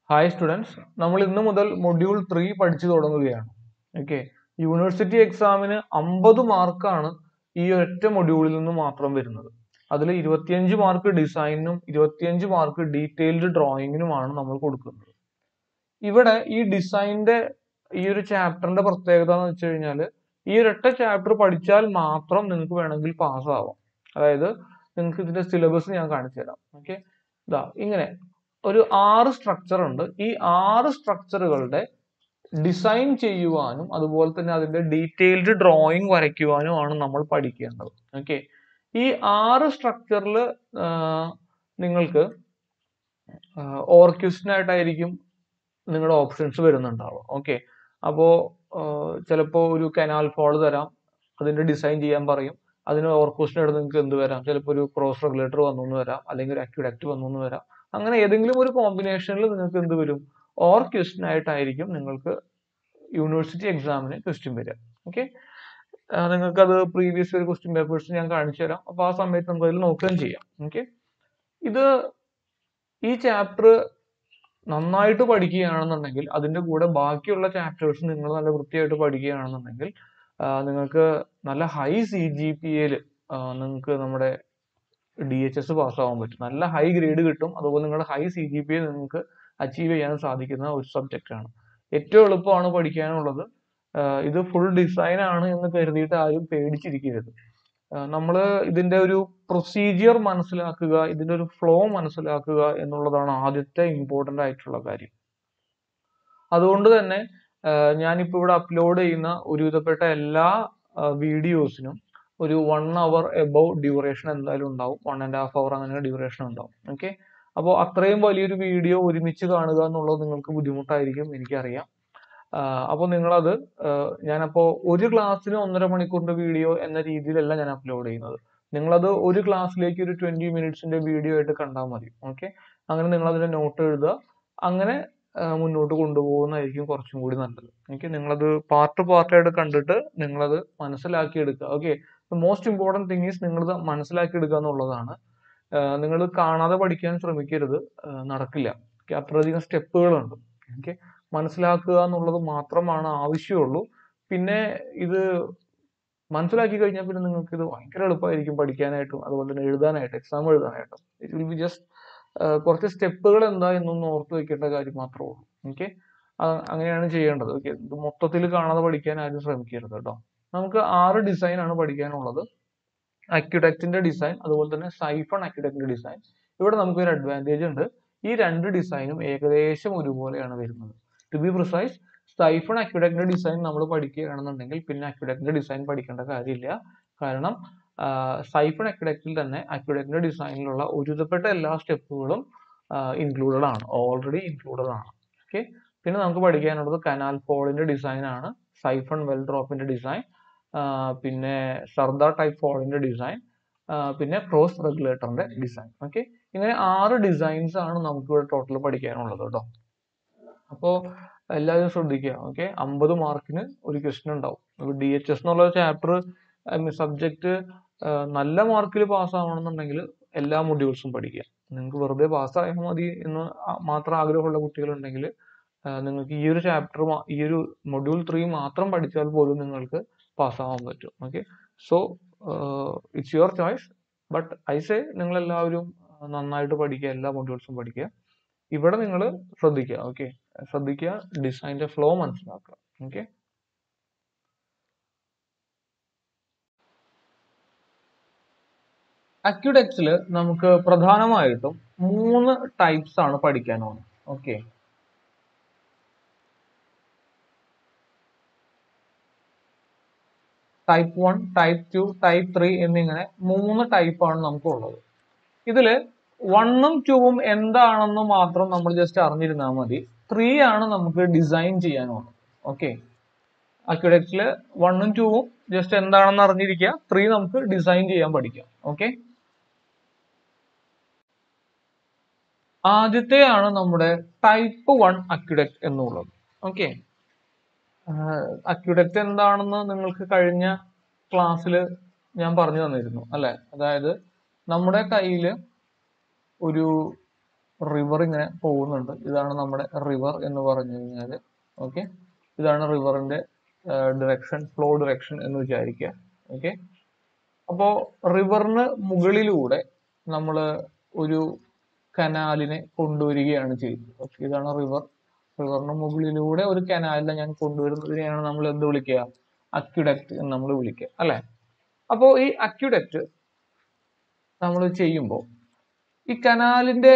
Hi students നമ്മൾ ഇന്ന് മുതൽ മൊഡ്യൂൾ ത്രീ പഠിച്ചു തുടങ്ങുകയാണ് ഓക്കെ യൂണിവേഴ്സിറ്റി എക്സാമിന് അമ്പത് മാർക്കാണ് ഈ ഒറ്റ മൊഡ്യൂളിൽ നിന്ന് മാത്രം വരുന്നത് അതിൽ ഇരുപത്തിയഞ്ച് മാർക്ക് ഡിസൈനിനും ഇരുപത്തിയഞ്ച് മാർക്ക് ഡീറ്റെയിൽഡ് ഡ്രോയിങ്ങിനുമാണ് നമ്മൾ കൊടുക്കുന്നത് ഇവിടെ ഈ ഡിസൈനിന്റെ ഈ ഒരു ചാപ്റ്ററിന്റെ പ്രത്യേകത എന്ന് വെച്ച് കഴിഞ്ഞാൽ ഈ ഒരൊറ്റ ചാപ്റ്റർ പഠിച്ചാൽ മാത്രം നിങ്ങൾക്ക് വേണമെങ്കിൽ പാസ്സാവാം അതായത് നിങ്ങൾക്ക് ഇതിന്റെ സിലബസ് ഞാൻ കാണിച്ചു തരാം ഓക്കെ ഇതാ ഇങ്ങനെ ഒരു ആറ് സ്ട്രക്ചർ ഉണ്ട് ഈ ആറ് സ്ട്രക്ചറുകളുടെ ഡിസൈൻ ചെയ്യുവാനും അതുപോലെ തന്നെ അതിന്റെ ഡീറ്റെയിൽഡ് ഡ്രോയിങ് വരയ്ക്കുവാനുമാണ് നമ്മൾ പഠിക്കേണ്ടത് ഓക്കെ ഈ ആറ് സ്ട്രക്ചറിൽ നിങ്ങൾക്ക് ഓർക്യൂസ്റ്റിനായിട്ടായിരിക്കും നിങ്ങളുടെ ഓപ്ഷൻസ് വരുന്നുണ്ടാവുക ഓക്കെ അപ്പോൾ ചിലപ്പോൾ ഒരു കനാൽ ഫോൾ തരാം അതിന്റെ ഡിസൈൻ ചെയ്യാൻ പറയും അതിന് ഓർക്യൂസ്റ്റിനായിട്ട് നിങ്ങൾക്ക് എന്ത് വരാം ചിലപ്പോൾ ഒരു ക്രോസ് റെഗുലേറ്റർ വന്നു എന്ന് വരാം അല്ലെങ്കിൽ ഒരു അക്യുഡക്റ്റ് വന്നു എന്ന് വരാം അങ്ങനെ ഏതെങ്കിലും ഒരു കോമ്പിനേഷനിൽ നിങ്ങൾക്ക് എന്ത് വരും ഓർ ക്വസ്റ്റ്യൻ ആയിട്ടായിരിക്കും നിങ്ങൾക്ക് യൂണിവേഴ്സിറ്റി എക്സാമിന് ക്വസ്റ്റ്യൻ വരിക ഓക്കെ നിങ്ങൾക്ക് അത് പ്രീവിയസ് ഒരു ക്വസ്റ്റ്യൻ പേപ്പേഴ്സ് ഞാൻ കാണിച്ചു തരാം അപ്പൊ ആ സമയത്ത് നമുക്ക് അതിൽ നോക്കുകയും ചെയ്യാം ഓക്കെ ഇത് ഈ ചാപ്റ്റർ നന്നായിട്ട് പഠിക്കുകയാണെന്നുണ്ടെങ്കിൽ അതിന്റെ കൂടെ ബാക്കിയുള്ള ചാപ്റ്റേഴ്സ് നിങ്ങൾ നല്ല വൃത്തിയായിട്ട് പഠിക്കുകയാണെന്നുണ്ടെങ്കിൽ നിങ്ങൾക്ക് നല്ല ഹൈ സി ജി പി എയിൽ നിങ്ങൾക്ക് നമ്മുടെ ഡി എച്ച് എസ് പാസ്സാവാൻ പറ്റും നല്ല ഹൈ ഗ്രേഡ് കിട്ടും അതുപോലെ നിങ്ങളുടെ ഹൈ സി ജി പി നിങ്ങൾക്ക് അച്ചീവ് ചെയ്യാൻ സാധിക്കുന്ന ഒരു സബ്ജക്റ്റ് ആണ് ഏറ്റവും എളുപ്പമാണ് പഠിക്കാനുള്ളത് ഇത് ഫുൾ ഡിസൈൻ ആണ് എന്ന് കരുതിയിട്ട് ആരും പേടിച്ചിരിക്കരുത് നമ്മൾ ഇതിന്റെ ഒരു പ്രൊസീജിയർ മനസ്സിലാക്കുക ഇതിന്റെ ഒരു ഫ്ലോ മനസ്സിലാക്കുക എന്നുള്ളതാണ് ആദ്യത്തെ ഇമ്പോർട്ടന്റ് ആയിട്ടുള്ള കാര്യം അതുകൊണ്ട് തന്നെ ഞാനിപ്പോൾ ഇവിടെ അപ്ലോഡ് ചെയ്യുന്ന ഒരുവിധപ്പെട്ട എല്ലാ വീഡിയോസിനും ഒരു വൺ അവർ എബവ് ഡ്യൂറേഷൻ എന്തായാലും ഉണ്ടാവും വൺ ആൻഡ് ഹാഫ് അവർ അങ്ങനെ ഡ്യൂറേഷൻ ഉണ്ടാവും ഓക്കെ അപ്പോൾ അത്രയും വലിയൊരു വീഡിയോ ഒരുമിച്ച് കാണുക എന്നുള്ളത് നിങ്ങൾക്ക് ബുദ്ധിമുട്ടായിരിക്കും എനിക്കറിയാം അപ്പോൾ നിങ്ങളത് ഞാനപ്പോൾ ഒരു ക്ലാസ്സിന് ഒന്നര മണിക്കൂറിന്റെ വീഡിയോ എന്ന രീതിയിലല്ല ഞാൻ അപ്ലോഡ് ചെയ്യുന്നത് നിങ്ങളത് ഒരു ക്ലാസ്സിലേക്ക് ഒരു ട്വന്റി മിനിറ്റ്സിന്റെ വീഡിയോ ആയിട്ട് കണ്ടാൽ മതി ഓക്കെ അങ്ങനെ നിങ്ങൾ അതിന്റെ നോട്ട് എഴുതുക അങ്ങനെ മുന്നോട്ട് കൊണ്ടുപോകുന്നതായിരിക്കും കുറച്ചും കൂടി നല്ലത് ഓക്കെ നിങ്ങളത് പാർട്ട് പാർട്ടായിട്ട് കണ്ടിട്ട് നിങ്ങളത് മനസ്സിലാക്കി എടുക്കുക okay most important thing is നിങ്ങളത് മനസ്സിലാക്കി എടുക്കുക എന്നുള്ളതാണ് നിങ്ങൾ കാണാതെ പഠിക്കാൻ ശ്രമിക്കരുത് നടക്കില്ല അത്രയധികം സ്റ്റെപ്പുകളുണ്ട് ഓക്കെ മനസ്സിലാക്കുക എന്നുള്ളത് മാത്രമാണ് ആവശ്യമുള്ളൂ പിന്നെ ഇത് മനസ്സിലാക്കി കഴിഞ്ഞാൽ പിന്നെ നിങ്ങൾക്ക് ഇത് ഭയങ്കര എളുപ്പമായിരിക്കും പഠിക്കാനായിട്ടും അതുപോലെ തന്നെ എഴുതാനായിട്ട് എക്സാം എഴുതാനായിട്ടും ഇറ്റ് വിൽ ബി ജസ്റ്റ് കുറച്ച് സ്റ്റെപ്പുകൾ എന്താ എന്നൊന്ന് ഓർത്ത് വെക്കേണ്ട കാര്യം മാത്രമേ ഉള്ളൂ ഓക്കെ അങ്ങനെയാണ് ചെയ്യേണ്ടത് ഓക്കെ ഇത് മൊത്തത്തിൽ കാണാതെ പഠിക്കാൻ ആരും ശ്രമിക്കരുത് കേട്ടോ നമുക്ക് ആറ് ഡിസൈൻ ആണ് പഠിക്കാനുള്ളത് അക്യുഡക്റ്റിന്റെ ഡിസൈൻ അതുപോലെ തന്നെ സൈഫൺ അക്യുഡക്റ്റിന്റെ ഡിസൈൻ ഇവിടെ നമുക്ക് ഒരു അഡ്വാൻറ്റേജ് ഉണ്ട് ഈ രണ്ട് ഡിസൈനും ഏകദേശം ഒരുപോലെയാണ് വരുന്നത് ടു ബി പ്രിസൈസ് സൈഫൺ അക്യുഡക്റ്റിന്റെ ഡിസൈൻ നമ്മൾ പഠിക്കുകയാണെന്നുണ്ടെങ്കിൽ പിന്നെ അക്യുഡക്റ്റിന്റെ ഡിസൈൻ പഠിക്കേണ്ട കാര്യമില്ല കാരണം സൈഫൺ അക്യുഡക്റ്റിൽ തന്നെ അക്യുഡക്റ്റിന്റെ ഡിസൈനിലുള്ള ഒരുവിധപ്പെട്ട എല്ലാ സ്റ്റെപ്പുകളും ഇൻക്ലൂഡഡ് ആണ് ഓൾറെഡി ഇൻക്ലൂഡഡ് ആണ് ഓക്കെ പിന്നെ നമുക്ക് പഠിക്കാനുള്ളത് കനാൽ ഫോളിന്റെ ഡിസൈൻ ആണ് സൈഫൺ വെൽ ഡ്രോപ്പിന്റെ ഡിസൈൻ പിന്നെ സർദാർ ടൈപ്പ് ഫോളിന്റെ ഡിസൈൻ പിന്നെ ക്രോസ് റെഗുലേറ്ററിന്റെ ഡിസൈൻ ഓക്കെ ഇങ്ങനെ ആറ് ഡിസൈൻസ് ആണ് നമുക്ക് ഇവിടെ ടോട്ടൽ പഠിക്കാനുള്ളത് കേട്ടോ അപ്പോൾ എല്ലാവരും ശ്രദ്ധിക്കുക ഓക്കെ അമ്പത് മാർക്കിന് ഒരു ക്വസ്റ്റ്യൻ ഉണ്ടാവും ഡി എച്ച് എസ് എന്നുള്ള ചാപ്റ്റർ സബ്ജക്ട് നല്ല മാർക്കിൽ പാസ്സാവണമെന്നുണ്ടെങ്കിൽ എല്ലാ മൊഡ്യൂൾസും പഠിക്കുക നിങ്ങൾക്ക് വെറുതെ പാസ്സായാൽ മതി എന്ന് മാത്രം ആഗ്രഹമുള്ള കുട്ടികളുണ്ടെങ്കിൽ നിങ്ങൾക്ക് ഈ ഒരു ചാപ്റ്റർ ഈ ഒരു മൊഡ്യൂൾ ത്രീ മാത്രം പഠിച്ചാൽ പോലും നിങ്ങൾക്ക് പാസ്സാവാൻ പറ്റും okay so it's your choice but I say നിങ്ങൾ എല്ലാവരും നന്നായിട്ട് പഠിക്കുക എല്ലാ മൊഡ്യൂൾസും പഠിക്കുക ഇവിടെ നിങ്ങൾ ശ്രദ്ധിക്കുക ഓക്കെ ശ്രദ്ധിക്കുക ഡിസൈൻ്റെ ഫ്ലോ മനസ്സിലാക്കുക ഓക്കെ അക്യുഡെക്സിൽ നമുക്ക് പ്രധാനമായിട്ടും മൂന്ന് ടൈപ്സ് ആണ് പഠിക്കാനുള്ളത് okay type one type two type three എന്നിങ്ങനെ മൂന്ന് ടൈപ്പാണ് നമുക്കുള്ളത് ഇതില് വണ്ണും ടൂവും എന്താണെന്ന് മാത്രം നമ്മൾ ജസ്റ്റ് അറിഞ്ഞിരുന്നാൽ മതി ത്രീ ആണ് നമുക്ക് ഡിസൈൻ ചെയ്യാനുള്ളത് ഓക്കെ അക്യുഡക്റ്റില് വണ്ണും ടൂവും ജസ്റ്റ് എന്താണെന്ന് അറിഞ്ഞിരിക്കുക ത്രീ നമുക്ക് ഡിസൈൻ ചെയ്യാൻ പഠിക്കാം ഓക്കെ ആദ്യത്തെയാണ് നമ്മുടെ ടൈപ്പ് വൺ അക്യുഡക്റ്റ് എന്നുള്ളത് ഓക്കെ അക്യുഡക്റ്റ് എന്താണെന്ന് നിങ്ങൾക്ക് കഴിഞ്ഞ ക്ലാസ്സിൽ ഞാൻ പറഞ്ഞു തന്നിരുന്നു അല്ലെ അതായത് നമ്മുടെ കയ്യിൽ ഒരു റിവർ ഇങ്ങനെ പോകുന്നുണ്ട് ഇതാണ് നമ്മുടെ റിവർ എന്ന് പറഞ്ഞു കഴിഞ്ഞാൽ ഓക്കെ ഇതാണ് റിവറിന്റെ ഡിറക്ഷൻ ഫ്ലോ ഡിറക്ഷൻ എന്ന് വിചാരിക്കുക ഓക്കെ അപ്പോ റിവറിന് മുകളിലൂടെ നമ്മൾ ഒരു കനാലിനെ കൊണ്ടുവരികയാണ് ചെയ്യുന്നത് ഓക്കെ ഇതാണ് റിവർ റിവറിന് മുകളിലൂടെ ഒരു കനാലിനെ ഞാൻ കൊണ്ടുവരുന്നതിനെയാണ് നമ്മൾ എന്ത് വിളിക്കുക അക്യുഡക്റ്റ് എന്ന് നമ്മൾ വിളിക്കുക അല്ലെ അപ്പോ ഈ അക്യുഡക്റ്റ് നമ്മൾ ചെയ്യുമ്പോൾ ഈ കനാലിന്റെ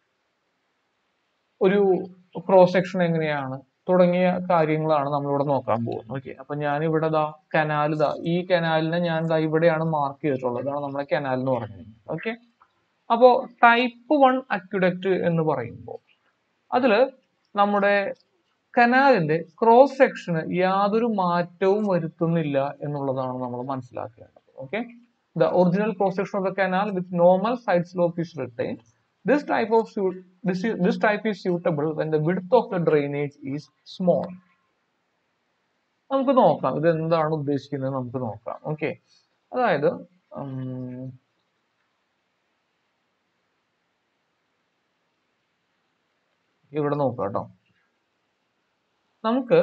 ഒരു ക്രോസ് സെക്ഷൻ എങ്ങനെയാണ് തുടങ്ങിയ കാര്യങ്ങളാണ് നമ്മളിവിടെ നോക്കാൻ പോകുന്നത് ഓക്കെ അപ്പൊ ഞാൻ ഇവിടെ ദാ കനാൽ ദാ ഈ കനാലിനെ ഞാൻ ദാ ഇവിടെയാണ് മാർക്ക് ചെയ്തിട്ടുള്ളത് ഇതാണ് നമ്മുടെ കനാൽ എന്ന് പറയുന്നത് ഓക്കെ അപ്പോ ടൈപ്പ് വൺ അക്യുഡക്റ്റ് എന്ന് പറയുമ്പോൾ അതില് നമ്മുടെ കനാലിന്റെ ക്രോസ് സെക്ഷന് യാതൊരു മാറ്റവും വരുത്തുന്നില്ല എന്നുള്ളതാണ് നമ്മൾ മനസ്സിലാക്കേണ്ടത് okay the original cross section of the canal with normal side slope is retained this type of suit this, is- this type is suitable when the width of the drainage is small നമുക്ക് നോക്കാം ഇത് എന്താണ് ഉദ്ദേശിക്കുന്നത് നമുക്ക് നോക്കാം okay അതായത് ഉം, ഇവിടെ നോക്കാം കേട്ടോ നമുക്ക്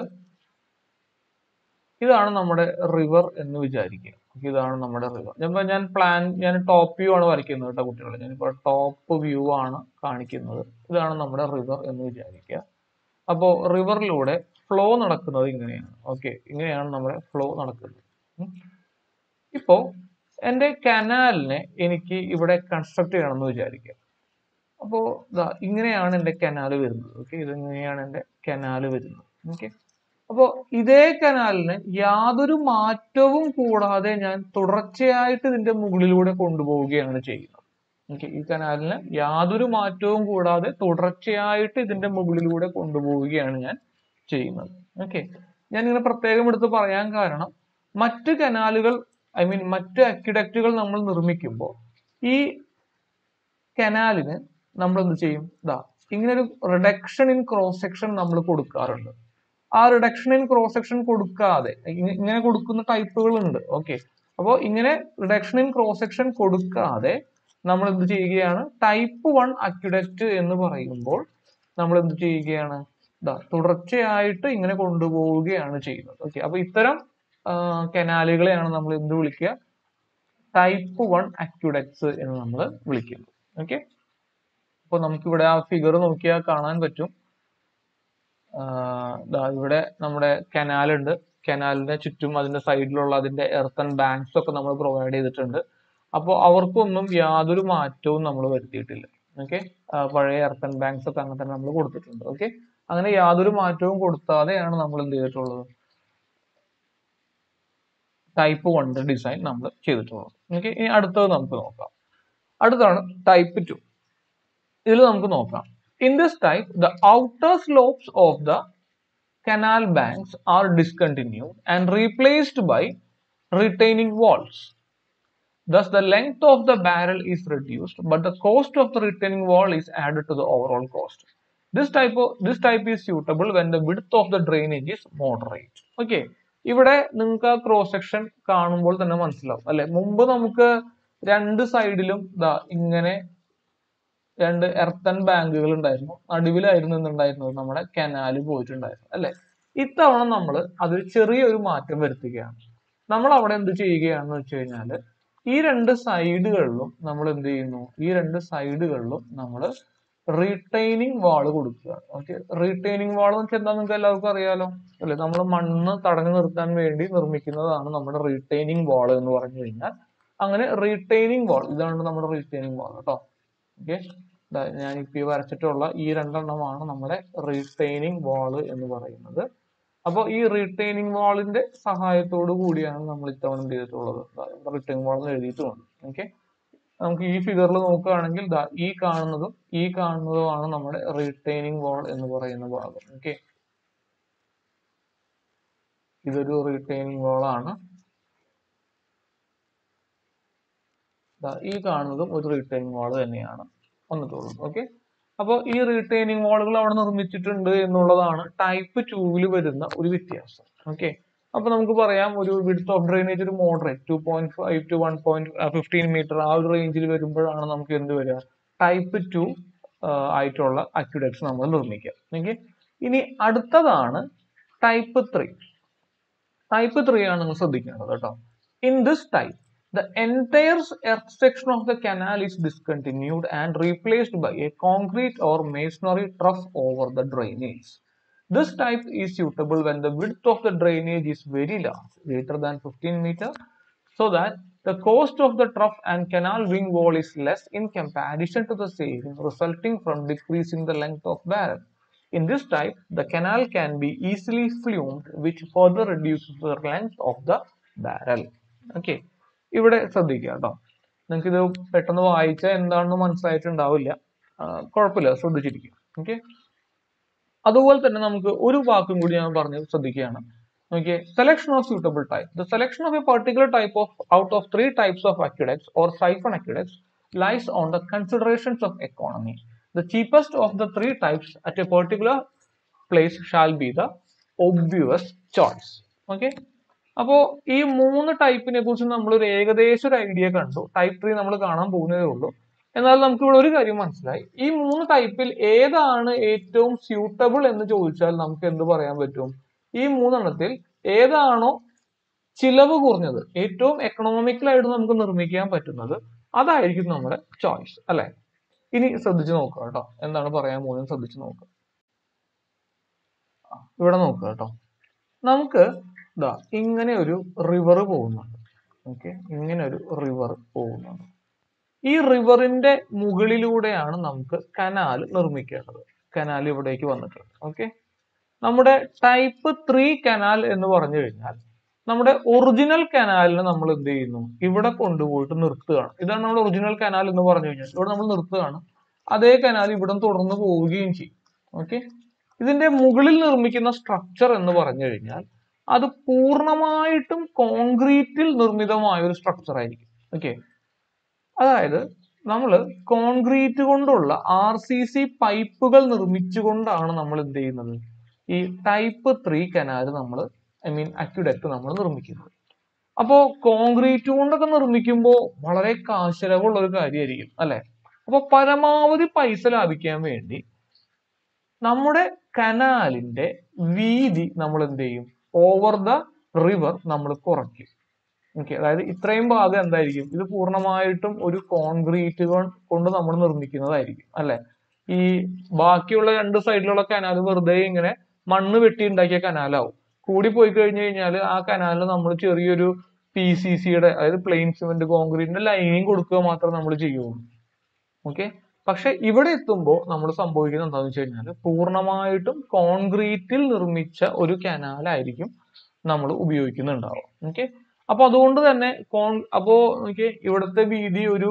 ഇതാണ് നമ്മുടെ റിവർ എന്ന് വിചാരിക്കുക Okay, ഇതാണ് നമ്മുടെ റിവർ ഞാൻ ഞാൻ പ്ലാൻ ഞാൻ ടോപ്പ് വ്യൂ ആണ് വരയ്ക്കുന്നത് കേട്ടോ കുട്ടികളെ ഞാനിപ്പോൾ ടോപ്പ് വ്യൂ ആണ് കാണിക്കുന്നത് ഇതാണ് നമ്മുടെ റിവർ എന്ന് വിചാരിക്കുക അപ്പോൾ റിവറിലൂടെ ഫ്ലോ നടക്കുന്നത് ഇങ്ങനെയാണ് ഓക്കെ ഇങ്ങനെയാണ് നമ്മുടെ ഫ്ലോ നടക്കുന്നത് ഉം. ഇപ്പോ എൻ്റെ കനാലിനെ എനിക്ക് ഇവിടെ കൺസ്ട്രക്ട് ചെയ്യണമെന്ന് വിചാരിക്കുക അപ്പോൾ ദാ ഇങ്ങനെയാണ് എൻ്റെ കനാല് വരുന്നത് ഓക്കെ ഇതിങ്ങനെയാണ് എൻ്റെ കനാല് വരുന്നത് ഓക്കെ അപ്പോൾ ഇതേ കനാലിനെ യാതൊരു മാറ്റവും കൂടാതെ ഞാൻ തുടർച്ചയായിട്ട് ഇതിന്റെ മുകളിലൂടെ കൊണ്ടുപോവുകയാണ് ചെയ്യുന്നത് ഓക്കെ ഈ കനാലിന് യാതൊരു മാറ്റവും കൂടാതെ തുടർച്ചയായിട്ട് ഇതിന്റെ മുകളിലൂടെ കൊണ്ടുപോവുകയാണ് ഞാൻ ചെയ്യുന്നത് ഓക്കെ ഞാൻ ഇങ്ങനെ പ്രത്യേകം എടുത്ത് പറയാൻ കാരണം മറ്റ് കനാലുകൾ ഐ മീൻ മറ്റ് അക്വിഡക്റ്റുകൾ നമ്മൾ നിർമ്മിക്കുമ്പോൾ ഈ കനാലിന് നമ്മൾ എന്ത് ചെയ്യും ഇതാ ഇങ്ങനെ ഒരു റിഡക്ഷൻ ഇൻ ക്രോസ് സെക്ഷൻ നമ്മൾ കൊടുക്കാറുണ്ട് ആ റിഡക്ഷൻ ഇൻ ക്രോസ് സെക്ഷൻ കൊടുക്കാതെ ഇങ്ങ- ഇങ്ങനെ കൊടുക്കുന്ന ടൈപ്പുകൾ ഉണ്ട് ഓക്കെ അപ്പോൾ ഇങ്ങനെ റിഡക്ഷൻ ഇൻ ക്രോസ് സെക്ഷൻ കൊടുക്കാതെ നമ്മൾ എന്ത് ചെയ്യുകയാണ് ടൈപ്പ് വൺ അക്യുഡക്റ്റ് എന്ന് പറയുമ്പോൾ നമ്മൾ എന്ത് ചെയ്യുകയാണ് ദാ തുടർച്ചയായിട്ട് ഇങ്ങനെ കൊണ്ടുപോവുകയാണ് ചെയ്യുന്നത് ഓക്കെ അപ്പൊ ഇത്തരം കനാലുകളെയാണ് നമ്മൾ എന്ത് വിളിക്കുക ടൈപ്പ് വൺ അക്യുഡക്ട്സ് എന്ന് നമ്മൾ വിളിക്കുന്നത് ഓക്കെ അപ്പോൾ നമുക്കിവിടെ ആ ഫിഗർ നോക്കിയാൽ കാണാൻ പറ്റും ആഹ് ദാ ഇവിടെ നമ്മുടെ കനാൽ ഉണ്ട് കനാലിന്റെ ചുറ്റും അതിന്റെ സൈഡിലുള്ള അതിന്റെ എർത്തൻ ബാങ്ക്സ് ഒക്കെ നമ്മൾ പ്രൊവൈഡ് ചെയ്തിട്ടുണ്ട് അപ്പോൾ അവർക്കൊന്നും യാതൊരു മാറ്റവും നമ്മൾ വരുത്തിയിട്ടില്ല ഓക്കെ പഴയ എർത്തൻ ബാങ്ക്സ് ഒക്കെ അങ്ങനെ തന്നെ നമ്മൾ കൊടുത്തിട്ടുണ്ട് ഓക്കെ അങ്ങനെ യാതൊരു മാറ്റവും കൊടുക്കാതെയാണ് നമ്മൾ എന്ത് ചെയ്തിട്ടുള്ളത് ടൈപ്പ് വണ്ണിന്റെ ഡിസൈൻ നമ്മൾ ചെയ്തിട്ടുള്ളത് ഓക്കെ ഇനി അടുത്തത് നമുക്ക് നോക്കാം അടുത്താണ് ടൈപ്പ് ടു ഇതിൽ നമുക്ക് നോക്കാം in this type the outer slopes of the canal banks are discontinued and replaced by retaining walls. Thus, the length of the barrel is reduced, but the cost of the retaining wall is added to the overall cost. This type of this type is suitable when the width of the drainage is moderate. Okay. ഇവിടെ നിങ്ങൾക്ക് ആ cross section കാണുമ്പോൾ തന്നെ മനസ്സിലാവും അല്ലെ മുമ്പ് നമുക്ക് രണ്ട് സൈഡിലും ദാ ഇങ്ങനെ രണ്ട് എർത്തൻ ബാങ്കുകൾ ഉണ്ടായിരുന്നു നടുവിലായിരുന്നു ഇന്നുണ്ടായിരുന്നത് നമ്മുടെ കനാല് പോയിട്ടുണ്ടായിരുന്നു അല്ലെ ഇത്തവണ നമ്മൾ അതിൽ ചെറിയൊരു മാറ്റം വരുത്തുകയാണ് നമ്മൾ അവിടെ എന്ത് ചെയ്യുകയാണെന്ന് വെച്ച് കഴിഞ്ഞാല് ഈ രണ്ട് സൈഡുകളിലും നമ്മൾ എന്ത് ചെയ്യുന്നു ഈ രണ്ട് സൈഡുകളിലും നമ്മൾ റീറ്റൈനിങ് വാൾ കൊടുക്കുക ഓക്കെ റീറ്റൈനിങ് വാൾ എന്ന് വെച്ചാൽ എന്താ നിങ്ങൾക്ക് എല്ലാവർക്കും അറിയാലോ അല്ലെ നമ്മൾ മണ്ണ് തടഞ്ഞു നിർത്താൻ വേണ്ടി നിർമ്മിക്കുന്നതാണ് നമ്മുടെ റീറ്റൈനിങ് വാൾ എന്ന് പറഞ്ഞു കഴിഞ്ഞാൽ അങ്ങനെ റീറ്റൈനിങ് വാൾ ഇതാണ് നമ്മുടെ റീറ്റൈനിങ് വാൾ കേട്ടോ ഓക്കെ ഞാൻ ഇപ്പൊ ഈ വരച്ചിട്ടുള്ള ഈ രണ്ടെണ്ണമാണ് നമ്മുടെ റീറ്റൈനിങ് വാള് എന്ന് പറയുന്നത് അപ്പോൾ ഈ റീറ്റൈനിങ് വാളിന്റെ സഹായത്തോടു കൂടിയാണ് നമ്മൾ ഇത്തവണ എന്ത് ചെയ്തിട്ടുള്ളത് റിട്ടേണിംഗ് വാൾ എന്ന് എഴുതിയിട്ടുമുണ്ട് ഓക്കെ നമുക്ക് ഈ ഫിഗറിൽ നോക്കുകയാണെങ്കിൽ ദാ ഈ കാണുന്നതും ഈ കാണുന്നതുമാണ് നമ്മുടെ റീറ്റൈനിങ് വാൾ എന്ന് പറയുന്ന ഭാഗം ഓക്കെ ഇതൊരു റീറ്റൈനിങ് വാൾ ആണ് ദാ ഈ കാണുന്നതും ഒരു റീറ്റൈനിങ് വാൾ തന്നെയാണ് വന്നിട്ടുള്ളത് ഓക്കെ അപ്പോൾ ഈ റീറ്റൈനിങ് വാളുകൾ അവിടെ നിർമ്മിച്ചിട്ടുണ്ട് എന്നുള്ളതാണ് ടൈപ്പ് ടൂവിൽ വരുന്ന ഒരു വ്യത്യാസം ഓക്കെ അപ്പൊ നമുക്ക് പറയാം ഒരു വിഡ്ത്ത് ഓഫ് ഡ്രെയിനേജ് ഒരു moderate two point five to one point fifteen metre ആ ഒരു റേഞ്ചിൽ വരുമ്പോഴാണ് നമുക്ക് എന്ത് വരിക ടൈപ്പ് ടു ആയിട്ടുള്ള അക്യുഡക്ട്സ് നമ്മൾ നിർമ്മിക്കുക ഓക്കെ ഇനി അടുത്തതാണ് ടൈപ്പ് ത്രീ ടൈപ്പ് ത്രീ ആണ് നിങ്ങൾ ശ്രദ്ധിക്കേണ്ടത് കേട്ടോ in this type the entire earth section of the canal is discontinued and replaced by a concrete or masonry trough over the drainage This type is suitable when the width of the drainage is very large, greater than 15 meter, so that the cost of the trough and canal wing wall is less in comparison to the saving resulting from decreasing the length of barrel. In this type, the canal can be easily flumed, which further reduces the length of the barrel. Okay. ഇവിടെ ശ്രദ്ധിക്കുക കേട്ടോ നിങ്ങൾക്ക് ഇത് പെട്ടെന്ന് വായിച്ചാൽ എന്താണെന്ന് മനസ്സിലായിട്ടുണ്ടാവില്ല ആ, കുഴപ്പമില്ല ശ്രദ്ധിച്ചിരിക്കും ഓക്കെ അതുപോലെ തന്നെ നമുക്ക് ഒരു വാക്കും കൂടി ഞാൻ പറഞ്ഞ് ശ്രദ്ധിക്കുകയാണ് നോക്കിയേ selection of suitable type the selection of a particular type of out of three types of aqueducts or siphon aqueducts lies on the considerations of economy the cheapest of the three types at a particular place shall be the obvious choice okay അപ്പോ ഈ മൂന്ന് ടൈപ്പിനെ കുറിച്ച് നമ്മൾ ഒരു ഏകദേശം ഒരു idea കണ്ടു type three നമ്മൾ കാണാൻ പോകുന്നതേ ഉള്ളൂ എന്നാൽ നമുക്ക് ഇവിടെ ഒരു കാര്യം മനസ്സിലായി ഈ മൂന്ന് ടൈപ്പിൽ ഏതാണ് ഏറ്റവും സ്യൂട്ടബിൾ എന്ന് ചോദിച്ചാൽ നമുക്ക് എന്ത് പറയാൻ പറ്റും ഈ മൂന്നെണ്ണത്തിൽ ഏതാണോ ചിലവ് കുറഞ്ഞത് ഏറ്റവും economical ആയിട്ട് നമുക്ക് നിർമ്മിക്കാൻ പറ്റുന്നത് അതായിരിക്കും നമ്മുടെ ചോയ്സ് അല്ലെ ഇനി ശ്രദ്ധിച്ചു നോക്കുക കേട്ടോ എന്താണ് പറയാൻ പോകുന്നത് ശ്രദ്ധിച്ചു നോക്കുക ആ, ഇവിടെ നോക്കുക കേട്ടോ നമുക്ക് ഇതാ ഇങ്ങനെ ഒരു റിവർ പോകുന്നുണ്ട് ഓക്കെ ഇങ്ങനെ ഒരു റിവർ പോകുന്നുണ്ട് ഈ റിവറിന്റെ മുകളിലൂടെയാണ് നമുക്ക് കനാൽ നിർമ്മിക്കേണ്ടത് കനാൽ ഇവിടേക്ക് വന്നിട്ടുണ്ട് ഓക്കെ നമ്മുടെ ടൈപ്പ് ത്രീ കനാൽ എന്ന് പറഞ്ഞു കഴിഞ്ഞാൽ നമ്മുടെ ഒറിജിനൽ കനാലിനെ നമ്മൾ എന്ത് ചെയ്യുന്നു ഇവിടെ കൊണ്ടുപോയിട്ട് നിർത്തുകയാണ് ഇതാണ് നമ്മുടെ ഒറിജിനൽ കനാൽ എന്ന് പറഞ്ഞു കഴിഞ്ഞാൽ ഇവിടെ നമ്മൾ നിർത്തുകയാണ് അതേ കനാൽ ഇവിടെ തുടർന്ന് പോവുകയും ചെയ്യും ഓക്കെ ഇതിന്റെ മുകളിൽ നിർമ്മിക്കുന്ന സ്ട്രക്ചർ എന്ന് പറഞ്ഞു കഴിഞ്ഞാൽ അത് പൂർണ്ണമായിട്ടും കോൺക്രീറ്റിൽ നിർമ്മിതമായ ഒരു സ്ട്രക്ചർ ആയിരിക്കും ഓക്കെ അതായത് നമ്മൾ കോൺക്രീറ്റ് കൊണ്ടുള്ള ആർ സി സി പൈപ്പുകൾ നിർമ്മിച്ചുകൊണ്ടാണ് നമ്മൾ എന്ത് ചെയ്യുന്നത് ഈ ടൈപ്പ് ത്രീ കനാൽ നമ്മൾ ഐ മീൻ അക്യുഡക്ട് നമ്മൾ നിർമ്മിക്കുന്നത് അപ്പോ കോൺക്രീറ്റ് കൊണ്ടൊക്കെ നിർമ്മിക്കുമ്പോൾ വളരെ കാശലവുള്ള ഒരു കാര്യമായിരിക്കും അല്ലെ അപ്പൊ പരമാവധി പൈസ ലാഭിക്കാൻ വേണ്ടി നമ്മുടെ കനാലിന്റെ വീതി നമ്മൾ എന്ത് ചെയ്യും ഓവർ ദ റിവർ നമ്മൾ കുറയ്ക്കും ഓക്കെ അതായത് ഇത്രയും ഭാഗം എന്തായിരിക്കും ഇത് പൂർണ്ണമായിട്ടും ഒരു കോൺക്രീറ്റ് കൊണ്ട് നമ്മൾ നിർമ്മിക്കുന്നതായിരിക്കും അല്ലെ ഈ ബാക്കിയുള്ള രണ്ട് സൈഡിലുള്ള കനാൽ വെറുതെ ഇങ്ങനെ മണ്ണ് വെട്ടി ഉണ്ടാക്കിയ കനാലാവും കൂടി പോയി കഴിഞ്ഞു കഴിഞ്ഞാൽ ആ കനാലിൽ നമ്മൾ ചെറിയൊരു പി സി സിയുടെ അതായത് പ്ലെയിൻ സിമെന്റ് കോൺക്രീറ്റിന്റെ ലൈനിങ് കൊടുക്കുക മാത്രമേ നമ്മൾ ചെയ്യുള്ളൂ ഓക്കെ പക്ഷെ ഇവിടെ എത്തുമ്പോൾ നമ്മൾ സംഭവിക്കുന്നത് എന്താണെന്ന് വെച്ച് കഴിഞ്ഞാൽ പൂർണ്ണമായിട്ടും കോൺക്രീറ്റിൽ നിർമ്മിച്ച ഒരു കനാലായിരിക്കും നമ്മൾ ഉപയോഗിക്കുന്നുണ്ടാവുക ഓക്കെ അപ്പൊ അതുകൊണ്ട് തന്നെ കോൺ അപ്പോ നോക്കിയേ ഇവിടുത്തെ വീതി ഒരു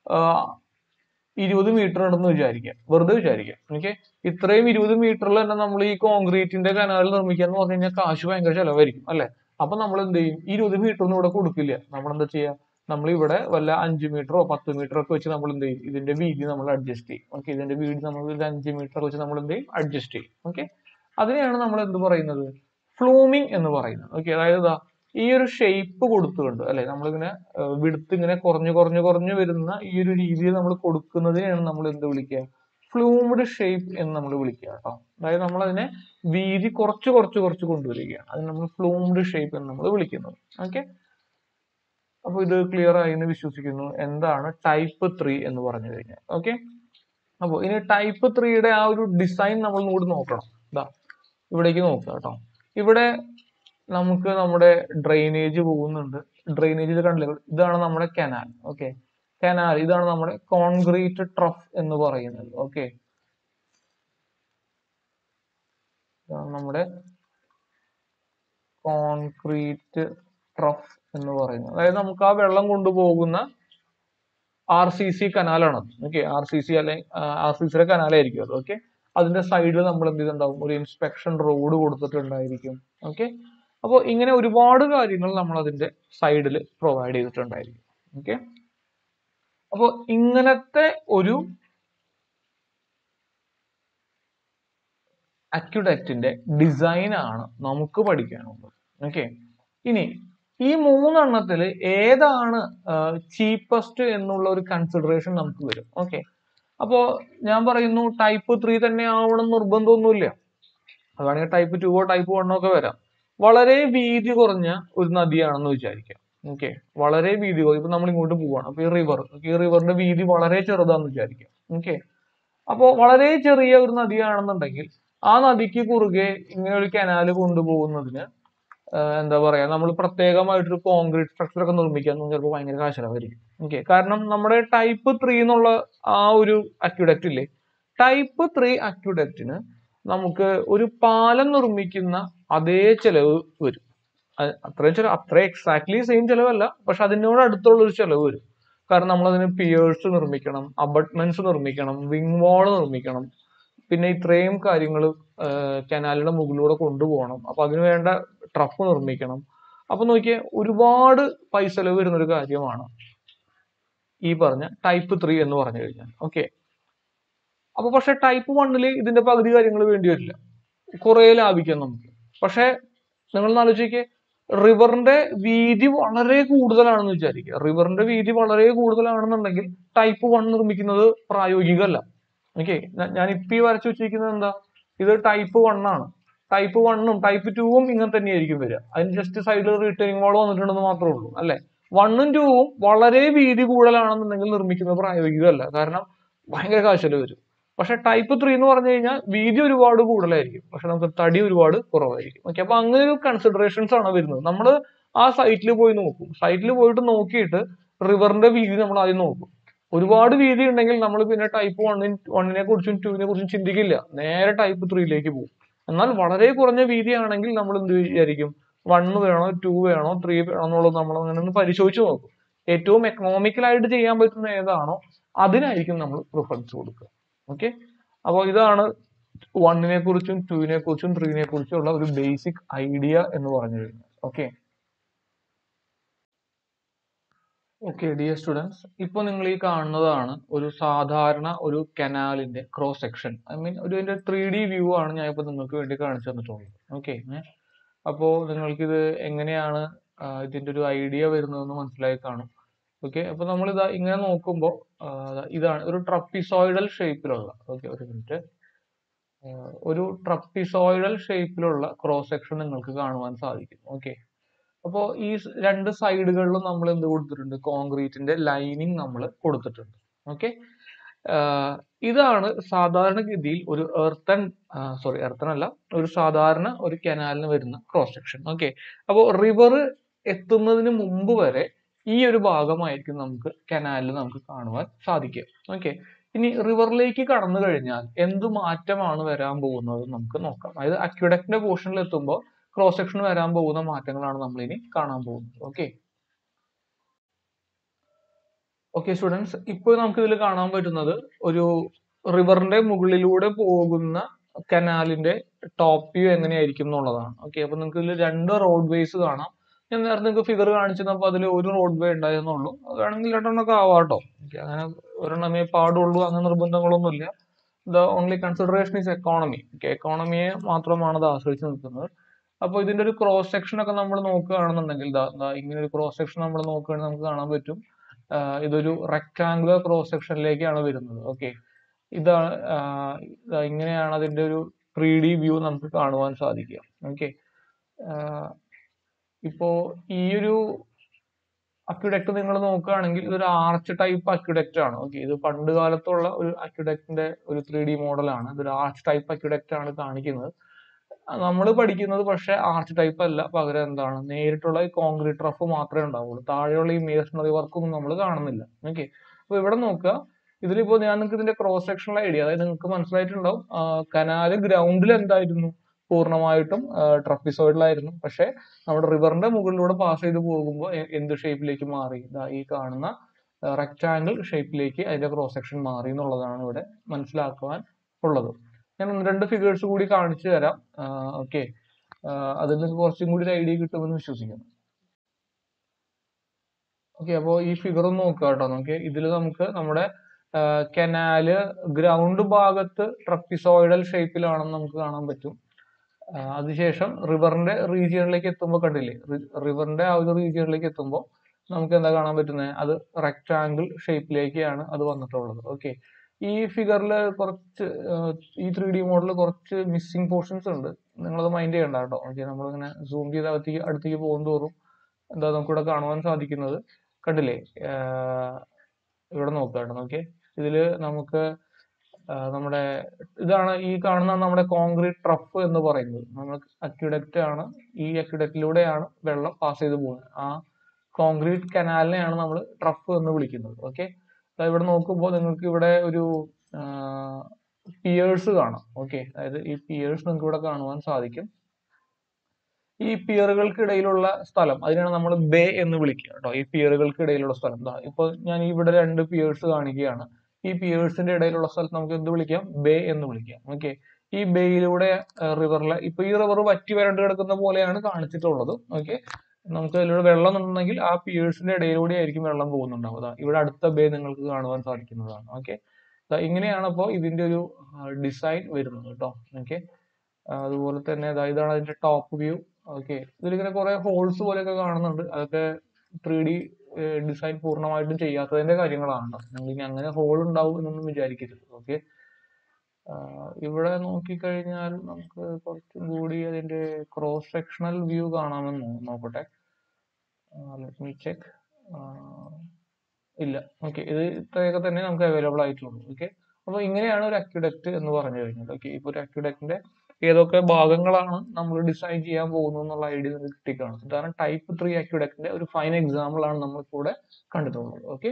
ഇരുപത് മീറ്റർ ഉണ്ടെന്ന് വിചാരിക്കാം വെറുതെ വിചാരിക്കാം ഓക്കെ ഇത്രയും ഇരുപത് മീറ്ററിൽ തന്നെ നമ്മൾ ഈ കോൺക്രീറ്റിന്റെ കനാൽ നിർമ്മിക്കുക എന്ന് പറഞ്ഞു കഴിഞ്ഞാൽ കാശ് ഭയങ്കര ചെലവായിരിക്കും അല്ലെ അപ്പൊ നമ്മൾ എന്ത് ചെയ്യും ഈ ഇരുപത് മീറ്റർ ഒന്നും ഇവിടെ കൊടുക്കില്ല നമ്മൾ എന്താ ചെയ്യാ നമ്മൾ ഇവിടെ വല്ല അഞ്ച് മീറ്ററോ പത്ത് മീറ്ററോ ഒക്കെ വെച്ച് നമ്മൾ എന്ത് ചെയ്യും ഇതിന്റെ വീതി നമ്മൾ അഡ്ജസ്റ്റ് ചെയ്യും ഓക്കെ ഇതിന്റെ വീതി നമ്മൾ ഒരു അഞ്ച് മീറ്റർ വെച്ച് നമ്മൾ എന്ത് ചെയ്യും അഡ്ജസ്റ്റ് ചെയ്യും ഓക്കെ അതിനെയാണ് നമ്മൾ എന്ത് പറയുന്നത് ഫ്ലൂമിങ് എന്ന് പറയുന്നത് ഓക്കെ അതായത് ഇതാ ഈ ഒരു ഷേപ്പ് കൊടുത്തുകൊണ്ട് അല്ലെ നമ്മളിങ്ങനെ വിടുത്ത് ഇങ്ങനെ കുറഞ്ഞു കുറഞ്ഞു കുറഞ്ഞു വരുന്ന ഈ ഒരു രീതിയിൽ നമ്മൾ കൊടുക്കുന്നതിനെയാണ് നമ്മൾ എന്ത് വിളിക്കുക ഫ്ലൂംഡ് ഷേപ്പ് എന്ന് നമ്മൾ വിളിക്കുക കേട്ടോ അതായത് നമ്മൾ അതിനെ വീതി കുറച്ച് കുറച്ച് കുറച്ച് കൊണ്ടുവരികയാണ് അതിന് നമ്മൾ ഫ്ലൂംഡ് ഷേപ്പ് എന്ന് നമ്മൾ വിളിക്കുന്നത് ഓക്കെ അപ്പൊ ഇത് ക്ലിയർ ആയി എന്ന് വിശ്വസിക്കുന്നു എന്താണ് ടൈപ്പ് ത്രീ എന്ന് പറഞ്ഞു കഴിഞ്ഞാൽ ഓക്കെ അപ്പോൾ ഇനി ടൈപ്പ് ത്രീയുടെ ആ ഒരു ഡിസൈൻ നമ്മൾ കൂടി നോക്കണം ഇതാ ഇവിടേക്ക് നോക്കുക കേട്ടോ ഇവിടെ നമുക്ക് നമ്മുടെ ഡ്രെയിനേജ് പോകുന്നുണ്ട് ഡ്രെയിനേജിൽ കണ്ടില്ലേ ഇതാണ് നമ്മുടെ കനാൽ ഓക്കെ കനാൽ ഇതാണ് നമ്മുടെ കോൺക്രീറ്റ് ട്രഫ് എന്ന് പറയുന്നത് ഓക്കെ ഇതാണ് നമ്മുടെ കോൺക്രീറ്റ് ട്രഫ് എന്ന് പറയുന്നത് അതായത് നമുക്ക് ആ വെള്ളം കൊണ്ടുപോകുന്ന ആർ സി സി കനാലാണ് ഓക്കെ ആർ സി സി അല്ലെങ്കിൽ ആർ സി സിയുടെ കനാലായിരിക്കും അത് ഓക്കെ അതിന്റെ സൈഡിൽ നമ്മൾ എന്ത് ചെയ്തിട്ടുണ്ടാവും ഒരു ഇൻസ്പെക്ഷൻ റോഡ് കൊടുത്തിട്ടുണ്ടായിരിക്കും ഓക്കെ അപ്പോൾ ഇങ്ങനെ ഒരുപാട് കാര്യങ്ങൾ നമ്മൾ അതിന്റെ സൈഡിൽ പ്രൊവൈഡ് ചെയ്തിട്ടുണ്ടായിരിക്കും ഓക്കെ അപ്പോൾ ഇങ്ങനത്തെ ഒരു അക്യുഡക്റ്റിന്റെ ഡിസൈൻ ആണ് നമുക്ക് പഠിക്കാനുള്ളത് ഓക്കെ ഇനി ഈ മൂന്നെണ്ണത്തിൽ ഏതാണ് ചീപ്പസ്റ്റ് എന്നുള്ള ഒരു കൺസിഡറേഷൻ നമുക്ക് വരും ഓക്കെ അപ്പോ ഞാൻ പറയുന്നു ടൈപ്പ് ത്രീ തന്നെ ആവണം നിർബന്ധമൊന്നുമില്ല അതാണെങ്കിൽ ടൈപ്പ് ടുവോ ടൈപ്പ് വണ്ണോ ഒക്കെ വരാം വളരെ വീതി കുറഞ്ഞ ഒരു നദിയാണെന്ന് വിചാരിക്കാം ഓക്കെ വളരെ വീതി കുറഞ്ഞ ഇപ്പൊ നമ്മൾ ഇങ്ങോട്ട് പോവാണ് അപ്പൊ ഈ റിവർ ഈ റിവറിന്റെ വീതി വളരെ ചെറുതാന്ന് വിചാരിക്കാം ഓക്കെ അപ്പോ വളരെ ചെറിയ ഒരു നദിയാണെന്നുണ്ടെങ്കിൽ ആ നദിക്ക് കുറുകെ ഇങ്ങനെ ഒരു കനാല് കൊണ്ടുപോകുന്നതിന് ആഹ് എന്താ പറയാ നമ്മൾ പ്രത്യേകമായിട്ടൊരു കോൺക്രീറ്റ് സ്ട്രക്ചർ ഒക്കെ നിർമ്മിക്കാൻ ചിലപ്പോൾ ഭയങ്കര കാശിലായിരിക്കും ഓക്കെ കാരണം നമ്മുടെ ടൈപ്പ് ത്രീ എന്നുള്ള ആ ഒരു അക്യുഡക്റ്റ് ഇല്ലേ ടൈപ്പ് ത്രീ അക്യുഡക്റ്റിന് നമുക്ക് ഒരു പാലം നിർമ്മിക്കുന്ന അതേ ചെലവ് വരും അത് അത്രയും ചെലവ് അത്ര എക്സാക്ട്ലി സെയിം ചെലവല്ല പക്ഷെ അതിനോട് അടുത്തുള്ള ഒരു ചെലവ് വരും കാരണം നമ്മൾ അതിന് പിയേഴ്സ് നിർമ്മിക്കണം അബട്ട്മെന്റ്സ് നിർമ്മിക്കണം വിങ് വാൾ നിർമ്മിക്കണം പിന്നെ ഇത്രയും കാര്യങ്ങൾ കനാലിന്റെ മുകളിലൂടെ കൊണ്ടുപോകണം അപ്പൊ അതിന് വേണ്ട ട്രഫ് നിർമ്മിക്കണം അപ്പൊ നോക്കിയേ ഒരുപാട് പൈസ ചെലവ് വരുന്ന ഒരു കാര്യമാണ് ഈ പറഞ്ഞ ടൈപ്പ് ത്രീ എന്ന് പറഞ്ഞു കഴിഞ്ഞാൽ ഓക്കെ അപ്പൊ പക്ഷെ ടൈപ്പ് വണ്ണില് ഇതിന്റെ പകുതി കാര്യങ്ങൾ വേണ്ടി വരില്ല കുറെ ലാഭിക്കാം നമുക്ക് പക്ഷെ നിങ്ങൾ ആലോചിക്കേ റിവറിന്റെ വീതി വളരെ കൂടുതലാണെന്ന് വിചാരിക്കുക റിവറിന്റെ വീതി വളരെ കൂടുതലാണെന്നുണ്ടെങ്കിൽ ടൈപ്പ് വൺ നിർമ്മിക്കുന്നത് പ്രായോഗികമല്ല ഓക്കെ ഞാൻ ഇപ്പൊ ഈ വരച്ചു വെച്ചിരിക്കുന്നത് എന്താ ഇത് ടൈപ്പ് വൺ ആണ് ടൈപ്പ് വണ്ണും ടൈപ്പ് ടൂവും ഇങ്ങനെ തന്നെയായിരിക്കും വരിക അതിന് ജസ്റ്റ് സൈഡിൽ റിട്ടേണിംഗ് വാൾ വന്നിട്ടുണ്ടെന്ന് മാത്രമേ ഉള്ളൂ അല്ലെ വണ്ണും ടൂവും വളരെ വീതി കൂടുതലാണെന്നുണ്ടെങ്കിൽ നിർമ്മിക്കുന്നത് പ്രായോഗികമല്ല കാരണം ഭയങ്കര കാശല് വരും പക്ഷെ ടൈപ്പ് ത്രീ എന്ന് പറഞ്ഞു കഴിഞ്ഞാൽ വീതി ഒരുപാട് കൂടുതലായിരിക്കും പക്ഷെ നമുക്ക് തടി ഒരുപാട് കുറവായിരിക്കും ഓക്കെ അപ്പൊ അങ്ങനെ ഒരു കൺസിഡറേഷൻസ് ആണ് വരുന്നത് നമ്മൾ ആ സൈറ്റിൽ പോയി നോക്കും സൈറ്റിൽ പോയിട്ട് നോക്കിയിട്ട് റിവറിന്റെ വീതി നമ്മൾ ആദ്യം നോക്കും ഒരുപാട് വീതി ഉണ്ടെങ്കിൽ നമ്മൾ പിന്നെ ടൈപ്പ് വണ്ണിന് വണ്ണിനെ കുറിച്ചും ടൂവിനെ കുറിച്ചും ചിന്തിക്കില്ല നേരെ ടൈപ്പ് ത്രീയിലേക്ക് പോകും എന്നാൽ വളരെ കുറഞ്ഞ വീതിയാണെങ്കിൽ നമ്മൾ എന്ത് വിചാരിക്കും വണ്ണ് വേണോ ടു വേണോ ത്രീ വേണോ എന്നുള്ളത് നമ്മൾ അങ്ങനെ ഒന്ന് പരിശോധിച്ച് നോക്കും ഏറ്റവും എക്കണോമിക്കലായിട്ട് ചെയ്യാൻ പറ്റുന്ന ഏതാണോ അതിനായിരിക്കും നമ്മൾ പ്രിഫറൻസ് കൊടുക്കുക ഓക്കെ അപ്പോൾ ഇതാണ് വണ്ണിനെ കുറിച്ചും ടുവിനെ കുറിച്ചും ത്രീനെ കുറിച്ചും ഉള്ള ഒരു ബേസിക് ഐഡിയ എന്ന് പറഞ്ഞു കഴിഞ്ഞാൽ ഓക്കെ ഓക്കെ ഡിയർ സ്റ്റുഡൻസ് ഇപ്പോൾ നിങ്ങൾ ഈ കാണുന്നതാണ് ഒരു സാധാരണ ഒരു കനാലിന്റെ ക്രോസ് സെക്ഷൻ ഐ മീൻ ഒരു ഇതിന്റെ ത്രീ ഡി വ്യൂ ആണ് ഞാൻ ഇപ്പോൾ നിങ്ങൾക്ക് വേണ്ടി കാണിച്ചു തന്നിട്ടുള്ളത് ഓക്കെ അപ്പോൾ നിങ്ങൾക്കിത് എങ്ങനെയാണ് ആ, ഇതിന്റെ ഒരു ഐഡിയ വരുന്നതെന്ന് മനസ്സിലായി കാണും ഓക്കെ അപ്പോൾ നമ്മൾ ഇതാ ഇങ്ങനെ നോക്കുമ്പോൾ ഇതാണ് ഒരു ട്രപ്പിസോയിഡൽ ഷേപ്പിലുള്ള ഓക്കെ ഒരു മിനിറ്റ് ഒരു ട്രപ്പിസോയിഡൽ ഷേപ്പിലുള്ള ക്രോസ് സെക്ഷൻ നിങ്ങൾക്ക് കാണുവാൻ സാധിക്കും ഓക്കെ അപ്പോൾ ഈ സ് രണ്ട് സൈഡുകളിലും നമ്മൾ എന്ത് കൊടുത്തിട്ടുണ്ട് കോൺക്രീറ്റിന്റെ ലൈനിങ് നമ്മൾ കൊടുത്തിട്ടുണ്ട് ഓക്കെ ഇതാണ് സാധാരണഗതിയിൽ ഒരു എർത്തൺ സോറി എർത്തൺ അല്ല ഒരു സാധാരണ ഒരു കനാലിന് വരുന്ന ക്രോസ് സെക്ഷൻ ഓക്കെ അപ്പോൾ റിവർ എത്തുന്നതിന് മുമ്പ് വരെ ഈ ഒരു ഭാഗമായിരിക്കും നമുക്ക് കനാലിൽ നമുക്ക് കാണുവാൻ സാധിക്കുക ഓക്കെ ഇനി റിവറിലേക്ക് കടന്നു കഴിഞ്ഞാൽ എന്ത് മാറ്റമാണ് വരാൻ പോകുന്നത് നമുക്ക് നോക്കാം അതായത് അക്വിഡക്റ്റിന്റെ പോർഷനിൽ എത്തുമ്പോൾ ക്രോസ് സെക്ഷൻ വരാൻ പോകുന്ന മാറ്റങ്ങളാണ് നമ്മൾ ഇനി കാണാൻ പോകുന്നത് ഓക്കെ ഓക്കെ സ്റ്റുഡൻസ് ഇപ്പോൾ നമുക്ക് ഇതിൽ കാണാൻ പറ്റുന്നത് ഒരു റിവറിന്റെ മുകളിലൂടെ പോകുന്ന കനാലിന്റെ ടോപ്പ് വ്യൂ എങ്ങനെയായിരിക്കും എന്നുള്ളതാണ് ഓക്കെ അപ്പൊ നിങ്ങൾക്ക് ഇതിൽ രണ്ട് റോഡ് വേസ് കാണാം ഞാൻ നേരത്തെ നിങ്ങൾക്ക് ഫിഗർ കാണിച്ചു തന്നപ്പോൾ അതിൽ ഒരു റോഡ് വേ ഉണ്ടായിരുന്നുള്ളൂ അത് വേണമെങ്കിൽ രണ്ടെണ്ണമൊക്കെ ആവാട്ടോ ഓക്കെ അങ്ങനെ ഒരെണ്ണമേ പാടുള്ളൂ അങ്ങനെ നിർബന്ധങ്ങളൊന്നുമില്ല the only consideration is economy okay എക്കോണമിയെ മാത്രമാണ് അത് ആശ്രയിച്ച് നിൽക്കുന്നത് അപ്പോൾ ഇതിന്റെ ഒരു ക്രോസ് സെക്ഷൻ ഒക്കെ നമ്മൾ നോക്കുകയാണെന്നുണ്ടെങ്കിൽ ദാ ദാ ഇങ്ങനെ ഒരു ക്രോസ് സെക്ഷൻ നമ്മൾ നോക്കുകയാണെങ്കിൽ നമുക്ക് കാണാൻ പറ്റും ആഹ് ഇതൊരു റെക്ടാങ്കുലർ ക്രോസ് സെക്ഷനിലേക്കാണ് വരുന്നത് ഓക്കെ ഇതാണ് ആഹ് ഇതാ ഇങ്ങനെയാണ് അതിന്റെ ഒരു ത്രീ ഡി വ്യൂ നമുക്ക് കാണുവാൻ സാധിക്കുക ഓക്കെ ഇപ്പോ ഈ ഒരു അക്യുഡക്ട് നിങ്ങൾ നോക്കുകയാണെങ്കിൽ ഇതൊരു ആർച്ച് ടൈപ്പ് അക്യുഡക്റ്റ് ആണ് ഓക്കെ ഇത് പണ്ട് കാലത്തുള്ള ഒരു അക്യുഡക്റ്റിന്റെ ഒരു ത്രീ ഡി മോഡലാണ് ഇതൊരു ആർച്ച് ടൈപ്പ് അക്യുഡക്റ്റ് ആണ് കാണിക്കുന്നത് നമ്മൾ പഠിക്കുന്നത് പക്ഷെ ആർച്ച് ടൈപ്പ് അല്ല പകരം എന്താണ് നേരിട്ടുള്ള ഈ കോൺക്രീറ്റ് റഫ് മാത്രമേ ഉണ്ടാവുള്ളൂ താഴെയുള്ള ഈ മേഷണറി വർക്കൊന്നും നമ്മൾ കാണുന്നില്ല ഓക്കെ അപ്പൊ ഇവിടെ നോക്കുക ഇതിലിപ്പോ ഞാൻ നിങ്ങൾക്ക് ഇതിന്റെ ക്രോസ് സെക്ഷണൽ ഐഡിയ അതായത് നിങ്ങൾക്ക് മനസ്സിലായിട്ടുണ്ടാവും കനാല് ഗ്രൗണ്ടിൽ എന്തായിരുന്നു പൂർണ്ണമായിട്ടും ട്രപ്പിസോയിഡിലായിരുന്നു പക്ഷെ നമ്മുടെ റിവറിന്റെ മുകളിലൂടെ പാസ് ചെയ്ത് പോകുമ്പോൾ എന്ത് ഷേപ്പിലേക്ക് മാറി ദാ ഈ കാണുന്ന റെക്റ്റാങ്കിൾ ഷേപ്പിലേക്ക് അതിന്റെ ക്രോസ് സെക്ഷൻ മാറി എന്നുള്ളതാണ് ഇവിടെ മനസ്സിലാക്കുവാൻ ഉള്ളത് ഞാൻ ഒന്ന് രണ്ട് ഫിഗേഴ്സ് കൂടി കാണിച്ചു തരാം ഓക്കെ അതിൽ നിന്ന് കുറച്ചും കൂടി ഒരു ഐഡിയ കിട്ടുമെന്ന് വിശ്വസിക്കുന്നു ഓക്കെ അപ്പോൾ ഈ ഫിഗർ ഒന്ന് നോക്കുക കേട്ടോ നോക്കിയേ ഇതിൽ നമുക്ക് നമ്മുടെ കനാല് ഗ്രൗണ്ട് ഭാഗത്ത് ട്രപ്പിസോയിഡൽ ഷേപ്പിലാണെന്ന് നമുക്ക് കാണാൻ പറ്റും ആ, അതിനുശേഷം റിവറിന്റെ റീജിയണിലേക്ക് എത്തുമ്പോൾ കണ്ടില്ലേ റിവറിന്റെ ആ ഒരു റീജിയണിലേക്ക് എത്തുമ്പോൾ നമുക്ക് എന്താ കാണാൻ പറ്റുന്നത് അത് റെക്ടാങ്കിൾ ഷേപ്പിലേക്കാണ് അത് വന്നിട്ടുള്ളത് ഓക്കെ ഈ ഫിഗറിൽ കുറച്ച് ആഹ് ഈ ത്രീ ഡി മോഡൽ കുറച്ച് മിസ്സിംഗ് പോർഷൻസ് ഉണ്ട് നിങ്ങളത് മൈൻഡ് ചെയ്യണ്ട കേട്ടോ ഓക്കെ നമ്മളിങ്ങനെ സൂം ചെയ്ത് അകത്തേക്ക് അടുത്തേക്ക് പോകും തോറും എന്താ നമുക്കിവിടെ കാണുവാൻ സാധിക്കുന്നത് കണ്ടില്ലേ ആഹ് ഇവിടെ നോക്കുക കേട്ടോ നോക്കിയേ ഇതില് നമുക്ക് ആഹ് നമ്മുടെ ഇതാണ് ഈ കാണുന്ന നമ്മുടെ കോൺക്രീറ്റ് ട്രഫ് എന്ന് പറയുന്നത് നമ്മൾ അക്യുഡക്റ്റ് ആണ് ഈ അക്യുഡക്റ്റിലൂടെയാണ് വെള്ളം പാസ് ചെയ്ത് പോകുന്നത് ആ കോൺക്രീറ്റ് കനാലിനെയാണ് നമ്മൾ ട്രഫ് എന്ന് വിളിക്കുന്നത് ഓക്കെ ഇവിടെ നോക്കുമ്പോൾ നിങ്ങൾക്ക് ഇവിടെ ഒരു പിയേഴ്സ് കാണാം ഓക്കെ അതായത് ഈ പിയേഴ്സ് നിങ്ങൾക്ക് ഇവിടെ കാണുവാൻ സാധിക്കും ഈ പിയറുകൾക്കിടയിലുള്ള സ്ഥലം അതിനാണ് നമ്മൾ ബേ എന്ന് വിളിക്കുക കേട്ടോ ഈ പിയറുകൾക്കിടയിലുള്ള സ്ഥലം ദാ ഇപ്പൊ ഞാൻ ഇവിടെ രണ്ട് പിയേഴ്സ് കാണിക്കുകയാണ് ഈ പിയേഴ്സിന്റെ ഇടയിലുള്ള സ്ഥലത്ത് നമുക്ക് എന്ത് വിളിക്കാം ബേ എന്ന് വിളിക്കാം ഓക്കെ ഈ ബേയിലൂടെ റിവറിലെ ഇപ്പൊ ഈ റിവർ വറ്റി വരണ്ട് കിടക്കുന്ന പോലെയാണ് കാണിച്ചിട്ടുള്ളത് ഓക്കെ നമുക്ക് അതിലൂടെ വെള്ളം ഉണ്ടെങ്കിൽ ആ പിയേഴ്സിന്റെ ഇടയിലൂടെ ആയിരിക്കും വെള്ളം പോകുന്നുണ്ടാവുക ദാ ഇവിടെ അടുത്ത ബേ നിങ്ങൾക്ക് കാണുവാൻ സാധിക്കുന്നതാണ് ഓക്കെ ഇങ്ങനെയാണ് അപ്പോൾ ഇതിന്റെ ഒരു ഡിസൈൻ വരുന്നത് കേട്ടോ ഓക്കെ അതുപോലെ തന്നെ ദാ ഇതാണ് അതിന്റെ ടോപ്പ് വ്യൂ ഓക്കെ ഇതിലിങ്ങനെ കുറെ ഹോൾസ് പോലെയൊക്കെ കാണുന്നുണ്ട് അതൊക്കെ ത്രീ ഡി ഡിസൈൻ പൂർണ്ണമായിട്ടും ചെയ്യാത്തതിന്റെ കാര്യങ്ങളാണ് ട്ടോ. നിങ്ങൾ ഇനി അങ്ങനെ ഹോൾ ഉണ്ടാവും എന്നൊന്നും വിചാരിക്കരുത് ഓക്കെ ഇവിടെ നോക്കിക്കഴിഞ്ഞാൽ നമുക്ക് കുറച്ചും കൂടി അതിന്റെ ക്രോസ് സെക്ഷണൽ വ്യൂ കാണാമെന്ന് നോ- നോക്കട്ടെ ലെറ്റ് മീ ചെക്ക് ഇല്ല ഓക്കെ ഇത് ഇത്രയൊക്കെ തന്നെ നമുക്ക് അവൈലബിൾ ആയിട്ടുള്ളൂ ഓക്കെ അപ്പോൾ ഇങ്ങനെയാണ് ഒരു അക്യുഡക്റ്റ് എന്ന് പറഞ്ഞു കഴിഞ്ഞാൽ ഓക്കെ ഇപ്പോൾ ഒരു അക്യുഡക്റ്റിന്റെ ഏതൊക്കെ ഭാഗങ്ങളാണ് നമ്മൾ ഡിസൈൻ ചെയ്യാൻ പോകുന്നത് എന്നുള്ള ഐഡിയ നിങ്ങൾക്ക് കിട്ടിക്കാണും ഇതാണ് ടൈപ്പ് ത്രീ അക്യുഡക്റ്റിന്റെ ഒരു ഫൈൻ എക്സാമ്പിൾ ആണ് നമ്മൾ ഇവിടെ കണ്ടിട്ടുള്ളത് ഓക്കെ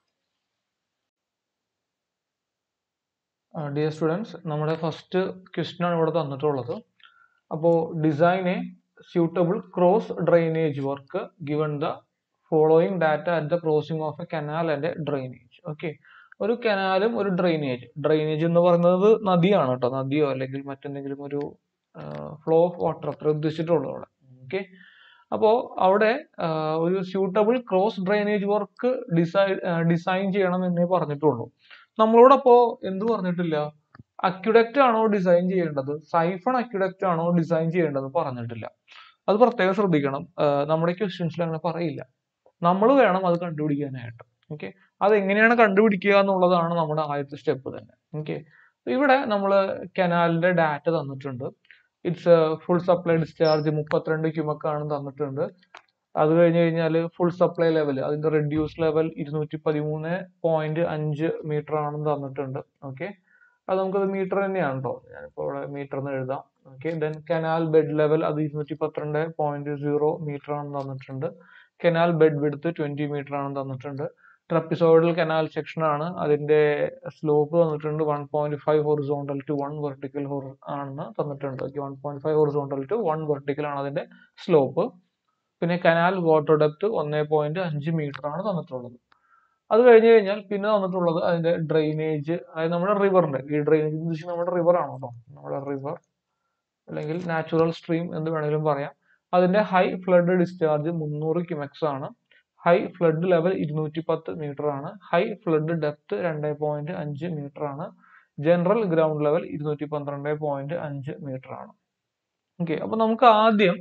ഡിയർ സ്റ്റുഡൻസ് നമ്മുടെ ഫസ്റ്റ് ക്വസ്റ്റ്യൻ ആണ് ഇവിടെ തന്നിട്ടുള്ളത് അപ്പോൾ design a suitable cross drainage work given the following data at the crossing of a canal and a drainage okay ഒരു കനാലും ഒരു ഡ്രെയിനേജ് ഡ്രെയിനേജ് എന്ന് പറയുന്നത് നദിയാണ് കേട്ടോ നദിയോ അല്ലെങ്കിൽ മറ്റെന്തെങ്കിലും ഒരു ഫ്ലോ ഓഫ് വാട്ടർ അത്ര ഉദ്ദേശിച്ചിട്ടുള്ളൂ അവിടെ ഓക്കെ അപ്പോൾ അവിടെ ആ, ഒരു suitable cross drainage work design design ചെയ്യണം എന്നേ പറഞ്ഞിട്ടുള്ളൂ നമ്മളോട് അപ്പോ എന്ത് പറഞ്ഞിട്ടില്ല അക്യുഡക്റ്റ് ആണോ ഡിസൈൻ ചെയ്യേണ്ടത് സൈഫൺ അക്യുഡക്റ്റ് ആണോ ഡിസൈൻ ചെയ്യേണ്ടത് പറഞ്ഞിട്ടില്ല അത് പ്രത്യേകം ശ്രദ്ധിക്കണം ആ, നമ്മുടെ ക്വസ്റ്റ്യൻസിൽ അങ്ങനെ പറയില്ല നമ്മൾ വേണം അത് കണ്ടുപിടിക്കാനായിട്ട് ഓക്കെ അത് എങ്ങനെയാണ് കണ്ടുപിടിക്കുക എന്നുള്ളതാണ് നമ്മുടെ ആദ്യത്തെ സ്റ്റെപ്പ് തന്നെ ഓക്കെ ഇവിടെ നമ്മൾ കനാലിന്റെ ഡാറ്റ തന്നിട്ടുണ്ട് ഇറ്റ്സ് ഫുൾ സപ്ലൈ ഡിസ്ചാർജ് മുപ്പത്തിരണ്ട് ക്യുമക്ക് ആണ് തന്നിട്ടുണ്ട് അത് കഴിഞ്ഞ് കഴിഞ്ഞാൽ ഫുൾ സപ്ലൈ ലെവൽ അതിന്റെ റെഡ്യൂസ് ലെവൽ ഇരുന്നൂറ്റി പതിമൂന്ന് പോയിന്റ് അഞ്ച് മീറ്റർ ആണെന്ന് തന്നിട്ടുണ്ട് ഓക്കെ അത് നമുക്കത് മീറ്റർ തന്നെയാണ് കേട്ടോ ഞാനിപ്പോൾ ഇവിടെ മീറ്റർ എന്ന് എഴുതാം okay then canal bed level അത് ഇരുന്നൂറ്റി പന്ത്രണ്ട് പോയിന്റ് സീറോ മീറ്റർ ആണെന്ന് തന്നിട്ടുണ്ട് canal bed width twenty metre ആണെന്ന് തന്നിട്ടുണ്ട് ട്രപ്പിസോയിഡൽ കനാൽ സെക്ഷൻ ആണ് അതിന്റെ സ്ലോപ്പ് തന്നിട്ടുണ്ട് one point five horizontal to one vertical ആണെന്ന് തന്നിട്ടുണ്ട് okay one point five horizontal to one vertical ആണ് അതിന്റെ സ്ലോപ്പ് പിന്നെ കനാൽ വാട്ടർ ഡെപ്ത് ഒന്നേ പോയിന്റ് അഞ്ച് മീറ്റർ ആണ് തന്നിട്ടുള്ളത് അത് കഴിഞ്ഞ് കഴിഞ്ഞാൽ പിന്നെ തന്നിട്ടുള്ളത് അതിന്റെ ഡ്രെയിനേജ് അതായത് നമ്മുടെ റിവറിന്റെ ഈ ഡ്രെയിനേജ് എന്ന് വെച്ചാൽ നമ്മുടെ റിവർ ആണ് കേട്ടോ നമ്മുടെ റിവർ അല്ലെങ്കിൽ നാച്ചുറൽ സ്ട്രീം എന്ന് വേണമെങ്കിലും പറയാം അതിന്റെ ഹൈ ഫ്ലഡ് ഡിസ്ചാർജ് മുന്നൂറ് ക്യുമെക്സ് ആണ് ഹൈ ഫ്ലഡ് ലെവൽ ഇരുന്നൂറ്റി പത്ത് മീറ്റർ ആണ് ഹൈ ഫ്ലഡ് ഡെപ്ത് രണ്ട് പോയിന്റ് അഞ്ച് മീറ്റർ ആണ് ജനറൽ ഗ്രൗണ്ട് ലെവൽ ഇരുന്നൂറ്റി പന്ത്രണ്ട് പോയിന്റ് അഞ്ച് മീറ്റർ ആണ് ഓക്കെ അപ്പൊ നമുക്ക് ആദ്യം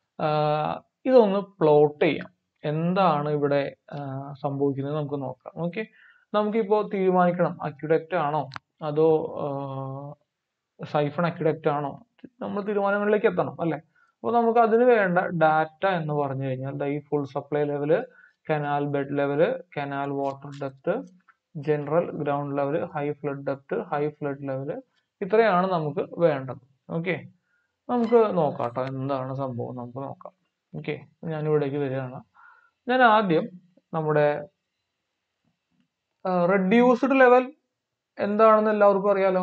ആഹ് ഇതൊന്ന് പ്ലോട്ട് ചെയ്യാം എന്താണ് ഇവിടെ ആഹ് സംഭവിക്കുന്നത് നമുക്ക് നോക്കാം ഓക്കെ നമുക്കിപ്പോ തീരുമാനിക്കണം അക്യുഡക്റ്റ് ആണോ അതോ സൈഫൺ അക്യുഡക്റ്റ് ആണോ നമ്മൾ തീരുമാനങ്ങളിലേക്ക് എത്തണം അല്ലെ അപ്പോൾ നമുക്ക് അതിന് വേണ്ട ഡാറ്റ എന്ന് പറഞ്ഞു കഴിഞ്ഞാൽ ദാ ഈ full supply level canal bed level canal water depth general ground level high flood depth high flood level ഇത്രയാണ് നമുക്ക് വേണ്ടത് ഓക്കെ നമുക്ക് നോക്കാം കേട്ടോ എന്താണ് സംഭവം നമുക്ക് നോക്കാം ഓക്കെ ഞാൻ ഇവിടേക്ക് വരികയാണ് ഞാൻ ആദ്യം നമ്മുടെ റെഡ്യൂസ്ഡ് ലെവൽ എന്താണെന്ന് എല്ലാവർക്കും അറിയാലോ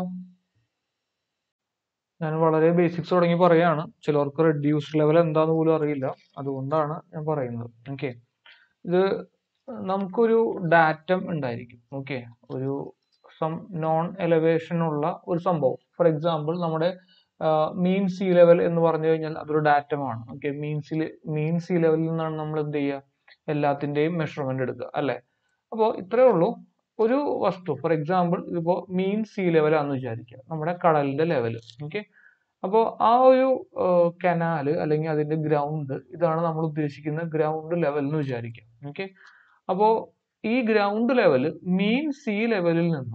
ഞാൻ വളരെ ബേസിക്സ് തുടങ്ങി പറയാണ് ചിലർക്ക് റെഡ്യൂസ്ഡ് ലെവൽ എന്താന്ന് പോലും അറിയില്ല അതുകൊണ്ടാണ് ഞാൻ പറയുന്നത് ഓക്കെ ഇത് നമുക്കൊരു ഡാറ്റം ഉണ്ടായിരിക്കും ഓക്കെ ഒരു സം നോൺ എലവേഷൻ ഉള്ള ഒരു സംഭവം ഫോർ എക്സാമ്പിൾ നമ്മുടെ മീൻ സീ ലെവൽ എന്ന് പറഞ്ഞു കഴിഞ്ഞാൽ അതൊരു ഡാറ്റമാണ് okay mean sea mean sea ലെവലിൽ നിന്നാണ് നമ്മൾ എന്ത് ചെയ്യുക എല്ലാത്തിന്റെയും മെഷർമെന്റ് എടുക്കുക അല്ലെ അപ്പോൾ ഇത്രയേ ഉള്ളൂ ഒരു വസ്തു ഫോർ എക്സാമ്പിൾ ഇതിപ്പോ മീൻ സീ ലെവൽ ആണെന്ന് വിചാരിക്കുക നമ്മുടെ കടലിന്റെ ലെവൽ ഓക്കെ അപ്പോൾ ആ ഒരു കനാല് അല്ലെങ്കിൽ അതിന്റെ ഗ്രൗണ്ട് ഇതാണ് നമ്മൾ ഉദ്ദേശിക്കുന്ന ഗ്രൗണ്ട് ലെവൽ എന്ന് വിചാരിക്കുക ഓക്കെ അപ്പോൾ ഈ ഗ്രൗണ്ട് ലെവൽ മീൻ സീ ലെവലിൽ നിന്നും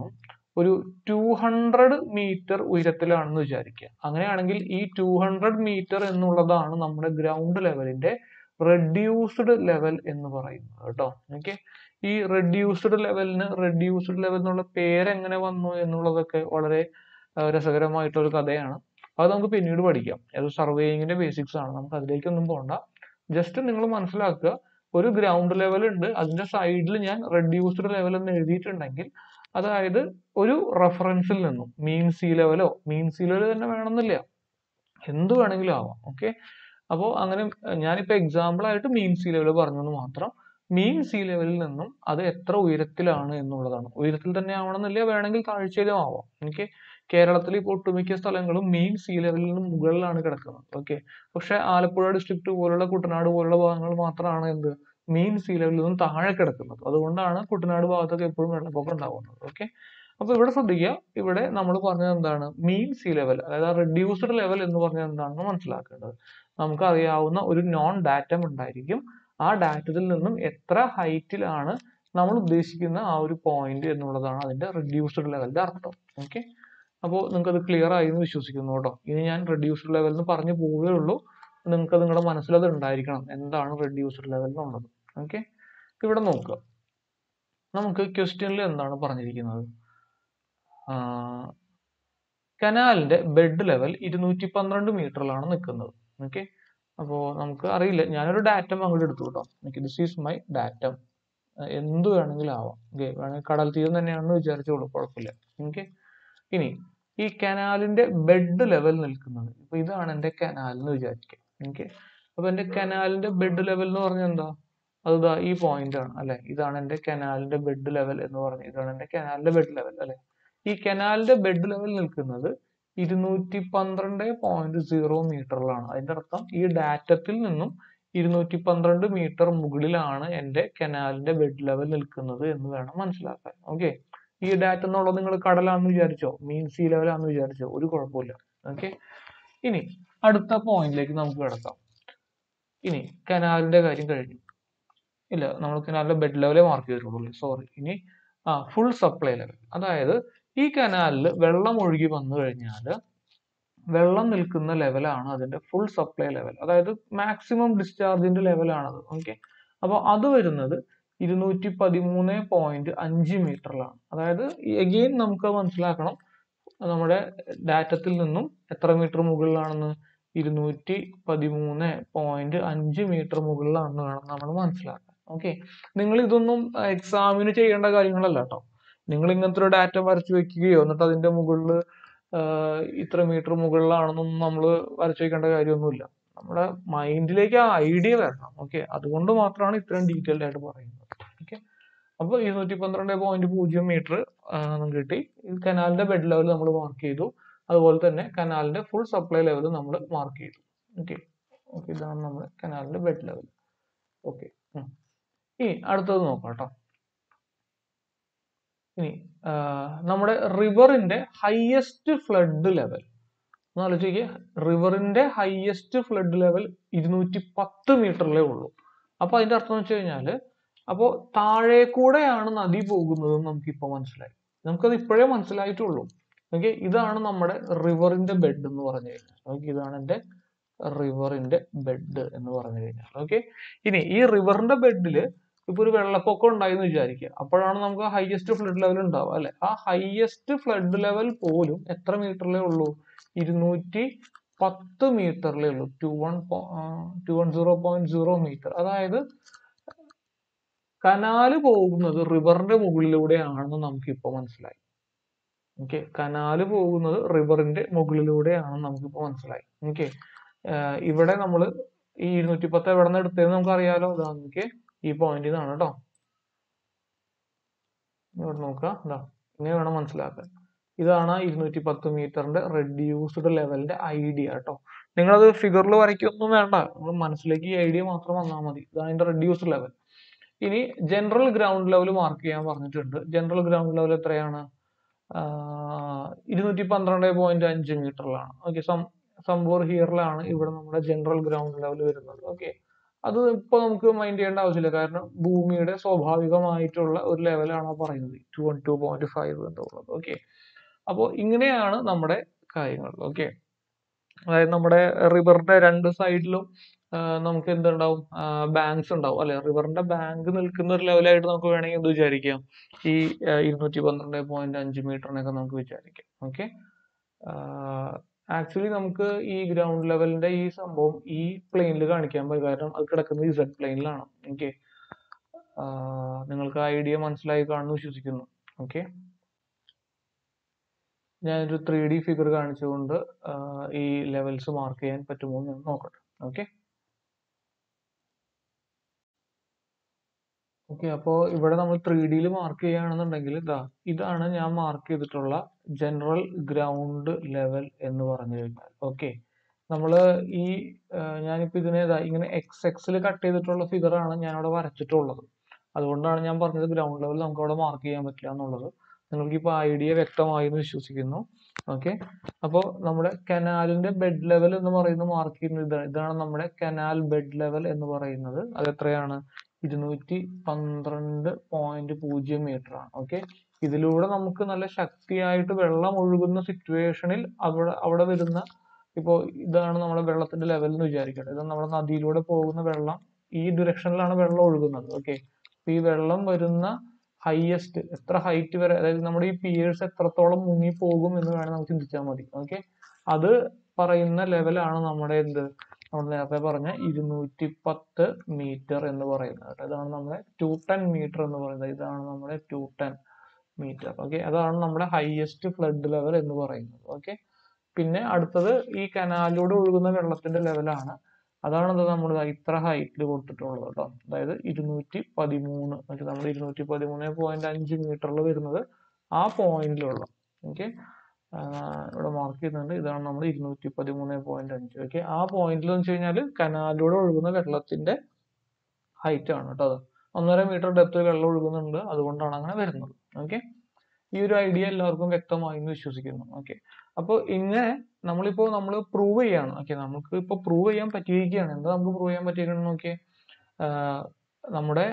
ഒരു ടു ഹൺഡ്രഡ് മീറ്റർ ഉയരത്തിലാണെന്ന് വിചാരിക്കുക അങ്ങനെയാണെങ്കിൽ ഈ ടു ഹൺഡ്രഡ് മീറ്റർ എന്നുള്ളതാണ് നമ്മുടെ ഗ്രൗണ്ട് ലെവലിന്റെ റെഡ്യൂസ്ഡ് ലെവൽ എന്ന് പറയുന്നത് കേട്ടോ ഓക്കെ ഈ റെഡ്യൂസ്ഡ് ലെവലിന് റെഡ്യൂസ്ഡ് ലെവൽ എന്നുള്ള പേര് എങ്ങനെ വന്നു എന്നുള്ളതൊക്കെ വളരെ ആ, രസകരമായിട്ടുള്ള ഒരു കഥയാണ് അത് നമുക്ക് പിന്നീട് പഠിക്കാം അത് സർവേയിങ്ങിന്റെ ബേസിക്സ് ആണ് നമുക്ക് അതിലേക്കൊന്നും പോകണ്ട ജസ്റ്റ് നിങ്ങൾ മനസ്സിലാക്കുക ഒരു ഗ്രൗണ്ട് ലെവൽ ഉണ്ട് അതിന്റെ സൈഡിൽ ഞാൻ റെഡ്യൂസ്ഡ് ലെവൽ എന്ന് എഴുതിയിട്ടുണ്ടെങ്കിൽ അതായത് ഒരു റെഫറൻസിൽ നിന്നും മീൻ സി ലെവലോ മീൻ സി ലെവൽ തന്നെ വേണമെന്നില്ല എന്ത് വേണമെങ്കിലും ആവാം ഓക്കെ അപ്പോൾ അങ്ങനെ അഹ് ഞാനിപ്പോ എക്സാമ്പിൾ ആയിട്ട് മീൻ സി ലെവൽ പറഞ്ഞു എന്ന് മാത്രം മീൻ സി ലെവലിൽ നിന്നും അത് എത്ര ഉയരത്തിലാണ് എന്നുള്ളതാണ് ഉയരത്തിൽ തന്നെ ആവണമെന്നില്ല വേണമെങ്കിൽ താഴ്ചയിലും ആവാം ഓക്കെ കേരളത്തിൽ ഇപ്പോൾ ഒട്ടുമിക്ക സ്ഥലങ്ങളും മീൻ സി ലെവലിൽ നിന്നും മുകളിലാണ് കിടക്കുന്നത് ഓക്കെ പക്ഷെ ആലപ്പുഴ ഡിസ്ട്രിക്ട് പോലുള്ള കുട്ടനാട് പോലുള്ള ഭാഗങ്ങൾ മാത്രമാണ് എന്ത് മീൻ സി ലെവലിൽ നിന്നും താഴെ കിടക്കുന്നത് അതുകൊണ്ടാണ് കുട്ടനാട് ഭാഗത്തൊക്കെ എപ്പോഴും വെള്ളപ്പൊക്കം ഉണ്ടാവുന്നത് ഓക്കെ അപ്പൊ ഇവിടെ ശ്രദ്ധിക്കുക ഇവിടെ നമ്മൾ പറഞ്ഞത് എന്താണ് മീൻ സി ലെവൽ അതായത് റെഡ്യൂസ്ഡ് ലെവൽ എന്ന് പറഞ്ഞത് എന്താണെന്ന് മനസ്സിലാക്കേണ്ടത് നമുക്ക് അറിയാവുന്ന ഒരു നോൺ ഡാറ്റം ഉണ്ടായിരിക്കും ആ ഡാറ്റത്തിൽ നിന്നും എത്ര ഹൈറ്റിലാണ് നമ്മൾ ഉദ്ദേശിക്കുന്ന ആ ഒരു പോയിന്റ് എന്നുള്ളതാണ് അതിന്റെ റെഡ്യൂസ്ഡ് ലെവലിന്റെ അർത്ഥം ഓക്കെ അപ്പോൾ നിങ്ങൾക്ക് അത് ക്ലിയർ ആയി എന്ന് വിശ്വസിക്കുന്നു കേട്ടോ ഇനി ഞാൻ റെഡ്യൂസ്ഡ് ലെവൽ എന്ന് പറഞ്ഞു പോവുകയേ ഉള്ളൂ നിങ്ങൾക്ക് നിങ്ങളുടെ മനസ്സിൽ അത് ഉണ്ടായിരിക്കണം എന്താണ് റെഡ്യൂസ്ഡ് ലെവൽ എന്നുള്ളത് ഓക്കെ ഇവിടെ നോക്കുക നമുക്ക് ക്വസ്റ്റ്യനിൽ എന്താണ് പറഞ്ഞിരിക്കുന്നത് കനാലിന്റെ ബെഡ് ലെവൽ ഇരുന്നൂറ്റി പന്ത്രണ്ട് മീറ്ററിലാണ് നിൽക്കുന്നത് ഓക്കെ അപ്പോൾ നമുക്ക് അറിയില്ല ഞാനൊരു ഡാറ്റം അങ്ങോട്ട് എടുത്തു കേട്ടോ എനിക്ക് ദിസ് ഈസ് മൈ ഡാറ്റം എന്ത് വേണമെങ്കിലും ആവാം ഓക്കെ വേണമെങ്കിൽ കടൽ തീരം തന്നെയാണെന്ന് വിചാരിച്ചോളൂ കുഴപ്പമില്ല ഓക്കെ ഇനി ഈ കനാലിന്റെ ബെഡ് ലെവൽ നിൽക്കുന്നത് ഇപ്പൊ ഇതാണ് എന്റെ കനാൽ എന്ന് വിചാരിക്കുക ഓക്കെ അപ്പൊ എന്റെ കനാലിന്റെ ബെഡ് ലെവൽ എന്ന് പറഞ്ഞാൽ എന്താ അത് ദാ ഈ പോയിന്റ് ആണ് അല്ലെ ഇതാണ് എന്റെ കനാലിന്റെ ബെഡ് ലെവൽ എന്ന് പറഞ്ഞ ഇതാണ് എന്റെ കനാലിന്റെ ബെഡ് ലെവൽ അല്ലെ ഈ കനാലിന്റെ ബെഡ് ലെവൽ നിൽക്കുന്നത് ഇരുന്നൂറ്റി പന്ത്രണ്ട് പോയിന്റ് സീറോ മീറ്ററിലാണ് അതിന്റെ അർത്ഥം ഈ ഡാറ്റത്തിൽ നിന്നും ഇരുന്നൂറ്റി പന്ത്രണ്ട് മീറ്റർ മുകളിലാണ് എന്റെ കനാലിന്റെ ബെഡ് ലെവൽ നിൽക്കുന്നത് എന്ന് വേണം മനസ്സിലാക്കാൻ ഓക്കെ ഈ ഡാറ്റ എന്നുള്ളത് നിങ്ങൾ കടലാണെന്ന് വിചാരിച്ചോ മീൻ സീ ലെവലാണെന്ന് വിചാരിച്ചോ ഒരു കുഴപ്പമില്ല ഓക്കെ ഇനി അടുത്ത പോയിന്റിലേക്ക് നമുക്ക് കിടക്കാം ഇനി കനാലിന്റെ കാര്യം കഴിഞ്ഞു ഇല്ല നമ്മൾ കനാലിന്റെ ബെഡ് ലെവലേ മാർക്ക് ചെയ്തിട്ടുള്ളൂ സോറി ഇനി ആ ഫുൾ സപ്ലൈ ലെവൽ അതായത് ഈ കനാലിൽ വെള്ളം ഒഴുകി വന്നു കഴിഞ്ഞാൽ വെള്ളം നിൽക്കുന്ന ലെവലാണ് അതിന്റെ ഫുൾ സപ്ലൈ ലെവൽ അതായത് മാക്സിമം ഡിസ്ചാർജിന്റെ ലെവലാണത് ഓക്കെ അപ്പോൾ അത് വരുന്നത് ഇരുന്നൂറ്റി പതിമൂന്ന് പോയിന്റ് അഞ്ച് മീറ്ററിലാണ് അതായത് എഗെയിൻ നമുക്ക് മനസ്സിലാക്കണം നമ്മുടെ ഡാറ്റത്തിൽ നിന്നും എത്ര മീറ്റർ മുകളിലാണെന്ന് ഇരുന്നൂറ്റി പതിമൂന്ന് പോയിന്റ് അഞ്ച് മീറ്റർ മുകളിലാണെന്ന് വേണം നമ്മൾ മനസ്സിലാക്കാൻ ഓക്കെ നിങ്ങൾ ഇതൊന്നും എക്സാമിന് ചെയ്യേണ്ട കാര്യങ്ങളല്ല കേട്ടോ നിങ്ങൾ ഇങ്ങനത്തെ ഒരു ഡാറ്റ വരച്ചു വെക്കുകയോ എന്നിട്ട് അതിന്റെ മുകളിൽ ഇത്ര മീറ്റർ മുകളിലാണെന്നൊന്നും നമ്മൾ വരച്ചു വെക്കേണ്ട കാര്യമൊന്നുമില്ല നമ്മുടെ മൈൻഡിലേക്ക് ആ ഐഡിയ വരണം ഓക്കെ അതുകൊണ്ട് മാത്രമാണ് ഇത്രയും ഡീറ്റെയിൽഡ് ആയിട്ട് പറയുന്നത് ഓക്കെ അപ്പോൾ ഇരുന്നൂറ്റി പന്ത്രണ്ട് പോയിന്റ് പൂജ്യം മീറ്റർ കിട്ടി ഈ കനാലിന്റെ ബെഡ് ലെവൽ നമ്മൾ മാർക്ക് ചെയ്തു അതുപോലെ തന്നെ കനാലിന്റെ ഫുൾ സപ്ലൈ ലെവൽ നമ്മൾ മാർക്ക് ചെയ്തു ഓക്കെ ഓക്കെ ഇതാണ് നമ്മുടെ കനാലിന്റെ ബെഡ് ലെവൽ ഓക്കെ ഇനി അടുത്തത് നോക്കാം കേട്ടോ ഇനി ആ, നമ്മുടെ റിവറിന്റെ ഹയസ്റ്റ് ഫ്ലഡ് ലെവൽ ഒന്ന് ആലോചിക്കുക റിവറിന്റെ ഹയസ്റ്റ് ഫ്ലഡ് ലെവൽ ഇരുന്നൂറ്റി പത്ത് മീറ്ററിലേ ഉള്ളൂ അപ്പൊ അതിന്റെ അർത്ഥം എന്ന് വെച്ച് കഴിഞ്ഞാല് അപ്പോ താഴെ കൂടെയാണ് നദി പോകുന്നത് നമുക്ക് ഇപ്പൊ മനസ്സിലായി നമുക്കത് ഇപ്പോഴേ മനസ്സിലായിട്ടുള്ളൂ ഓക്കെ ഇതാണ് നമ്മുടെ റിവറിന്റെ ബെഡ് എന്ന് പറഞ്ഞു കഴിഞ്ഞാൽ ഓക്കെ ഇതാണ് എന്റെ റിവറിന്റെ ബെഡ് എന്ന് പറഞ്ഞു കഴിഞ്ഞാൽ ഓക്കെ ഇനി ഈ റിവറിന്റെ ബെഡില് ഇപ്പൊ ഒരു വെള്ളപ്പൊക്കം ഉണ്ടായി എന്ന് വിചാരിക്കുക അപ്പോഴാണ് നമുക്ക് ഹയസ്റ്റ് ഫ്ലഡ് ലെവൽ ഉണ്ടാവുക അല്ലെ ആ ഹയസ്റ്റ് ഫ്ലഡ് ലെവൽ പോലും എത്ര മീറ്ററിലേ ഉള്ളൂ ഇരുന്നൂറ്റി പത്ത് മീറ്ററിലേ ഉള്ളൂ two one two one zero point zero metre അതായത് കനാല് പോകുന്നത് റിവറിന്റെ മുകളിലൂടെയാണെന്ന് നമുക്ക് ഇപ്പൊ മനസ്സിലായി ഓക്കെ കനാല് പോകുന്നത് റിവറിന്റെ മുകളിലൂടെയാണെന്ന് നമുക്കിപ്പോ മനസ്സിലായി ഓക്കെ ഇവിടെ നമ്മൾ ഈ ഇരുന്നൂറ്റി പത്ത് എവിടെ നിന്ന് എടുത്തതെന്ന് നമുക്ക് അറിയാലോ ഇതാ നമുക്ക് ഈ പോയിന്റിൽ നിന്നാണ് കേട്ടോ ഇവിടെ നോക്കുക ഇതാ ഇങ്ങനെ വേണം മനസ്സിലാക്കാൻ ഇതാണ് ഇരുന്നൂറ്റി പത്ത് മീറ്ററിന്റെ റെഡ്യൂസ്ഡ് ലെവലിന്റെ ഐഡിയ കേട്ടോ നിങ്ങളത് ഫിഗറിൽ വരയ്ക്കൊന്നും വേണ്ട നമ്മൾ മനസ്സിലേക്ക് ഈ ഐഡിയ മാത്രം വന്നാൽ മതി ഇതാണ് അതിന്റെ റെഡ്യൂസ്ഡ് ലെവൽ ഇനി ജനറൽ ഗ്രൗണ്ട് ലെവൽ മാർക്ക് ചെയ്യാൻ പറഞ്ഞിട്ടുണ്ട് ജനറൽ ഗ്രൗണ്ട് ലെവൽ എത്രയാണ് ഇരുന്നൂറ്റി പന്ത്രണ്ട് പോയിന്റ് അഞ്ച് മീറ്ററിലാണ് ഓക്കെ സംഭവം ഹിയറിലാണ് ഇവിടെ നമ്മുടെ ജനറൽ ഗ്രൗണ്ട് ലെവൽ വരുന്നത് ഓക്കെ അത് ഇപ്പൊ നമുക്ക് മൈൻഡ് ചെയ്യേണ്ട ആവശ്യമില്ല കാരണം ഭൂമിയുടെ സ്വാഭാവികമായിട്ടുള്ള ഒരു ലെവലാണ് പറയുന്നത് two one two point five എന്നുള്ളത് ഓക്കെ അപ്പോൾ ഇങ്ങനെയാണ് നമ്മുടെ കാര്യങ്ങൾ ഓക്കെ അതായത് നമ്മുടെ റിവറിന്റെ രണ്ട് സൈഡിലും നമുക്ക് എന്തുണ്ടാവും ബാങ്ക്സ് ഉണ്ടാവും അല്ലെ റിവറിന്റെ ബാങ്ക് നിൽക്കുന്ന ഒരു ലെവലായിട്ട് നമുക്ക് വേണമെങ്കിൽ എന്ത് വിചാരിക്കാം ഈ ഇരുന്നൂറ്റി പന്ത്രണ്ട് പോയിന്റ് അഞ്ച് മീറ്ററിനൊക്കെ നമുക്ക് വിചാരിക്കാം ഓക്കെ ആക്ച്വലി നമുക്ക് ഈ ഗ്രൗണ്ട് ലെവലിന്റെ ഈ സംഭവം ഈ പ്ലെയിനിൽ കാണിക്കാൻ പറ്റും കാരണം അത് കിടക്കുന്നത് ഇസഡ് പ്ലെയിനിലാണ് ഓക്കെ നിങ്ങൾക്ക് ഐഡിയ മനസ്സിലായി കാണുന്നു വിശ്വസിക്കുന്നു ഓക്കെ ഞാനൊരു ത്രീ ഡി ഫിഗർ കാണിച്ചുകൊണ്ട് ആഹ് ഈ ലെവൽസ് മാർക്ക് ചെയ്യാൻ പറ്റുമോ എന്ന് ഞാൻ നോക്കട്ടെ ഓക്കെ ഓക്കെ അപ്പോൾ ഇവിടെ നമ്മൾ ത്രീ ഡിയിൽ മാർക്ക് ചെയ്യുകയാണെന്നുണ്ടെങ്കിൽ ഇതാ ഇതാണ് ഞാൻ മാർക്ക് ചെയ്തിട്ടുള്ള ജനറൽ ഗ്രൗണ്ട് ലെവൽ എന്ന് പറഞ്ഞു കഴിഞ്ഞാൽ ഓക്കെ നമ്മൾ ഈ ആഹ് ഞാനിപ്പോൾ ഇതിനെ ഇതാ ഇങ്ങനെ എക്സ് എക്സിൽ കട്ട് ചെയ്തിട്ടുള്ള ഫിഗർ ആണ് ഞാൻ അവിടെ വരച്ചിട്ടുള്ളത് അതുകൊണ്ടാണ് ഞാൻ പറഞ്ഞത് ഗ്രൗണ്ട് ലെവൽ നമുക്ക് അവിടെ മാർക്ക് ചെയ്യാൻ പറ്റില്ല എന്നുള്ളത് നിങ്ങൾക്ക് ഇപ്പോൾ ഐഡിയ വ്യക്തമായി എന്ന് വിശ്വസിക്കുന്നു ഓക്കെ അപ്പോൾ നമ്മുടെ കനാലിന്റെ ബെഡ് ലെവൽ എന്ന് പറയുന്നത് മാർക്ക് ചെയ്യുന്നത് ഇതാണ് ഇതാണ് നമ്മുടെ കനാൽ ബെഡ് ലെവൽ എന്ന് പറയുന്നത് അത് എത്രയാണ് ഇരുന്നൂറ്റി പന്ത്രണ്ട് പോയിന്റ് പൂജ്യം മീറ്റർ ആണ് ഓക്കെ ഇതിലൂടെ നമുക്ക് നല്ല ശക്തിയായിട്ട് വെള്ളം ഒഴുകുന്ന സിറ്റുവേഷനിൽ അവിടെ അവിടെ വരുന്ന ഇപ്പോൾ ഇതാണ് നമ്മുടെ വെള്ളത്തിന്റെ ലെവൽ എന്ന് വിചാരിക്കട്ടെ ഇത് നമ്മുടെ നദിയിലൂടെ പോകുന്ന വെള്ളം ഈ ഡിറക്ഷനിലാണ് വെള്ളം ഒഴുകുന്നത് ഓക്കെ ഈ വെള്ളം വരുന്ന ഹയസ്റ്റ് എത്ര ഹൈറ്റ് വരെ അതായത് നമ്മുടെ ഈ പിയേഴ്സ് എത്രത്തോളം മുങ്ങി പോകും എന്ന് വേണം നമുക്ക് ചിന്തിച്ചാൽ മതി ഓക്കെ അത് പറയുന്ന ലെവലാണ് നമ്മുടെ എന്ത് നമ്മൾ നേരത്തെ പറഞ്ഞ ഇരുന്നൂറ്റി പത്ത് മീറ്റർ എന്ന് പറയുന്നത് കേട്ടോ ഇതാണ് നമ്മുടെ ടു ടെൻ മീറ്റർ എന്ന് പറയുന്നത് ഇതാണ് നമ്മുടെ ടു ടെൻ മീറ്റർ ഓക്കെ അതാണ് നമ്മുടെ ഹയസ്റ്റ് ഫ്ലഡ് ലെവൽ എന്ന് പറയുന്നത് ഓക്കെ പിന്നെ അടുത്തത് ഈ കനാലിലൂടെ ഒഴുകുന്ന വെള്ളത്തിന്റെ ലെവലാണ് അതാണ് എന്താ നമ്മൾ ഇത്ര ഹൈറ്റിൽ കൊടുത്തിട്ടുള്ളത് കേട്ടോ അതായത് ഇരുന്നൂറ്റി പതിമൂന്ന് നമ്മൾ ഇരുന്നൂറ്റി പതിമൂന്ന് പോയിന്റ് അഞ്ച് മീറ്ററിൽ വരുന്നത് ആ പോയിന്റിലുള്ള ഓക്കെ ഇവിടെ മാർക്ക് ചെയ്യുന്നുണ്ട് ഇതാണ് നമ്മുടെ ഇരുന്നൂറ്റി പതിമൂന്ന് പോയിന്റ് അഞ്ച് ഓക്കെ ആ പോയിന്റിൽ എന്ന് വെച്ച് കഴിഞ്ഞാൽ കനാലിലൂടെ ഒഴുകുന്ന വെള്ളത്തിന്റെ ഹൈറ്റ് ആണ് കേട്ടോ അത് ഒന്നര മീറ്റർ ഡെപ്ത് വെള്ളം ഒഴുകുന്നുണ്ട് അതുകൊണ്ടാണ് അങ്ങനെ വരുന്നത് ഓക്കെ ഈ ഒരു ഐഡിയ എല്ലാവർക്കും വ്യക്തമായി എന്ന് വിശ്വസിക്കുന്നു ഓക്കെ അപ്പോൾ ഇങ്ങനെ നമ്മളിപ്പോ നമ്മൾ പ്രൂവ് ചെയ്യാണ് ഓക്കെ നമുക്ക് ഇപ്പൊ പ്രൂവ് ചെയ്യാൻ പറ്റിയിരിക്കുകയാണ് എന്താ നമുക്ക് പ്രൂവ് ചെയ്യാൻ പറ്റിയിരിക്കണം നോക്കിയേ ആഹ് നമ്മുടെ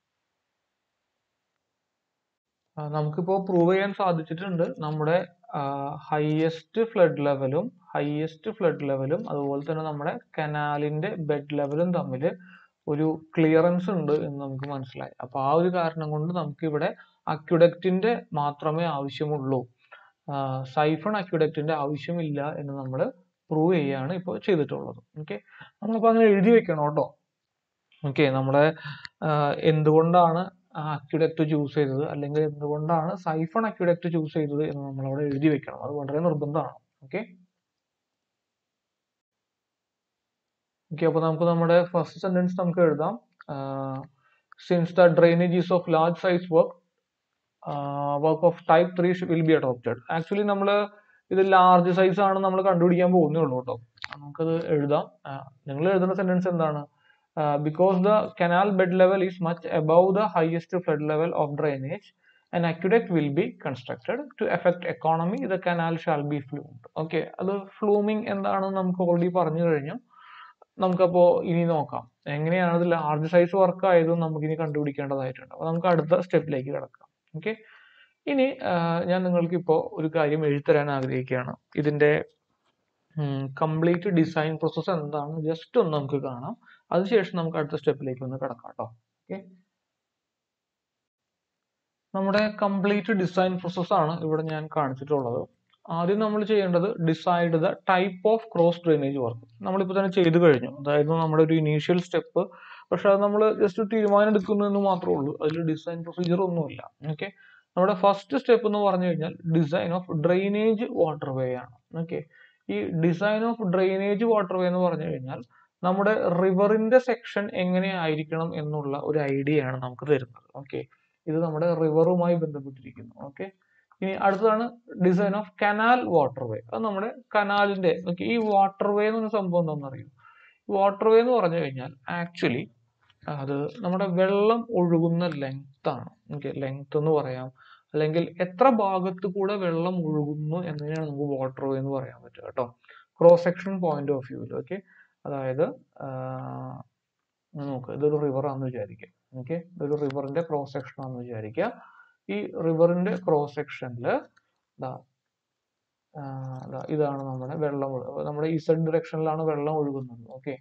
ആഹ് നമുക്കിപ്പോ പ്രൂവ് ചെയ്യാൻ സാധിച്ചിട്ടുണ്ട് നമ്മുടെ ഹയസ്റ്റ് ഫ്ലഡ് ലെവലും ഹയസ്റ്റ് ഫ്ലഡ് ലെവലും അതുപോലെ തന്നെ നമ്മുടെ കനാലിന്റെ ബെഡ് ലെവലും തമ്മിൽ ഒരു ക്ലിയറൻസ് ഉണ്ട് എന്ന് നമുക്ക് മനസ്സിലായി അപ്പൊ ആ ഒരു കാരണം കൊണ്ട് നമുക്ക് ഇവിടെ അക്യുഡക്റ്റിന്റെ മാത്രമേ ആവശ്യമുള്ളൂ സൈഫൺ അക്യുഡക്റ്റിന്റെ ആവശ്യമില്ല എന്ന് നമ്മൾ പ്രൂവ് ചെയ്യാണ് ഇപ്പോൾ ചെയ്തിട്ടുള്ളത് ഓക്കെ നമ്മളിപ്പോൾ അങ്ങനെ എഴുതി വെക്കണം കേട്ടോ ഓക്കെ നമ്മുടെ ആഹ് എന്തുകൊണ്ടാണ് അക്യുഡക്റ്റ് ചൂസ് ചെയ്തത് അല്ലെങ്കിൽ എന്തുകൊണ്ടാണ് സൈഫൺ അക്യുഡക്റ്റ് ചൂസ് ചെയ്തത് എന്ന് നമ്മൾ അവിടെ എഴുതി വെക്കണം അത് വളരെ നിർബന്ധമാണ് ഓക്കെ ഓക്കെ അപ്പോൾ നമുക്ക് നമ്മുടെ ഫസ്റ്റ് സെന്റൻസ് നമുക്ക് എഴുതാം since the drainage is of large size work work of type three will be adopted actually നമ്മൾ ഇത് ലാർജ് സൈസ് ആണ് നമ്മൾ കണ്ടുപിടിക്കാൻ പോകുന്നേ ഉള്ളൂ കേട്ടോ നമുക്കത് എഴുതാം നിങ്ങൾ എഴുതുന്ന സെന്റൻസ് എന്താണ് because the canal bed level is much above the highest flood level of drainage an aqueduct will be constructed to affect economy the canal shall be flumed okay അത് ഫ്ലൂമിങ് എന്താണെന്ന് നമുക്ക് ഓൾറെഡി പറഞ്ഞു കഴിഞ്ഞു നമുക്കപ്പോ ഇനി നോക്കാം എങ്ങനെയാണ് ഇത് ലാർജ് സൈസ് വർക്ക് ആയതും നമുക്ക് ഇനി കണ്ടുപിടിക്കേണ്ടതായിട്ടുണ്ട് അപ്പൊ നമുക്ക് അടുത്ത സ്റ്റെപ്പിലേക്ക് കിടക്കാം ഓക്കെ ഇനി ഞാൻ നിങ്ങൾക്ക് ഇപ്പോൾ ഒരു കാര്യം എഴുതരാൻ ആഗ്രഹിക്കുകയാണ് ഇതിന്റെ കംപ്ലീറ്റ് ഡിസൈൻ പ്രോസസ്സ് എന്താണ് ജസ്റ്റ് ഒന്ന് നമുക്ക് കാണാം അതിനുശേഷം നമുക്ക് അടുത്ത സ്റ്റെപ്പിലേക്ക് ഒന്ന് കിടക്കാം കേട്ടോ ഓക്കെ നമ്മുടെ കംപ്ലീറ്റ് ഡിസൈൻ പ്രോസസ് ആണ് ഇവിടെ ഞാൻ കാണിച്ചിട്ടുള്ളത് ആദ്യം നമ്മൾ ചെയ്യേണ്ടത് decide the type of cross drainage work നമ്മളിപ്പോൾ തന്നെ ചെയ്തു കഴിഞ്ഞു അതായത് നമ്മുടെ ഒരു ഇനീഷ്യൽ സ്റ്റെപ്പ് പക്ഷെ അത് നമ്മൾ ജസ്റ്റ് തീരുമാനം എടുക്കുന്നു എന്ന് മാത്രമേ ഉള്ളൂ അതിൽ ഡിസൈൻ പ്രൊസീജിയർ ഒന്നുമില്ല ഓക്കെ നമ്മുടെ ഫസ്റ്റ് സ്റ്റെപ്പ് എന്ന് പറഞ്ഞു കഴിഞ്ഞാൽ design of drainage water way ആണ് ഓക്കെ ഈ design of drainage water way എന്ന് പറഞ്ഞു കഴിഞ്ഞാൽ നമ്മുടെ റിവറിന്റെ സെക്ഷൻ എങ്ങനെ ആയിരിക്കണം എന്നുള്ള ഒരു ഐഡിയ ആണ് നമുക്ക് തരുന്നത് ഓക്കെ ഇത് നമ്മുടെ റിവറുമായി ബന്ധപ്പെട്ടിരിക്കുന്നു ഓക്കെ ഇനി അടുത്തതാണ് design of canal water way അത് നമ്മുടെ കനാലിന്റെ ഓക്കെ ഈ വാട്ടർ വേ എന്ന് പറഞ്ഞ സംഭവം എന്താണെന്ന് അറിയും വാട്ടർ വേ എന്ന് പറഞ്ഞു കഴിഞ്ഞാൽ ആക്ച്വലി അത് നമ്മുടെ വെള്ളം ഒഴുകുന്ന ലെങ്ത് ആണ് ഓക്കെ ലെങ്ത് എന്ന് പറയാം അല്ലെങ്കിൽ എത്ര ഭാഗത്ത് കൂടെ വെള്ളം ഒഴുകുന്നു എന്നതിനാണ് നമുക്ക് വാട്ടർ വേ എന്ന് പറയാൻ പറ്റുക കേട്ടോ ക്രോസ് സെക്ഷൻ പോയിന്റ് ഓഫ് വ്യൂവിൽ ഓക്കെ അതായത് നോക്കുക ഇതൊരു റിവർ ആണെന്ന് വിചാരിക്കുക ഓക്കെ ഇതൊരു റിവറിന്റെ ക്രോസ് സെക്ഷൻ ആണെന്ന് വിചാരിക്കുക ഈ റിവറിന്റെ ക്രോസ് സെക്ഷനിൽ ഇതാണ് നമ്മുടെ വെള്ളം ഒഴു- നമ്മുടെ ഇസഡ് ഡിറക്ഷനിലാണ് വെള്ളം ഒഴുകുന്നത് ഓക്കെ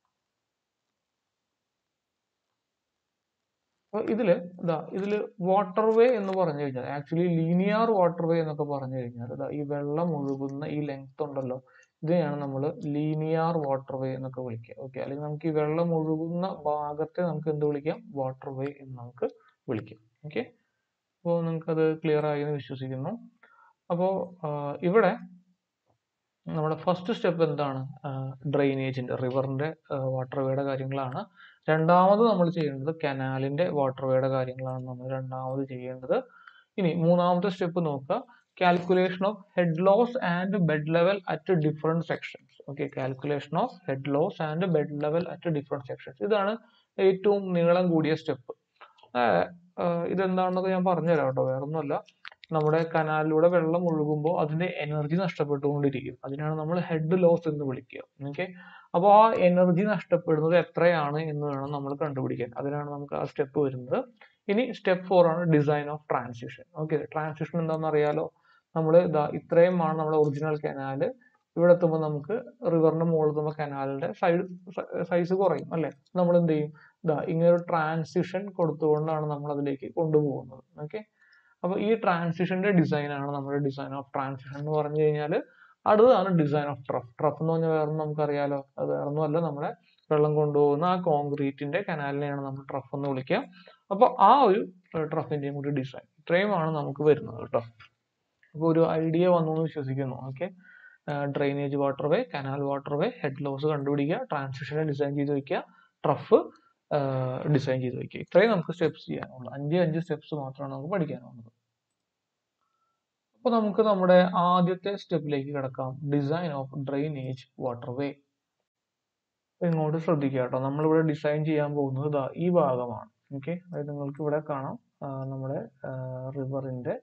അപ്പൊ ഇതില് ഇതാ ഇതില് വാട്ടർ വേ എന്ന് പറഞ്ഞു കഴിഞ്ഞാൽ ആക്ച്വലി ലീനിയർ വാട്ടർ വേ എന്നൊക്കെ പറഞ്ഞു കഴിഞ്ഞാൽ ഇതാ ഈ വെള്ളം ഒഴുകുന്ന ഈ ലെങ്ത് ഉണ്ടല്ലോ ഇതിനെയാണ് നമ്മൾ ലീനിയർ വാട്ടർ വേ എന്നൊക്കെ വിളിക്കുക ഓക്കെ അല്ലെങ്കിൽ നമുക്ക് ഈ വെള്ളം ഒഴുകുന്ന ഭാഗത്തെ നമുക്ക് എന്ത് വിളിക്കാം വാട്ടർ വേ എന്ന് നമുക്ക് വിളിക്കാം ഓക്കെ അപ്പോൾ നിങ്ങൾക്കത് ക്ലിയർ ആയി എന്ന് വിശ്വസിക്കുന്നു അപ്പോൾ ഇവിടെ നമ്മുടെ ഫസ്റ്റ് സ്റ്റെപ്പ് എന്താണ് ഡ്രെയിനേജിന്റെ റിവറിന്റെ വാട്ടർ വേയുടെ കാര്യങ്ങളാണ് രണ്ടാമത് നമ്മൾ ചെയ്യേണ്ടത് കനാലിന്റെ വാട്ടർ വേയുടെ കാര്യങ്ങളാണ് നമ്മൾ രണ്ടാമത് ചെയ്യേണ്ടത് ഇനി മൂന്നാമത്തെ സ്റ്റെപ്പ് നോക്കുക calculation of head loss and bed level at different sections okay calculation of head loss and bed level at different sections ഇതാണ് ഏറ്റവും നീളം കൂടിയ സ്റ്റെപ്പ് ഇതെന്താണെന്നൊക്കെ ഞാൻ പറഞ്ഞുതരാം കേട്ടോ വേറൊന്നുമല്ല നമ്മുടെ കനാലിലൂടെ വെള്ളം ഒഴുകുമ്പോൾ അതിന്റെ എനർജി നഷ്ടപ്പെട്ടുകൊണ്ടിരിക്കും അതിനാണ് നമ്മൾ ഹെഡ് ലോസ് എന്ന് വിളിക്കുക ഓക്കെ അപ്പോൾ ആ എനർജി നഷ്ടപ്പെടുന്നത് എത്രയാണ് എന്ന് വേണം നമ്മൾ കണ്ടുപിടിക്കാൻ അതിനാണ് നമുക്ക് ആ സ്റ്റെപ്പ് വരുന്നത് ഇനി സ്റ്റെപ്പ് ഫോർ ആണ് design of transition okay transition എന്താണെന്ന് അറിയാലോ നമ്മൾ ഇതാ ഇത്രയുമാണ് നമ്മുടെ ഒറിജിനൽ കനാല് ഇവിടെ എത്തുമ്പോൾ നമുക്ക് റിവറിന്റെ മുകളിൽ എത്തുമ്പോൾ കനാലിന്റെ സൈഡ് സൈസ് കുറയും അല്ലെ നമ്മൾ എന്ത് ചെയ്യും ഇതാ ഇങ്ങനെ ഒരു ട്രാൻസിഷൻ കൊടുത്തുകൊണ്ടാണ് നമ്മൾ അതിലേക്ക് കൊണ്ടുപോകുന്നത് ഓക്കെ അപ്പൊ ഈ ട്രാൻസിഷന്റെ ഡിസൈൻ ആണ് നമ്മുടെ ഡിസൈൻ ഓഫ് ട്രാൻസിഷൻ എന്ന് പറഞ്ഞു കഴിഞ്ഞാൽ അടുത്തതാണ് ഡിസൈൻ ഓഫ് ട്രഫ് ട്രഫ് എന്ന് പറഞ്ഞാൽ വേറെ നമുക്കറിയാലോ അത് വേറൊന്നുമല്ല നമ്മുടെ വെള്ളം കൊണ്ടുപോകുന്ന ആ കോൺക്രീറ്റിന്റെ കനാലിനെയാണ് നമ്മൾ ട്രഫ് എന്ന് വിളിക്കുക അപ്പൊ ആ ഒരു ട്രഫിന്റെയും കൂടി ഡിസൈൻ ഇത്രയുമാണ് നമുക്ക് വരുന്നത് കേട്ടോ അപ്പോൾ ഒരു ഐഡിയ വന്നു എന്ന് വിശ്വസിക്കുന്നു okay drainage water way canal water way head loss കണ്ടുപിടിക്കുക ട്രാൻസിഷനെ ഡിസൈൻ ചെയ്ത് വെക്കുക ട്രഫ് ഡിസൈൻ ചെയ്ത് വെക്കുക ഇത്രയും നമുക്ക് സ്റ്റെപ്സ് ചെയ്യാനുള്ളൂ അഞ്ച് അഞ്ച് സ്റ്റെപ്സ് മാത്രമാണ് നമുക്ക് പഠിക്കാനുള്ളത് അപ്പോൾ നമുക്ക് നമ്മുടെ ആദ്യത്തെ സ്റ്റെപ്പിലേക്ക് കിടക്കാം design of drainage water way ഇങ്ങോട്ട് ശ്രദ്ധിക്കുക കേട്ടോ നമ്മളിവിടെ ഡിസൈൻ ചെയ്യാൻ പോകുന്നത് ഇതാ ഈ ഭാഗമാണ് ഓക്കെ അതായത് നിങ്ങൾക്ക് ഇവിടെ കാണാം ആ, നമ്മുടെ റിവറിന്റെ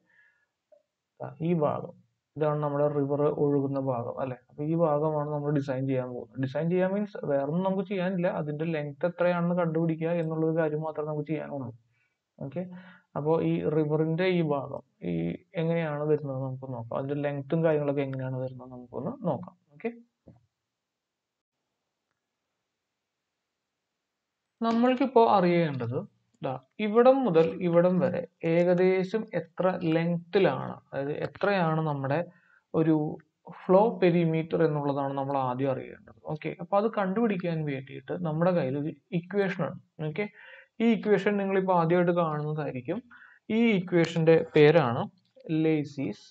ഈ ഭാഗം ഇതാണ് നമ്മുടെ റിവർ ഒഴുകുന്ന ഭാഗം അല്ലെ അപ്പൊ ഈ ഭാഗമാണ് നമ്മൾ ഡിസൈൻ ചെയ്യാൻ പോകുന്നത് ഡിസൈൻ ചെയ്യാൻ മീൻസ് വേറൊന്നും നമുക്ക് ചെയ്യാനില്ല അതിന്റെ ലെങ്ത് എത്രയാണെന്ന് കണ്ടുപിടിക്കുക എന്നുള്ളൊരു കാര്യം മാത്രമേ നമുക്ക് ചെയ്യാനുള്ളൂ ഓക്കെ അപ്പോൾ ഈ റിവറിന്റെ ഈ ഭാഗം ഈ എങ്ങനെയാണ് വരുന്നത് നമുക്ക് നോക്കാം അതിന്റെ ലെങ്ത്തും കാര്യങ്ങളൊക്കെ എങ്ങനെയാണ് വരുന്നത് നമുക്കൊന്ന് നോക്കാം ഓക്കെ നമ്മൾക്കിപ്പോ അറിയേണ്ടത് ദാ ഇവിടം മുതൽ ഇവിടം വരെ ഏകദേശം എത്ര ലെങ്ത്തിലാണ് അതായത് എത്രയാണ് നമ്മുടെ ഒരു ഫ്ലോ പെരിമീറ്റർ എന്നുള്ളതാണ് നമ്മൾ ആദ്യം അറിയേണ്ടത് ഓക്കെ അപ്പൊ അത് കണ്ടുപിടിക്കാൻ വേണ്ടിയിട്ട് നമ്മുടെ കയ്യിൽ ഒരു ഇക്വേഷൻ ആണ് ഓക്കെ ഈ ഇക്വേഷൻ നിങ്ങൾ ഇപ്പോൾ ആദ്യമായിട്ട് കാണുന്നതായിരിക്കും ഈ ഇക്വേഷന്റെ പേരാണ് Lacey's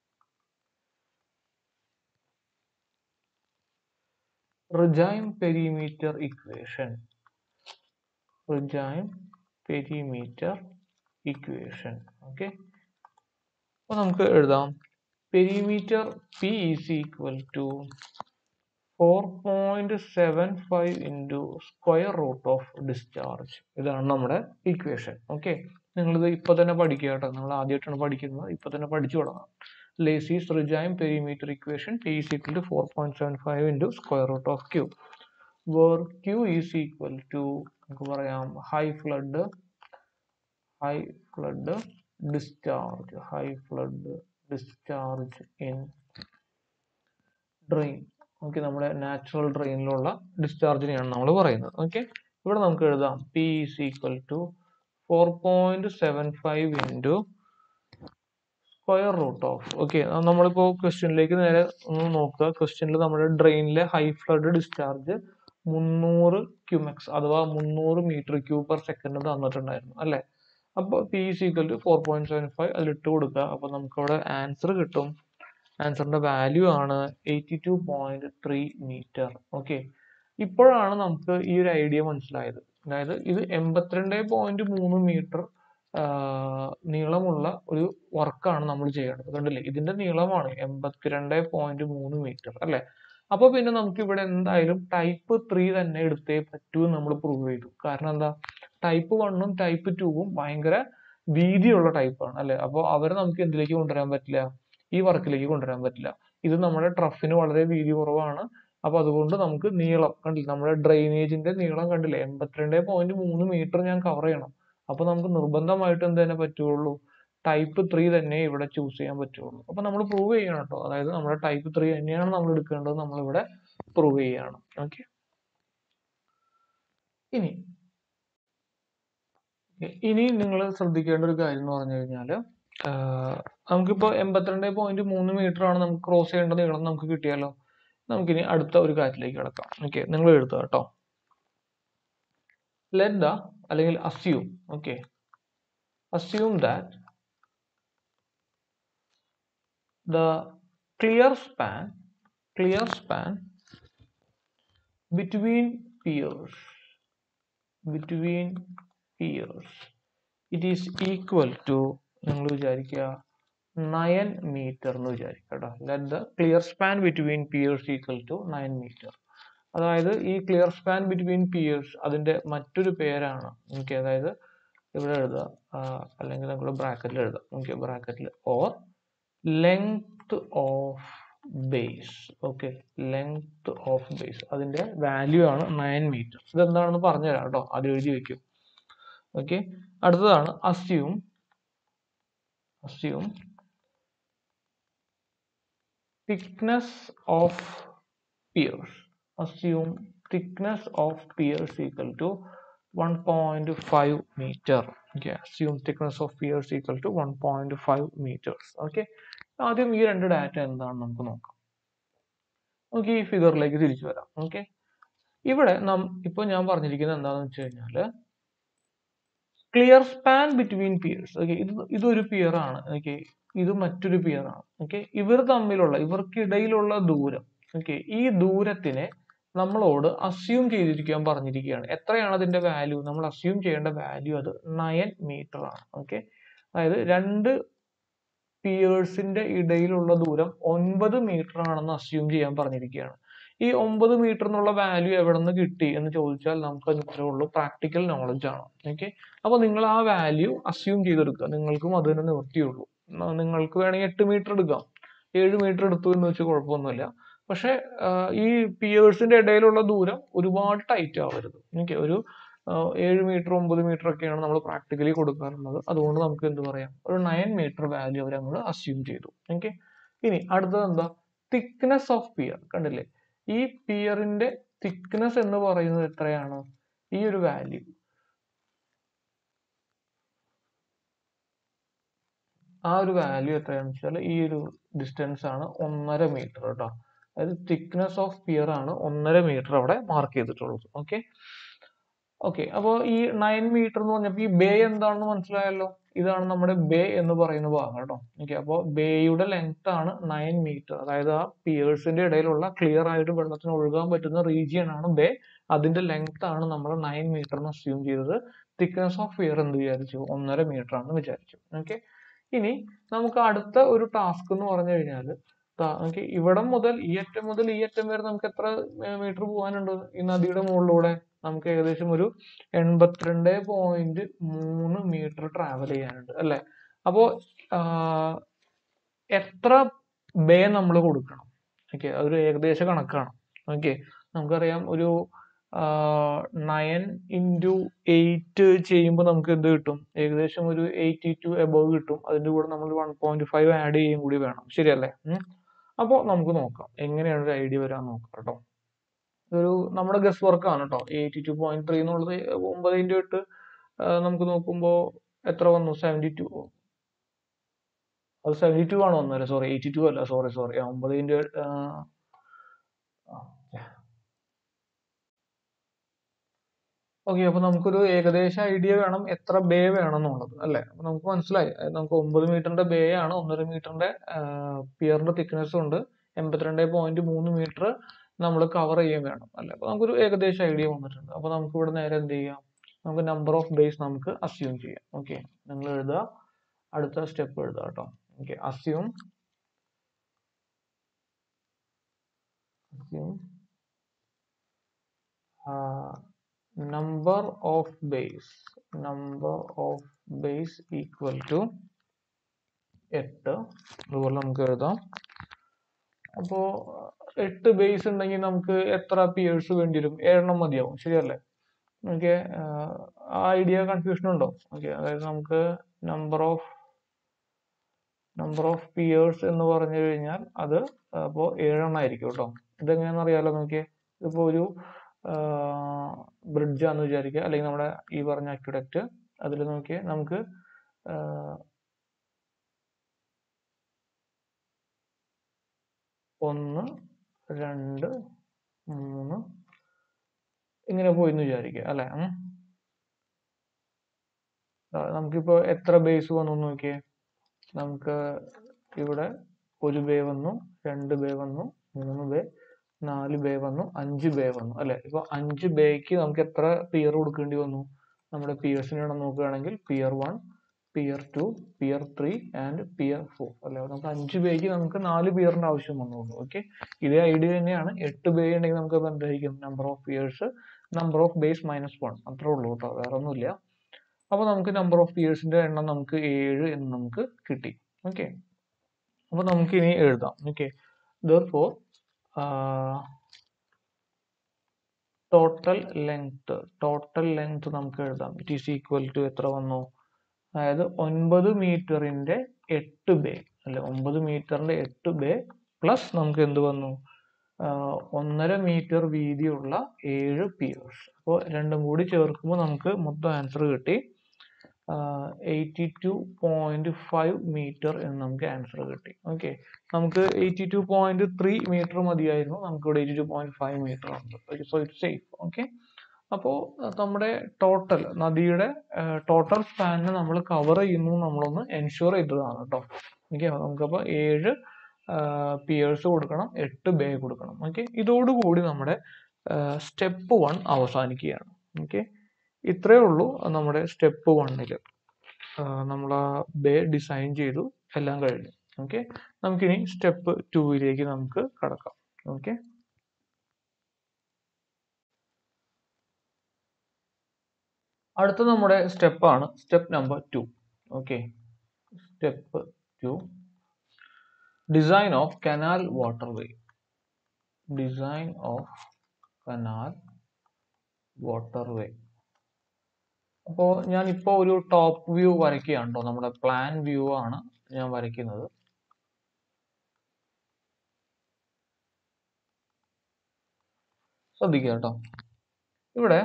regime perimeter equation regime perimeter equation okay അപ്പോൾ നമുക്ക് എഴുതാം perimeter P is equal to four point seven five into square root of discharge ഇതാണ് നമ്മുടെ ഇക്വേഷൻ ഓക്കെ നിങ്ങളിത് ഇപ്പൊ തന്നെ പഠിക്കുക കേട്ടോ നിങ്ങൾ ആദ്യമായിട്ടാണ് പഠിക്കുന്നത് ഇപ്പൊ തന്നെ പഠിച്ചു തുടങ്ങാം Lacey's regime perimeter equation P is equal to four point seven five into square root of Q where Q is equal to നമുക്ക് പറയാം high flood high flood discharge high flood discharge in drain okay നമ്മുടെ natural ഡ്രെയിനിലുള്ള ഡിസ്ചാർജിനെയാണ് നമ്മൾ പറയുന്നത് okay ഇവിടെ നമുക്ക് എഴുതാം P is equal to four point seven five into square root of okay നമ്മളിപ്പോ ക്വസ്റ്റ്യനിലേക്ക് നേരെ ഒന്ന് നോക്കുക ക്വസ്റ്റ്യനിൽ നമ്മുടെ ഡ്രെയിനിലെ ഹൈ ഫ്ലഡ് ഡിസ്ചാർജ് മുന്നൂറ് ക്യൂമെക്സ് അഥവാ മുന്നൂറ് മീറ്റർ ക്യൂബ് പെർ സെക്കൻഡ് തന്നിട്ടുണ്ടായിരുന്നു അല്ലെ അപ്പോൾ P is equal to four point seven five അതിലിട്ട് കൊടുക്കുക അപ്പോൾ നമുക്ക് അവിടെ ആൻസർ കിട്ടും ആൻസറിന്റെ വാല്യൂ ആണ് eighty two point three metre okay ഇപ്പോഴാണ് നമുക്ക് ഈ ഒരു ഐഡിയ മനസ്സിലായത് അതായത് ഇത് എൺപത്തിരണ്ട് പോയിന്റ് മൂന്ന് മീറ്റർ നീളമുള്ള ഒരു വർക്കാണ് നമ്മൾ ചെയ്യേണ്ടത് കണ്ടില്ലേ ഇതിന്റെ നീളമാണ് എൺപത്തിരണ്ട് പോയിന്റ് മൂന്ന് മീറ്റർ അല്ലെ അപ്പൊ പിന്നെ നമുക്ക് ഇവിടെ എന്തായാലും ടൈപ്പ് ത്രീ തന്നെ എടുത്തേ പറ്റൂ എന്ന് നമ്മൾ പ്രൂവ് ചെയ്തു കാരണം എന്താ ടൈപ്പ് വണ്ണും ടൈപ്പ് ടൂവും ഭയങ്കര വീതിയുള്ള ടൈപ്പാണ് അല്ലെ അപ്പോൾ അവരെ നമുക്ക് എന്തിലേക്ക് കൊണ്ടുവരാൻ പറ്റില്ല ഈ വർക്കിലേക്ക് കൊണ്ടുവരാൻ പറ്റില്ല ഇത് നമ്മുടെ ട്രഫിന് വളരെ വീതി കുറവാണ് അപ്പൊ അതുകൊണ്ട് നമുക്ക് നീളം കണ്ടില്ലേ നമ്മുടെ ഡ്രെയിനേജിന്റെ നീളം കണ്ടില്ലേ എൺപത്തിരണ്ട് പോയിന്റ് മൂന്ന് മീറ്റർ ഞാൻ കവർ ചെയ്യണം അപ്പൊ നമുക്ക് നിർബന്ധമായിട്ട് എന്ത് തന്നെ പറ്റുള്ളൂ ടൈപ്പ് ത്രീ തന്നെ ഇവിടെ ചൂസ് ചെയ്യാൻ പറ്റുള്ളൂ അപ്പൊ നമ്മൾ പ്രൂവ് ചെയ്യണം കേട്ടോ അതായത് നമ്മുടെ ടൈപ്പ് ത്രീ തന്നെയാണ് നമ്മൾ എടുക്കേണ്ടത് നമ്മൾ ഇവിടെ പ്രൂവ് ചെയ്യണം ഓക്കെ ഇനി ഇനി നിങ്ങൾ ശ്രദ്ധിക്കേണ്ട ഒരു കാര്യം എന്ന് പറഞ്ഞു കഴിഞ്ഞാൽ നമുക്കിപ്പോൾ എൺപത്തിരണ്ട് പോയിന്റ് മൂന്ന് മീറ്റർ ആണ് നമുക്ക് ക്രോസ് ചെയ്യേണ്ട നീളം നമുക്ക് കിട്ടിയാലോ നമുക്കിനി അടുത്ത ഒരു കാര്യത്തിലേക്ക് കിടക്കാം ഓക്കെ നിങ്ങൾ എഴുതുക കേട്ടോ ലെറ്റ് ദ അല്ലെങ്കിൽ assume okay assume that the clear span clear span between peers between peers it is equal to നിങ്ങൾ വിചാരിക്കുക നയൻ മീറ്റർ എന്ന് വിചാരിക്കുക കേട്ടോ let the clear span between piers equal to nine metre അതായത് ഈ clear span between Pierce അതിന്റെ മറ്റൊരു പേരാണ് ഓക്കെ അതായത് ഇവിടെ എഴുതുക ആ, അല്ലെങ്കിൽ നമ്മൾ ബ്രാക്കറ്റിൽ എഴുതാം ഓക്കെ ബ്രാക്കറ്റിൽ or length of base okay length of base അതിന്റെ വാല്യൂ ആണ് നയൻ മീറ്റർ ഇതെന്താണെന്ന് പറഞ്ഞുതരാം കേട്ടോ അത് എഴുതി വെക്കും ഓക്കെ അടുത്തതാണ് assume assume thickness of piers assume thickness of piers equal to 1.5 meter okay assume thickness of piers equal to 1.5 meters okay ആദ്യം ഈ രണ്ട് ഡാറ്റ എന്താണെന്ന് നമുക്ക് നോക്കാം നമുക്ക് ഈ ഫിഗറിലേക്ക് തിരിച്ചു വരാം ഓക്കെ ഇവിടെ നം ഇപ്പൊ ഞാൻ പറഞ്ഞിരിക്കുന്നത് എന്താണെന്ന് വെച്ച് കഴിഞ്ഞാല് clear span between piers okay ഇത് ഇതൊരു പിയർ ആണ് ഓക്കെ ഇത് മറ്റൊരു പിയർ ആണ് ഓക്കെ ഇവർ തമ്മിലുള്ള ഇവർക്കിടയിലുള്ള ദൂരം ഓക്കെ ഈ ദൂരത്തിനെ നമ്മളോട് അസ്യൂം ചെയ്തിരിക്കാൻ പറഞ്ഞിരിക്കുകയാണ് എത്രയാണ് അതിന്റെ വാല്യൂ നമ്മൾ അസ്യൂം ചെയ്യേണ്ട വാല്യൂ അത് നയൻ മീറ്റർ ആണ് ഓക്കെ അതായത് രണ്ട് പിയേഴ്സിന്റെ ഇടയിലുള്ള ദൂരം ഒൻപത് മീറ്റർ ആണെന്ന് അസ്യൂം ചെയ്യാൻ പറഞ്ഞിരിക്കുകയാണ് ഈ ഒമ്പത് മീറ്റർ എന്നുള്ള വാല്യൂ എവിടെ നിന്ന് കിട്ടി എന്ന് ചോദിച്ചാൽ നമുക്ക് അതിന് ഉത്തരവുള്ളൂ പ്രാക്ടിക്കൽ നോളജ് ആണ് ഓക്കെ അപ്പൊ നിങ്ങൾ ആ വാല്യൂ അസ്യൂം ചെയ്തെടുക്കുക നിങ്ങൾക്കും അത് തന്നെ നിവൃത്തിയുള്ളൂ ന- നിങ്ങൾക്ക് വേണമെങ്കിൽ എട്ട് മീറ്റർ എടുക്കാം ഏഴ് മീറ്റർ എടുത്തു എന്ന് വെച്ച് കുഴപ്പമൊന്നുമില്ല പക്ഷെ ഈ പിയേഴ്സിന്റെ ഇടയിലുള്ള ദൂരം ഒരുപാട് ടൈറ്റ് ആവരുത് ഓക്കെ ഒരു ആ, ഏഴ് മീറ്റർ ഒമ്പത് മീറ്റർ ഒക്കെയാണ് നമ്മൾ പ്രാക്ടിക്കലി കൊടുക്കാറുള്ളത് അതുകൊണ്ട് നമുക്ക് എന്ത് പറയാം ഒരു നയൻ മീറ്റർ വാല്യൂ അവർ അങ്ങോട്ട് അസ്യൂം ചെയ്തു ഓക്കെ ഇനി അടുത്തത് എന്താ തിക്നെസ് ഓഫ് പിയർ കണ്ടില്ലേ ഈ പിയറിന്റെ തിക്നെസ് എന്ന് പറയുന്നത് എത്രയാണ് ഈ ഒരു വാല്യൂ ആ ഒരു വാല്യൂ എത്രയാണെന്ന് വെച്ചാൽ ഈ ഒരു ഡിസ്റ്റൻസ് ആണ് ഒന്നര മീറ്റർ കേട്ടോ അതായത് തിക്നെസ് ഓഫ് പിയർ ആണ് ഒന്നര മീറ്റർ അവിടെ മാർക്ക് ചെയ്തിട്ടുള്ളത് ഓക്കെ ഓക്കെ അപ്പോൾ ഈ നയൻ മീറ്റർ എന്ന് പറഞ്ഞപ്പോൾ ഈ ബേ എന്താണെന്ന് മനസ്സിലായല്ലോ ഇതാണ് നമ്മുടെ ബേ എന്ന് പറയുന്ന ഭാഗം കേട്ടോ ഓക്കെ അപ്പോൾ ബേയുടെ ലെങ്ത് ആണ് നയൻ മീറ്റർ അതായത് ആ പിയേഴ്സിന്റെ ഇടയിലുള്ള ക്ലിയർ ആയിട്ട് വെള്ളത്തിന് ഒഴുകാൻ പറ്റുന്ന റീജിയൻ ആണ് ബേ അതിന്റെ ലെങ്ത് ആണ് നമ്മൾ നയൻ മീറ്റർ എന്ന് അസ്യൂം ചെയ്തത് തിക്നെസ് ഓഫ് പിയർ എന്ത് വിചാരിച്ചു ഒന്നര മീറ്റർ ആണെന്ന് വിചാരിച്ചു ഓക്കെ ഇനി നമുക്ക് അടുത്ത ഒരു ടാസ്ക് എന്ന് പറഞ്ഞു കഴിഞ്ഞാൽ നമുക്ക് ഇവിടം മുതൽ ഈ അറ്റം മുതൽ ഈ അറ്റം വരെ നമുക്ക് എത്ര മീറ്റർ പോകാനുണ്ട് ഈ നദിയുടെ മുകളിലൂടെ നമുക്ക് ഏകദേശം ഒരു എൺപത്തിരണ്ട് പോയിന്റ് മൂന്ന് മീറ്റർ ട്രാവൽ ചെയ്യാനുണ്ട് അല്ലെ അപ്പോ ആഹ്, എത്ര ബേ നമ്മൾ കൊടുക്കണം ഓക്കെ അതൊരു ഏകദേശ കണക്കാണ് ഓക്കെ നമുക്കറിയാം ഒരു നയൻ ഇൻറ്റു എയ്റ്റ് ചെയ്യുമ്പോൾ നമുക്ക് എന്ത് കിട്ടും ഏകദേശം ഒരു എയ്റ്റി ടു എബോവ് കിട്ടും അതിന്റെ കൂടെ നമ്മൾ വൺ പോയിന്റ് ഫൈവ് ആഡ് ചെയ്യും കൂടി വേണം ശരിയല്ലേ അപ്പോൾ നമുക്ക് നോക്കാം എങ്ങനെയാണ് ഒരു ഐഡിയ വരാൻ നോക്കാം കേട്ടോ ഒരു നമ്മുടെ ഗസ് വർക്ക് ആണ് കേട്ടോ എയ്റ്റി ടു പോയിന്റ് ത്രീ എന്നുള്ളത് ഒമ്പത് ഇൻറ്റു എട്ട് ആ, നമുക്ക് നോക്കുമ്പോൾ എത്ര വന്നു സെവൻറ്റി ടു അത് സെവൻറ്റി ടു ആണ് വന്നത് സോറി എയ്റ്റി ടു അല്ല സോറി സോറി ഒമ്പത് ഇൻറ്റു ഓക്കെ അപ്പൊ നമുക്കൊരു ഏകദേശ ഐഡിയ വേണം എത്ര ബേ വേണം എന്നുള്ളത് അല്ലെ അപ്പൊ നമുക്ക് മനസ്സിലായി അതായത് നമുക്ക് ഒമ്പത് മീറ്ററിന്റെ ബേ ആണ് ഒന്നര മീറ്ററിന്റെ പിയറിന്റെ തിക്നെസ്സും ഉണ്ട് എൺപത്തിരണ്ട് പോയിന്റ് മൂന്ന് മീറ്റർ നമ്മൾ കവർ ചെയ്യാൻ വേണം അല്ലെ അപ്പൊ നമുക്കൊരു ഏകദേശ ഐഡിയ വന്നിട്ടുണ്ട് അപ്പൊ നമുക്ക് ഇവിടെ നേരെ എന്ത് ചെയ്യാം നമുക്ക് നമ്പർ ഓഫ് ബേസ് നമുക്ക് അസ്യൂം ചെയ്യാം ഓക്കെ നിങ്ങൾ എഴുതുക അടുത്ത സ്റ്റെപ്പ് എഴുതുക കേട്ടോ okay assume assume number of base number of base equal to എട്ട് അതുപോലെ നമുക്ക് എഴുതാം അപ്പോ എട്ട് ബേസ് ഉണ്ടെങ്കിൽ നമുക്ക് എത്ര പിയേഴ്സ് വേണ്ടി വരും ഏഴെണ്ണം മതിയാവും ശരിയല്ലേ ഓക്കെ ആ ഐഡിയ കൺഫ്യൂഷൻ ഉണ്ടോ ഓക്കെ അതായത് നമുക്ക് number of number of piers എന്ന് പറഞ്ഞു കഴിഞ്ഞാൽ അത് അപ്പോൾ ഏഴെണ്ണം ആയിരിക്കും കേട്ടോ ഇതെങ്ങനെയാണെന്ന് അറിയാലോ നോക്കിയേ ഇതിപ്പോ ഒരു ബ്രിഡ്ജ് ആണെന്ന് വിചാരിക്കുക അല്ലെങ്കിൽ നമ്മുടെ ഈ പറഞ്ഞ അക്യുഡക്റ്റ് അതിൽ നോക്കിയേ നമുക്ക് ആഹ് ഒന്ന് രണ്ട് മൂന്ന് ഇങ്ങനെ പോയി എന്ന് വിചാരിക്കുക അല്ലെ ഉം. ആ, നമുക്കിപ്പോ എത്ര ബേസ് വന്നു എന്ന് നോക്കിയേ നമുക്ക് ഇവിടെ ഒരു ബേ വന്നു രണ്ട് ബേ വന്നു മൂന്ന് ബേ നാല് ബേ വന്നു അഞ്ച് ബേ വന്നു അല്ലെ ഇപ്പൊ അഞ്ച് ബേക്ക് നമുക്ക് എത്ര പിയർ കൊടുക്കേണ്ടി വന്നു നമ്മുടെ പിയേഴ്സിനെ എണ്ണം നോക്കുകയാണെങ്കിൽ pier one pier two pier three and pier four അല്ലെ നമുക്ക് അഞ്ച് ബേക്ക് നമുക്ക് നാല് പിയറിന്റെ ആവശ്യം വന്നുള്ളൂ ഓക്കെ ഇതേ ഐഡിയ തന്നെയാണ് എട്ട് ബേ ഉണ്ടെങ്കിൽ നമുക്ക് അപ്പൊ എന്തായിരിക്കും number of piers number of base minus one അത്രേ ഉള്ളൂ കേട്ടോ വേറെ ഒന്നുമില്ല അപ്പൊ നമുക്ക് നമ്പർ ഓഫ് പിയേഴ്സിന്റെ എണ്ണം നമുക്ക് ഏഴ് എന്ന് നമുക്ക് കിട്ടി ഓക്കെ അപ്പൊ നമുക്ക് ഇനി എഴുതാം okay for total length total length നമുക്ക് എഴുതാം ഇറ്റ് ഈസ് ഈക്വൽ ടു എത്ര വന്നു അതായത് ഒൻപത് മീറ്ററിന്റെ എട്ട് ബേ അല്ലെ ഒമ്പത് മീറ്ററിന്റെ എട്ട് ബേ പ്ലസ് നമുക്ക് എന്ത് വന്നു ആഹ് ഒന്നര മീറ്റർ വീതിയുള്ള ഏഴ് പിയേഴ്സ് അപ്പോൾ രണ്ടും കൂടി ചേർക്കുമ്പോൾ നമുക്ക് മൊത്തം ആൻസർ കിട്ടി eighty two point five metre എന്ന് നമുക്ക് ആൻസർ കിട്ടി ഓക്കെ നമുക്ക് eighty two point three metre മതിയായിരുന്നു നമുക്ക് ഇവിടെ eighty two point five metre ഉണ്ട് സോ ഇറ്റ് സേഫ് ഓക്കെ അപ്പോൾ നമ്മുടെ ടോട്ടൽ നദിയുടെ ടോട്ടൽ സ്പാനിനെ നമ്മൾ കവർ ചെയ്യുന്നു നമ്മളൊന്ന് എൻഷുർ ചെയ്തതാണ് കേട്ടോ ഓക്കെ നമുക്കപ്പോൾ ഏഴ് പിയേഴ്സ് കൊടുക്കണം എട്ട് ബേ കൊടുക്കണം ഓക്കെ ഇതോടുകൂടി നമ്മുടെ സ്റ്റെപ്പ് വൺ അവസാനിക്കുകയാണ് ഓക്കെ ഇത്രയേ ഉള്ളൂ നമ്മുടെ സ്റ്റെപ്പ് വണ്ണിൽ നമ്മൾ ആ ബേ ഡിസൈൻ ചെയ്തു എല്ലാം കഴിഞ്ഞു ഓക്കെ നമുക്കിനി സ്റ്റെപ്പ് ടൂയിലേക്ക് നമുക്ക് കടക്കാം ഓക്കെ അടുത്ത നമ്മുടെ സ്റ്റെപ്പാണ് step number two okay step two design of canal waterway design of canal waterway അപ്പോൾ ഞാൻ ഇപ്പോൾ ഒരു ടോപ്പ് വ്യൂ വരയ്ക്കുകയാണ് കേട്ടോ നമ്മുടെ പ്ലാൻ വ്യൂ ആണ് ഞാൻ വരയ്ക്കുന്നത് ശ്രദ്ധിക്കുക കേട്ടോ ഇവിടെ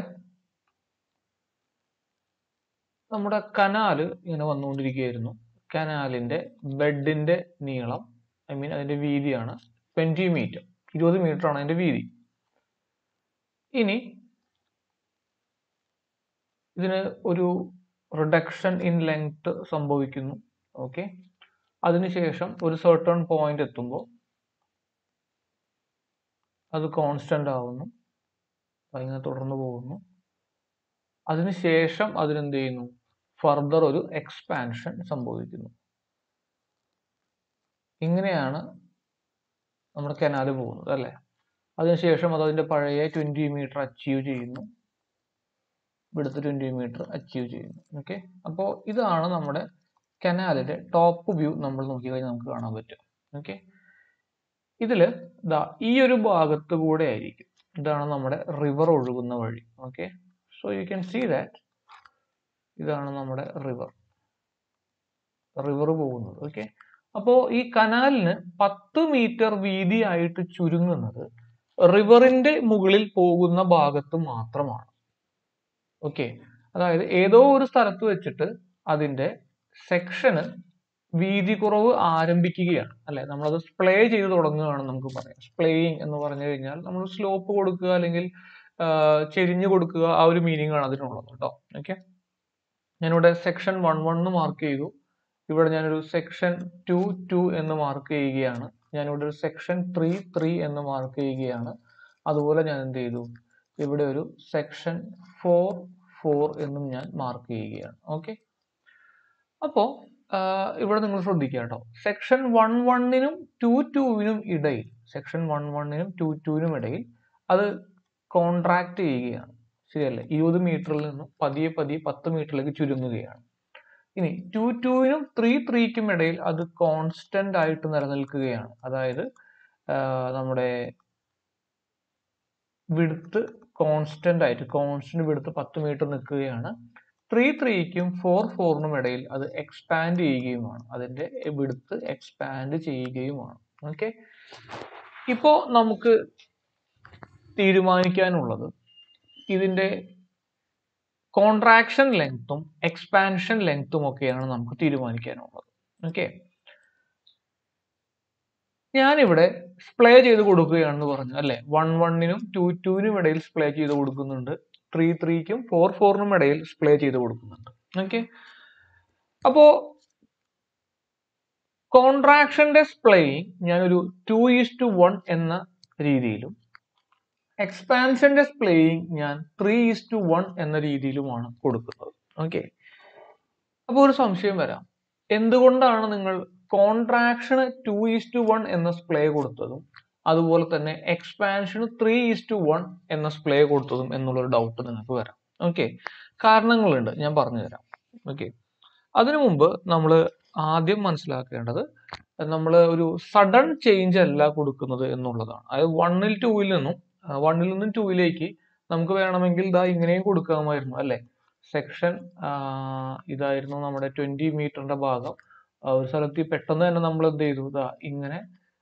നമ്മുടെ കനാല് ഇങ്ങനെ വന്നുകൊണ്ടിരിക്കുകയായിരുന്നു കനാലിന്റെ ബെഡിന്റെ നീളം ഐ മീൻ അതിന്റെ വീതിയാണ് ട്വന്റി മീറ്റർ ഇരുപത് മീറ്റർ ആണ് അതിന്റെ വീതി ഇനി ഇതിന് ഒരു റിഡക്ഷൻ ഇൻ ലെങ്ത് സംഭവിക്കുന്നു ഓക്കെ അതിനുശേഷം ഒരു സർട്ടൺ പോയിന്റ് എത്തുമ്പോൾ അത് കോൺസ്റ്റന്റ് ആവുന്നു അതിങ്ങനെ തുടർന്ന് പോകുന്നു അതിനുശേഷം അതിനെന്ത് ചെയ്യുന്നു ഫർദർ ഒരു എക്സ്പാൻഷൻ സംഭവിക്കുന്നു ഇങ്ങനെയാണ് നമ്മുടെ കനാല് പോകുന്നത് അല്ലേ അതിനുശേഷം അത് അതിന്റെ പഴയ ട്വന്റി മീറ്റർ അച്ചീവ് ചെയ്യുന്നു ഇവിടുത്തെ ട്വന്റി മീറ്റർ അച്ചീവ് ചെയ്യുന്നു ഓക്കെ അപ്പോൾ ഇതാണ് നമ്മുടെ കനാലിന്റെ ടോപ്പ് വ്യൂ നമ്മൾ നോക്കി കഴിഞ്ഞാൽ നമുക്ക് കാണാൻ പറ്റും ഓക്കെ ഇതില് ദാ ഈ ഒരു ഭാഗത്ത് കൂടെ ആയിരിക്കും ഇതാണ് നമ്മുടെ റിവർ ഒഴുകുന്ന വഴി okay so you can see that ഇതാണ് നമ്മുടെ റിവർ റിവർ പോകുന്നത് ഓക്കെ അപ്പോ ഈ കനാലിന് പത്ത് മീറ്റർ വീതിയായിട്ട് ചുരുങ്ങുന്നത് റിവറിന്റെ മുകളിൽ പോകുന്ന ഭാഗത്ത് മാത്രമാണ് ഓക്കെ അതായത് ഏതോ ഒരു സ്ഥലത്ത് വെച്ചിട്ട് അതിന്റെ സെക്ഷന് വീതി കുറവ് ആരംഭിക്കുകയാണ് അല്ലെ നമ്മളത് സ്പ്ലേ ചെയ്ത് തുടങ്ങുകയാണ് നമുക്ക് പറയാം സ്പ്ലേയിങ് എന്ന് പറഞ്ഞു കഴിഞ്ഞാൽ നമ്മൾ സ്ലോപ്പ് കൊടുക്കുക അല്ലെങ്കിൽ ചെരിഞ്ഞു കൊടുക്കുക ആ ഒരു മീനിങ് ആണ് അതിനുള്ളത് കേട്ടോ ഓക്കെ ഞാനിവിടെ സെക്ഷൻ വൺ വൺ എന്ന് മാർക്ക് ചെയ്തു ഇവിടെ ഞാനൊരു സെക്ഷൻ ടു ടു എന്ന് മാർക്ക് ചെയ്യുകയാണ് ഞാനിവിടെ ഒരു സെക്ഷൻ ത്രീ ത്രീ എന്ന് മാർക്ക് ചെയ്യുകയാണ് അതുപോലെ ഞാൻ എന്ത് ചെയ്തു ഇവിടെ ഒരു സെക്ഷൻ ഫോർ ഫോർ എന്നും ഞാൻ മാർക്ക് ചെയ്യുകയാണ് ഓക്കെ അപ്പോ ഇവിടെ നിങ്ങൾ ശ്രദ്ധിക്കുക കേട്ടോ സെക്ഷൻ വൺ വണ്ണിനും ടു ടുവിനും ഇടയിൽ സെക്ഷൻ വൺ വണ്ണിനും ടു ടുവിനും ഇടയിൽ അത് കോൺട്രാക്ട് ചെയ്യുകയാണ് ശരിയല്ലേ ഇരുപത് മീറ്ററിൽ നിന്നും പതിയെ പതിയെ പത്ത് മീറ്ററിലേക്ക് ചുരുങ്ങുകയാണ് ഇനി ടു ടുവിനും ത്രീ ത്രീക്കും ഇടയിൽ അത് കോൺസ്റ്റന്റ് ആയിട്ട് നിലനിൽക്കുകയാണ് അതായത് നമ്മുടെ വിടുത്ത് കോൺസ്റ്റന്റ് ആയിട്ട് കോൺസ്റ്റന്റ് വിടുത്ത് പത്ത് മീറ്റർ നിൽക്കുകയാണ് ത്രീ ത്രീക്കും ഫോർ ഫോറിനും ഇടയിൽ അത് എക്സ്പാൻഡ് ചെയ്യുകയുമാണ് അതിന്റെ വിടുത്ത് എക്സ്പാൻഡ് ചെയ്യുകയുമാണ് ഓക്കെ ഇപ്പോ നമുക്ക് തീരുമാനിക്കാനുള്ളത് ഇതിന്റെ കോൺട്രാക്ഷൻ ലെങ്ത്തും എക്സ്പാൻഷൻ ലെങ്ത്തും ഒക്കെയാണ് നമുക്ക് തീരുമാനിക്കാനുള്ളത് ഓക്കെ ഞാനിവിടെ സ്പ്ലേ ചെയ്ത് കൊടുക്കുകയാണെന്ന് പറഞ്ഞു അല്ലെ വൺ വണ്ണിനും ടു ടുവിനും ഇടയിൽ സ്പ്ലേ ചെയ്ത് കൊടുക്കുന്നുണ്ട് ത്രീ ത്രീക്കും ഫോർ ഫോറിനും ഇടയിൽ സ്പ്ലേ ചെയ്ത് കൊടുക്കുന്നുണ്ട് ഓക്കെ അപ്പോ കോൺട്രാക്ഷന്റെ സ്പ്ലേയിങ് ഞാനൊരു ടു ഈസ് ടു വൺ എന്ന രീതിയിലും എക്സ്പാൻഷന്റെ സ്പ്ലേയിങ് ഞാൻ ത്രീ ഈസ് ടു വൺ എന്ന രീതിയിലുമാണ് കൊടുക്കുന്നത് ഓക്കെ അപ്പോൾ ഒരു സംശയം വരാം എന്തുകൊണ്ടാണ് നിങ്ങൾ കോൺട്രാക്ഷന് ടു ഈസ് ടു വൺ എന്ന സ്പ്ലേ കൊടുത്തതും അതുപോലെ തന്നെ എക്സ്പാൻഷന് ത്രീ ഈസ് ടു വൺ എന്ന സ്പ്ലേ കൊടുത്തതും എന്നുള്ളൊരു ഡൗട്ട് നിങ്ങൾക്ക് വരാം ഓക്കെ കാരണങ്ങളുണ്ട് ഞാൻ പറഞ്ഞു തരാം ഓക്കെ അതിനു മുമ്പ് നമ്മൾ ആദ്യം മനസ്സിലാക്കേണ്ടത് നമ്മൾ ഒരു സഡൻ ചേഞ്ച് അല്ല കൊടുക്കുന്നത് എന്നുള്ളതാണ് അതായത് വണ്ണിൽ ടൂവിൽ നിന്നും വണ്ണിൽ നിന്നും ടൂവിലേക്ക് നമുക്ക് വേണമെങ്കിൽ ഇതാ ഇങ്ങനെയും കൊടുക്കാമായിരുന്നു അല്ലെ സെക്ഷൻ ഇതായിരുന്നു നമ്മുടെ ട്വന്റി മീറ്ററിന്റെ ഭാഗം ആ ഒരു സ്ഥലത്ത് പെട്ടെന്ന് തന്നെ നമ്മൾ എന്ത് ചെയ്തു ഇതാ ഇങ്ങനെ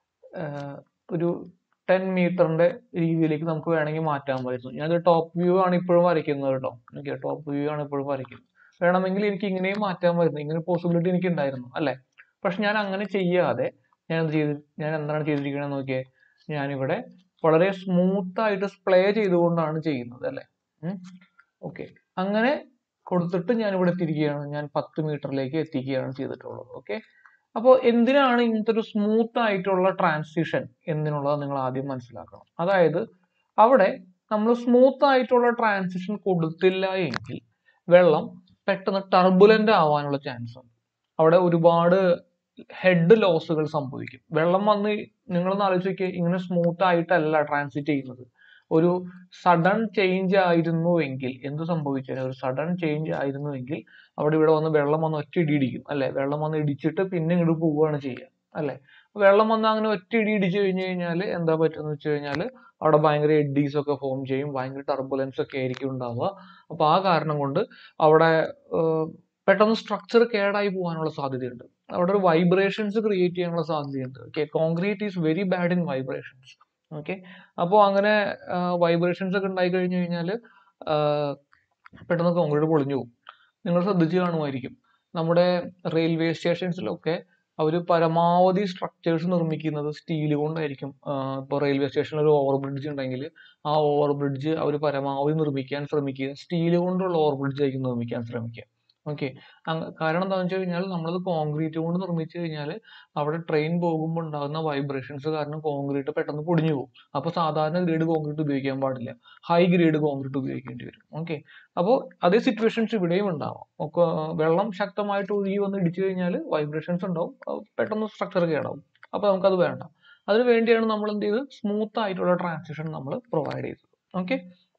ഒരു ടെൻ മീറ്ററിന്റെ രീതിയിലേക്ക് നമുക്ക് വേണമെങ്കിൽ മാറ്റാമായിരുന്നു ഞാനത് ടോപ്പ് വ്യൂ ആണ് ഇപ്പോഴും വരയ്ക്കുന്നത് കേട്ടോ എനിക്ക് ടോപ്പ് വ്യൂ ആണ് ഇപ്പോഴും വരയ്ക്കുന്നത് വേണമെങ്കിൽ എനിക്ക് ഇങ്ങനെയും മാറ്റാമായിരുന്നു ഇങ്ങനെ പോസിബിലിറ്റി എനിക്ക് ഉണ്ടായിരുന്നു അല്ലെ പക്ഷെ ഞാൻ അങ്ങനെ ചെയ്യാതെ ഞാൻ എന്ത് ചെയ്ത് ഞാൻ എന്താണ് ചെയ്തിരിക്കണമെന്ന് നോക്കിയേ ഞാനിവിടെ വളരെ സ്മൂത്ത് ആയിട്ട് സ്പ്ലേ ചെയ്തുകൊണ്ടാണ് ചെയ്യുന്നത് അല്ലെ ഓക്കെ അങ്ങനെ കൊടുത്തിട്ട് ഞാൻ ഇവിടെ എത്തിയിരിക്കുകയാണ് ഞാൻ പത്ത് മീറ്ററിലേക്ക് എത്തിക്കുകയാണ് ചെയ്തിട്ടുള്ളത് ഓക്കെ അപ്പോൾ എന്തിനാണ് ഇങ്ങനത്തെ ഒരു സ്മൂത്ത് ആയിട്ടുള്ള ട്രാൻസിഷൻ എന്നുള്ളത് നിങ്ങൾ ആദ്യം മനസ്സിലാക്കണം അതായത് അവിടെ നമ്മൾ സ്മൂത്ത് ആയിട്ടുള്ള ട്രാൻസിഷൻ കൊടുത്തില്ല എങ്കിൽ വെള്ളം പെട്ടെന്ന് ടർബുലന്റ് ആവാനുള്ള ചാൻസ് ഉണ്ട് അവിടെ ഒരുപാട് ഹെഡ് ലോസുകൾ സംഭവിക്കും വെള്ളം വന്ന് നിങ്ങളൊന്ന് ആലോചിക്കുക ഇങ്ങനെ സ്മൂത്ത് ആയിട്ടല്ല ട്രാൻസിറ്റ് ചെയ്യുന്നത് ഒരു സഡൻ ചേഞ്ച് ആയിരുന്നുവെങ്കിൽ എന്ത് സംഭവിച്ചാലും ഒരു സഡൻ ചേഞ്ച് ആയിരുന്നുവെങ്കിൽ അവിടെ ഇവിടെ വന്ന് വെള്ളം വന്ന് ഒറ്റ ഇടി ഇടിക്കും അല്ലെ വെള്ളം വന്ന് ഇടിച്ചിട്ട് പിന്നെ ഇങ്ങോട്ട് പോവുകയാണ് ചെയ്യുക അല്ലെ വെള്ളം വന്ന് അങ്ങനെ ഒറ്റ ഇടി ഇടിച്ചു കഴിഞ്ഞു കഴിഞ്ഞാൽ എന്താ പറ്റുന്ന വെച്ച് കഴിഞ്ഞാൽ അവിടെ ഭയങ്കര എഡീസ് ഒക്കെ ഫോം ചെയ്യും ഭയങ്കര ടർബുലൻസ് ഒക്കെ ആയിരിക്കും ഉണ്ടാവുക അപ്പൊ ആ കാരണം കൊണ്ട് അവിടെ പെട്ടെന്ന് സ്ട്രക്ചർ കേടായി പോകാനുള്ള സാധ്യതയുണ്ട് അവിടെ ഒരു വൈബ്രേഷൻസ് ക്രിയേറ്റ് ചെയ്യാനുള്ള സാധ്യതയുണ്ട് okay concrete is very bad in vibrations okay അപ്പോൾ അങ്ങനെ വൈബ്രേഷൻസ് ഒക്കെ ഉണ്ടായി കഴിഞ്ഞു കഴിഞ്ഞാൽ പെട്ടെന്ന് കോൺക്രീറ്റ് പൊളിഞ്ഞു പോകും നിങ്ങൾ ശ്രദ്ധിച്ച് കാണുമായിരിക്കും നമ്മുടെ റെയിൽവേ സ്റ്റേഷൻസിലൊക്കെ അവർ പരമാവധി സ്ട്രക്ചേഴ്സ് നിർമ്മിക്കുന്നത് സ്റ്റീൽ കൊണ്ടായിരിക്കും ഇപ്പോൾ റെയിൽവേ സ്റ്റേഷനിൽ ഒരു ഓവർ ബ്രിഡ്ജ് ഉണ്ടെങ്കിൽ ആ ഓവർ ബ്രിഡ്ജ് അവർ പരമാവധി നിർമ്മിക്കാൻ ശ്രമിക്കുക സ്റ്റീൽ കൊണ്ടുള്ള ഓവർ ബ്രിഡ്ജ് ആയിരിക്കും നിർമ്മിക്കാൻ ശ്രമിക്കുക ഓക്കെ കാരണം എന്താണെന്ന് വെച്ച് കഴിഞ്ഞാൽ നമ്മളത് കോൺക്രീറ്റ് കൊണ്ട് നിർമ്മിച്ചു കഴിഞ്ഞാൽ അവിടെ ട്രെയിൻ പോകുമ്പോൾ ഉണ്ടാകുന്ന വൈബ്രേഷൻസ് കാരണം കോൺക്രീറ്റ് പെട്ടെന്ന് പൊടിഞ്ഞു പോകും അപ്പോൾ സാധാരണ ഗ്രേഡ് കോൺക്രീറ്റ് ഉപയോഗിക്കാൻ പാടില്ല ഹൈ ഗ്രേഡ് കോൺക്രീറ്റ് ഉപയോഗിക്കേണ്ടി വരും ഓക്കെ അപ്പോൾ അതേ സിറ്റുവേഷൻസ് ഇവിടെയും ഉണ്ടാവാം ഒക്കെ വെള്ളം ശക്തമായിട്ട് ഒഴുകി വന്ന് ഇടിച്ചു കഴിഞ്ഞാൽ വൈബ്രേഷൻസ് ഉണ്ടാവും പെട്ടെന്ന് സ്ട്രക്ചർ കേടാവും അപ്പോൾ നമുക്കത് വേണ്ട അതിന് വേണ്ടിയാണ് നമ്മൾ എന്ത് ചെയ്ത് സ്മൂത്ത് ആയിട്ടുള്ള ട്രാൻസിഷൻ നമ്മൾ പ്രൊവൈഡ് ചെയ്തത് ഓക്കെ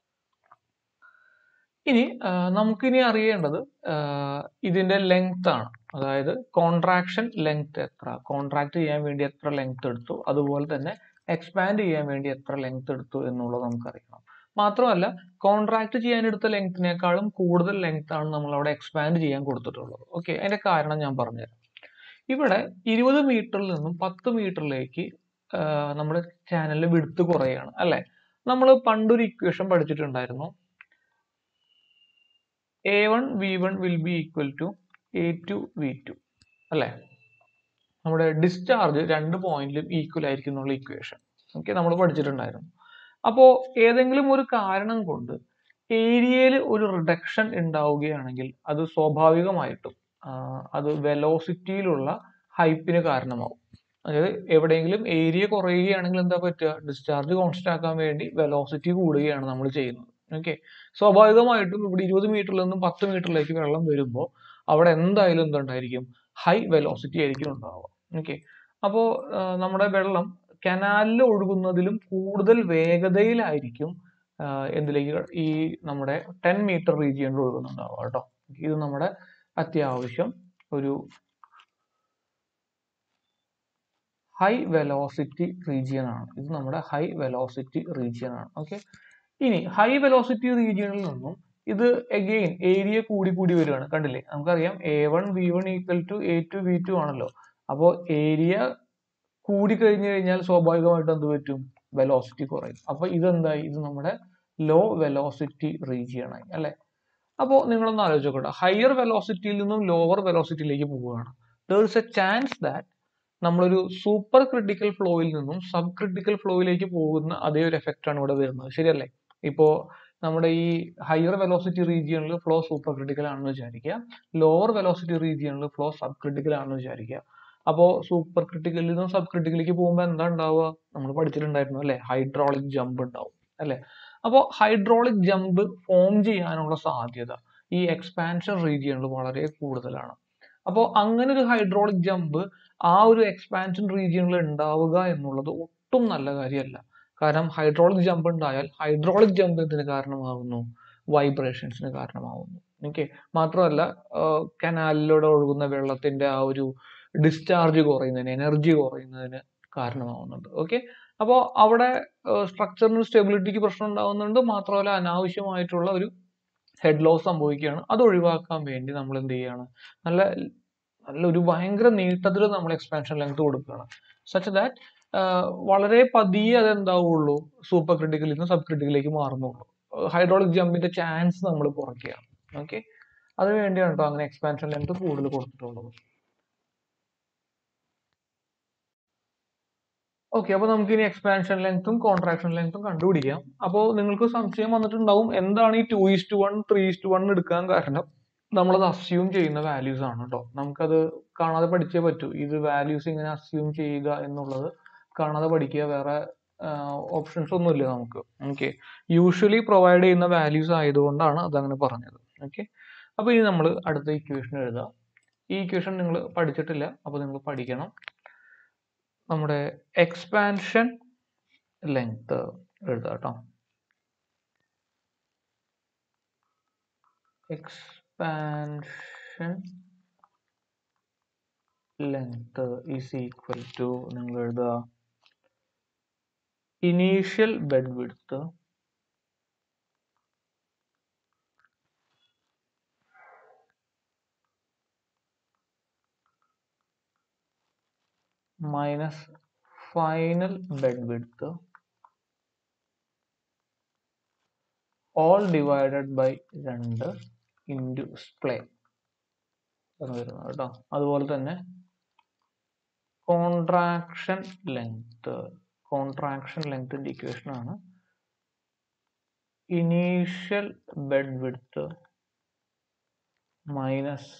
ഇനി നമുക്കിനി അറിയേണ്ടത് ഇതിന്റെ ലെങ്ത് ആണ് അതായത് കോൺട്രാക്ഷൻ ലെങ്ത് എത്ര കോൺട്രാക്ട് ചെയ്യാൻ വേണ്ടി എത്ര ലെങ്ത് എടുത്തു അതുപോലെ തന്നെ എക്സ്പാൻഡ് ചെയ്യാൻ വേണ്ടി എത്ര ലെങ്ത് എടുത്തു എന്നുള്ളത് നമുക്കറിയണം മാത്രമല്ല കോൺട്രാക്ട് ചെയ്യാൻ എടുത്ത ലെങ്ത്തിനേക്കാളും കൂടുതൽ ലെങ്ത് ആണ് നമ്മൾ അവിടെ എക്സ്പാൻഡ് ചെയ്യാൻ കൊടുത്തിട്ടുള്ളത് ഓക്കെ അതിന്റെ കാരണം ഞാൻ പറഞ്ഞുതരാം ഇവിടെ ഇരുപത് മീറ്ററിൽ നിന്നും പത്ത് മീറ്ററിലേക്ക് നമ്മുടെ ചാനലിൽ വിടുത്ത് കുറയാണ് അല്ലെ നമ്മൾ പണ്ടൊരു ഇക്വേഷൻ പഠിച്ചിട്ടുണ്ടായിരുന്നു A one V one will be equal to A two V two അല്ലേ നമ്മുടെ ഡിസ്ചാർജ് രണ്ട് പോയിന്റിലും ഈക്വൽ ആയിരിക്കും എന്നുള്ള ഇക്വേഷൻ ഓക്കെ നമ്മൾ പഠിച്ചിട്ടുണ്ടായിരുന്നു അപ്പോൾ ഏതെങ്കിലും ഒരു കാരണം കൊണ്ട് ഏരിയയിൽ ഒരു റിഡക്ഷൻ ഉണ്ടാവുകയാണെങ്കിൽ അത് സ്വാഭാവികമായിട്ടും അത് വെലോസിറ്റിയിലുള്ള ഹൈപ്പിന് കാരണമാവും അതായത് എവിടെയെങ്കിലും ഏരിയ കുറയുകയാണെങ്കിൽ എന്താ പറ്റുക ഡിസ്ചാർജ് കോൺസ്റ്റന്റ് ആക്കാൻ വേണ്ടി വെലോസിറ്റി കൂടുകയാണ് നമ്മൾ ചെയ്യുന്നത് ഓക്കെ സ്വാഭാവികമായിട്ടും ഇവിടെ ഇരുപത് മീറ്ററിൽ നിന്നും പത്ത് മീറ്ററിലേക്ക് വെള്ളം വരുമ്പോൾ അവിടെ എന്തായാലും എന്തുണ്ടായിരിക്കും ഹൈ വെലോസിറ്റി ആയിരിക്കും ഉണ്ടാവുക ഓക്കെ അപ്പോൾ നമ്മുടെ വെള്ളം കനാലിൽ ഒഴുകുന്നതിലും കൂടുതൽ വേഗതയിലായിരിക്കും എന്തിലേക്ക് ഈ നമ്മുടെ ടെൻ മീറ്റർ റീജിയനിൽ ഒഴുകുന്നുണ്ടാവുക കേട്ടോ ഇത് നമ്മുടെ അത്യാവശ്യം ഒരു ഹൈ വെലോസിറ്റി റീജിയൻ ആണ് ഇത് നമ്മുടെ ഹൈ വെലോസിറ്റി റീജിയൻ ആണ് ഓക്കെ ഇനി ഹൈ വെലോസിറ്റി റീജിയനിൽ നിന്നും ഇത് എഗെയിൻ ഏരിയ കൂടി കൂടി വരികയാണ് കണ്ടില്ലേ നമുക്കറിയാം A one V one equal to A two V two ആണല്ലോ അപ്പോൾ ഏരിയ കൂടി കഴിഞ്ഞു കഴിഞ്ഞാൽ സ്വാഭാവികമായിട്ടും എന്ത് പറ്റും വെലോസിറ്റി കുറയും അപ്പൊ ഇതെന്തായി ഇത് നമ്മുടെ ലോ വെലോസിറ്റി റീജിയൻ ആയി അല്ലെ അപ്പോൾ നിങ്ങളൊന്ന് ആലോചിച്ചോക്കട്ടെ ഹയർ വെലോസിറ്റിയിൽ നിന്നും ലോവർ വെലോസിറ്റിയിലേക്ക് പോവുകയാണ് there is a chance that നമ്മളൊരു സൂപ്പർ ക്രിട്ടിക്കൽ ഫ്ലോയിൽ നിന്നും സബ് ക്രിട്ടിക്കൽ ഫ്ലോയിലേക്ക് പോകുന്ന അതേ ഒരു എഫക്റ്റ് ആണ് ഇവിടെ വരുന്നത് ശരിയല്ലേ ഇപ്പോ നമ്മുടെ ഈ ഹയർ വെലോസിറ്റി റീജിയണിൽ ഫ്ലോ സൂപ്പർ ക്രിട്ടിക്കൽ ആണെന്ന് വിചാരിക്കുക ലോവർ വെലോസിറ്റി റീജിയണിൽ ഫ്ലോ സബ് ക്രിട്ടിക്കൽ ആണെന്ന് വിചാരിക്കുക അപ്പോൾ സൂപ്പർ ക്രിട്ടിക്കലിൽ നിന്നും സബ് ക്രിട്ടിക്കലിലേക്ക് പോകുമ്പോൾ എന്താ ഉണ്ടാവുക നമ്മൾ പഠിച്ചിട്ടുണ്ടായിരുന്നു അല്ലെ ഹൈഡ്രോളിക് ജമ്പ് ഉണ്ടാവും അല്ലെ അപ്പോൾ ഹൈഡ്രോളിക് ജമ്പ് ഫോം ചെയ്യാനുള്ള സാധ്യത ഈ എക്സ്പാൻഷൻ റീജിയണിൽ വളരെ കൂടുതലാണ് അപ്പോൾ അങ്ങനെ ഒരു ഹൈഡ്രോളിക് ജമ്പ് ആ ഒരു എക്സ്പാൻഷൻ റീജിയണിൽ ഉണ്ടാവുക എന്നുള്ളത് ഒട്ടും നല്ല കാര്യമല്ല കാരണം ഹൈഡ്രോളിക് ജമ്പ് ഉണ്ടായാൽ ഹൈഡ്രോളിക് ജമ്പ് എന്തിന് കാരണമാകുന്നു വൈബ്രേഷൻസിന് കാരണമാകുന്നു ഓക്കെ മാത്രമല്ല കനാലിലൂടെ ഒഴുകുന്ന വെള്ളത്തിന്റെ ആ ഒരു ഡിസ്ചാർജ് കുറയുന്നതിന് എനർജി കുറയുന്നതിന് കാരണമാവുന്നുണ്ട് ഓക്കെ അപ്പോൾ അവിടെ സ്ട്രക്ചറിന് സ്റ്റെബിലിറ്റിക്ക് പ്രശ്നം ഉണ്ടാവുന്നുണ്ട് മാത്രമല്ല അനാവശ്യമായിട്ടുള്ള ഒരു ഹെഡ് ലോസ് സംഭവിക്കുകയാണ് അത് ഒഴിവാക്കാൻ വേണ്ടി നമ്മൾ എന്ത് ചെയ്യാണ് നല്ല നല്ല ഒരു ഭയങ്കര നീട്ടത്തിൽ നമ്മൾ എക്സ്പാൻഷൻ ലെങ്ത് കൊടുക്കുകയാണ് സച്ച് ദാറ്റ് വളരെ പതിയെ അത് എന്താവുള്ളൂ സൂപ്പർ ക്രിട്ടിക്കലിൽ നിന്ന് സബ് ക്രിട്ടിക്കലിലേക്ക് മാറുന്നുള്ളൂ ഹൈഡ്രോളിക് ജമ്പിന്റെ ചാൻസ് നമ്മൾ കുറയ്ക്കുകയാണ് ഓക്കെ അതിന് വേണ്ടിയാണ് കേട്ടോ അങ്ങനെ എക്സ്പാൻഷൻ ലെങ്ത് കൂടുതൽ കൊടുത്തിട്ടുള്ളത് ഓക്കെ അപ്പോൾ നമുക്ക് ഇനി എക്സ്പാൻഷൻ ലെങ്ത്തും കോൺട്രാക്ഷൻ ലെങ്ത്തും കണ്ടുപിടിക്കാം അപ്പോൾ നിങ്ങൾക്ക് സംശയം വന്നിട്ടുണ്ടാവും എന്താണ് ഈ two is to one three is to one എടുക്കാൻ കാരണം നമ്മളത് അസ്യൂം ചെയ്യുന്ന വാല്യൂസ് ആണ് കേട്ടോ നമുക്കത് കാണാതെ പഠിച്ചേ പറ്റൂ ഇത് വാല്യൂസ് ഇങ്ങനെ അസ്യൂം ചെയ്യുക എന്നുള്ളത് കാണാതെ പഠിക്കുക വേറെ ഓപ്ഷൻസ് ഒന്നുമില്ല നമുക്ക് ഓക്കെ യൂഷ്വലി പ്രൊവൈഡ് ചെയ്യുന്ന വാല്യൂസ് ആയതുകൊണ്ടാണ് അതങ്ങനെ പറഞ്ഞത് ഓക്കെ അപ്പോൾ ഇനി നമ്മൾ അടുത്ത ഇക്വേഷൻ എഴുതാം ഈ ഇക്വേഷൻ നിങ്ങൾ പഠിച്ചിട്ടില്ല അപ്പോൾ നിങ്ങൾ പഠിക്കണം നമ്മുടെ എക്സ്പാൻഷൻ ലെങ്ത് എഴുതാം കേട്ടോ expansion length is equal to നിങ്ങൾ എഴുതുക initial bed width minus final bed width all divided by രണ്ട് ഇൻറ്റു സ്പ്ലേ എന്ന് വരുന്നത് കേട്ടോ അതുപോലെ തന്നെ കോൺട്രാക്ഷൻ ലെങ്ത് കോൺട്രാക്ഷൻ ലെങ്തിന്റെ ഇക്വേഷൻ ആണ് initial bed width minus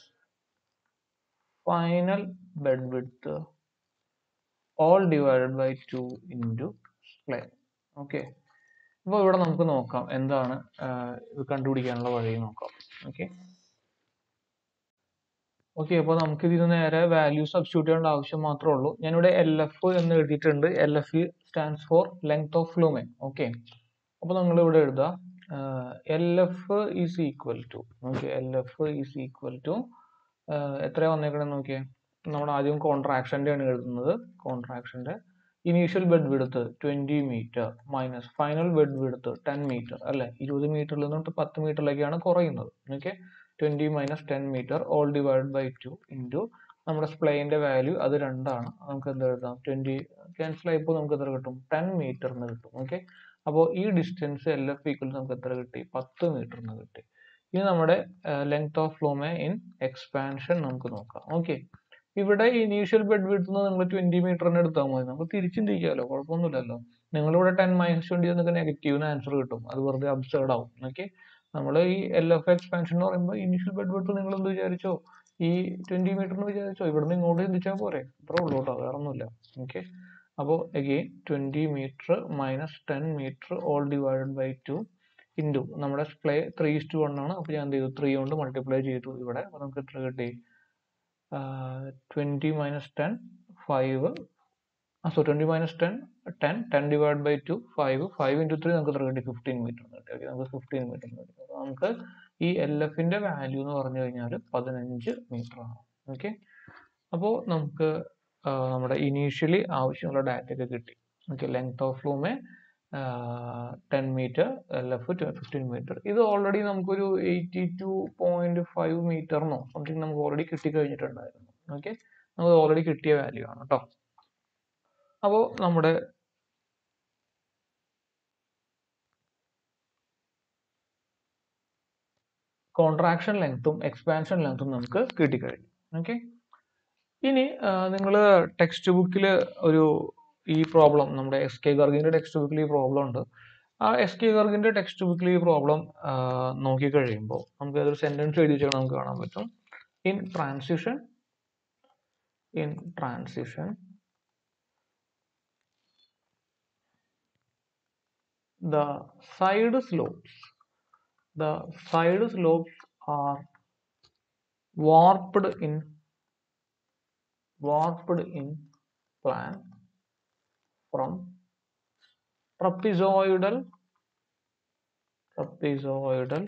final bed width all divided by two into splay okay അപ്പോൾ ഇവിടെ നമുക്ക് നോക്കാം എന്താണ് ഇത് കണ്ടുപിടിക്കാനുള്ള വഴി നോക്കാം ഓക്കെ ഓക്കെ അപ്പോൾ നമുക്ക് ഇതിന് നേരെ വാല്യൂ സബ്സ്റ്റിറ്റ്യൂട്ട് ചെയ്യേണ്ട ആവശ്യം മാത്രമേ ഉള്ളൂ ഞാനിവിടെ എൽ എഫ് എന്ന് എഴുതിയിട്ടുണ്ട് L F stands for length of flume okay അപ്പോൾ നമ്മൾ ഇവിടെ എഴുതുക L F is equal to okay L F is equal to എത്രയാ വന്നേക്കണെന്ന് നോക്കിയേ നമ്മൾ ആദ്യം കോൺട്രാക്ഷൻ്റെ ആണ് എഴുതുന്നത് കോൺട്രാക്ഷൻ്റെ initial bed width twenty metre minus final bed width ten metre അല്ലെ ഇരുപത് മീറ്ററിൽ നിന്നിട്ട് പത്ത് മീറ്ററിലേക്കാണ് കുറയുന്നത് okay twenty minus ten metre all divide by two into നമ്മുടെ സ്പ്ലൈൻ്റെ വാല്യൂ അത് രണ്ടാണ് നമുക്ക് എന്ത് എഴുതാം ട്വൻറ്റി ക്യാൻസൽ ആയപ്പോൾ നമുക്ക് എത്ര കിട്ടും ടെൻ മീറ്റർ എന്ന് കിട്ടും ഓക്കെ അപ്പോൾ ഈ ഡിസ്റ്റൻസ് എൽ എഫ് ഈക്വൽ നമുക്ക് എത്ര കിട്ടി പത്ത് മീറ്റർ എന്ന് കിട്ടി ഇനി നമ്മുടെ length of flume in expansion നമുക്ക് നോക്കാം ഓക്കെ ഇവിടെ ഇനീഷ്യൽ ബെഡ് വിടുന്ന നിങ്ങൾ ട്വന്റി മീറ്ററിന് എടുത്താൽ മതി നമുക്ക് തിരിച്ചിന്തിക്കാമല്ലോ കുഴപ്പമൊന്നുമില്ലല്ലോ നിങ്ങളിവിടെ ടെൻ മൈനസ് ട്വന്റി എന്നൊക്കെ നെഗറ്റീവിന് ആൻസർ കിട്ടും അത് വെറുതെ അബ്സേർഡ് ആവും ഓക്കെ നമ്മൾ ഈ എൽ എഫ് എക്സ്പാൻഷൻ എന്ന് പറയുമ്പോൾ ഇനീഷ്യൽ ബെഡ് വിട്ട് നിങ്ങൾ എന്ത് വിചാരിച്ചോ ഈ ട്വന്റി മീറ്റർ എന്ന് വിചാരിച്ചോ ഇവിടുന്ന് ഇങ്ങോട്ട് ചിന്തിച്ചാൽ പോരെ അത്രേ ഉള്ളൂ കേട്ടോ വേറെ ഒന്നുമില്ല ഓക്കെ അപ്പോൾ again twenty metre minus ten metre all divided by two into നമ്മുടെ സ്പ്ലേ ത്രീ ടു വൺ ആണ് അപ്പോൾ ഞാൻ എന്ത് ചെയ്തു ത്രീ കൊണ്ട് മൾട്ടിപ്ലൈ ചെയ്തു ഇവിടെ അപ്പോൾ നമുക്ക് എത്ര കിട്ടി ട്വൻറ്റി മൈനസ് ടെൻ ഫൈവ് ആ so twenty minus ten ten ten divide by two five five into three നമുക്ക് എത്ര കിട്ടി ഫിഫ്റ്റീൻ മീറ്റർ കിട്ടി ഓക്കെ നമുക്ക് ഫിഫ്റ്റീൻ മീറ്റർ കിട്ടി അപ്പോൾ നമുക്ക് ഈ എൽ എഫിൻ്റെ വാല്യൂ എന്ന് പറഞ്ഞു കഴിഞ്ഞാൽ പതിനഞ്ച് മീറ്റർ ആണ് ഓക്കെ അപ്പോൾ നമുക്ക് നമ്മുടെ ഇനീഷ്യലി ആവശ്യമുള്ള ഡാറ്റ ഒക്കെ കിട്ടി okay length of flume ten metre L F fifteen metre ഇത് ഓൾറെഡി നമുക്കൊരു എയ്റ്റി ടു പോയിന്റ് ഫൈവ് മീറ്ററിനോ സംതിങ് നമുക്ക് ഓൾറെഡി കിട്ടിക്കഴിഞ്ഞിട്ടുണ്ടായിരുന്നു ഓക്കെ നമുക്ക് ഓൾറെഡി കിട്ടിയ വാല്യൂ ആണ് കേട്ടോ അപ്പോൾ നമ്മുടെ കോൺട്രാക്ഷൻ ലെങ്ത്തും എക്സ്പാൻഷൻ ലെങ്ത്തും നമുക്ക് കിട്ടിക്കഴിഞ്ഞു ഓക്കെ ഇനി നിങ്ങൾ ടെക്സ്റ്റ് ബുക്കിൽ ഒരു ഈ പ്രോബ്ലം നമ്മുടെ എസ് കെ ഗർഗിന്റെ ടെക്സ്റ്റ് ബുക്കിൽ ഈ പ്രോബ്ലം ഉണ്ട് ആ എസ് കെ ഗർഗിന്റെ ടെക്സ്റ്റ് ബുക്കിൽ ഈ പ്രോബ്ലം നോക്കിക്കഴിയുമ്പോൾ നമുക്ക് അതൊരു സെന്റൻസ് എഴുതി വെച്ചാൽ നമുക്ക് കാണാൻ പറ്റും in transition in transition the side slopes the side slopes are warped in warped in plan from trapezoidal trapezoidal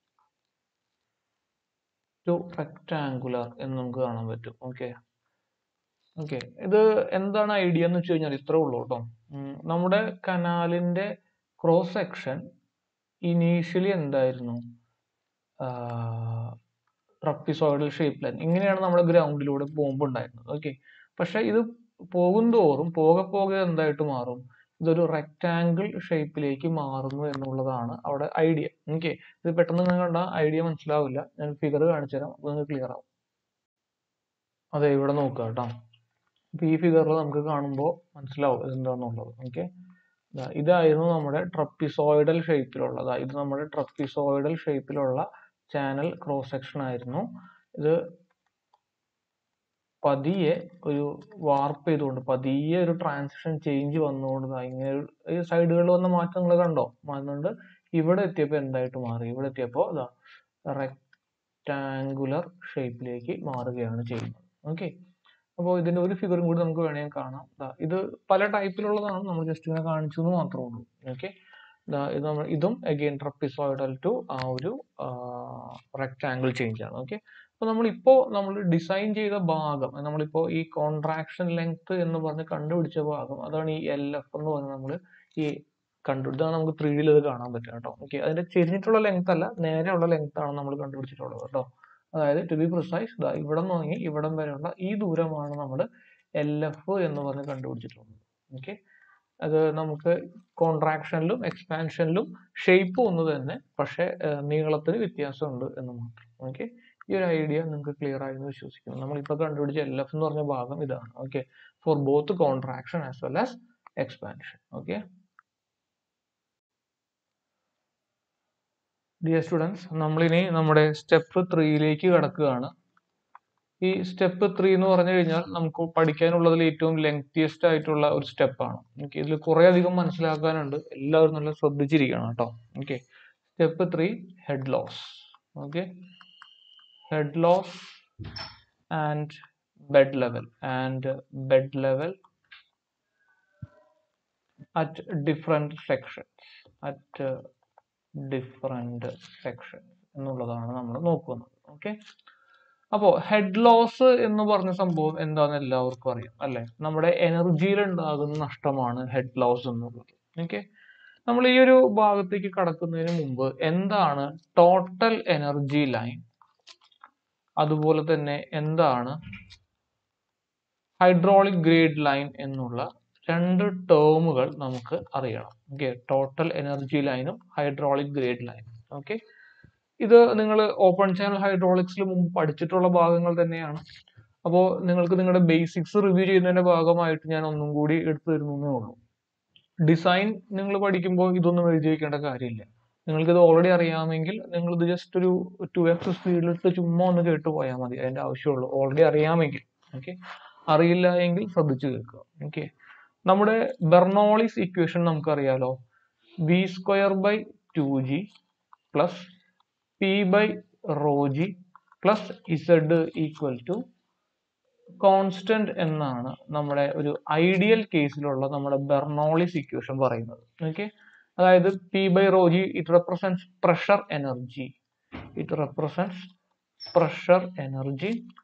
to rectangular എന്ന് നമുക്ക് കാണാൻ പറ്റും ഓക്കെ ഓക്കെ ഇത് എന്താണ് ഐഡിയ എന്ന് വെച്ച് കഴിഞ്ഞാൽ ഇത്രേ ഉള്ളൂ കേട്ടോ നമ്മുടെ കനാലിന്റെ ക്രോസ് സെക്ഷൻ ഇനീഷ്യലി എന്തായിരുന്നു ട്രപ്പിസോയിഡൽ ഷേപ്പ് ലൈൻ ഇങ്ങനെയാണ് നമ്മുടെ ഗ്രൗണ്ടിലൂടെ പോകുമ്പോൾ ഉണ്ടായിരുന്നത് ഓക്കെ പക്ഷെ ഇത് പോകുന്തോറും പോകെ പോകെ എന്തായിട്ട് മാറും ഇതൊരു റെക്റ്റാങ്കിൾ ഷേപ്പിലേക്ക് മാറുന്നു എന്നുള്ളതാണ് അവിടെ ഐഡിയ ഓക്കെ ഇത് പെട്ടെന്ന് നിങ്ങൾ കണ്ട ഐഡിയ മനസ്സിലാവില്ല ഞാൻ ഫിഗർ കാണിച്ചു തരാം അപ്പൊ നിങ്ങൾക്ക് ക്ലിയർ ആവും അതെ ഇവിടെ നോക്കുക കേട്ടോ അപ്പൊ ഈ ഫിഗറിൽ നമുക്ക് കാണുമ്പോൾ മനസ്സിലാവും ഇതെന്താന്നുള്ളത് ഓക്കെ ഇതായിരുന്നു നമ്മുടെ ട്രപ്പിസോയിഡൽ ഷേപ്പിലുള്ള ഇത് നമ്മുടെ ട്രപ്പിസോയിഡൽ ഷേപ്പിലുള്ള ചാനൽ ക്രോസ് സെക്ഷൻ ആയിരുന്നു ഇത് പതിയെ ഒരു വാർപ്പ് ചെയ്തുകൊണ്ട് പതിയെ ഒരു ട്രാൻസിഷൻ ചേഞ്ച് വന്നുകൊണ്ട് ദാ ഇങ്ങനെ ഒരു ഈ സൈഡുകളിൽ വന്ന മാറ്റങ്ങൾ കണ്ടോ മാറുന്നുണ്ട് ഇവിടെ എത്തിയപ്പോൾ എന്തായിട്ട് മാറി ഇവിടെ എത്തിയപ്പോൾ ഇതാ റെക്ടാങ്കുലർ ഷേപ്പിലേക്ക് മാറുകയാണ് ചെയ്യുന്നത് ഓക്കെ അപ്പോൾ ഇതിന്റെ ഒരു ഫിഗറും കൂടി നമുക്ക് വേണമെങ്കിൽ കാണാം ദാ ഇത് പല ടൈപ്പിലുള്ളതാണ് നമ്മൾ ജസ്റ്റ് ഇങ്ങനെ കാണിച്ചു എന്ന് മാത്രമേ ഉള്ളൂ ഓക്കെ ഇത് നമ്മൾ ഇതും അഗെയിൻ ട്രപ്പിസോയിഡൽ ടു ആ ഒരു റെക്ടാങ്കിൾ ചേഞ്ച് ആണ് ഓക്കെ അപ്പോൾ നമ്മളിപ്പോൾ നമ്മൾ ഡിസൈൻ ചെയ്ത ഭാഗം നമ്മളിപ്പോൾ ഈ കോൺട്രാക്ഷൻ ലെങ്ത് എന്ന് പറഞ്ഞ് കണ്ടുപിടിച്ച ഭാഗം അതാണ് ഈ എൽ എഫ് എന്ന് പറഞ്ഞ് നമ്മൾ ഈ കണ്ടു ഇതാണ് നമുക്ക് ത്രീ ഡിയിൽ ഇത് കാണാൻ പറ്റുക കേട്ടോ ഓക്കെ അതിന്റെ ചെരിഞ്ഞിട്ടുള്ള ലെങ്ത് അല്ല നേരെയുള്ള ലെങ്ത് ആണ് നമ്മൾ കണ്ടുപിടിച്ചിട്ടുള്ളത് കേട്ടോ അതായത് ടു ബി പ്രിസൈസ് ദാ ഇവിടെ നിന്ന് തുടങ്ങി ഇവിടം വരെയുള്ള ഈ ദൂരമാണ് നമ്മൾ എൽ എഫ് എന്ന് പറഞ്ഞ് കണ്ടുപിടിച്ചിട്ടുള്ളത് ഓക്കെ അത് നമുക്ക് കോൺട്രാക്ഷനിലും എക്സ്പാൻഷനിലും ഷേപ്പ് ഒന്ന് തന്നെ പക്ഷെ നീളത്തിന് വ്യത്യാസമുണ്ട് എന്ന് മാത്രം ഓക്കെ ഈ ഒരു ഐഡിയ നിങ്ങൾക്ക് ക്ലിയർ ആയി എന്ന് വിശ്വസിക്കുന്നു നമ്മളിപ്പോൾ കണ്ടുപിടിച്ച എൽ എഫ് എന്ന് പറഞ്ഞ ഭാഗം ഇതാണ് okay for both contraction as well as expansion okay dear students നമ്മളിനി നമ്മുടെ സ്റ്റെപ്പ് ത്രീയിലേക്ക് കടക്കുകയാണ് ഈ സ്റ്റെപ്പ് ത്രീ എന്ന് പറഞ്ഞു കഴിഞ്ഞാൽ നമുക്ക് പഠിക്കാനുള്ളതിൽ ഏറ്റവും ലെങ്തിയസ്റ്റ് ആയിട്ടുള്ള ഒരു സ്റ്റെപ്പാണ് ഓക്കെ ഇതിൽ കുറേ അധികം മനസ്സിലാക്കാനുണ്ട് എല്ലാവരും നല്ല ശ്രദ്ധിച്ചിരിക്കണം കേട്ടോ okay step three head loss okay head loss and bed level and bed level at different sections at different sections എന്നുള്ളതാണ് നമ്മൾ നോക്കുന്നത് ഓക്കെ അപ്പോൾ ഹെഡ് ലോസ് എന്ന് പറഞ്ഞ സംഭവം എന്താണെന്ന് എല്ലാവർക്കും അറിയാം അല്ലെ നമ്മുടെ എനർജിയിൽ ഉണ്ടാകുന്ന നഷ്ടമാണ് ഹെഡ് ലോസ് എന്നുള്ളത് ഓക്കെ നമ്മൾ ഈ ഒരു ഭാഗത്തേക്ക് കടക്കുന്നതിന് മുമ്പ് എന്താണ് ടോട്ടൽ എനർജി ലൈൻ അതുപോലെ തന്നെ എന്താണ് ഹൈഡ്രോളിക് ഗ്രേഡ് ലൈൻ എന്നുള്ള രണ്ട് ടേമുകൾ നമുക്ക് അറിയണം ഓക്കെ ടോട്ടൽ എനർജി ലൈനും ഹൈഡ്രോളിക് ഗ്രേഡ് ലൈനും ഓക്കെ ഇത് നിങ്ങൾ ഓപ്പൺ ചാനൽ ഹൈഡ്രോളിക്സിൽ മുമ്പ് പഠിച്ചിട്ടുള്ള ഭാഗങ്ങൾ തന്നെയാണ് അപ്പോൾ നിങ്ങൾക്ക് നിങ്ങളുടെ ബേസിക്സ് റിവ്യൂ ചെയ്യുന്നതിന്റെ ഭാഗമായിട്ട് ഞാൻ ഒന്നും കൂടി എടുത്തു തരുന്നേ ഉള്ളൂ ഡിസൈൻ നിങ്ങൾ പഠിക്കുമ്പോൾ ഇതൊന്നും എഴുതി വയ്ക്കേണ്ട കാര്യമില്ല നിങ്ങൾക്ക് ഇത് ഓൾറെഡി അറിയാമെങ്കിൽ നിങ്ങൾ ഇത് ജസ്റ്റ് ഒരു ടു എക്സ് സ്പീഡിലിട്ട് ചുമ്മാ ഒന്ന് കേട്ട് പോയാൽ മതി അതിന്റെ ആവശ്യമുള്ളൂ ഓൾറെഡി അറിയാമെങ്കിൽ ഓക്കെ അറിയില്ല എങ്കിൽ ശ്രദ്ധിച്ചു കേൾക്കുക ഓക്കെ നമ്മുടെ ബെർണോളിസ് ഇക്വേഷൻ നമുക്കറിയാലോ V square by two G plus P by rho G plus Z equal to constant എന്നാണ് നമ്മുടെ ഒരു ഐഡിയൽ കേസിലുള്ള നമ്മുടെ ബെർണോളിസ് ഇക്വേഷൻ പറയുന്നത് ഓക്കെ അതായത് P by rho G it represents pressure energy it represents pressure energy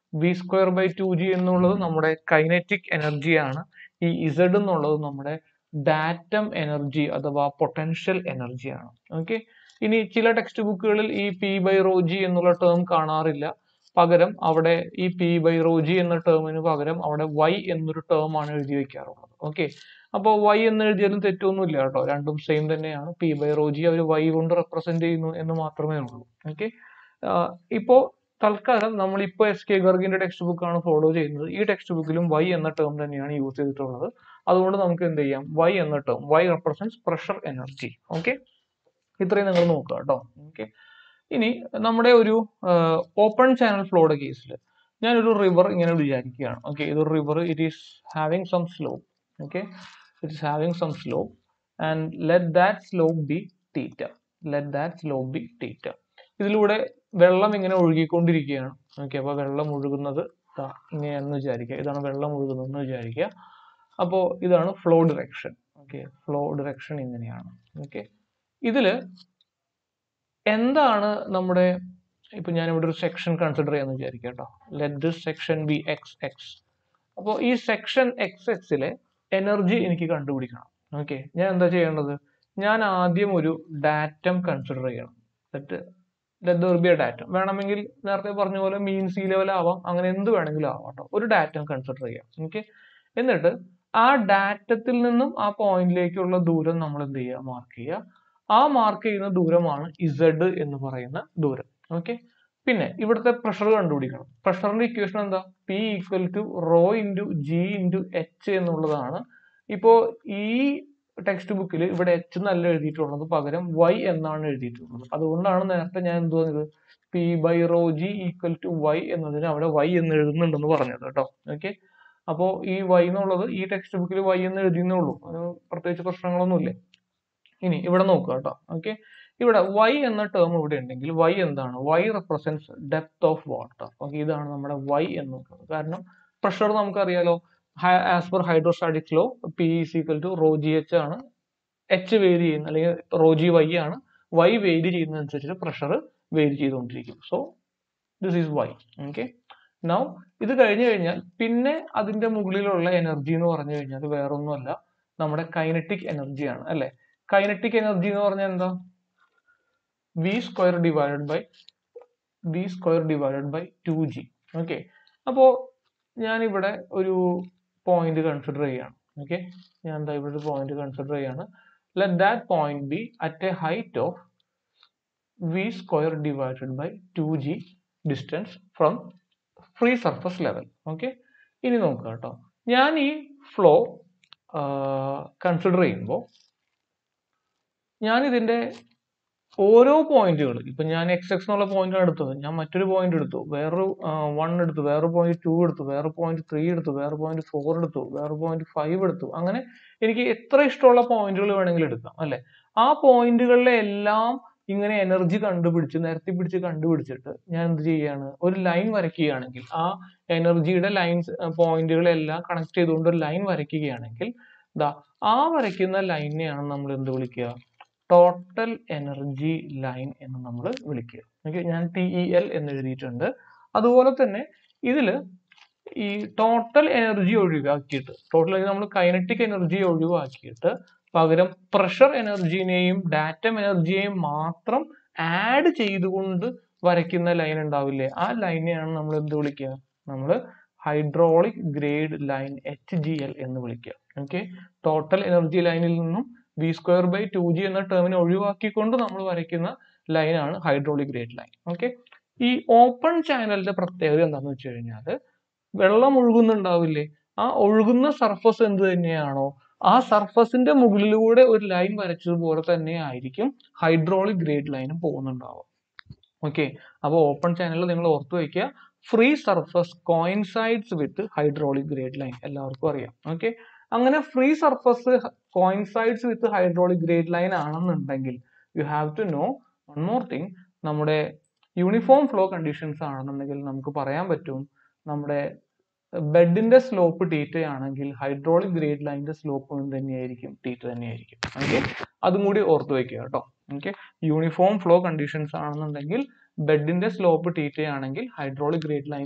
V square by two G എന്നുള്ളത് നമ്മുടെ kinetic എനർജിയാണ് ഈ ഇസഡ് എന്നുള്ളത് നമ്മുടെ ഡാറ്റം എനർജി അഥവാ പൊട്ടൻഷ്യൽ എനർജിയാണ് ഓക്കെ ഇനി ചില ടെക്സ്റ്റ് ബുക്കുകളിൽ ഈ പി ബൈ റോ ജി എന്നുള്ള ടേം കാണാറില്ല പകരം അവിടെ ഈ പി ബൈ റോ ജി എന്ന ടേമിന് പകരം അവിടെ വൈ എന്നൊരു ടേം ആണ് എഴുതി വെക്കാറുള്ളത് ഓക്കെ അപ്പോൾ വൈ എന്ന് എഴുതിയാലും തെറ്റൊന്നുമില്ല കേട്ടോ രണ്ടും സെയിം തന്നെയാണ് പി ബൈ റോ ജി അവർ വൈ കൊണ്ട് റെപ്രസെന്റ് ചെയ്യുന്നു എന്ന് മാത്രമേ ഉള്ളൂ ഓക്കെ ഇപ്പോ തൽക്കാലം നമ്മളിപ്പോൾ എസ് കെ ഗർഗിന്റെ ടെക്സ്റ്റ് ബുക്കാണ് ഫോളോ ചെയ്യുന്നത് ഈ ടെക്സ്റ്റ് ബുക്കിലും വൈ എന്ന ടേം തന്നെയാണ് യൂസ് ചെയ്തിട്ടുള്ളത് അതുകൊണ്ട് നമുക്ക് എന്ത് ചെയ്യാം വൈ എന്ന term Y represents pressure energy okay ഇത്രയും നിങ്ങൾ നോക്കുക കേട്ടോ ഓക്കെ ഇനി നമ്മുടെ ഒരു ഓപ്പൺ ചാനൽ ഫ്ലോയുടെ കേസിൽ ഞാനൊരു റിവർ ഇങ്ങനെ വിചാരിക്കുകയാണ് ഓക്കെ ഇതൊരു river it is having some slope okay it is having some slope and let that slope be theta let that slope be theta ഇതിലൂടെ വെള്ളം ഇങ്ങനെ ഒഴുകിക്കൊണ്ടിരിക്കുകയാണ് ഓക്കെ അപ്പോൾ വെള്ളം ഒഴുകുന്നത് ദാ ഇങ്ങനെയാണെന്ന് വിചാരിക്കുക ഇതാണ് വെള്ളം ഒഴുകുന്നതെന്ന് വിചാരിക്കുക അപ്പോൾ ഇതാണ് flow direction okay flow direction ഇങ്ങനെയാണ് ഓക്കെ ഇതില് എന്താണ് നമ്മുടെ ഇപ്പൊ ഞാൻ ഇവിടെ ഒരു സെക്ഷൻ കൺസിഡർ ചെയ്യാന്ന് വിചാരിക്കാം കേട്ടോ let this section be X X അപ്പോൾ ഈ സെക്ഷൻ എക്സ് എക്സിലെ എനർജി എനിക്ക് കണ്ടുപിടിക്കണം ഓക്കെ ഞാൻ എന്താ ചെയ്യേണ്ടത് ഞാൻ ആദ്യം ഒരു ഡാറ്റം കൺസിഡർ ചെയ്യണം let let there be a datum വേണമെങ്കിൽ നേരത്തെ പറഞ്ഞ പോലെ മീൻ സി ലെവൽ ആവാം അങ്ങനെ എന്ത് വേണമെങ്കിലും ആവാം കേട്ടോ ഒരു ഡാറ്റം കൺസിഡർ ചെയ്യാം ഓക്കെ എന്നിട്ട് ആ ഡാറ്റത്തിൽ നിന്നും ആ പോയിന്റിലേക്കുള്ള ദൂരം നമ്മൾ എന്ത് ചെയ്യുക മാർക്ക് ചെയ്യുക ആ മാർക്ക് ചെയ്യുന്ന ദൂരമാണ് ഇസഡ് എന്ന് പറയുന്ന ദൂരം ഓക്കെ പിന്നെ ഇവിടുത്തെ പ്രഷർ കണ്ടുപിടിക്കണം പ്രഷറിന്റെ ഇക്വേഷൻ എന്താ P equal to rho into G into H എന്നുള്ളതാണ് ഇപ്പോ ഈ ടെക്സ്റ്റ് ബുക്കിൽ ഇവിടെ എച്ച് എന്നല്ല എഴുതിയിട്ടുള്ളത് പകരം വൈ എന്നാണ് എഴുതിയിട്ടുള്ളത് അതുകൊണ്ടാണ് നേരത്തെ ഞാൻ എന്ത് പറഞ്ഞത് P by rho G equal to Y എന്നതിന് അവിടെ വൈ എന്ന് എഴുതുന്നുണ്ടെന്ന് പറഞ്ഞത് കേട്ടോ ഓക്കെ അപ്പോൾ ഈ വൈ എന്നുള്ളത് ഈ ടെക്സ്റ്റ് ബുക്കിൽ വൈ എന്ന് എഴുതിയെന്നേ ഉള്ളൂ അതിന് പ്രത്യേകിച്ച് പ്രശ്നങ്ങളൊന്നുമില്ല ഇനി ഇവിടെ നോക്കുക കേട്ടോ ഓക്കെ ഇവിടെ y എന്ന ടേം ഇവിടെ ഉണ്ടെങ്കിൽ y എന്താണ് y represents depth of water okay ഇതാണ് നമ്മുടെ y എന്നുള്ളത് കാരണം പ്രഷർ നമുക്കറിയാലോ as per hydrostatic law P is equal to rho G H ആണ് എച്ച് വേരി ചെയ്യുന്ന അല്ലെങ്കിൽ റോ ജി വൈ ആണ് y വേരി ചെയ്യുന്നതനുസരിച്ച് പ്രഷർ വേരി ചെയ്തുകൊണ്ടിരിക്കും so this is y okay now ഇത് കഴിഞ്ഞു കഴിഞ്ഞാൽ പിന്നെ അതിന്റെ മുകളിലുള്ള എനർജി എന്ന് പറഞ്ഞു കഴിഞ്ഞാൽ അത് വേറൊന്നുമല്ല നമ്മുടെ കൈനറ്റിക് എനർജിയാണ് അല്ലെ കൈനറ്റിക് എനർജി എന്ന് പറഞ്ഞാൽ എന്താ V square divided by V square divided by two G okay അപ്പോൾ ഞാനിവിടെ ഒരു പോയിന്റ് കൺസിഡർ ചെയ്യാണ് ഓക്കെ ഞാൻ എന്താ ഇവിടെ ഒരു പോയിന്റ് കൺസിഡർ ചെയ്യാണ് let that point B at a height of V square divided by two G distance from free surface level okay ഇനി നോക്കുക കേട്ടോ ഞാൻ ഈ ഫ്ലോ കൺസിഡർ ചെയ്യുമ്പോൾ ഞാൻ ഇതിന്റെ ഓരോ പോയിന്റുകൾ ഇപ്പൊ ഞാൻ എക്സ് എക്സ് എന്നുള്ള പോയിന്റ് എടുത്തത് ഞാൻ മറ്റൊരു പോയിന്റ് എടുത്തു വേറൊരു വൺ എടുത്തു വേറെ പോയിന്റ് ടു എടുത്തു വേറെ പോയിന്റ് ത്രീ എടുത്തു വേറെ പോയിന്റ് ഫോർ എടുത്തു വേറെ പോയിന്റ് ഫൈവ് എടുത്തു അങ്ങനെ എനിക്ക് എത്ര ഇഷ്ടമുള്ള പോയിന്റുകൾ വേണമെങ്കിലും എടുക്കാം അല്ലെ ആ പോയിന്റുകളിലെ എല്ലാം ഇങ്ങനെ എനർജി കണ്ടുപിടിച്ച് നിരത്തി പിടിച്ച് കണ്ടുപിടിച്ചിട്ട് ഞാൻ എന്ത് ചെയ്യാണ് ഒരു ലൈൻ വരയ്ക്കുകയാണെങ്കിൽ ആ എനർജിയുടെ ലൈൻസ് പോയിന്റുകളെല്ലാം കണക്ട് ചെയ്തുകൊണ്ട് ഒരു ലൈൻ വരയ്ക്കുകയാണെങ്കിൽ ദാ ആ വരയ്ക്കുന്ന ലൈനെയാണ് നമ്മൾ എന്ത് വിളിക്കുക ടോട്ടൽ എനർജി ലൈൻ എന്ന് നമ്മൾ വിളിക്കുക ഓക്കെ ഞാൻ ടി ഇ എൽ എന്ന് എഴുതിയിട്ടുണ്ട് അതുപോലെ തന്നെ ഇതിൽ ഈ ടോട്ടൽ എനർജി ഒഴിവാക്കിയിട്ട് ടോട്ടൽ നമ്മൾ കൈനറ്റിക് എനർജി ഒഴിവാക്കിയിട്ട് പകരം പ്രഷർ എനർജിനെയും ഡാറ്റം എനർജിയെയും മാത്രം ആഡ് ചെയ്തുകൊണ്ട് വരയ്ക്കുന്ന ലൈൻ ഉണ്ടാവില്ലേ ആ ലൈനെയാണ് നമ്മൾ എന്ത് വിളിക്കുക നമ്മൾ hydraulic grade line H G L എന്ന് വിളിക്കുക ഓക്കെ ടോട്ടൽ എനർജി ലൈനിൽ നിന്നും V square by two G എന്ന ടേമിനെ ഒഴിവാക്കിക്കൊണ്ട് നമ്മൾ വരയ്ക്കുന്ന ലൈനാണ് ഹൈഡ്രോളിക് ഗ്രേഡ് ലൈൻ ഓക്കെ ഈ ഓപ്പൺ ചാനലിന്റെ പ്രത്യേകത എന്താണെന്ന് വെച്ച് കഴിഞ്ഞാൽ വെള്ളം ഒഴുകുന്നുണ്ടാവില്ലേ ആ ഒഴുകുന്ന സർഫസ് എന്ത് തന്നെയാണോ ആ സർഫസിന്റെ മുകളിലൂടെ ഒരു ലൈൻ വരച്ചതുപോലെ തന്നെ ആയിരിക്കും ഹൈഡ്രോളിക് ഗ്രേഡ് ലൈനും പോകുന്നുണ്ടാവുക ഓക്കെ അപ്പോൾ ഓപ്പൺ ചാനലിൽ നിങ്ങൾ ഓർത്തു വയ്ക്കുക free surface coincides with hydraulic grade line എല്ലാവർക്കും അറിയാം ഓക്കെ അങ്ങനെ free surface coincides with hydraulic grade line ആണെന്നുണ്ടെങ്കിൽ you have to know one more thing നമ്മുടെ യൂണിഫോം ഫ്ലോ കണ്ടീഷൻസ് ആണെന്നുണ്ടെങ്കിൽ നമുക്ക് പറയാൻ പറ്റും നമ്മുടെ ബെഡിന്റെ സ്ലോപ്പ് ടീറ്റ ആണെങ്കിൽ ഹൈഡ്രോളിക് ഗ്രേഡ് ലൈനിന്റെ സ്ലോപ്പ് തന്നെയായിരിക്കും ടീറ്റ തന്നെയായിരിക്കും ഓക്കെ അതും കൂടി ഓർത്ത് വെക്കുക കേട്ടോ ഓക്കെ യൂണിഫോം ഫ്ലോ കണ്ടീഷൻസ് ആണെന്നുണ്ടെങ്കിൽ ബെഡിന്റെ സ്ലോപ്പ് ടീറ്റ ആണെങ്കിൽ ഹൈഡ്രോളിക് ഗ്രേഡ് ലൈനിന്റെ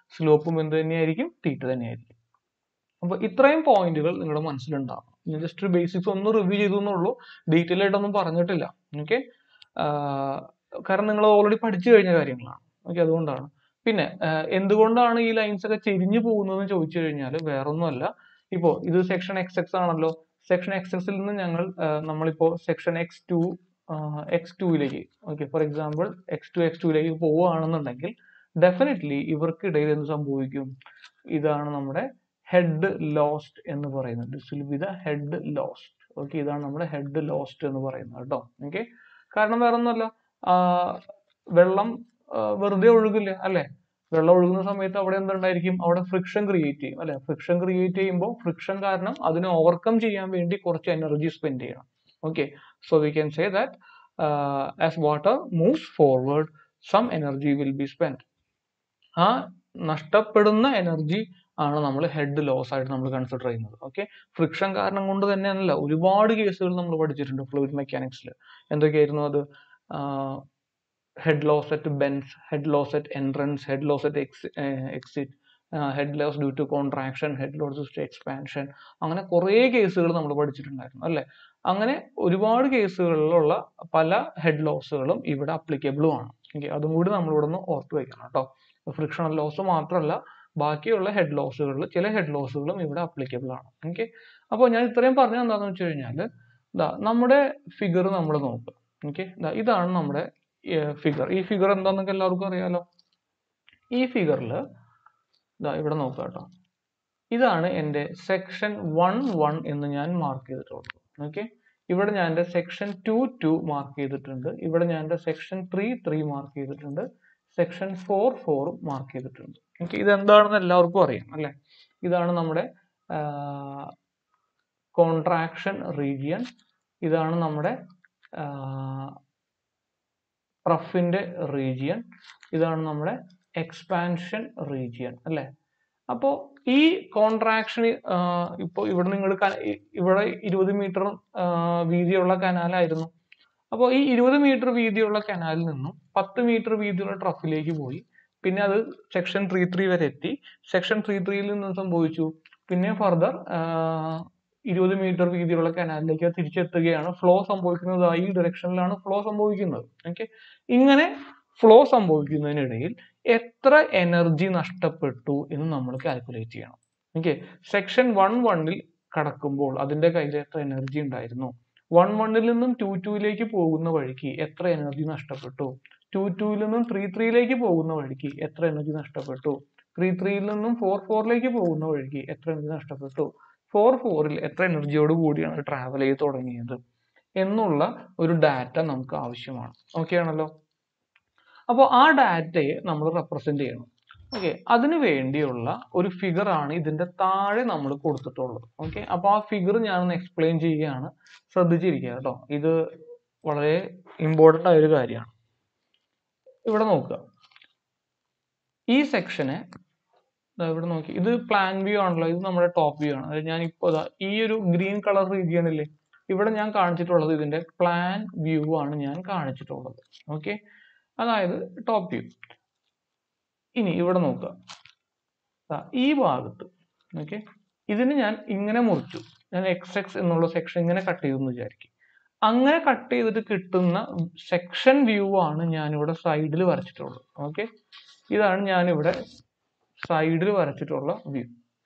സ്ലോപ്പും എന്ത് തന്നെയായിരിക്കും തീറ്റ തന്നെയായിരിക്കും അപ്പൊ ഇത്രയും പോയിന്റുകൾ നിങ്ങളുടെ മനസ്സിലുണ്ടാവും ഞാൻ ജസ്റ്റ് ഒരു ബേസിക്സ് ഒന്ന് റിവ്യൂ ചെയ്തു എന്നുള്ളൂ ഡീറ്റെയിൽ ആയിട്ടൊന്നും പറഞ്ഞിട്ടില്ല ഓക്കെ കാരണം നിങ്ങൾ ഓൾറെഡി പഠിച്ചു കഴിഞ്ഞ കാര്യങ്ങളാണ് ഓക്കെ അതുകൊണ്ടാണ് പിന്നെ ആഹ് എന്തുകൊണ്ടാണ് ഈ ലൈൻസ് ഒക്കെ ചെരിഞ്ഞു പോകുന്നതെന്ന് ചോദിച്ചു കഴിഞ്ഞാൽ വേറൊന്നുമല്ല ഇപ്പോ ഇത് സെക്ഷൻ എക്സ് എക്സ് ആണല്ലോ സെക്ഷൻ എക്സ് എക്സിൽ നിന്ന് ഞങ്ങൾ ആഹ് നമ്മളിപ്പോ സെക്ഷൻ എക്സ് ടു എക്സ് ടുവിലേക്ക് okay for example X two X ടുവിലേക്ക് പോവുകയാണെന്നുണ്ടെങ്കിൽ ഡെഫിനറ്റ്ലി ഇവർക്കിടയിൽ എന്ത് സംഭവിക്കും ഇതാണ് നമ്മുടെ ഹെഡ് ലോസ്റ്റ് എന്ന് പറയുന്നത് this will be the head lost okay ഇതാണ് നമ്മുടെ ഹെഡ് ലോസ്റ്റ് എന്ന് പറയുന്നത് കേട്ടോ ഓക്കെ കാരണം വേറെ ഒന്നുമല്ല ആഹ് വെള്ളം ആഹ് വെറുതെ ഒഴുകില്ല അല്ലെ വെള്ളം ഒഴുകുന്ന സമയത്ത് അവിടെ എന്തുണ്ടായിരിക്കും അവിടെ ഫ്രിക്ഷൻ ക്രിയേറ്റ് ചെയ്യും അല്ലെ ഫ്രിക്ഷൻ ക്രിയേറ്റ് ചെയ്യുമ്പോൾ ഫ്രിക്ഷൻ കാരണം അതിനെ ഓവർകം ചെയ്യാൻ വേണ്ടി കുറച്ച് എനർജി സ്പെൻഡ് ചെയ്യണം okay so we can say that as water moves forward some energy will be spend ആ നഷ്ടപ്പെടുന്ന എനർജി ആണ് നമ്മൾ ഹെഡ് ലോസ് ആയിട്ട് നമ്മൾ കൺസിഡർ ചെയ്യുന്നത് ഓക്കെ ഫ്രിക്ഷൻ കാരണം കൊണ്ട് തന്നെയല്ല ഒരുപാട് കേസുകൾ നമ്മൾ പഠിച്ചിട്ടുണ്ട് ഫ്ലൂയിഡ് മെക്കാനിക്സിൽ എന്തൊക്കെയായിരുന്നു അത് head loss at bends head loss at entrance head loss at exit head loss due to contraction head loss to expansion അങ്ങനെ കുറേ കേസുകൾ നമ്മൾ പഠിച്ചിട്ടുണ്ടായിരുന്നു അല്ലെ അങ്ങനെ ഒരുപാട് കേസുകളിലുള്ള പല ഹെഡ് ലോസുകളും ഇവിടെ അപ്ലിക്കബിളും ആണ് ഓക്കെ അതും കൂടി നമ്മൾ ഇവിടെ നിന്ന് ഓർത്ത് വെക്കണം കേട്ടോ ഫ്രിക്ഷണൽ ലോസ് മാത്രമല്ല ബാക്കിയുള്ള ഹെഡ് ലോസുകളിൽ ചില ഹെഡ് ലോസുകളും ഇവിടെ അപ്ലിക്കബിൾ ആണ് ഓക്കെ അപ്പോൾ ഞാൻ ഇത്രയും പറഞ്ഞത് എന്താണെന്ന് വെച്ച് കഴിഞ്ഞാൽ ഇതാ നമ്മുടെ ഫിഗർ നമ്മൾ നോക്കുക ഓക്കെ ഇതാണ് നമ്മുടെ ഫിഗർ ഈ ഫിഗർ എന്താണെന്നൊക്കെ എല്ലാവർക്കും അറിയാലോ ഈ ഫിഗറിൽ ഇതാ ഇവിടെ നോക്കുക കേട്ടോ ഇതാണ് എൻ്റെ സെക്ഷൻ വൺ വൺ എന്ന് ഞാൻ മാർക്ക് ചെയ്തിട്ടുള്ളത് ഓക്കെ ഇവിടെ ഞാൻ എൻ്റെ സെക്ഷൻ ടു ടു മാർക്ക് ചെയ്തിട്ടുണ്ട് ഇവിടെ ഞാൻ എൻ്റെ സെക്ഷൻ ത്രീ ത്രീ മാർക്ക് ചെയ്തിട്ടുണ്ട് സെക്ഷൻ ഫോർ ഫോർ മാർക്ക് ചെയ്തിട്ടുണ്ട് ഓക്കെ ഇതെന്താണെന്ന് എല്ലാവർക്കും അറിയാം അല്ലേ ഇതാണ് നമ്മുടെ കോൺട്രാക്ഷൻ റീജിയൻ ഇതാണ് നമ്മുടെ റഫിന്റെ റീജിയൻ ഇതാണ് നമ്മുടെ എക്സ്പാൻഷൻ റീജിയൻ അല്ലേ അപ്പോൾ ഈ കോൺട്രാക്ഷൻ ഇപ്പോൾ ഇവിടെ നിങ്ങൾ ഇവിടെ ഇരുപത് മീറ്റർ വീതിയുള്ള കനാലായിരുന്നു അപ്പോൾ ഈ ഇരുപത് മീറ്റർ വീതിയുള്ള കനാലിൽ നിന്നും പത്ത് മീറ്റർ വീതിയുള്ള ട്രഫിലേക്ക് പോയി പിന്നെ അത് സെക്ഷൻ ത്രീ ത്രീ വരെ എത്തി സെക്ഷൻ ത്രീ ത്രീയിൽ നിന്നും സംഭവിച്ചു പിന്നെ ഫർദർ ഇരുപത് മീറ്റർ വീതിയുള്ള കനാലിലേക്ക് തിരിച്ചെത്തുകയാണ് ഫ്ലോ സംഭവിക്കുന്നത് ഈ ഡയറക്ഷനിലാണ് ഫ്ലോ സംഭവിക്കുന്നത് ഓക്കെ ഇങ്ങനെ ഫ്ലോ സംഭവിക്കുന്നതിനിടയിൽ എത്ര എനർജി നഷ്ടപ്പെട്ടു എന്ന് നമ്മൾ കാൽക്കുലേറ്റ് ചെയ്യണം ഓക്കെ സെക്ഷൻ വൺ വണ്ണിൽ കടക്കുമ്പോൾ അതിന്റെ കയ്യിൽ എത്ര എനർജി ഉണ്ടായിരുന്നു വൺ വണ്ണിൽ നിന്നും ടു ടുവിലേക്ക് പോകുന്ന വഴിക്ക് എത്ര എനർജി നഷ്ടപ്പെട്ടു ടു ടുവിൽ നിന്നും ത്രീ ത്രീയിലേക്ക് പോകുന്ന വഴിക്ക് എത്ര എനർജി നഷ്ടപ്പെട്ടു ത്രീ ത്രീയിൽ നിന്നും ഫോർ ഫോറിലേക്ക് പോകുന്ന വഴിക്ക് എത്ര എനർജി നഷ്ടപ്പെട്ടു ഫോർ ഫോറിൽ എത്ര എനർജിയോട് കൂടിയാണ് ട്രാവൽ ചെയ്ത് തുടങ്ങിയത് എന്നുള്ള ഒരു ഡാറ്റ നമുക്ക് ആവശ്യമാണ് ഓക്കെ ആണല്ലോ അപ്പോൾ ആ ഡാറ്റയെ നമ്മൾ റെപ്രസെന്റ് ചെയ്യണം ഓക്കെ അതിനു വേണ്ടിയുള്ള ഒരു ഫിഗർ ആണ് ഇതിന്റെ താഴെ നമ്മൾ കൊടുത്തിട്ടുള്ളത് ഓക്കെ അപ്പോൾ ആ ഫിഗർ ഞാനൊന്ന് എക്സ്പ്ലെയിൻ ചെയ്യുകയാണ് ശ്രദ്ധിച്ചിരിക്കുക കേട്ടോ ഇത് വളരെ ഇമ്പോർട്ടൻ്റ് ആയ ഒരു കാര്യമാണ് ഇവിടെ നോക്കുക ഈ സെക്ഷനെ ഇവിടെ നോക്കി ഇത് പ്ലാൻ വ്യൂ ആണല്ലോ ഇത് നമ്മുടെ ടോപ്പ് വ്യൂ ആണ് അതായത് ഞാൻ ഇപ്പോൾ ഈ ഒരു ഗ്രീൻ കളർ റീജിയൻ ഇല്ലേ ഇവിടെ ഞാൻ കാണിച്ചിട്ടുള്ളത് ഇതിന്റെ പ്ലാൻ വ്യൂ ആണ് ഞാൻ കാണിച്ചിട്ടുള്ളത് ഓക്കെ അതായത് ടോപ്പ് വ്യൂ ഇനി ഇവിടെ നോക്കുക ഈ ഭാഗത്ത് ഓക്കെ ഇതിന് ഞാൻ ഇങ്ങനെ മുറിച്ചു ഞാൻ എക്സ് എക്സ് എന്നുള്ള സെക്ഷൻ ഇങ്ങനെ കട്ട് ചെയ്തു എന്ന് വിചാരിക്കും അങ്ങനെ കട്ട് ചെയ്തിട്ട് കിട്ടുന്ന സെക്ഷൻ വ്യൂ ആണ് ഞാനിവിടെ സൈഡിൽ വരച്ചിട്ടുള്ളത് ഓക്കെ ഇതാണ് ഞാനിവിടെ സൈഡിൽ വരച്ചിട്ടുള്ള വ്യൂ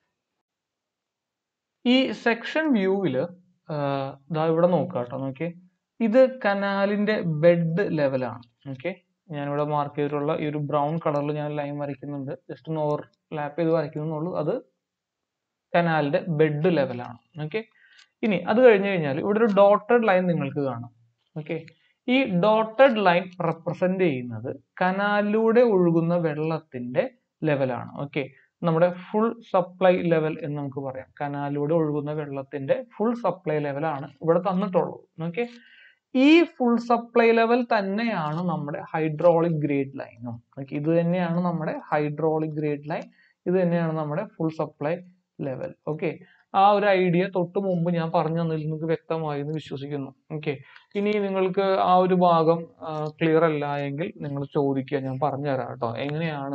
ഈ സെക്ഷൻ വ്യൂവില് ഇതാ ഇവിടെ നോക്കുക കേട്ടോ നോക്കി ഇത് കനാലിന്റെ ബെഡ് ലെവലാണ് ഓക്കെ ഞാനിവിടെ മാർക്ക് ചെയ്തിട്ടുള്ള ഈ ഒരു ബ്രൗൺ കളറിൽ ഞാൻ ലൈൻ വരയ്ക്കുന്നുണ്ട് ജസ്റ്റ് ഒന്ന് ഓവർ ലാപ്പ് ചെയ്ത് വരയ്ക്കുന്നുള്ളൂ അത് കനാലിന്റെ ബെഡ് ലെവലാണ് ഓക്കെ ഇനി അത് കഴിഞ്ഞ് കഴിഞ്ഞാൽ ഇവിടെ ഒരു ഡോട്ടഡ് ലൈൻ നിങ്ങൾക്ക് കാണാം ഓക്കെ ഈ ഡോട്ടഡ് ലൈൻ റെപ്രസെന്റ് ചെയ്യുന്നത് കനാലിലൂടെ ഒഴുകുന്ന വെള്ളത്തിന്റെ ലെവലാണ് ഓക്കെ നമ്മുടെ ഫുൾ സപ്ലൈ ലെവൽ എന്ന് നമുക്ക് പറയാം കനാലിലൂടെ ഒഴുകുന്ന വെള്ളത്തിന്റെ ഫുൾ സപ്ലൈ ലെവലാണ് ഇവിടെ തന്നിട്ടുള്ളത് ഓക്കെ ഈ ഫുൾ സപ്ലൈ ലെവൽ തന്നെയാണ് നമ്മുടെ ഹൈഡ്രോളിക് ഗ്രേഡ് ലൈനും ഓക്കെ ഇത് തന്നെയാണ് നമ്മുടെ ഹൈഡ്രോളിക് ഗ്രേഡ് ലൈൻ ഇത് തന്നെയാണ് നമ്മുടെ ഫുൾ സപ്ലൈ ലെവൽ ഓക്കെ ആ ഒരു ഐഡിയ തൊട്ട് മുമ്പ് ഞാൻ പറഞ്ഞു തന്നതിൽ നിങ്ങൾക്ക് വ്യക്തമായി എന്ന് വിശ്വസിക്കുന്നു ഓക്കെ ഇനി നിങ്ങൾക്ക് ആ ഒരു ഭാഗം ക്ലിയർ അല്ല എങ്കിൽ നിങ്ങൾ ചോദിക്കുക ഞാൻ പറഞ്ഞുതരാം കേട്ടോ എങ്ങനെയാണ്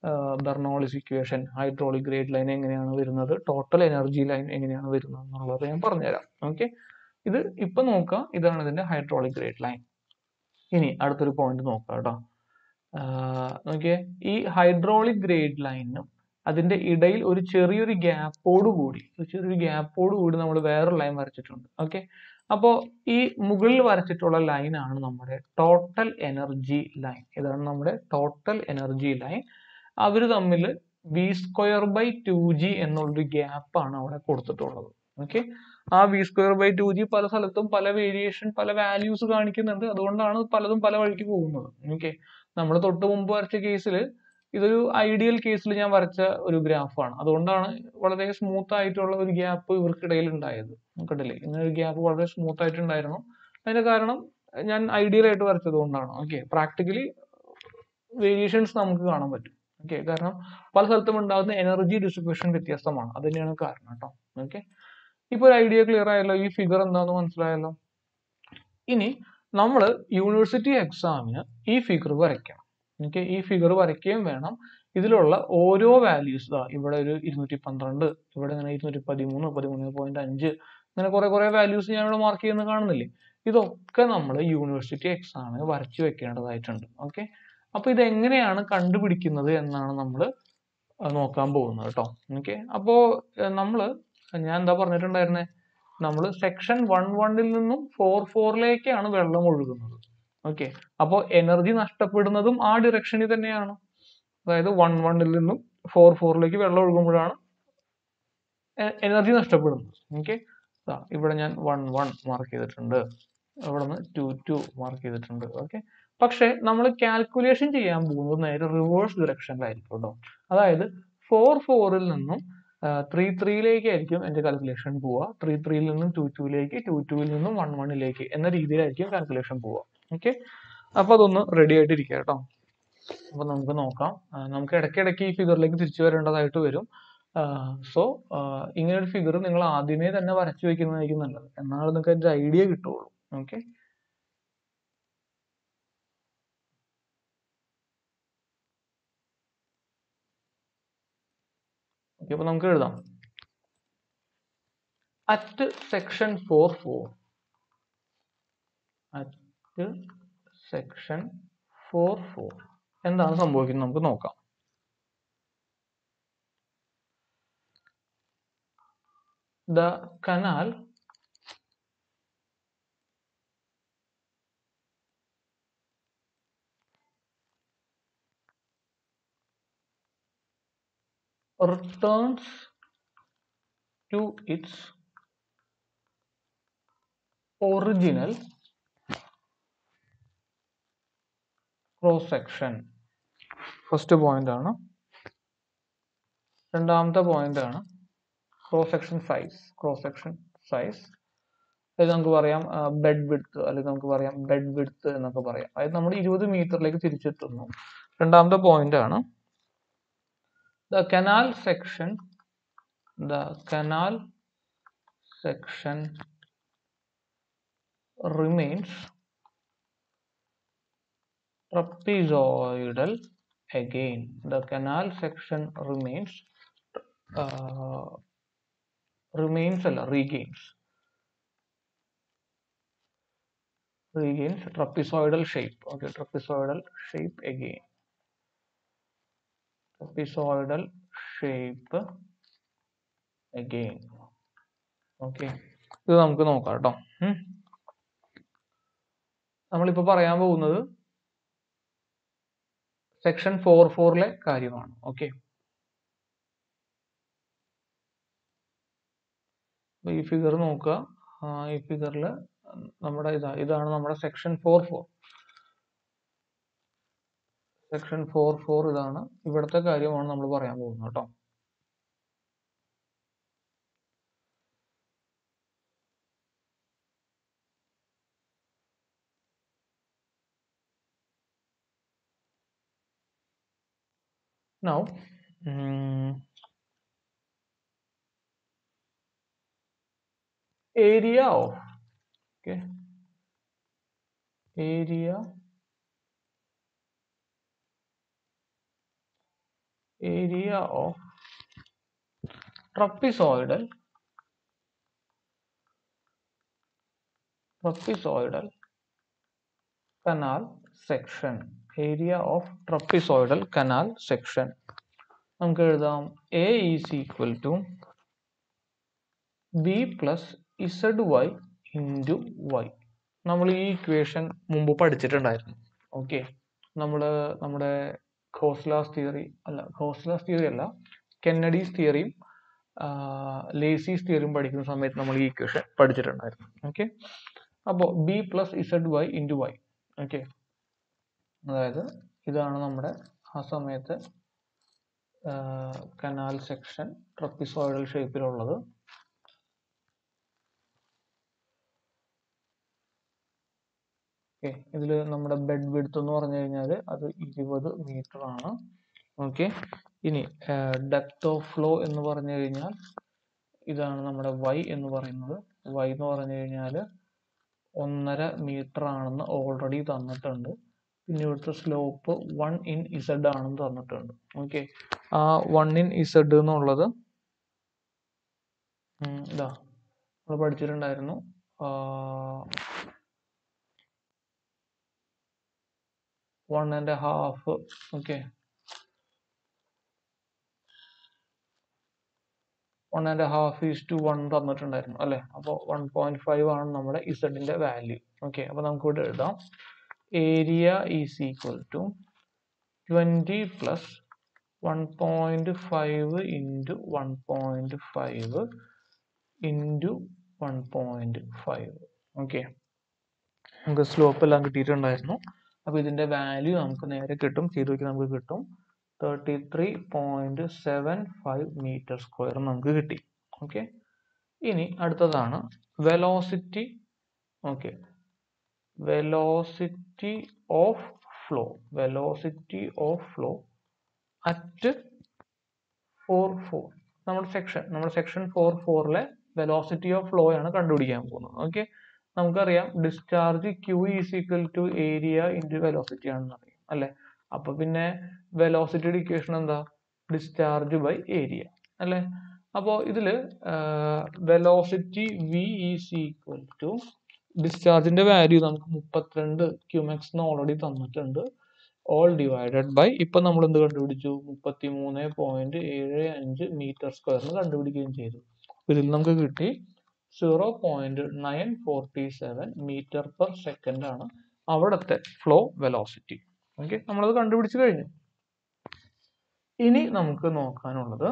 Bernoulli's equation hydraulic grade line എങ്ങനെയാണ് വരുന്നത് ടോട്ടൽ എനർജി ലൈൻ എങ്ങനെയാണ് വരുന്നത് എന്നുള്ളത് ഞാൻ പറഞ്ഞുതരാം ഓക്കെ ഇത് ഇപ്പൊ നോക്കുക ഇതാണ് ഇതിന്റെ ഹൈഡ്രോളിക് ഗ്രേഡ് ലൈൻ ഇനി അടുത്തൊരു പോയിന്റ് നോക്കാം കേട്ടോ നോക്കിയേ ഈ ഹൈഡ്രോളിക് ഗ്രേഡ് ലൈനും അതിന്റെ ഇടയിൽ ഒരു ചെറിയൊരു ഗ്യാപ്പോട് കൂടി ഒരു ചെറിയൊരു ഗ്യാപ്പോട് കൂടി നമ്മൾ വേറൊരു ലൈൻ വരച്ചിട്ടുണ്ട് ഓക്കെ അപ്പോൾ ഈ മുകളിൽ വരച്ചിട്ടുള്ള ലൈൻ ആണ് നമ്മുടെ ടോട്ടൽ എനർജി ലൈൻ ഇതാണ് നമ്മുടെ ടോട്ടൽ എനർജി ലൈൻ അവർ തമ്മിൽ V square by two G എന്നുള്ളൊരു ഗ്യാപ്പ് ആണ് അവിടെ കൊടുത്തിട്ടുള്ളത് ഓക്കെ ആ V square by two G പല സ്ഥലത്തും പല വേരിയേഷൻ പല വാല്യൂസ് കാണിക്കുന്നുണ്ട് അതുകൊണ്ടാണ് പലതും പല വഴിക്ക് പോകുന്നത് ഓക്കെ നമ്മൾ തൊട്ട് മുമ്പ് വരച്ച കേസിൽ ഇതൊരു ഐഡിയൽ കേസിൽ ഞാൻ വരച്ച ഒരു ഗ്രാഫാണ് അതുകൊണ്ടാണ് വളരെ സ്മൂത്ത് ആയിട്ടുള്ള ഒരു ഗ്യാപ്പ് ഇവർക്കിടയിൽ ഉണ്ടായത് കണ്ടില്ലേ ഇങ്ങനെ ഒരു ഗ്യാപ്പ് വളരെ സ്മൂത്ത് ആയിട്ടുണ്ടായിരുന്നു അതിന്റെ കാരണം ഞാൻ ഐഡിയൽ ആയിട്ട് വരച്ചത് കൊണ്ടാണ് ഓക്കെ പ്രാക്ടിക്കലി വേരിയേഷൻസ് നമുക്ക് കാണാൻ പറ്റും ഓക്കെ കാരണം പല സ്ഥലത്തും ഉണ്ടാകുന്ന എനർജി ഡിസ്ട്രിബ്യൂഷൻ വ്യത്യസ്തമാണ് അത് തന്നെയാണ് കാരണം കേട്ടോ ഓക്കെ ഇപ്പൊ ഒരു ഐഡിയ ക്ലിയർ ആയല്ലോ ഈ ഫിഗർ എന്താണെന്ന് മനസ്സിലായല്ലോ ഇനി നമ്മൾ യൂണിവേഴ്സിറ്റി എക്സാമിന് ഈ ഫിഗർ വരയ്ക്കണം ഓക്കെ ഈ ഫിഗർ വരയ്ക്കുകയും വേണം ഇതിലുള്ള ഓരോ വാല്യൂസ് ദാ ഇവിടെ ഒരു ഇരുന്നൂറ്റി പന്ത്രണ്ട് ഇവിടെ ഇങ്ങനെ ഇരുന്നൂറ്റി പതിമൂന്ന് പതിമൂന്ന് പോയിന്റ് അഞ്ച് ഇങ്ങനെ കുറെ കുറെ വാല്യൂസ് ഞാൻ ഇവിടെ മാർക്ക് ചെയ്യുന്നത് കാണുന്നില്ലേ ഇതൊക്കെ നമ്മൾ യൂണിവേഴ്സിറ്റി എക്സാമിന് വരച്ചു വെക്കേണ്ടതായിട്ടുണ്ട് ഓക്കെ അപ്പൊ ഇത് എങ്ങനെയാണ് കണ്ടുപിടിക്കുന്നത് എന്നാണ് നമ്മൾ നോക്കാൻ പോകുന്നത് കേട്ടോ ഓക്കെ അപ്പോ നമ്മൾ ഞാൻ എന്താ പറഞ്ഞിട്ടുണ്ടായിരുന്നേ നമ്മൾ സെക്ഷൻ വൺ വണ്ണിൽ നിന്നും ഫോർ ഫോറിലേക്കാണ് വെള്ളം ഒഴുകുന്നത് ഓക്കെ അപ്പോൾ എനർജി നഷ്ടപ്പെടുന്നതും ആ ഡിറക്ഷനിൽ തന്നെയാണ് അതായത് വൺ വണ്ണിൽ നിന്നും ഫോർ ഫോറിലേക്ക് വെള്ളം ഒഴുകുമ്പോഴാണ് എനർജി നഷ്ടപ്പെടുന്നത് ഓക്കെ ഇവിടെ ഞാൻ വൺ വൺ മാർക്ക് ചെയ്തിട്ടുണ്ട് ഇവിടെ നിന്ന് ടു ടു മാർക്ക് ചെയ്തിട്ടുണ്ട് ഓക്കെ പക്ഷെ നമ്മൾ കാൽക്കുലേഷൻ ചെയ്യാൻ പോകുന്നത് നേരെ റിവേഴ്സ് ഡിറക്ഷനിലായിരിക്കും കേട്ടോ അതായത് ഫോർ ഫോറിൽ നിന്നും ത്രീ ത്രീയിലേക്കായിരിക്കും എൻ്റെ കാൽക്കുലേഷൻ പോവുക ത്രീ ത്രീയിൽ നിന്നും ടു ടുവിലേക്ക് ടു ടുവിൽ നിന്നും വൺ വണ്ണിലേക്ക് എന്ന രീതിയിലായിരിക്കും കാൽക്കുലേഷൻ പോവുക ഓക്കെ അപ്പൊ അതൊന്ന് റെഡി ആയിട്ട് ഇരിക്കുക കേട്ടോ അപ്പൊ നമുക്ക് നോക്കാം ആ, നമുക്ക് ഇടയ്ക്കിടയ്ക്ക് ഈ ഫിഗറിലേക്ക് തിരിച്ചു വരേണ്ടതായിട്ട് വരും സോ ഇങ്ങനെ ഒരു ഫിഗർ നിങ്ങൾ ആദ്യമേ തന്നെ വരച്ചു വെക്കുന്നതായിരിക്കും നല്ലത് എന്നാലും നിങ്ങൾക്ക് അതിന്റെ ഐഡിയ കിട്ടുള്ളൂ ഓക്കെ ഓക്കെ അപ്പൊ നമുക്ക് എഴുതാം at section four four at section four four എന്താണ് സംഭവിക്കുന്നത് നമുക്ക് നോക്കാം the canal returns to its original cross section first point ആണ് രണ്ടാമത്തെ പോയിന്റ് ആണ് cross section size cross section size അതായത് നമുക്ക് പറയാം ബെഡ് വിഡ്ത്ത് അല്ലെങ്കിൽ നമുക്ക് പറയാം ബെഡ് വിഡ്ത്ത് എന്നൊക്കെ പറയാം അതായത് നമ്മൾ ഇരുപത് മീറ്ററിലേക്ക് തിരിച്ചെത്തുന്നു രണ്ടാമത്തെ പോയിന്റ് ആണ് the canal section the canal section remains trapezoidal again the canal section remains uh, remains അല്ല regains regains trapezoidal shape okay trapezoidal shape again trapezoidal shape again okay ഇത് നമുക്ക് നോക്കാം കേട്ടോ ഉം. നമ്മളിപ്പോ പറയാൻ പോകുന്നത് സെക്ഷൻ ഫോർ ഫോറിലെ കാര്യമാണ് ഓക്കെ ഈ ഫിഗർ നോക്കുക ആ, ഈ ഫിഗറിൽ നമ്മുടെ ഇതാ ഇതാണ് നമ്മുടെ section four four section four four ഇതാണ് ഇവിടുത്തെ കാര്യമാണ് നമ്മൾ പറയാൻ പോകുന്നത് കേട്ടോ Now, mm, area of okay area area of trapezoidal trapezoidal canal section area of trapezoidal canal section നമുക്ക് എഴുതാം A is equal to B plus Z Y into Y നമ്മൾ ഈ ഇക്വേഷൻ മുമ്പ് പഠിച്ചിട്ടുണ്ടായിരുന്നു ഓക്കെ നമ്മൾ നമ്മുടെ ഖോസ്ലാസ് തിയറി അല്ല ഖോസ്ലാസ് തിയറി അല്ല Kennedy's തിയറിയും ലേസീസ് തിയറിയും പഠിക്കുന്ന സമയത്ത് നമ്മൾ ഈ ഇക്വേഷൻ പഠിച്ചിട്ടുണ്ടായിരുന്നു ഓക്കെ അപ്പോൾ B plus Z Y into Y okay അതായത് ഇതാണ് നമ്മുടെ ആ സമയത്ത് കനാൽ സെക്ഷൻ ട്രപ്പിസോയിഡൽ ഷേപ്പിലുള്ളത് ഓക്കെ ഇതിൽ നമ്മുടെ ബെഡ് വിഡ്ത്ത് എന്ന് പറഞ്ഞു കഴിഞ്ഞാൽ അത് ഇരുപത് മീറ്റർ ആണ് ഓക്കെ ഇനി ഡെപ്ത് ഓഫ് ഫ്ലോ എന്ന് പറഞ്ഞു കഴിഞ്ഞാൽ ഇതാണ് നമ്മുടെ വൈ എന്ന് പറയുന്നത് വൈ എന്ന് പറഞ്ഞു കഴിഞ്ഞാൽ ഒന്നര മീറ്റർ ആണെന്ന് ഓൾറെഡി തന്നിട്ടുണ്ട് പിന്നെ ഇവിടുത്തെ സ്ലോപ്പ് വൺ ഇൻ ഇസഡ് ആണെന്ന് തന്നിട്ടുണ്ട് ഓക്കെ ആ വൺ ഇൻ ഇസഡ് എന്നുള്ളത് ഉം, ഇതാ നമ്മൾ പഠിച്ചിട്ടുണ്ടായിരുന്നു one and half okay one and half is to one തന്നിട്ടുണ്ടായിരുന്നു അല്ലെ അപ്പോൾ വൺ പോയിന്റ് ഫൈവ് ആണ് നമ്മുടെ ഇസഡിന്റെ വാല്യൂ ഓക്കെ അപ്പോൾ നമുക്ക് ഇവിടെ എഴുതാം area is equal to twenty plus one point five into one point five into one point five okay നമുക്ക് സ്ലോപ്പ് എല്ലാം കിട്ടിയിട്ടുണ്ടായിരുന്നു അപ്പോൾ ഇതിന്റെ വാല്യൂ നമുക്ക് നേരെ കിട്ടും ചെയ്ത് നോക്കി നമുക്ക് കിട്ടും thirty three point seven five metre square നമുക്ക് കിട്ടി ഓക്കെ ഇനി അടുത്തതാണ് velocity okay velocity of flow velocity of flow at four four നമ്മുടെ സെക്ഷൻ നമ്മുടെ സെക്ഷൻ ഫോർ ഫോറിലെ വെലോസിറ്റി ഓഫ് ഫ്ലോ ആണ് കണ്ടുപിടിക്കാൻ പോകുന്നത് ഓക്കെ നമുക്കറിയാം discharge Q is equal to area into velocity ആണെന്ന് അറിയാം അല്ലെ അപ്പൊ പിന്നെ വെലോസിറ്റിയുടെ ഇക്വേഷൻ എന്താ ഡിസ്ചാർജ് ബൈ ഏരിയ അല്ലെ അപ്പോൾ ഇതില് velocity V is equal to ഡിസ്ചാർജിന്റെ വാല്യൂ നമുക്ക് മുപ്പത്തിരണ്ട് ക്യൂമെക്സ് എന്ന് ഓൾറെഡി തന്നിട്ടുണ്ട് ഓൾ ഡിവൈഡഡ് ബൈ ഇപ്പൊ നമ്മൾ എന്ത് കണ്ടുപിടിച്ചു മുപ്പത്തി മൂന്ന് പോയിന്റ് ഏഴ് അഞ്ച് മീറ്റർ സ്ക്വയറിന് കണ്ടുപിടിക്കുകയും ചെയ്തു ഇതിൽ നമുക്ക് കിട്ടി zero point nine forty seven metre per second ആണ് അവിടുത്തെ ഫ്ലോ വെലോസിറ്റി ഓക്കെ നമ്മളത് കണ്ടുപിടിച്ചു കഴിഞ്ഞു ഇനി നമുക്ക് നോക്കാനുള്ളത്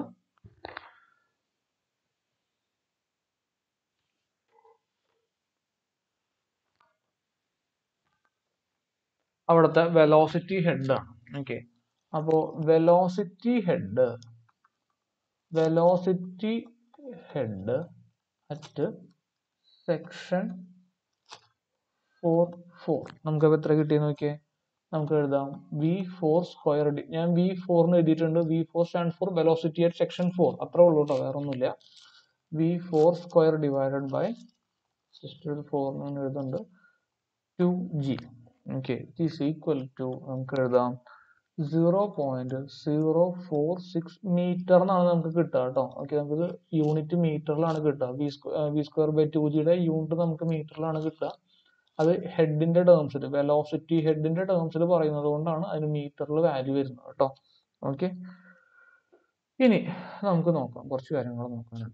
അവിടുത്തെ വെലോസിറ്റി ഹെഡ് ആണ് ഓക്കെ അപ്പോ velocity head velocity head at section four four നമുക്ക് അപ്പൊ എത്ര കിട്ടിയെന്ന് നോക്കിയേ നമുക്ക് എഴുതാം വി ഫോർ സ്ക്വയർ ഞാൻ വി ഫോറിന് എഴുതിയിട്ടുണ്ട് V four stand for velocity at section four അത്രേ ഉള്ളൂ കേട്ടോ വേറെ ഒന്നുമില്ല V four square divided by സിസ്റ്റർ ഫോർ എന്ന് എഴുതുന്നുണ്ട് two G okay is equal to നമുക്ക് എഴുതാം zero point zero four six metre എന്നാണ് നമുക്ക് കിട്ടുക കേട്ടോ ഓക്കെ നമുക്ക് യൂണിറ്റ് മീറ്ററിലാണ് കിട്ടുക V V square by two ജിയുടെ യൂണിറ്റ് നമുക്ക് മീറ്ററിലാണ് കിട്ടുക അത് ഹെഡിന്റെ ടേംസിൽ വെലോസിറ്റി ഹെഡിന്റെ ടേംസിൽ പറയുന്നത് കൊണ്ടാണ് അതിന് മീറ്ററിൽ വാല്യൂ വരുന്നത് കേട്ടോ ഓക്കെ ഇനി നമുക്ക് നോക്കാം കുറച്ച് കാര്യങ്ങൾ നോക്കാനുണ്ട്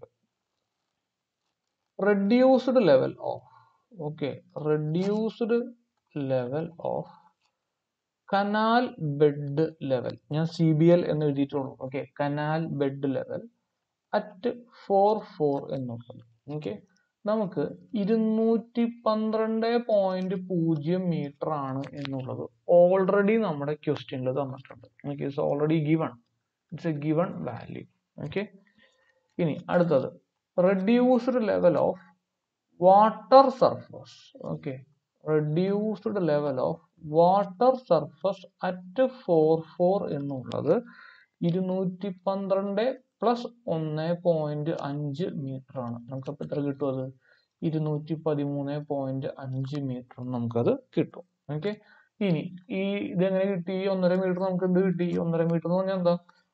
reduced level of okay reduced level of canal bed level ഞാൻ സി ബി എൽ എന്ന് എഴുതിയിട്ടുള്ളൂ okay canal bed level at four four എന്നുള്ളത് ഓക്കെ നമുക്ക് ഇരുന്നൂറ്റി പന്ത്രണ്ട് പോയിന്റ് പൂജ്യം മീറ്റർ ആണ് എന്നുള്ളത് ഓൾറെഡി നമ്മുടെ ക്വസ്റ്റ്യനിൽ തന്നിട്ടുണ്ട് okay it's already given it's a given value okay ഇനി അടുത്തത് reduced level of water surface okay reduced level of water surface at four four എന്നുള്ളത് ഇരുന്നൂറ്റി പന്ത്രണ്ട് പ്ലസ് ഒന്ന് പോയിന്റ് അഞ്ച് മീറ്റർ ആണ് നമുക്കപ്പോൾ എത്ര കിട്ടും അത് ഇരുന്നൂറ്റി പതിമൂന്ന് പോയിന്റ് അഞ്ച് മീറ്റർ നമുക്കത് കിട്ടും ഓക്കെ ഇനി ഈ ഇതെങ്ങനെ കിട്ടി ഈ ഒന്നര മീറ്റർ നമുക്ക് എന്ത് കിട്ടി ഈ ഒന്നര മീറ്റർ എന്ന് പറഞ്ഞാൽ എന്താ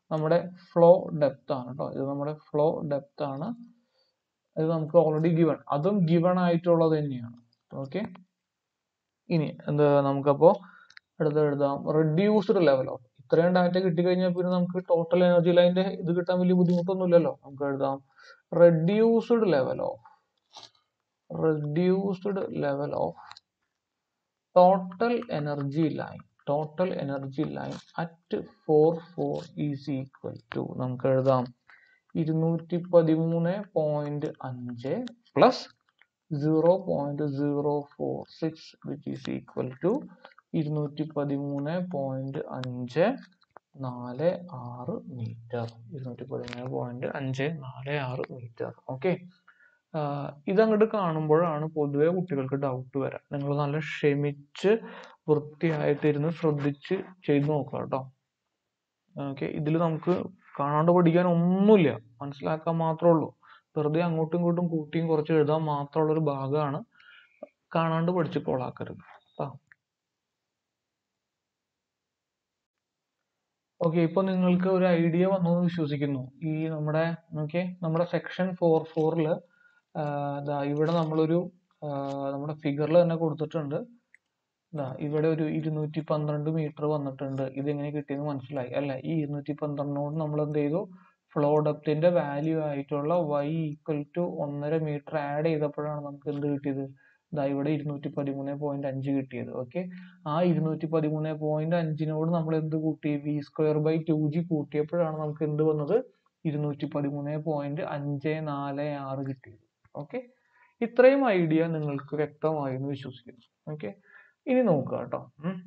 നമ്മുടെ ഫ്ലോ ഡെപ്ത് ആണ് കേട്ടോ ഇത് നമ്മുടെ ഫ്ലോ ഡെപ്ത് ആണ് ഇത് നമുക്ക് ഓൾറെഡി ഗിവൺ അതും ഗിവൺ ആയിട്ടുള്ളത് തന്നെയാണ് ഓക്കെ ഇനി എന്താ നമുക്കപ്പോ അടുത്ത് എഴുതാം റെഡ്യൂസ്ഡ് ലെവൽ ഓഫ് ഇത്രയും ഡാറ്റ കിട്ടിക്കഴിഞ്ഞാൽ പിന്നെ നമുക്ക് ടോട്ടൽ എനർജി ലൈൻ്റെ ഇത് കിട്ടാൻ വലിയ ബുദ്ധിമുട്ടൊന്നുമില്ലല്ലോ നമുക്ക് എഴുതാം reduced level of reduced level of total energy line total energy line at four four is equal to നമുക്ക് എഴുതാം ഇരുന്നൂറ്റി പതിമൂന്ന് പോയിന്റ് അഞ്ച് plus zero point zero four six which is equal to ഇരുന്നൂറ്റി പതിമൂന്ന് പോയിന്റ് അഞ്ച് നാല് ആറ് മീറ്റർ ഇരുന്നൂറ്റി പതിമൂന്ന് പോയിന്റ് അഞ്ച് നാല് ആറ് മീറ്റർ ഓക്കെ ഇതങ്ങോട്ട് കാണുമ്പോഴാണ് പൊതുവെ കുട്ടികൾക്ക് ഡൗട്ട് വരാം നിങ്ങൾ നല്ല ക്ഷമിച്ച് വൃത്തിയായിട്ടിരുന്ന് ശ്രദ്ധിച്ച് ചെയ്ത് നോക്കുക കേട്ടോ ഓക്കെ ഇതിൽ നമുക്ക് കാണാണ്ട് പഠിക്കാൻ ഒന്നുമില്ല മനസ്സിലാക്കാൻ മാത്രമേ ഉള്ളൂ വെറുതെ അങ്ങോട്ടും ഇങ്ങോട്ടും കൂട്ടിയും കുറച്ച് എഴുതാൻ മാത്രമുള്ള ഒരു ഭാഗമാണ് കാണാണ്ട് പഠിച്ച് കൊളാക്കരുത് കേട്ടോ ഓക്കെ ഇപ്പൊ നിങ്ങൾക്ക് ഒരു ഐഡിയ വന്നു എന്ന് വിശ്വസിക്കുന്നു ഈ നമ്മുടെ ഓക്കെ നമ്മുടെ സെക്ഷൻ ഫോർ ഫോറില് ഇവിടെ നമ്മളൊരു ആ, നമ്മുടെ ഫിഗറിൽ തന്നെ കൊടുത്തിട്ടുണ്ട് ദാ ഇവിടെ ഒരു ഇരുന്നൂറ്റി പന്ത്രണ്ട് മീറ്റർ വന്നിട്ടുണ്ട് ഇത് എങ്ങനെ കിട്ടിയെന്ന് മനസ്സിലായി അല്ല ഈ ഇരുന്നൂറ്റി പന്ത്രണ്ടിനോട് നമ്മൾ എന്ത് ചെയ്തു ഫ്ലോ ഡെപ്തിന്റെ വാല്യൂ ആയിട്ടുള്ള y ഈക്വൽ ടു ഒന്നര മീറ്റർ ആഡ് ചെയ്തപ്പോഴാണ് നമുക്ക് എന്ത് കിട്ടിയത് ദാ ഇവിടെ ഇരുന്നൂറ്റി പതിമൂന്ന് പോയിന്റ് അഞ്ച് കിട്ടിയത് ഓക്കെ ആ ഇരുന്നൂറ്റി പതിമൂന്ന് പോയിന്റ് അഞ്ചിനോട് നമ്മൾ എന്ത് കൂട്ടി V square by two G കൂട്ടിയപ്പോഴാണ് നമുക്ക് എന്ത് വന്നത് ഇരുന്നൂറ്റി പതിമൂന്ന് പോയിന്റ് അഞ്ച് നാല് ആറ് കിട്ടിയത് ഓക്കെ ഇത്രയും ഐഡിയ നിങ്ങൾക്ക് വ്യക്തമായി എന്ന് വിശ്വസിക്കുന്നു ഓക്കെ ഇനി നോക്കുക കേട്ടോ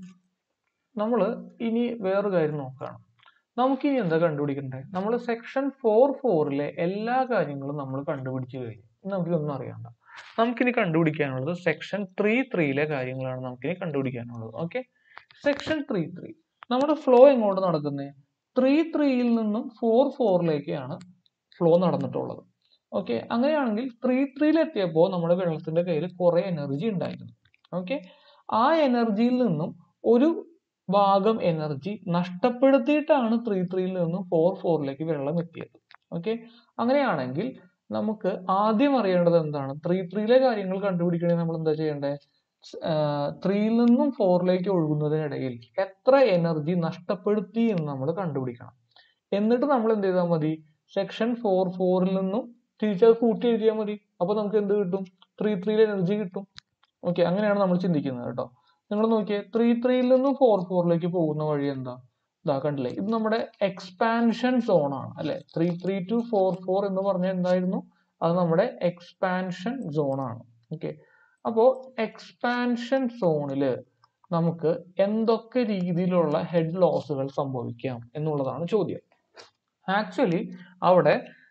നമ്മൾ ഇനി വേറൊരു കാര്യം നോക്കുകയാണ് നമുക്കിനി എന്താ കണ്ടുപിടിക്കണ്ടേ നമ്മൾ സെക്ഷൻ ഫോർ ഫോറിലെ എല്ലാ കാര്യങ്ങളും നമ്മൾ കണ്ടുപിടിച്ചു കഴിഞ്ഞു ഇനി നമുക്കിതൊന്നും അറിയണ്ട നമുക്കിനി കണ്ടുപിടിക്കാനുള്ളത് സെക്ഷൻ ത്രീ ത്രീയിലെ കാര്യങ്ങളാണ് നമുക്കിനി കണ്ടുപിടിക്കാനുള്ളത് ഓക്കെ സെക്ഷൻ ത്രീ ത്രീ നമ്മുടെ ഫ്ലോ എങ്ങോട്ട് നടക്കുന്നത് ത്രീ ത്രീയിൽ നിന്നും ഫോർ ഫോറിലേക്കാണ് ഫ്ലോ നടന്നിട്ടുള്ളത് ഓക്കെ അങ്ങനെയാണെങ്കിൽ ത്രീ ത്രീയിൽ എത്തിയപ്പോൾ നമ്മുടെ വെള്ളത്തിന്റെ കയ്യിൽ കുറെ എനർജി ഉണ്ടായിരുന്നു ഓക്കെ ആ എനർജിയിൽ നിന്നും ഒരു ഭാഗം എനർജി നഷ്ടപ്പെടുത്തിയിട്ടാണ് ത്രീ ത്രീയിൽ നിന്നും ഫോർ ഫോറിലേക്ക് വെള്ളം എത്തിയത് ഓക്കെ അങ്ങനെയാണെങ്കിൽ നമുക്ക് ആദ്യം അറിയേണ്ടത് എന്താണ് ത്രീ ത്രീയിലെ കാര്യങ്ങൾ കണ്ടുപിടിക്കണമെങ്കിൽ നമ്മൾ എന്താ ചെയ്യേണ്ടത് ത്രീയിൽ നിന്നും ഫോറിലേക്ക് ഒഴുകുന്നതിനിടയിൽ എത്ര എനർജി നഷ്ടപ്പെടുത്തി എന്ന് നമ്മൾ കണ്ടുപിടിക്കണം എന്നിട്ട് നമ്മൾ എന്ത് ചെയ്താൽ മതി സെക്ഷൻ ഫോർ ഫോറിൽ നിന്നും തിരിച്ചത് കൂട്ടി എഴുതിയാൽ മതി അപ്പൊ നമുക്ക് എന്ത് കിട്ടും ത്രീ ത്രീയിൽ എനർജി കിട്ടും ഓക്കെ അങ്ങനെയാണ് നമ്മൾ ചിന്തിക്കുന്നത് കേട്ടോ നിങ്ങൾ നോക്കിയേ ത്രീ ത്രീയിൽ നിന്നും ഫോർ ഫോറിലേക്ക് പോകുന്ന വഴി എന്താ ഇതാ കണ്ടില്ലേ ഇത് നമ്മുടെ എക്സ്പാൻഷൻ സോൺ ആണ് അല്ലെ three three to four four എന്ന് പറഞ്ഞാൽ എന്തായിരുന്നു അത് നമ്മുടെ എക്സ്പാൻഷൻ സോൺ ആണ് ഓക്കെ അപ്പോ എക്സ്പാൻഷൻ സോണില് നമുക്ക് എന്തൊക്കെ രീതിയിലുള്ള ഹെഡ് ലോസുകൾ സംഭവിക്കാം എന്നുള്ളതാണ് ചോദ്യം ആക്ച്വലി അവിടെ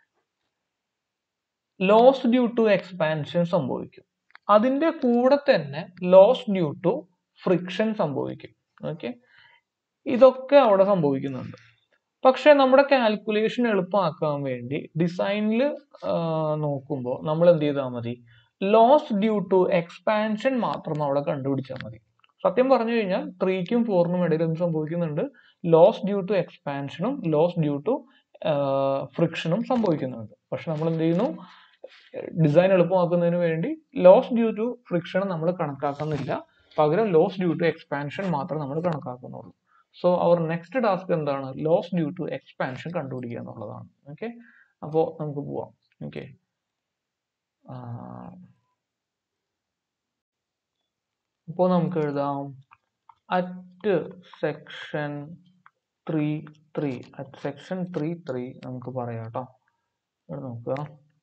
ലോസ് ഡ്യൂ ടു എക്സ്പാൻഷൻ സംഭവിക്കും അതിന്റെ കൂടെ തന്നെ ലോസ് ഡ്യൂ ടു ഫ്രിക്ഷൻ സംഭവിക്കും ഓക്കെ ഇതൊക്കെ അവിടെ സംഭവിക്കുന്നുണ്ട് പക്ഷെ നമ്മുടെ കാൽക്കുലേഷൻ എളുപ്പമാക്കാൻ വേണ്ടി ഡിസൈനിൽ നോക്കുമ്പോൾ നമ്മൾ എന്ത് ചെയ്താൽ മതി ലോസ് ഡ്യൂ ടു എക്സ്പാൻഷൻ മാത്രം അവിടെ കണ്ടുപിടിച്ചാൽ മതി സത്യം പറഞ്ഞു കഴിഞ്ഞാൽ ത്രീക്കും ഫോറിനും ഇടയിൽ എന്ത് സംഭവിക്കുന്നുണ്ട് ലോസ് ഡ്യൂ ടു എക്സ്പാൻഷനും ലോസ് ഡ്യൂ ടു ഫ്രിക്ഷനും സംഭവിക്കുന്നുണ്ട് പക്ഷെ നമ്മൾ എന്ത് ചെയ്യുന്നു ഡിസൈൻ എളുപ്പമാക്കുന്നതിന് വേണ്ടി ലോസ് ഡ്യൂ ടു ഫ്രിക്ഷൻ നമ്മൾ കണക്കാക്കുന്നില്ല പകരം ലോസ് ഡ്യൂ ടു എക്സ്പാൻഷൻ മാത്രം നമ്മൾ കണക്കാക്കുന്നുള്ളൂ സോ അവർ നെക്സ്റ്റ് ടാസ്ക് എന്താണ് ലോസ് ഡ്യൂ ടു എക്സ്പാൻഷൻ കണ്ടുപിടിക്കുക എന്നുള്ളതാണ് ഓക്കെ അപ്പോൾ നമുക്ക് പോവാം ഓക്കെ ഇപ്പോൾ നമുക്ക് എഴുതാം at section three three at section three three നമുക്ക് പറയാം കേട്ടോ ഇവിടെ നോക്കുക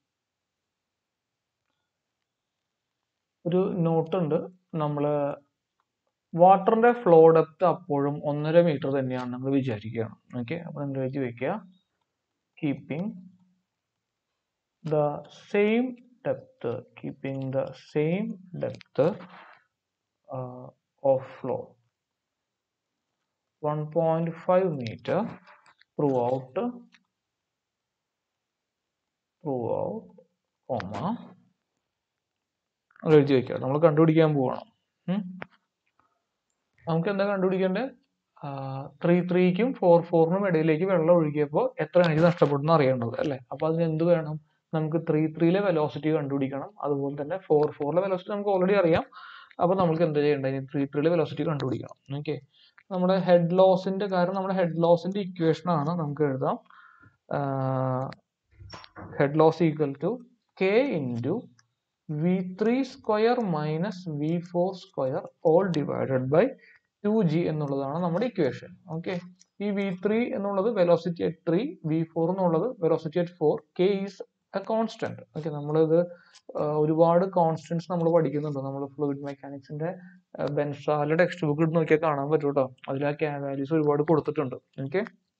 ഒരു നോട്ട് ഉണ്ട് നമ്മൾ വാട്ടറിന്റെ ഫ്ലോ ഡെപ്ത് അപ്പോഴും ഒന്നര മീറ്റർ തന്നെയാണ് നമ്മൾ വിചാരിക്കുകയാണ് ഓക്കെ അപ്പൊ എന്ത് എഴുതി വെക്കുക keeping the same depth keeping the same depth of flow 1.5 meter throughout throughout comma അത് എഴുതി വെക്കുക നമ്മൾ കണ്ടുപിടിക്കാൻ പോവാണ് ഉം. നമുക്ക് എന്താ കണ്ടുപിടിക്കേണ്ടത് ത്രീ ത്രീക്കും ഫോർ ഫോറിനും ഇടയിലേക്ക് വെള്ളം ഒഴുകിയപ്പോൾ എത്ര എനർജി നഷ്ടപ്പെടുന്നു അറിയേണ്ടത് അല്ലേ അപ്പോൾ അതിന് എന്ത് വേണം നമുക്ക് ത്രീ ത്രീയിലെ വെലോസിറ്റി കണ്ടുപിടിക്കണം അതുപോലെ തന്നെ ഫോർ ഫോറിലെ വെലോസിറ്റി നമുക്ക് ഓൾറെഡി അറിയാം അപ്പോൾ നമുക്ക് എന്ത് ചെയ്യേണ്ടത് ഇനി ത്രീ ത്രീയിലെ വെലോസിറ്റി കണ്ടുപിടിക്കണം ഓക്കെ നമ്മുടെ ഹെഡ് ലോസിന്റെ കാരണം നമ്മുടെ ഹെഡ് ലോസിന്റെ ഇക്വേഷൻ ആണ് നമുക്ക് എഴുതാം head loss equal to K into V three square minus V four square all divided by two G എന്നുള്ളതാണ് നമ്മുടെ ഇക്വേഷൻ ഓക്കെ ഈ വി ത്രീ എന്നുള്ളത് velocity at three V four എന്നുള്ളത് velocity at four K is a constant okay നമ്മളിത് ഒരുപാട് constants നമ്മൾ പഠിക്കുന്നുണ്ട് നമ്മൾ ഫ്ലൂയിഡ് മെക്കാനിക്സിന്റെ ബെൻസാല ടെക്സ്റ്റ് ബുക്ക് എടുത്ത് നോക്കിയാൽ കാണാൻ പറ്റും കേട്ടോ അതിൽ ആ കെ വാല്യൂസ് ഒരുപാട് കൊടുത്തിട്ടുണ്ട് ഓക്കെ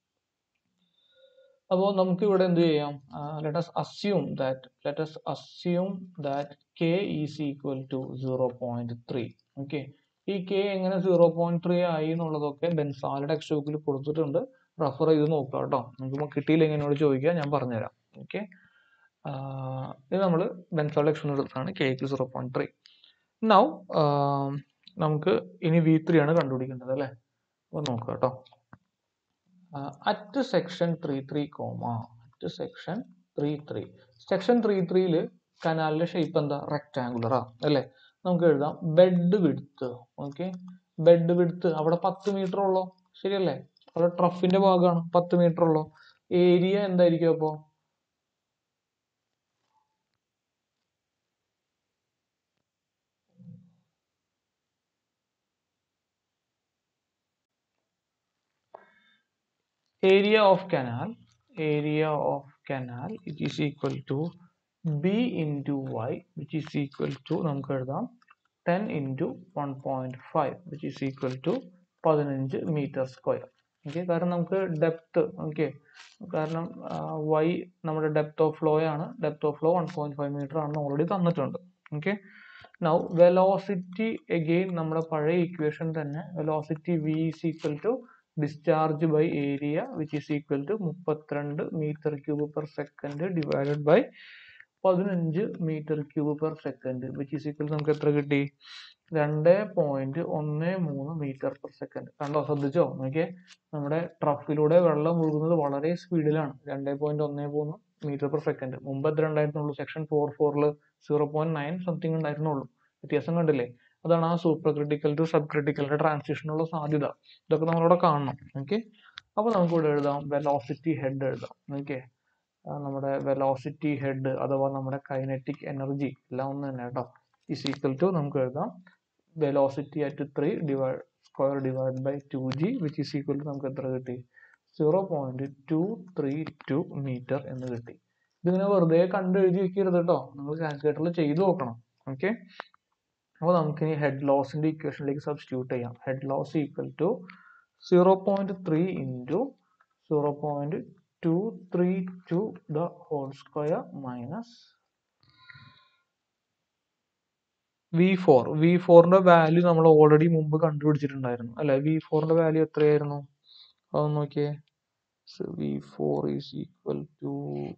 അപ്പോൾ നമുക്ക് ഇവിടെ എന്ത് ചെയ്യാം let us assume that let us assume that k is equal to 0.3 okay ഈ k എങ്ങനെ 0.3 ആയി എന്നുള്ളതൊക്കെ ബെൻസാല ടെക്സ്റ്റ് ബുക്കിൽ കൊടുത്തിട്ടുണ്ട് റെഫർ ചെയ്ത് നോക്കുക കേട്ടോ നമുക്ക് കിട്ടിയില്ലെങ്കിൽ എന്നോട് ചോദിക്കുക ഞാൻ പറഞ്ഞുതരാം ഓക്കെ ഇത് നമ്മൾ ബെൻസാല ടെക്സ്റ്റ് എടുത്താണ് കെക്ക് സീറോ പോയിന്റ് ത്രീ നൗ നമുക്ക് ഇനി വി ത്രീ ആണ് കണ്ടുപിടിക്കേണ്ടത് അല്ലേ അപ്പോൾ നോക്കുക കേട്ടോ at section three three comma at section three three section three ത്രീയിൽ കനാലിന്റെ ഷേപ്പ് എന്താ റെക്ടാങ്കുലറാ അല്ലേ നമുക്ക് എഴുതാം bed width okay bed width അവിടെ പത്ത് മീറ്റർ ഉള്ളോ ശരിയല്ലേ അവിടെ ട്രഫിന്റെ ഭാഗമാണ് പത്ത് മീറ്റർ ഉള്ളോ ഏരിയ എന്തായിരിക്കും അപ്പോ area of canal area of canal it is equal to b into y which is equal to നമുക്ക് എഴുതാം 10 into 1.5 which is equal to 15 metre square okay കാരണം നമുക്ക് ഡെപ്ത് ഓക്കെ കാരണം y നമ്മുടെ ഡെപ്ത് ഓഫ് ഫ്ലോ ആണ് depth of flow one point five metre ആണെന്ന് already തന്നിട്ടുണ്ട് okay now velocity again നമ്മുടെ പഴയ ഇക്വേഷൻ തന്നെ velocity v is equal to discharge by area which is equal to മുപ്പത്തിരണ്ട് metre cube per second divided by പതിനഞ്ച് metre cube per second which is equal നമുക്ക് എത്ര കിട്ടി രണ്ട് പോയിന്റ് ഒന്ന് മൂന്ന് മീറ്റർ പെർ സെക്കൻഡ് കണ്ടോ ശ്രദ്ധിച്ചോ നോക്കിയേ നമ്മുടെ ട്രഫിലൂടെ വെള്ളം ഒഴുകുന്നത് വളരെ സ്പീഡിലാണ് രണ്ട് പോയിന്റ് ഒന്ന് മൂന്ന് മീറ്റർ പെർ സെക്കൻഡ് മുമ്പ് എത്ര ഉണ്ടായിരുന്നുള്ളൂ സെക്ഷൻ ഫോർ ഫോറിൽ സീറോ പോയിന്റ് നയൻ സംതിങ് ഉണ്ടായിരുന്നുള്ളൂ വ്യത്യാസം കണ്ടില്ലേ അതാണ് ആ സൂപ്പർ ക്രിട്ടിക്കൽ ടു സബ് ക്രിട്ടിക്കലിന്റെ ട്രാൻസിഷനുള്ള സാധ്യത ഇതൊക്കെ നമ്മളിവിടെ കാണണം ഓക്കെ അപ്പോൾ നമുക്ക് ഇവിടെ എഴുതാം വെലോസിറ്റി ഹെഡ് എഴുതാം ഓക്കെ നമ്മുടെ വെലോസിറ്റി ഹെഡ് അഥവാ നമ്മുടെ കൈനറ്റിക് എനർജി എല്ലാം ഒന്ന് തന്നെ കേട്ടോ ഇസ് ഈക്വൽ ടു നമുക്ക് എഴുതാം velocity at three divide square divide by two g which is equal to നമുക്ക് എത്ര കിട്ടി zero point two three two metre എന്ന് കിട്ടി ഇതിങ്ങനെ വെറുതെ കണ്ട് എഴുതി വെക്കരുത് കേട്ടോ നിങ്ങൾ കാൽക്കുലേറ്ററിൽ ചെയ്തു നോക്കണം ഓക്കെ അപ്പോൾ നമുക്കിനി ഹെഡ് ലോസിന്റെ ഇക്വേഷനിലേക്ക് സബ്സ്റ്റിറ്റ്യൂട്ട് ചെയ്യാം head loss equal to zero point three into zero point two three two the whole square minus V four V ഫോറിന്റെ വാല്യൂ നമ്മൾ ഓൾറെഡി മുമ്പ് കണ്ടുപിടിച്ചിട്ടുണ്ടായിരുന്നു അല്ലെ വി ഫോറിന്റെ വാല്യൂ എത്രയായിരുന്നു അതൊന്ന് നോക്കിയേ V four is equal to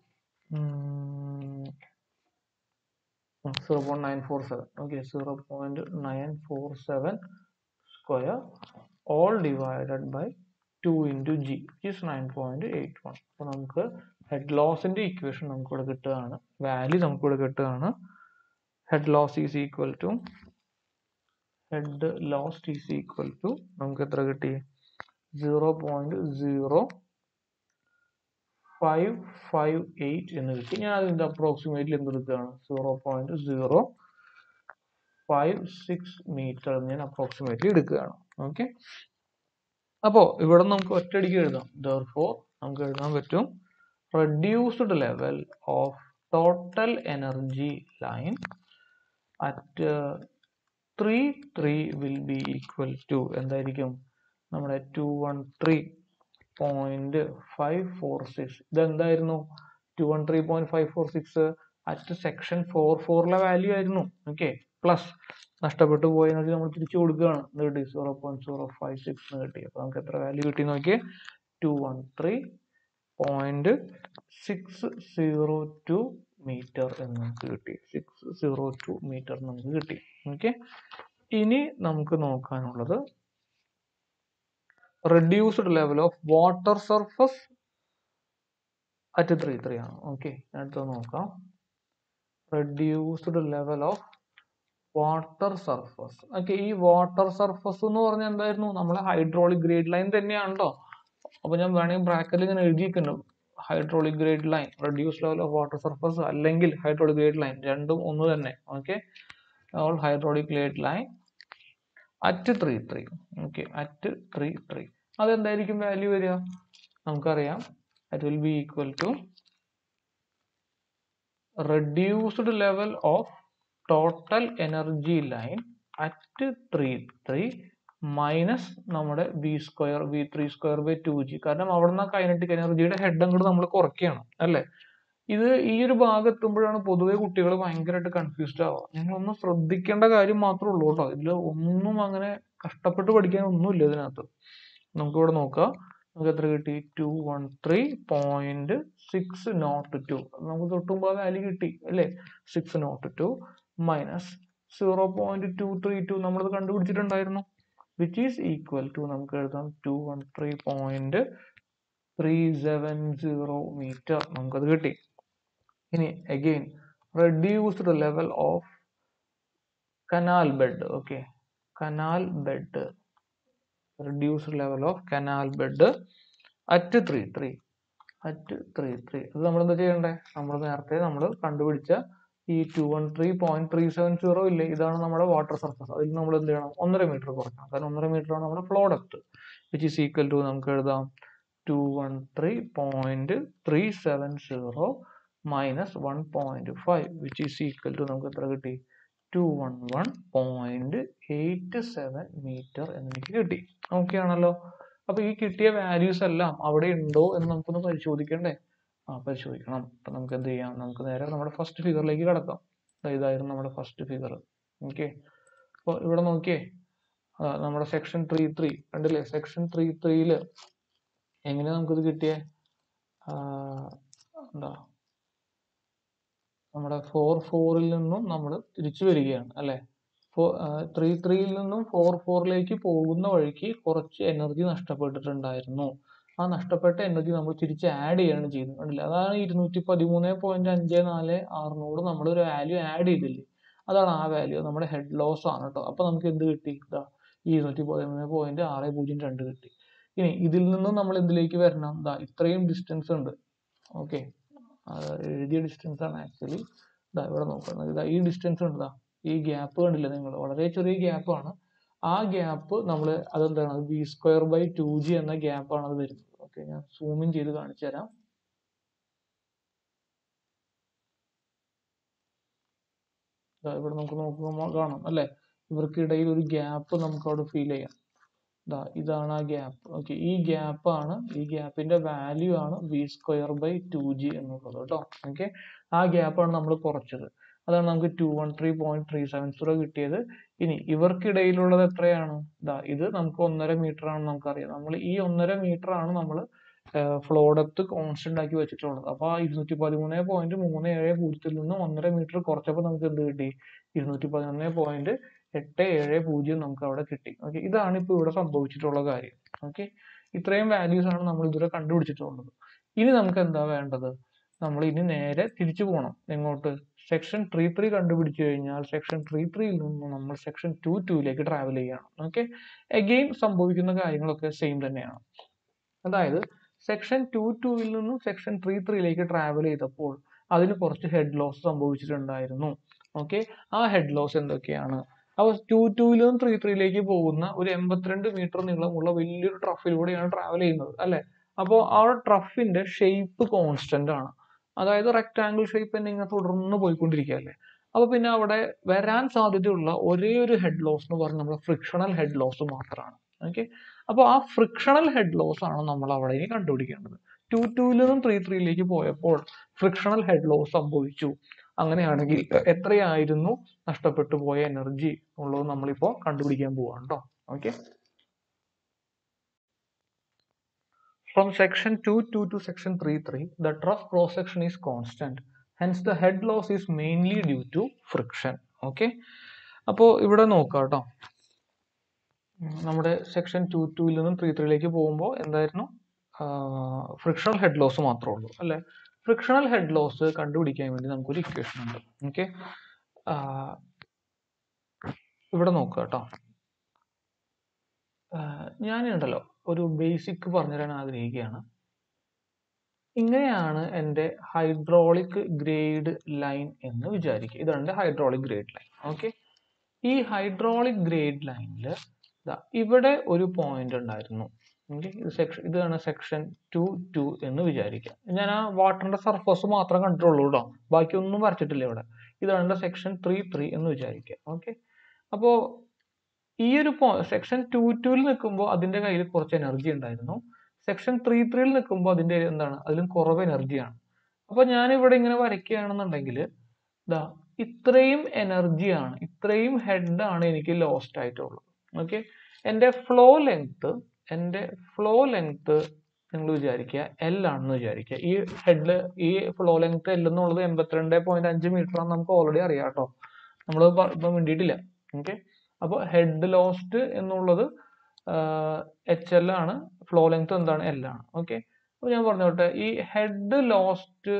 zero point nine four seven okay zero point nine four seven square all divided by two into g is nine point eight one അപ്പോൾ നമുക്ക് head ലോസിന്റെ equation നമുക്കിവിടെ കിട്ടുകയാണ് value നമുക്കിവിടെ കിട്ടുകയാണ് head loss is equal to head lost is equal to നമുക്ക് എത്ര കിട്ടി zero point zero five five eight എന്ന് കിട്ടി ഞാൻ അതിന്റെ അപ്രോക്സിമേറ്റ്ലി എന്ത് എടുക്കുകയാണ് zero point zero five six metre ഞാൻ അപ്രോക്സിമേറ്റ്ലി എടുക്കുകയാണ് ഓക്കെ അപ്പോൾ ഇവിടെ നമുക്ക് ഒറ്റയടിക്ക് എഴുതാം ദർഫോർ നമുക്ക് എഴുതാൻ പറ്റും reduced level of total energy line at three three will be equal to എന്തായിരിക്കും നമ്മുടെ two one three point five four six ഇതെന്തായിരുന്നു two one three point five four six at section four ഫോറിലെ value ആയിരുന്നു okay plus നഷ്ടപ്പെട്ടു പോയ energy നമ്മൾ തിരിച്ചു കൊടുക്കുകയാണ് ഇത് കിട്ടി zero point zero five six എന്ന് കിട്ടി അപ്പൊ നമുക്ക് എത്ര വാല്യൂ കിട്ടി നോക്കിയേ two one three point six zero two metre എന്ന് നമുക്ക് കിട്ടി സിക്സ് സീറോ ടു മീറ്റർ നമുക്ക് കിട്ടി ഓക്കെ ഇനി നമുക്ക് നോക്കാനുള്ളത് reduced level of water surface at three three ആണ് ഓക്കെ അടുത്തത് നോക്കാം reduced level of water surface okay ഈ വാട്ടർ സർഫസ് എന്ന് പറഞ്ഞാൽ എന്തായിരുന്നു നമ്മളെ ഹൈഡ്രോളിക് ഗ്രേഡ് ലൈൻ തന്നെയാണല്ലോ അപ്പൊ ഞാൻ വേണമെങ്കിൽ ബ്രാക്കറ്റിൽ ഇങ്ങനെ എഴുതിയിരിക്കുന്നു hydraulic grade line reduce level of water surface അല്ലെങ്കിൽ ഹൈഡ്രോളിക് ഗ്രേഡ് ലൈൻ രണ്ടും ഒന്ന് തന്നെ okay all hydraulic grade line at three three okay at three three അതെന്തായിരിക്കും വാല്യൂ വരിക നമുക്കറിയാം that will be equal to reduced level of total energy line at 3 3 minus നമ്മുടെ V square V three square by two g കാരണം അവിടെ നിന്ന് kinetic എനർജിയുടെ head അങ്ങോട്ട് നമ്മൾ കുറയ്ക്കുകയാണ് അല്ലേ ഇത് ഈ ഒരു ഭാഗം എത്തുമ്പോഴാണ് പൊതുവെ കുട്ടികൾ ഭയങ്കരമായിട്ട് കൺഫ്യൂസ്ഡ് ആവുക നിങ്ങളൊന്ന് ശ്രദ്ധിക്കേണ്ട കാര്യം മാത്രമേ ഉള്ളൂ കേട്ടോ ഇതിൽ ഒന്നും അങ്ങനെ കഷ്ടപ്പെട്ട് പഠിക്കാൻ ഒന്നുമില്ല ഇതിനകത്ത് നമുക്കിവിടെ നോക്കാം നമുക്ക് എത്ര കിട്ടി two one three point six nought two നമുക്ക് തൊട്ടുമ്പോൾ വാല്യൂ കിട്ടി അല്ലേ six nought two minus zero point two three two നമ്മളത് കണ്ടുപിടിച്ചിട്ടുണ്ടായിരുന്നു വിച്ച് ഈസ് ഈക്വൽ ടു നമുക്ക് എഴുതാം two one three point three seven zero metre നമുക്കത് കിട്ടി ഇനി again reduced level of canal bed okay canal bed reduced level of canal bed at three three at three three അത് നമ്മൾ എന്താ ചെയ്യണ്ടേ നമ്മൾ നേരത്തെ നമ്മൾ കണ്ടുപിടിച്ച ഈ two one three point three seven zero ഇല്ലേ ഇതാണ് നമ്മുടെ വാട്ടർ സർഫസ് അതിൽ നമ്മൾ എന്ത് ചെയ്യണം ഒന്നര മീറ്റർ കുറയ്ക്കണം കാരണം ഒന്നര മീറ്റർ ആണ് നമ്മുടെ flow depth which is equal to നമുക്ക് എഴുതാം two one three point three seven zero minus one point five which is equal to നമുക്ക് എത്ര കിട്ടി two one one point eight seven metre എന്നെനിക്ക് കിട്ടി ഓക്കെ ആണല്ലോ അപ്പൊ ഈ കിട്ടിയ വാല്യൂസ് എല്ലാം അവിടെ ഉണ്ടോ എന്ന് നമുക്കൊന്ന് പരിശോധിക്കണ്ടേ ആ പരിശോധിക്കണം അപ്പൊ നമുക്ക് എന്ത് ചെയ്യാം നമുക്ക് നേരെ നമ്മുടെ ഫസ്റ്റ് ഫിഗറിലേക്ക് കടക്കാം ദാ ഇതായിരുന്നു നമ്മുടെ ഫസ്റ്റ് ഫിഗർ ഓക്കെ അപ്പോൾ ഇവിടെ നോക്കിയേ ആ, നമ്മുടെ സെക്ഷൻ ത്രീ ത്രീ കണ്ടില്ലേ സെക്ഷൻ ത്രീ ത്രീയില് എങ്ങനെ നമുക്കിത് കിട്ടിയേ ആ, എന്താ നമ്മുടെ ഫോർ ഫോറിൽ നിന്നും നമ്മൾ തിരിച്ചു വരികയാണ് അല്ലെ ത്രീ ത്രീയിൽ നിന്നും ഫോർ ഫോറിലേക്ക് പോകുന്ന വഴിക്ക് കുറച്ച് എനർജി നഷ്ടപ്പെട്ടിട്ടുണ്ടായിരുന്നു ആ നഷ്ടപ്പെട്ട എനർജി നമ്മൾ തിരിച്ച് ആഡ് ചെയ്യാണ് ചെയ്യുന്നത് കണ്ടില്ലേ അതാണ് ഇരുന്നൂറ്റി പതിമൂന്ന് പോയിന്റ് അഞ്ച് നാല് ആറിനോട് നമ്മൾ ഒരു വാല്യൂ ആഡ് ചെയ്തില്ലേ അതാണ് ആ വാല്യൂ നമ്മുടെ ഹെഡ് ലോസ് ആണ് കേട്ടോ അപ്പൊ നമുക്ക് എന്ത് കിട്ടി ഇതാ ഈ ഇരുന്നൂറ്റി പതിമൂന്ന് പോയിന്റ് ആറ് പൂജ്യം രണ്ട് കിട്ടി ഇനി ഇതിൽ നിന്നും നമ്മൾ എന്തിലേക്ക് വരണം ഇതാ ഇത്രയും ഡിസ്റ്റൻസ് ഉണ്ട് ഓക്കെ എഴുതിയ ഡിസ്റ്റൻസ് ആണ് ആക്ച്വലി ഇതാ ഇവിടെ നോക്കുന്നത് ഇതാ ഈ ഡിസ്റ്റൻസ് ഉണ്ട് ഇതാ ഈ ഗ്യാപ്പ് കണ്ടില്ലേ നിങ്ങൾ വളരെ ചെറിയ ഗ്യാപ്പ് ആണ് ആ ഗ്യാപ്പ് നമ്മൾ അതെന്താണ് B square by two G എന്ന ഗ്യാപ്പ് ആണ് അത് വരുന്നത് ഓക്കെ ഞാൻ സൂമിൻ ചെയ്ത് കാണിച്ചു തരാം ദാ ഇവിടെ നമുക്ക് നോക്കുമ്പോൾ കാണാം അല്ലെ ഇവർക്കിടയിൽ ഒരു ഗ്യാപ്പ് നമുക്ക് അവിടെ ഫീൽ ചെയ്യാം ദാ ഇതാണ് ആ ഗ്യാപ്പ് ഓക്കെ ഈ ഗ്യാപ്പ് ആണ് ഈ ഗ്യാപ്പിന്റെ വാല്യൂ ആണ് V square by two G എന്നുള്ളത് കേട്ടോ ഓക്കെ ആ ഗ്യാപ്പ് ആണ് നമ്മൾ കുറച്ചത് അതാണ് നമുക്ക് two one three point three seven zero കിട്ടിയത് ഇനി ഇവർക്കിടയിലുള്ളത് എത്രയാണ് ദാ ഇത് നമുക്ക് ഒന്നര മീറ്റർ ആണെന്ന് നമുക്കറിയാം നമ്മൾ ഈ ഒന്നര മീറ്റർ ആണ് നമ്മൾ ഫ്ലോ ഡെപ്ത് കോൺസ്റ്റന്റ് ആക്കി വെച്ചിട്ടുള്ളത് അപ്പൊ ആ ഇരുന്നൂറ്റി പതിമൂന്ന് പോയിന്റ് മൂന്ന് ഏഴ് പൂജ്യത്തിൽ നിന്ന് ഒന്നര മീറ്റർ കുറച്ചപ്പോൾ നമുക്ക് എന്ത് കിട്ടി ഇരുന്നൂറ്റി പതിനൊന്ന് പോയിന്റ് എട്ട് ഏഴ് പൂജ്യം നമുക്ക് അവിടെ കിട്ടി ഓക്കെ ഇതാണ് ഇപ്പൊ ഇവിടെ സംഭവിച്ചിട്ടുള്ള കാര്യം ഓക്കെ ഇത്രയും വാല്യൂസ് ആണ് നമ്മൾ ഇതുവരെ കണ്ടുപിടിച്ചിട്ടുള്ളത് ഇനി നമുക്ക് എന്താ വേണ്ടത് നമ്മൾ ഇനി നേരെ തിരിച്ചു പോകണം എങ്ങോട്ട് സെക്ഷൻ ത്രീ ത്രീ കണ്ടുപിടിച്ചു കഴിഞ്ഞാൽ സെക്ഷൻ ത്രീ ത്രീയിൽ നിന്ന് നമ്മൾ സെക്ഷൻ ടു ടൂയിലേക്ക് ട്രാവൽ ചെയ്യണം ഓക്കെ അഗെയിൻ സംഭവിക്കുന്ന കാര്യങ്ങളൊക്കെ സെയിം തന്നെയാണ് അതായത് സെക്ഷൻ ടു ടൂവിൽ നിന്നും സെക്ഷൻ ത്രീ ത്രീയിലേക്ക് ട്രാവൽ ചെയ്തപ്പോൾ അതിന് കുറച്ച് ഹെഡ് ലോസ് സംഭവിച്ചിട്ടുണ്ടായിരുന്നു ഓക്കെ ആ ഹെഡ് ലോസ് എന്തൊക്കെയാണ് അപ്പൊ ടു ടൂവിൽ നിന്നും ത്രീ ത്രീയിലേക്ക് പോകുന്ന ഒരു എൺപത്തിരണ്ട് മീറ്റർ നീളമുള്ള വലിയൊരു ട്രഫിലൂടെയാണ് ട്രാവൽ ചെയ്യുന്നത് അല്ലെ അപ്പോൾ ആ ട്രഫിന്റെ ഷേപ്പ് കോൺസ്റ്റന്റ് ആണ് അതായത് റെക്ടാംഗിൾ ഷേപ്പ് തന്നെ ഇങ്ങനെ തുടർന്ന് പോയിക്കൊണ്ടിരിക്കുക അല്ലേ അപ്പൊ പിന്നെ അവിടെ വരാൻ സാധ്യതയുള്ള ഒരേ ഒരു ഹെഡ് ലോസ് എന്ന് പറഞ്ഞാൽ നമ്മുടെ ഫ്രിക്ഷണൽ ഹെഡ് ലോസ് മാത്രമാണ് ഓക്കെ അപ്പോൾ ആ ഫ്രിക്ഷണൽ ഹെഡ് ലോസ് ആണ് നമ്മൾ അവിടെ ഇനി കണ്ടുപിടിക്കേണ്ടത് ടു ടൂവിൽ നിന്നും ത്രീ ത്രീയിലേക്ക് പോയപ്പോൾ ഫ്രിക്ഷണൽ ഹെഡ് ലോസ് സംഭവിച്ചു അങ്ങനെയാണെങ്കിൽ എത്രയായിരുന്നു നഷ്ടപ്പെട്ടു പോയ എനർജി എന്നുള്ളത് നമ്മളിപ്പോ കണ്ടുപിടിക്കാൻ പോവാണ് കേട്ടോ okay From section 2.2 to section 3.3, the trough cross section is constant. Hence, the head loss is mainly due to friction. Okay. അപ്പോൾ ഇവിടെ നോക്കാം കേട്ടോ ഉം, നമ്മുടെ സെക്ഷൻ ടു ടുവിൽ നിന്നും ത്രീ ത്രീയിലേക്ക് പോകുമ്പോൾ എന്തായിരുന്നു ഫ്രിക്ഷണൽ ഹെഡ് ലോസ് മാത്രമേ ഉള്ളൂ അല്ലെ ഫ്രിക്ഷണൽ ഹെഡ് ലോസ് കണ്ടുപിടിക്കാൻ വേണ്ടി നമുക്കൊരു ഇക്വേഷൻ ഉണ്ട് ഓക്കെ ഇവിടെ നോക്കുക കേട്ടോ ഞാനുണ്ടല്ലോ ഒരു ബേസിക് പറഞ്ഞുതരാൻ ആഗ്രഹിക്കുകയാണ് ഇങ്ങനെയാണ് എൻ്റെ ഹൈഡ്രോളിക് ഗ്രേഡ് ലൈൻ എന്ന് വിചാരിക്കുക ഇതാണ് എൻ്റെ ഹൈഡ്രോളിക് ഗ്രേഡ് ലൈൻ ഓക്കെ ഈ ഹൈഡ്രോളിക് ഗ്രേഡ് ലൈനിൽ ഇവിടെ ഒരു പോയിന്റ് ഉണ്ടായിരുന്നു ഓക്കെ ഇത് സെക്ഷൻ ഇതാണ് സെക്ഷൻ ടു ടു എന്ന് വിചാരിക്കാം ഞാൻ ആ വാട്ടറിന്റെ സർഫസ് മാത്രം കണ്ടിട്ടുള്ളൂ കേട്ടോ ബാക്കി ഒന്നും വരച്ചിട്ടില്ല ഇവിടെ ഇതാണ് എൻ്റെ സെക്ഷൻ ത്രീ ത്രീ എന്ന് വിചാരിക്കുക ഓക്കെ അപ്പോൾ ഈ ഒരു സെക്ഷൻ ടു ടുവിൽ നിൽക്കുമ്പോൾ അതിന്റെ കയ്യിൽ കുറച്ച് എനർജി ഉണ്ടായിരുന്നു സെക്ഷൻ ത്രീ ത്രീയിൽ നിൽക്കുമ്പോൾ അതിന്റെ എന്താണ് അതിലും കുറവ് എനർജിയാണ് അപ്പൊ ഞാൻ ഇവിടെ ഇങ്ങനെ വരയ്ക്കുകയാണെന്നുണ്ടെങ്കിൽ ഇതാ ഇത്രയും എനർജിയാണ് ഇത്രയും ഹെഡ് ആണ് എനിക്ക് ലോസ്റ്റ് ആയിട്ടുള്ളത് ഓക്കെ എൻ്റെ ഫ്ലോ ലെങ്ത് എൻ്റെ ഫ്ലോ ലെങ്ത് നിങ്ങൾ വിചാരിക്കുക എൽ ആണെന്ന് വിചാരിക്കുക ഈ ഹെഡിൽ ഈ ഫ്ലോ ലെങ്ത് എൽ എന്നുള്ളത് എൺപത്തിരണ്ട് പോയിന്റ് അഞ്ച് മീറ്റർ ആണ് നമുക്ക് ഓൾറെഡി അറിയാം കേട്ടോ നമ്മൾ ഇപ്പം വേണ്ടിയിട്ടില്ല ഓക്കെ അപ്പോൾ ഹെഡ് ലോസ്റ്റ് എന്നുള്ളത് എച്ച് എൽ ആണ് ഫ്ലോ ലെങ്ത് എന്താണ് എൽ ആണ് ഓക്കെ അപ്പോൾ ഞാൻ പറഞ്ഞോട്ടെ ഈ head lost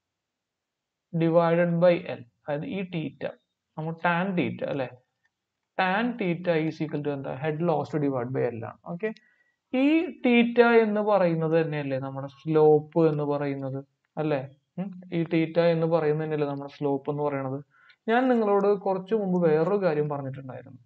divided by L അതായത് ഈ തീറ്റ നമ്മൾ ടാൻ തീറ്റ അല്ലെ tan theta is equal to എന്താ head lost divide by L ആണ് ഓക്കെ ഈ തീറ്റ എന്ന് പറയുന്നത് തന്നെയല്ലേ നമ്മുടെ സ്ലോപ്പ് എന്ന് പറയുന്നത് അല്ലേ ഉം? ഈ തീറ്റ എന്ന് പറയുന്നത് തന്നെയല്ലേ നമ്മുടെ സ്ലോപ്പ് എന്ന് പറയുന്നത് ഞാൻ നിങ്ങളോട് കുറച്ചു മുമ്പ് വേറൊരു കാര്യം പറഞ്ഞിട്ടുണ്ടായിരുന്നു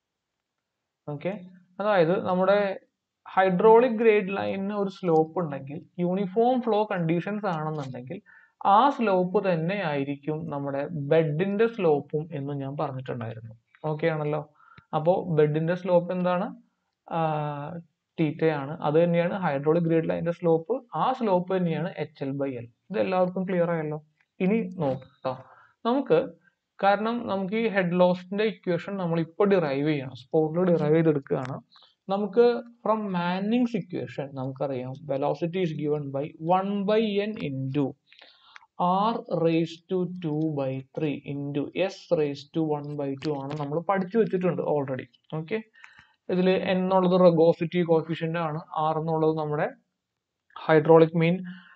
ഓക്കെ അതായത് നമ്മുടെ ഹൈഡ്രോളിക് ഗ്രേഡ് ലൈനിന് ഒരു സ്ലോപ്പ് ഉണ്ടെങ്കിൽ യൂണിഫോം ഫ്ലോ കണ്ടീഷൻസ് ആണെന്നുണ്ടെങ്കിൽ ആ സ്ലോപ്പ് തന്നെ ആയിരിക്കും നമ്മുടെ ബെഡിന്റെ സ്ലോപ്പും എന്ന് ഞാൻ പറഞ്ഞിട്ടുണ്ടായിരുന്നു ഓക്കെ ആണല്ലോ അപ്പോൾ ബെഡിന്റെ സ്ലോപ്പ് എന്താണ് തീറ്റയാണ് അത് തന്നെയാണ് ഹൈഡ്രോളിക് ഗ്രേഡ് ലൈനിന്റെ സ്ലോപ്പ് ആ സ്ലോപ്പ് തന്നെയാണ് എച്ച് എൽ ബൈ എൽ ഇത് എല്ലാവർക്കും ക്ലിയർ ആയല്ലോ ഇനി നോക്കാം നമുക്ക് കാരണം നമുക്ക് ഈ ഹെഡ് ലോസിന്റെ ഇക്വേഷൻ നമ്മൾ ഇപ്പോൾ ഡിറൈവ് ചെയ്യണം സ്പോട്ടിൽ ഡിറൈവ് ചെയ്തെടുക്കുകയാണ് നമുക്ക് ഫ്രം മാനിങ്സ് ഇക്വേഷൻ നമുക്കറിയാം velocity is given by one by N into R raise to two by three into S raise to one by two ആണ് നമ്മൾ പഠിച്ചു വെച്ചിട്ടുണ്ട് ഓൾറെഡി ഓക്കെ ഇതിൽ എൻ എന്നുള്ളത് റെഗോസിറ്റി കോഫിഷ്യന്റ് ആണ് ആർ എന്നുള്ളത് നമ്മുടെ hydraulic mean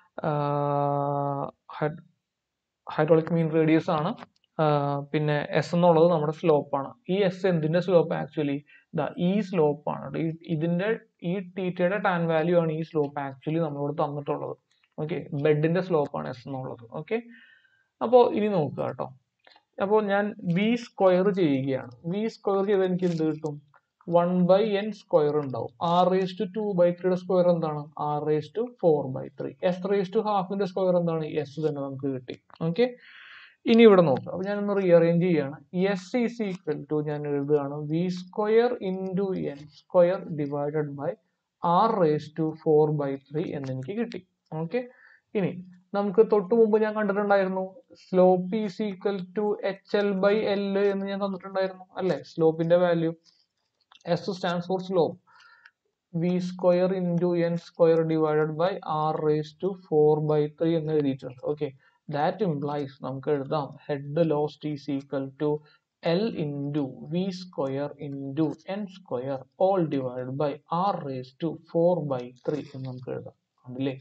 hydraulic mean radius ആണ് ആഹ് പിന്നെ എസ് എന്നുള്ളത് നമ്മുടെ സ്ലോപ്പ് ആണ് ഈ എസ് എന്തിന്റെ സ്ലോപ്പ് ആക്ച്വലി ഇതാ ഈ സ്ലോപ്പ് ആണ് ട്ടോ. ഈ ഇതിന്റെ ഈ തീറ്റയുടെ ടാൻ വാല്യൂ ആണ് ഈ സ്ലോപ്പ് ആക്ച്വലി നമ്മളോട് തന്നിട്ടുള്ളത് ഓക്കെ ബെഡിന്റെ സ്ലോപ്പ് ആണ് എസ് എന്നുള്ളത് ഓക്കെ അപ്പോൾ ഇനി നോക്കുക കേട്ടോ അപ്പോൾ ഞാൻ വി സ്ക്വയർ ചെയ്യുകയാണ് വി സ്ക്വയർ ചെയ്ത് എനിക്ക് എന്ത് കിട്ടും വൺ ബൈ എൻ സ്ക്വയർ ഉണ്ടാവും R raise to two by ത്രീയുടെ സ്ക്വയർ എന്താണ് R raise to four by three S raise to ഹാഫിന്റെ സ്ക്വയർ എന്താണ് എസ് തന്നെ നമുക്ക് കിട്ടി ഓക്കെ ഇനി ഇവിടെ നോക്കാം അപ്പൊ ഞാനൊന്ന് റീഅറേഞ്ച് ചെയ്യാണ് എസ് ഈസ് ഈക്വൽ ടു ഞാൻ എഴുതുകയാണ് V square into N square divided by R raise to four by three എന്ന് എനിക്ക് കിട്ടി ഓക്കെ ഇനി നമുക്ക് തൊട്ട് മുമ്പ് ഞാൻ കണ്ടിട്ടുണ്ടായിരുന്നു slope is equal to H L by L എന്ന് ഞാൻ തന്നിട്ടുണ്ടായിരുന്നു അല്ലെ സ്ലോപ്പിന്റെ value S stands for slope V square into N square divided by R raise to four by three എന്ന് എഴുതിയിട്ടുണ്ട് ഓക്കെ ദാറ്റ് ഇംപ്ലൈസ് നമുക്ക് എഴുതാം head lost is equal to L into V square into N square all divide by R raise to four by three എന്ന് നമുക്ക് എഴുതാം കണ്ടില്ലേ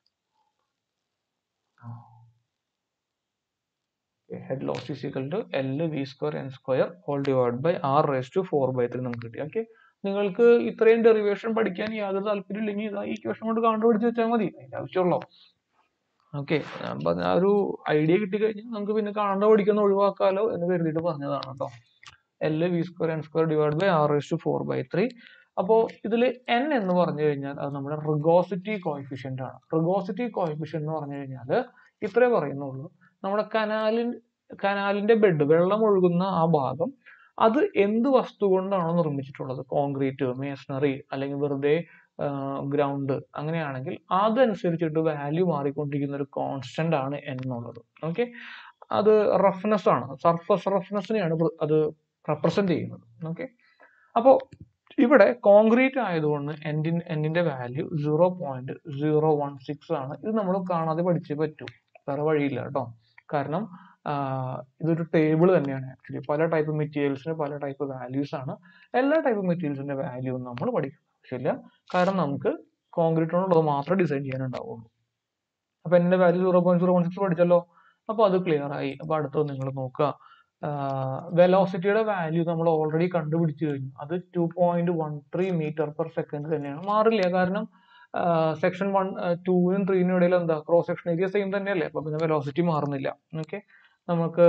head loss is equal to L V square N square whole divide by R raise to four by three നമുക്ക് കിട്ടി okay നിങ്ങൾക്ക് ഇത്രയും derivation പഠിക്കാൻ യാതൊരു താല്പര്യം ഇല്ലെങ്കിൽ ഇതാ ഈ ക്വസ്റ്റൻ കൊണ്ട് കണ്ടുപിടിച്ച് വെച്ചാൽ മതി അതിന്റെ ആവശ്യമുള്ളൂ ഓക്കെ ഞാൻ പറഞ്ഞ ആ ഒരു ഐഡിയ കിട്ടിക്കഴിഞ്ഞാൽ നമുക്ക് പിന്നെ കാണാണ്ട് പഠിക്കുന്ന ഒഴിവാക്കാലോ എന്ന് കരുതിയിട്ട് പറഞ്ഞതാണ് കേട്ടോ L V square N square divide by R raise to four by three അപ്പോൾ ഇതിൽ എൻ എന്ന് പറഞ്ഞു കഴിഞ്ഞാൽ അത് നമ്മുടെ റിഗോസിറ്റി കോയിഫിഷ്യന്റ് ആണ് റിഗോസിറ്റി കോയിഫിഷ്യന്റ് എന്ന് പറഞ്ഞു കഴിഞ്ഞാൽ ഇത്രേ പറയുന്നുള്ളൂ നമ്മുടെ കനാലിൻ കനാലിന്റെ ബെഡ് വെള്ളം ഒഴുകുന്ന ആ ഭാഗം അത് എന്ത് വസ്തു കൊണ്ടാണോ നിർമ്മിച്ചിട്ടുള്ളത് കോൺക്രീറ്റ് മേസണറി അല്ലെങ്കിൽ വെറുതെ ഗ്രൗണ്ട് അങ്ങനെയാണെങ്കിൽ അതനുസരിച്ചിട്ട് വാല്യൂ മാറിക്കൊണ്ടിരിക്കുന്ന ഒരു കോൺസ്റ്റന്റ് ആണ് n എന്നുള്ളത് ഓക്കെ അത് റഫ്നെസ് ആണ് സർഫസ് റഫ്നെസ്സിനെയാണ് അത് റെപ്രസെന്റ് ചെയ്യുന്നത് ഓക്കെ അപ്പോൾ ഇവിടെ കോൺക്രീറ്റ് ആയതുകൊണ്ട് എൻഡിൻ എന്നിന്റെ value zero point zero one six ആണ് ഇത് നമ്മൾ കാണാതെ പഠിച്ചേ പറ്റൂ വേറെ വഴിയില്ല കേട്ടോ കാരണം ഇതൊരു ടേബിൾ തന്നെയാണ് ആക്ച്വലി പല ടൈപ്പ് മെറ്റീരിയൽസിന് പല ടൈപ്പ് വാല്യൂസ് ആണ് എല്ലാ ടൈപ്പ് മെറ്റീരിയൽസിന്റെ വാല്യൂ നമ്മൾ പഠിക്കണം ആവശ്യമില്ല കാരണം നമുക്ക് കോൺക്രീറ്റിനോടുള്ളത് മാത്രമേ ഡിസൈൻ ചെയ്യാനുണ്ടാവുള്ളൂ അപ്പൊ എന്റെ value zero point zero one six പഠിച്ചല്ലോ അപ്പൊ അത് ക്ലിയർ ആയി അപ്പൊ അടുത്തത് നിങ്ങൾ നോക്കുക വെലോസിറ്റിയുടെ വാല്യൂ നമ്മൾ ഓൾറെഡി കണ്ടുപിടിച്ചു കഴിഞ്ഞു അത് two point one three meter per second തന്നെയാണ് മാറില്ല കാരണം സെക്ഷൻ വൺ ടൂവിനും ത്രീനും ഇടയിൽ എന്താ ക്രോസ് സെക്ഷൻ ഏരിയ സെയിം തന്നെയല്ലേ അപ്പൊ പിന്നെ വെലോസിറ്റി മാറുന്നില്ല ഓക്കെ നമുക്ക്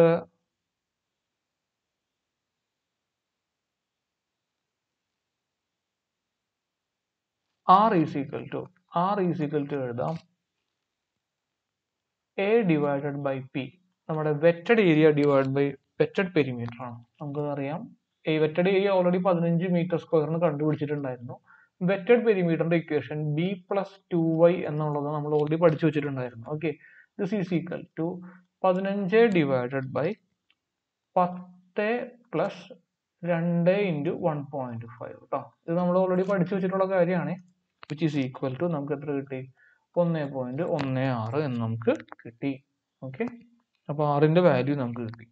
R is equal to R is equal to എഴുതാം എ ഡിവൈഡഡ് ബൈ പി നമ്മുടെ wetted area divide by wetted perimeter ആണ് നമുക്ക് അറിയാം ഈ വെറ്റഡ് ഏരിയ ഓൾറെഡി പതിനഞ്ച് മീറ്റർ സ്ക്വയറിന് കണ്ടുപിടിച്ചിട്ടുണ്ടായിരുന്നു വെറ്റഡ് പെരിമീറ്ററിന്റെ equation B plus two Y എന്നുള്ളത് നമ്മൾ ഓൾറെഡി പഠിച്ചു വെച്ചിട്ടുണ്ടായിരുന്നു okay this is equal to പതിനഞ്ച് ഡിവൈഡഡ് ബൈ പത്ത് പ്ലസ് രണ്ട് ഇൻറ്റു വൺ പോയിന്റ് ഫൈവ് കേട്ടോ ഇത് നമ്മൾ ഓൾറെഡി പഠിച്ചു വെച്ചിട്ടുള്ള കാര്യമാണ് വിച്ച് ഈസ് ഈക്വൽ ടു നമുക്ക് എത്ര കിട്ടി ഒന്ന് പോയിന്റ് ഒന്ന് ആറ് എന്ന് നമുക്ക് കിട്ടി ഓക്കെ അപ്പൊ ആറിന്റെ വാല്യൂ നമുക്ക് കിട്ടി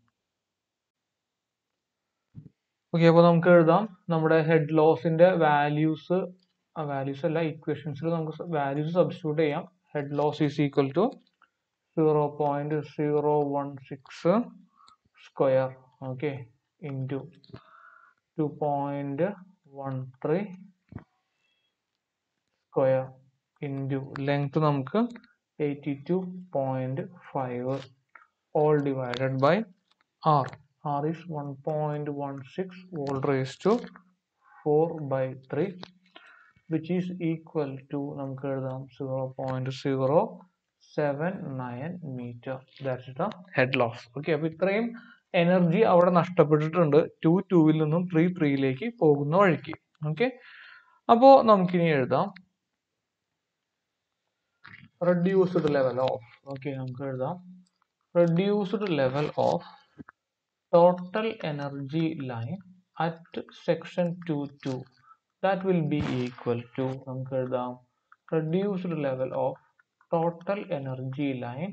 ഓക്കെ അപ്പോൾ നമുക്ക് എഴുതാം നമ്മുടെ ഹെഡ് ലോസിന്റെ വാല്യൂസ് വാല്യൂസ് അല്ല ഇക്വേഷൻസിൽ നമുക്ക് വാല്യൂസ് സബ്സ്റ്റിറ്റ്യൂട്ട് ചെയ്യാം head loss is equal to zero point zero one six square okay into two point one three square into length നമുക്ക് eighty two point five all divided by R R is one point one six all raise to four by three which is equal to നമുക്ക് എഴുതാം zero point zero seven nine meter that's the head loss okay അപ്പൊ ഇത്രയും energy അവിടെ നഷ്ടപ്പെട്ടിട്ടുണ്ട് to ടൂവിൽ നിന്നും three ത്രീയിലേക്ക് പോകുന്ന വഴിക്ക് ഓക്കെ അപ്പോ നമുക്കിനി എഴുതാം റെഡ്യൂസ്ഡ് ലെവൽ ഓഫ് ഓക്കെ നമുക്ക് എഴുതാം reduced level of total energy line at section two two that will be equal to നമുക്ക് എഴുതാം reduced level of total energy line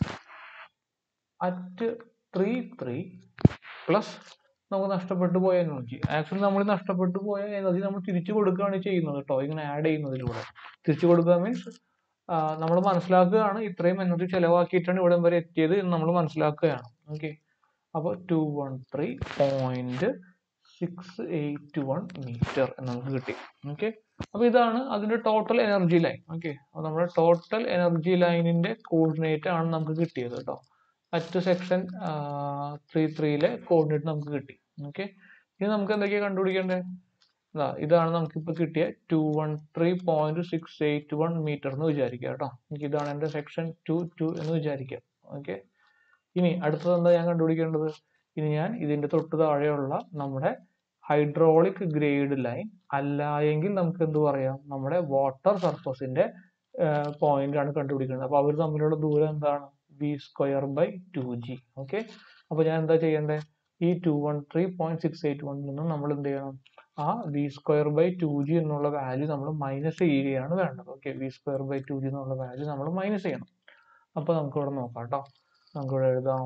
at three three plus നമുക്ക് നഷ്ടപ്പെട്ടു പോയ എനർജി ആക്ച്വലി നമ്മൾ നഷ്ടപ്പെട്ടു പോയ എനർജി നമ്മൾ തിരിച്ചു കൊടുക്കുകയാണ് ചെയ്യുന്നത് കേട്ടോ ഇങ്ങനെ ആഡ് ചെയ്യുന്നതിലൂടെ തിരിച്ചു കൊടുക്കുക മീൻസ് നമ്മൾ മനസ്സിലാക്കുകയാണ് ഇത്രയും എനർജി ചെലവാക്കിയിട്ടാണ് ഇവിടം വരെ എത്തിയത് എന്ന് നമ്മൾ മനസ്സിലാക്കുകയാണ് ഓക്കെ അപ്പോൾ two one three point six eight one meter എന്ന് നമുക്ക് കിട്ടി ഓക്കെ അപ്പൊ ഇതാണ് അതിന്റെ ടോട്ടൽ എനർജി ലൈൻ ഓക്കെ അപ്പൊ നമ്മുടെ ടോട്ടൽ എനർജി ലൈനിന്റെ കോർഡിനേറ്റ് ആണ് നമുക്ക് കിട്ടിയത് കേട്ടോ അറ്റ് സെക്ഷൻ ത്രീ ത്രീയിലെ കോർഡിനേറ്റ് നമുക്ക് കിട്ടി ഓക്കെ ഇനി നമുക്ക് എന്തൊക്കെയാ കണ്ടുപിടിക്കേണ്ടത് ഇതാ ഇതാണ് നമുക്കിപ്പോൾ കിട്ടിയ two one three point six eight one meter എന്ന് വിചാരിക്കുക കേട്ടോ എനിക്ക് ഇതാണ് എൻ്റെ സെക്ഷൻ ടു ടു എന്ന് വിചാരിക്കാം ഓക്കെ ഇനി അടുത്തത് എന്താ ഞാൻ കണ്ടുപിടിക്കേണ്ടത് ഇനി ഞാൻ ഇതിന്റെ തൊട്ട് താഴെയുള്ള നമ്മുടെ ഹൈഡ്രോളിക് ഗ്രേഡ് ലൈൻ അല്ല എങ്കിൽ നമുക്ക് എന്ത് പറയാം നമ്മുടെ വാട്ടർ സർഫസിന്റെ പോയിന്റ് ആണ് കണ്ടുപിടിക്കുന്നത് അപ്പൊ അവർ തമ്മിലുള്ള ദൂരം എന്താണ് V square by two G okay അപ്പൊ ഞാൻ എന്താ ചെയ്യേണ്ടത് ഈ two one three point six eight വണ്ണിൽ നിന്നും നമ്മൾ എന്ത് ചെയ്യണം ആ V square by two G എന്നുള്ള വാല്യൂ നമ്മൾ മൈനസ് ചെയ്യുകയാണ് വേണ്ടത് okay V square by two G എന്നുള്ള വാല്യൂ നമ്മൾ മൈനസ് ചെയ്യണം അപ്പൊ നമുക്ക് ഇവിടെ നോക്കാം കേട്ടോ നമുക്ക് ഇവിടെ എഴുതാം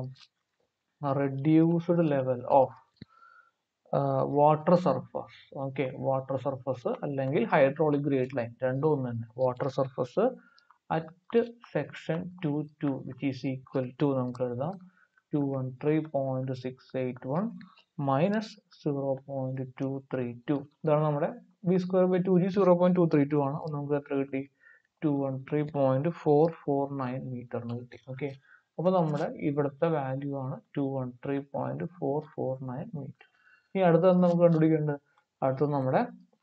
reduced level of water surface okay water surface അല്ലെങ്കിൽ ഹൈഡ്രോളിക് ഗ്രേഡ് ലൈൻ രണ്ടും ഒന്ന് തന്നെ water surface at section two two which is equal to നമുക്ക് എഴുതാം two one three point six eight one minus zero point two three two ഇതാണ് നമ്മുടെ B square by two G zero point two three two ആണ് അപ്പോൾ നമുക്ക് എത്ര കിട്ടി two one three point four four nine മീറ്ററിന് കിട്ടി ഓക്കെ അപ്പോൾ നമ്മുടെ ഇവിടുത്തെ വാല്യൂ ആണ് two one three point four four nine metre ഇനി അടുത്തത് നമുക്ക് കണ്ടുപിടിക്കേണ്ടത് അടുത്തത് നമ്മുടെ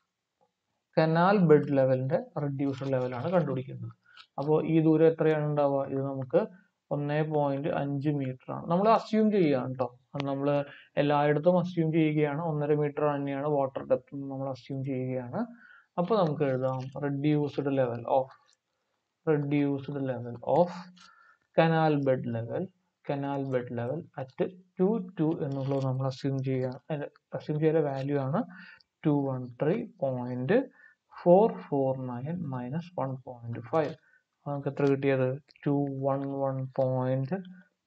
കനാൽ ബെഡ് ലെവലിന്റെ റെഡ്യൂസർ ലെവലാണ് കണ്ടുപിടിക്കേണ്ടത് അപ്പോൾ ഈ ദൂരം എത്രയാണ് ഉണ്ടാവുക ഇത് നമുക്ക് ഒന്നേ പോയിന്റ് അഞ്ച് മീറ്റർ ആണ് നമ്മൾ അസ്യൂം ചെയ്യുകയാണ് കേട്ടോ നമ്മൾ എല്ലായിടത്തും അസ്യൂം ചെയ്യുകയാണ് ഒന്നര മീറ്റർ തന്നെയാണ് വാട്ടർ ഡെപ്ത് നമ്മൾ അസ്യൂം ചെയ്യുകയാണ് അപ്പോൾ നമുക്ക് എഴുതാം reduced level of reduced level of canal bed level canal bed level at two two എന്നുള്ളത് നമ്മൾ അസ്യൂം ചെയ്യുക അസ്യൂം ചെയ്ത വാല്യൂ ആണ് two one three point four four nine minus one point five നമുക്ക് എത്ര കിട്ടിയത് two one one point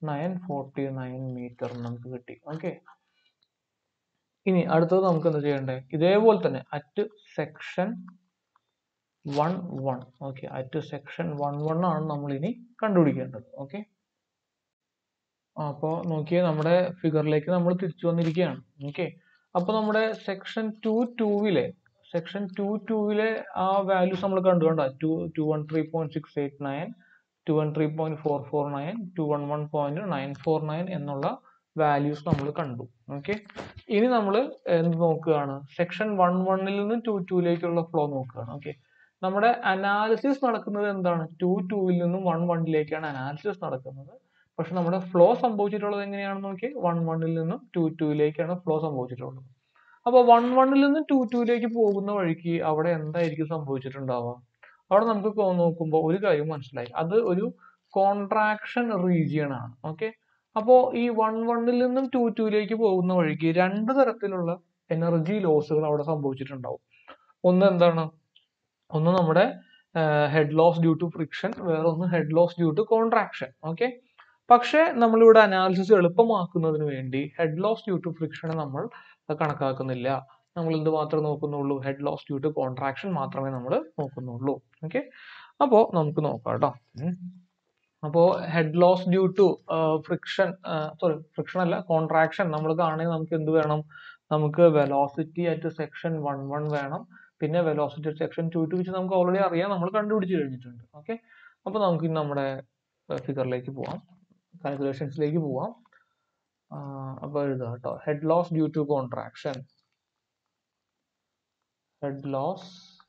nine forty nine metre നമുക്ക് കിട്ടി ഓക്കെ ഇനി അടുത്തത് നമുക്ക് എന്താ ചെയ്യണ്ടേ ഇതേപോലെ തന്നെ at section one one okay at section one one ആണ് നമ്മൾ ഇനി കണ്ടുപിടിക്കേണ്ടത് ഓക്കെ അപ്പോൾ നോക്കിയേ നമ്മുടെ ഫിഗറിലേക്ക് നമ്മൾ തിരിച്ചു വന്നിരിക്കുകയാണ് ഓക്കെ അപ്പോൾ നമ്മുടെ സെക്ഷൻ ടു ടൂവിലെ സെക്ഷൻ ടു ടൂവിലെ ആ വാല്യൂസ് നമ്മൾ കണ്ടു കണ്ട two two one three point six eight nine two one three point four four nine two one one point nine four nine എന്നുള്ള വാല്യൂസ് നമ്മൾ കണ്ടു ഓക്കെ ഇനി നമ്മൾ എന്ത് നോക്കുകയാണ് സെക്ഷൻ വൺ വണ്ണിൽ നിന്ന് ടു ടൂയിലേക്കുള്ള ഫ്ലോ നോക്കുകയാണ് ഓക്കെ നമ്മുടെ അനാലിസിസ് നടക്കുന്നത് എന്താണ് ടു ടൂവിൽ നിന്നും വൺ വണ്ണിലേക്കാണ് അനാലിസിസ് നടക്കുന്നത് പക്ഷെ നമ്മുടെ ഫ്ലോ സംഭവിച്ചിട്ടുള്ളത് എങ്ങനെയാണെന്ന് നോക്കി വൺ വണ്ണിൽ നിന്നും ടു ടൂയിലേക്കാണ് ഫ്ലോ സംഭവിച്ചിട്ടുള്ളത് അപ്പോൾ വൺ വണ്ണിൽ നിന്ന് ടു ടൂയിലേക്ക് പോകുന്ന വഴിക്ക് അവിടെ എന്തായിരിക്കും സംഭവിച്ചിട്ടുണ്ടാവുക അവിടെ നമുക്ക് കൊ- നോക്കുമ്പോൾ ഒരു കാര്യം മനസ്സിലായി അത് ഒരു കോൺട്രാക്ഷൻ റീജിയൺ ആണ് ഓക്കെ അപ്പോൾ ഈ വൺ വണ്ണിൽ നിന്നും ടു ടൂയിലേക്ക് പോകുന്ന വഴിക്ക് രണ്ട് തരത്തിലുള്ള എനർജി ലോസുകൾ അവിടെ സംഭവിച്ചിട്ടുണ്ടാവും ഒന്ന് എന്താണ് ഒന്ന് നമ്മുടെ head loss due to friction വേറെ ഒന്ന് head loss due to contraction okay പക്ഷേ നമ്മളിവിടെ അനാലിസിസ് എളുപ്പമാക്കുന്നതിന് വേണ്ടി ഹെഡ് ലോസ് ഡ്യൂ ടു ഫ്രിക്ഷനെ നമ്മൾ കണക്കാക്കുന്നില്ല നമ്മൾ എന്ത് മാത്രമേ നോക്കുന്നുള്ളൂ head loss due to contraction മാത്രമേ നമ്മൾ നോക്കുന്നുള്ളൂ ഓക്കെ അപ്പോൾ നമുക്ക് നോക്കാം കേട്ടോ അപ്പോൾ head loss due to friction sorry friction അല്ല കോൺട്രാക്ഷൻ നമ്മൾ കാണുന്നത് നമുക്ക് എന്ത് വേണം നമുക്ക് velocity at section one one വേണം പിന്നെ velocity at section two two വെച്ച് നമുക്ക് ഓൾറെഡി അറിയാം നമ്മൾ കണ്ടുപിടിച്ച് കഴിഞ്ഞിട്ടുണ്ട് ഓക്കെ അപ്പോൾ നമുക്ക് ഇനി നമ്മുടെ ഫിഗറിലേക്ക് പോവാം കാൽക്കുലേഷൻസിലേക്ക് പോവാം അപ്പോൾ എഴുതുക കേട്ടോ head loss due to contraction head loss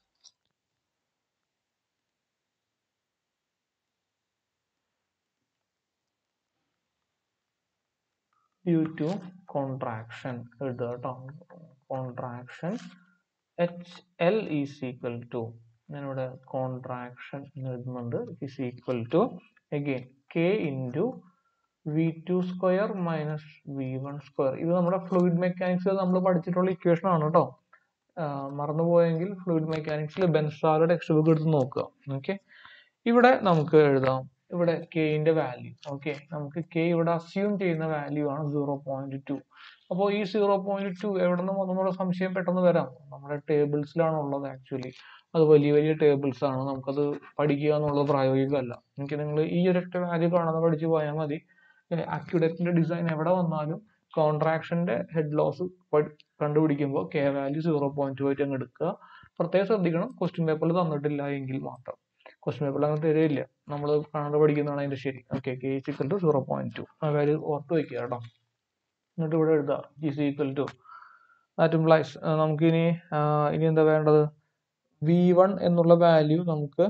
due to contraction എഴുതുക കേട്ടോ contraction H L is equal to ഞാനിവിടെ കോൺട്രാക്ഷൻ എഴുതുന്നുണ്ട് is equal to again K into V two square minus V one square ഇത് നമ്മുടെ ഫ്ലൂയിഡ് മെക്കാനിക്സിൽ നമ്മൾ പഠിച്ചിട്ടുള്ള equation ആണ് കേട്ടോ മറന്നുപോയെങ്കിൽ ഫ്ലൂയിഡ് മെക്കാനിക്സിൽ ബെൻസാറുടെ ടെക്സ്റ്റ് ബുക്ക് എടുത്ത് നോക്കുക ഓക്കെ ഇവിടെ നമുക്ക് എഴുതാം ഇവിടെ കെയിന്റെ വാല്യൂ ഓക്കെ നമുക്ക് കെ ഇവിടെ അസ്യൂം ചെയ്യുന്ന വാല്യൂ ആണ് സീറോ പോയിന്റ് ടു അപ്പോൾ ഈ സീറോ പോയിന്റ് ടു എവിടെ നിന്ന് വന്നുള്ള സംശയം പെട്ടെന്ന് വരാം നമ്മുടെ ടേബിൾസിലാണ് ഉള്ളത് ആക്ച്വലി അത് വലിയ വലിയ ടേബിൾസ് ആണ് നമുക്കത് പഠിക്കുക എന്നുള്ളത് പ്രായോഗികമല്ല എനിക്ക് നിങ്ങൾ ഈ ഒരൊറ്റ വാല്യൂ കാണാതെ പഠിച്ചു പോയാൽ മതി അക്യുഡേറ്റിന്റെ ഡിസൈൻ എവിടെ വന്നാലും കോൺട്രാക്ഷന്റെ ഹെഡ് ലോസ് കണ്ടുപിടിക്കുമ്പോൾ K value zero point two ആയിട്ട് അങ്ങ് എടുക്കുക പ്രത്യേകം ശ്രദ്ധിക്കണം ക്വസ്റ്റ്യൻ പേപ്പറിൽ തന്നിട്ടില്ല എങ്കിൽ മാത്രം ക്വസ്റ്റ്യൻ പേപ്പറിൽ അങ്ങനെ തരില്ല നമ്മൾ കാണാതെ പഠിക്കുന്നതാണ് അതിന്റെ ശരി okay K is equal to zero point two ആ കാര്യം ഓർത്ത് വയ്ക്കുക കേട്ടോ എന്നിട്ട് ഇവിടെ എഴുതാം is equal to that implies നമുക്കിനി ആ, ഇനി എന്താ വേണ്ടത് വി വൺ എന്നുള്ള വാല്യൂ നമുക്ക്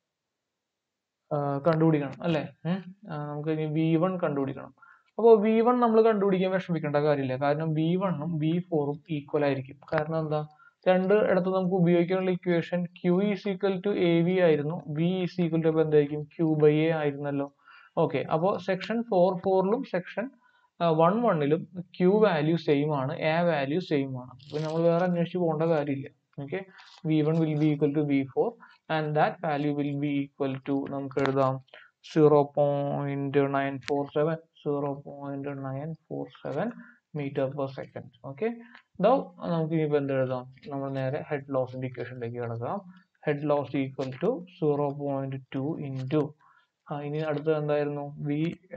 ആ, കണ്ടുപിടിക്കണം അല്ലേ ഉം? ആ, നമുക്ക് ഇനി വി വൺ കണ്ടുപിടിക്കണം അപ്പോൾ വി വൺ നമ്മൾ കണ്ടുപിടിക്കാൻ വിഷമിക്കേണ്ട കാര്യമില്ല കാരണം വി വണ്ണും വി ഫോറും ഈക്വൽ ആയിരിക്കും കാരണം എന്താ രണ്ട് ഇടത്ത് നമുക്ക് ഉപയോഗിക്കാനുള്ള equation Q is equal to A V ആയിരുന്നു വി ഈസ് ഈക്വൽ ടു എന്തായിരിക്കും ക്യൂ ബൈ എ ആയിരുന്നല്ലോ ഓക്കെ അപ്പോൾ സെക്ഷൻ ഫോർ ഫോറിലും സെക്ഷൻ വൺ വണ്ണിലും ക്യൂ വാല്യൂ സെയിം ആണ് എ വാല്യൂ സെയിം ആണ് അപ്പോൾ നമ്മൾ വേറെ അന്വേഷിച്ച് പോകേണ്ട കാര്യമില്ല okay V one will be equal to V four and that value will be equal to നമുക്ക് എഴുതാം zero point nine four seven zero point nine four seven metre per second okay ദോ നമുക്ക് ഇനിയിപ്പോൾ എന്ത് എഴുതാം നമ്മൾ നേരെ ഹെഡ് ലോസിന്റെ ഇക്വേഷനിലേക്ക് കിടക്കാം head loss equal to zero point two into ഇനി അടുത്തത് എന്തായിരുന്നു V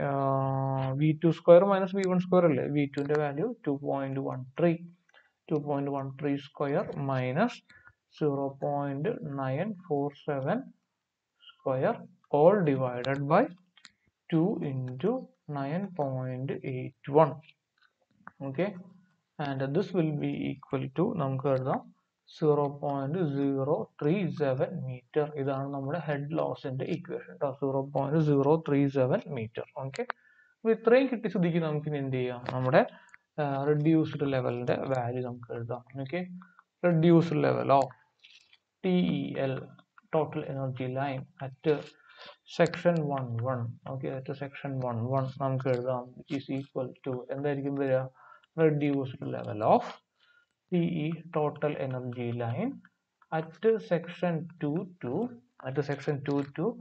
V two square minus V one square അല്ലേ വി ടുവിന്റെ value two point one three two point one three square minus zero point nine four seven square all divided by 2 into 9.81 okay and this will be equal to നമുക്ക് എഴുതാം zero point zero three seven metre ഇതാണ് നമ്മുടെ head ലോസിന്റെ equation കേട്ടോ zero point zero three seven metre okay അപ്പൊ ഇത്രയും കിട്ടി സ്ഥിതിക്ക് നമുക്ക് ഇനി എന്ത് ചെയ്യാം നമ്മുടെ റിഡ്യൂസ്ഡ് ലെവലിന്റെ വാല്യൂ നമുക്ക് എഴുതാം okay reduced level of T E L total energy line at section one one okay at section one one നമുക്ക് എഴുതാം ഈസ് ഈക്വൽ ടു എന്തായിരിക്കും വരിക reduced level of T E total energy line at section two two at section two two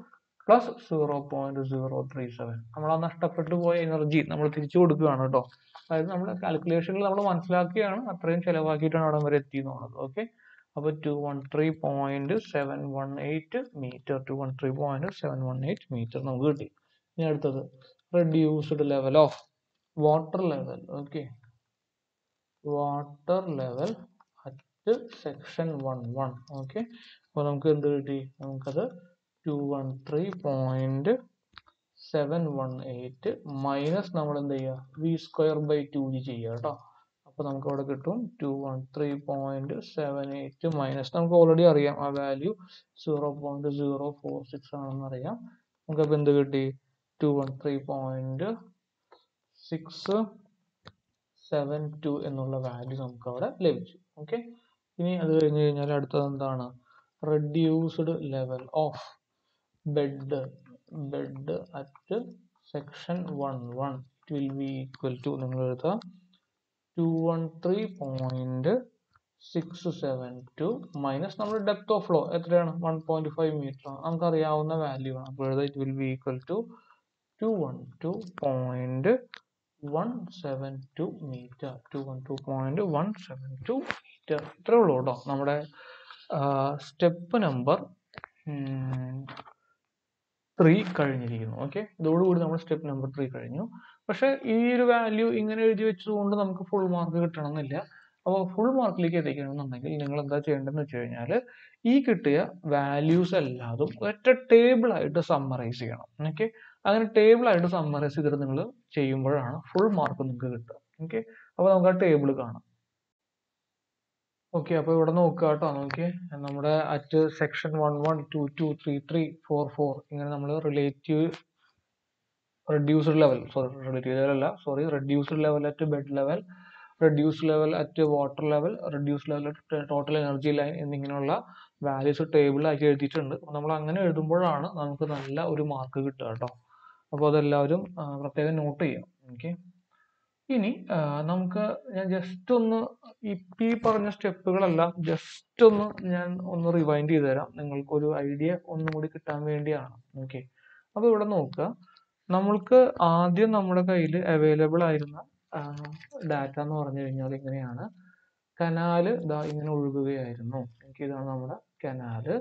plus zero point zero three seven നമ്മൾ ആ നഷ്ടപ്പെട്ടു പോയ energy നമ്മൾ തിരിച്ചു കൊടുക്കുകയാണ് കേട്ടോ അതായത് നമ്മുടെ കാൽക്കുലേഷനിൽ നമ്മൾ മനസ്സിലാക്കിയാണ് അത്രയും ചിലവാക്കിയിട്ടാണ് അവിടെ വരെ എത്തിയെന്നുള്ളത് ഓക്കെ അപ്പോൾ two one three point seven one eight metre two one three point seven one eight metre നമുക്ക് കിട്ടി ഇനി അടുത്തത് reduced level of water level okay water level at section one one okay അപ്പോൾ നമുക്ക് എന്ത് കിട്ടി നമുക്കത് two one three point seven one eight minus നമ്മൾ എന്ത് ചെയ്യുക V square by two G ചെയ്യുക കേട്ടോ അപ്പോൾ നമുക്ക് അവിടെ കിട്ടും two one three point seven eight minus നമുക്ക് ഓൾറെഡി അറിയാം ആ value zero point zero four six ആണെന്ന് അറിയാം നമുക്കപ്പോൾ എന്ത് കിട്ടി two one three point six seven two എന്നുള്ള വാല്യൂ നമുക്ക് അവിടെ ലഭിച്ചു ഓക്കെ ഇനി അത് കഴിഞ്ഞ് കഴിഞ്ഞാൽ അടുത്തത് എന്താണ് reduced level of bed bed at section one one it will be equal to നിങ്ങൾ എഴുതുക two one three point six seven two minus നമ്മുടെ ഡെപ്ത് ഓഫ് ഫ്ലോ എത്രയാണ് വൺ പോയിന്റ് ഫൈവ് മീറ്റർ ആണ് നമുക്ക് അറിയാവുന്ന വാല്യൂ ആണ് അപ്പോൾ എഴുതുക it will be equal to two one two point one seven two metre two one two point one seven two metre ഇത്രേ ഉള്ളൂ കേട്ടോ നമ്മുടെ സ്റ്റെപ്പ് നമ്പർ ത്രീ കഴിഞ്ഞിരിക്കുന്നു ഓക്കെ ഇതോടുകൂടി നമ്മൾ സ്റ്റെപ്പ് നമ്പർ ത്രീ കഴിഞ്ഞു പക്ഷെ ഈ ഒരു വാല്യൂ ഇങ്ങനെ എഴുതി വെച്ചതുകൊണ്ട് നമുക്ക് ഫുൾ മാർക്ക് കിട്ടണമെന്നില്ല അപ്പോൾ ഫുൾ മാർക്കിലേക്ക് എത്തിക്കണമെന്നുണ്ടെങ്കിൽ നിങ്ങൾ എന്താ ചെയ്യേണ്ടതെന്ന് വെച്ച് കഴിഞ്ഞാൽ ഈ കിട്ടിയ വാല്യൂസ് എല്ലാതും ഒറ്റ ടേബിൾ ആയിട്ട് സമ്മറൈസ് ചെയ്യണം ഓക്കെ അങ്ങനെ ടേബിൾ ആയിട്ട് സമ്മറൈസ് ചെയ്തിട്ട് നിങ്ങൾ ചെയ്യുമ്പോഴാണ് ഫുൾ മാർക്ക് നിങ്ങൾക്ക് കിട്ടുക ഓക്കെ അപ്പോൾ നമുക്ക് ആ ടേബിൾ കാണാം ഓക്കെ അപ്പോൾ ഇവിടെ നോക്കുക കേട്ടോ നോക്കിയേ നമ്മുടെ at section one one two two three three four four ഇങ്ങനെ നമ്മൾ relative reduced level sorry relative level അല്ല sorry reduced level at bed level reduced level at water level reduced level at total energy line എന്നിങ്ങനെയുള്ള values ടേബിളാക്കി എഴുതിയിട്ടുണ്ട് നമ്മൾ അങ്ങനെ എഴുതുമ്പോഴാണ് നമുക്ക് നല്ല ഒരു മാർക്ക് കിട്ടുക കേട്ടോ അപ്പോൾ അതെല്ലാവരും ആ, പ്രത്യേകം നോട്ട് ചെയ്യാം ഓക്കെ ഇനി ആ, നമുക്ക് ഞാൻ ജസ്റ്റ് ഒന്ന് ഇപ്പം ഈ പറഞ്ഞ സ്റ്റെപ്പുകളെല്ലാം ജസ്റ്റ് ഒന്ന് ഞാൻ ഒന്ന് റിവൈൻഡ് ചെയ്ത് തരാം നിങ്ങൾക്കൊരു ഐഡിയ ഒന്നും കൂടി കിട്ടാൻ വേണ്ടിയാണ് ഓക്കെ അപ്പോൾ ഇവിടെ നോക്കുക നമ്മൾക്ക് ആദ്യം നമ്മുടെ കയ്യിൽ അവൈലബിൾ ആയിരുന്ന ഡാറ്റ എന്ന് പറഞ്ഞു കഴിഞ്ഞാൽ ഇങ്ങനെയാണ് കനാല് ദാ ഇങ്ങനെ ഒഴുകുകയായിരുന്നു എനിക്ക് ഇതാണ് നമ്മുടെ കനാല്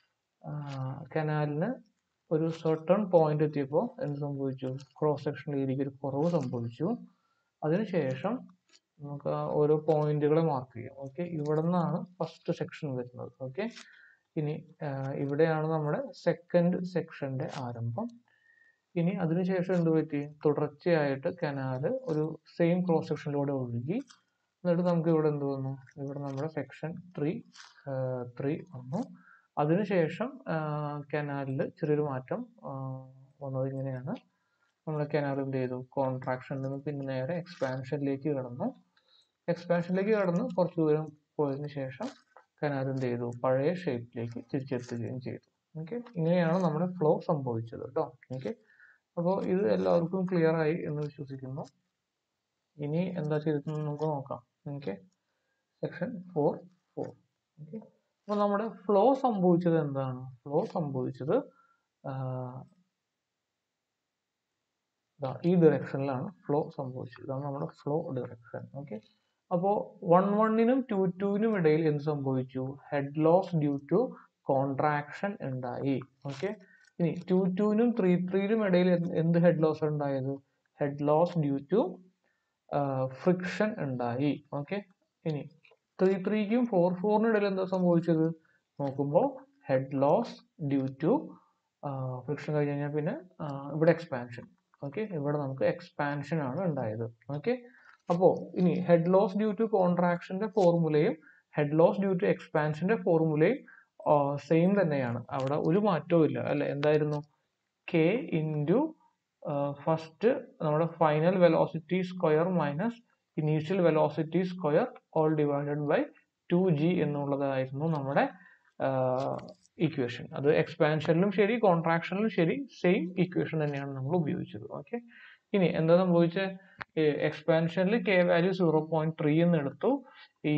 കനാലിന് ഒരു സർട്ടൺ പോയിന്റ് എത്തിയപ്പോൾ എന്ത് സംഭവിച്ചു ക്രോസ് സെക്ഷൻ ഏരിയക്ക് ഒരു കുറവ് സംഭവിച്ചു അതിനുശേഷം നമുക്ക് ആ ഓരോ പോയിന്റുകളെ മാർക്ക് ചെയ്യാം ഓക്കെ ഇവിടെ നിന്നാണ് ഫസ്റ്റ് സെക്ഷൻ വരുന്നത് ഓക്കെ ഇനി ആ, ഇവിടെയാണ് നമ്മുടെ സെക്കൻഡ് സെക്ഷന്റെ ആരംഭം ഇനി അതിനുശേഷം എന്ത് പറ്റി തുടർച്ചയായിട്ട് കനാല് ഒരു സെയിം ക്രോസ് സെക്ഷനിലൂടെ ഒഴുകി എന്നിട്ട് നമുക്ക് ഇവിടെ എന്ത് വന്നു ഇവിടെ നമ്മുടെ സെക്ഷൻ ത്രീ ത്രീ വന്നു അതിനുശേഷം കനാലിൽ ചെറിയൊരു മാറ്റം ആ, വന്നത് ഇങ്ങനെയാണ് നമ്മുടെ കനാൽ എന്ത് ചെയ്തു കോൺട്രാക്ഷനിൽ നിന്ന് പിന്നെ നേരെ എക്സ്പാൻഷനിലേക്ക് കടന്നു എക്സ്പാൻഷനിലേക്ക് കടന്ന് കുറച്ച് ദൂരം പോയതിനു ശേഷം കനാൽ എന്ത് ചെയ്തു പഴയ ഷേപ്പിലേക്ക് തിരിച്ചെത്തുകയും ചെയ്തു ഓക്കെ ഇങ്ങനെയാണ് നമ്മുടെ ഫ്ലോ സംഭവിച്ചത് കേട്ടോ ഓക്കെ അപ്പോൾ ഇത് എല്ലാവർക്കും ക്ലിയർ ആയി എന്ന് വിശ്വസിക്കുന്നു ഇനി എന്താ ചെയ്തിട്ടെന്ന് നമുക്ക് നോക്കാം okay section four four okay അപ്പോൾ നമ്മുടെ ഫ്ലോ സംഭവിച്ചത് എന്താണ് ഫ്ലോ സംഭവിച്ചത് ആഹ്, ദാ ഈ ഡയറക്ഷനിലാണ് ഫ്ലോ സംഭവിച്ചത് ഇതാണ് നമ്മുടെ ഫ്ലോ ഡയറക്ഷൻ ഓക്കെ അപ്പോൾ വൺ വണ്ണിനും ടു ടുവിനും ഇടയിൽ എന്ത് സംഭവിച്ചു head loss due to contraction ഉണ്ടായി ഓക്കെ ഇനി ടു ടുവിനും ത്രീ ത്രീനും ഇടയിൽ എന്ത് എന്ത് ഹെഡ് ലോസ് ഉണ്ടായത് head loss due to friction ഉണ്ടായി ഓക്കെ ഇനി ത്രീ ത്രീക്കും ഫോർ ഫോറിനും ഇടയിൽ എന്താ സംഭവിച്ചത് നോക്കുമ്പോൾ head loss due to friction കഴിഞ്ഞ് കഴിഞ്ഞാൽ പിന്നെ ആ, ഇവിടെ എക്സ്പാൻഷൻ ഓക്കെ ഇവിടെ നമുക്ക് എക്സ്പാൻഷൻ ആണ് ഉണ്ടായത് ഓക്കെ അപ്പോൾ ഇനി ഹെഡ് ലോസ് ഡ്യൂ ടു കോൺട്രാക്ഷന്റെ ഫോർമുലയും ഹെഡ് ലോസ് ഡ്യൂ ടു എക്സ്പാൻഷന്റെ ഫോർമുലയും സെയിം തന്നെയാണ് അവിടെ ഒരു മാറ്റവും ഇല്ല അല്ലെ എന്തായിരുന്നു കെ ഇൻറ്റു ഫസ്റ്റ് നമ്മുടെ final velocity square minus initial velocity square all divided by two G എന്നുള്ളതായിരുന്നു നമ്മുടെ ഇക്വേഷൻ അത് എക്സ്പാൻഷനിലും ശരി കോൺട്രാക്ഷനിലും ശരി സെയിം ഇക്വേഷൻ തന്നെയാണ് നമ്മൾ ഉപയോഗിച്ചത് ഓക്കെ ഇനി എന്താ സംഭവിച്ചത് എക്സ്പാൻഷനിൽ K value zero point three എന്ന് എടുത്തു ഈ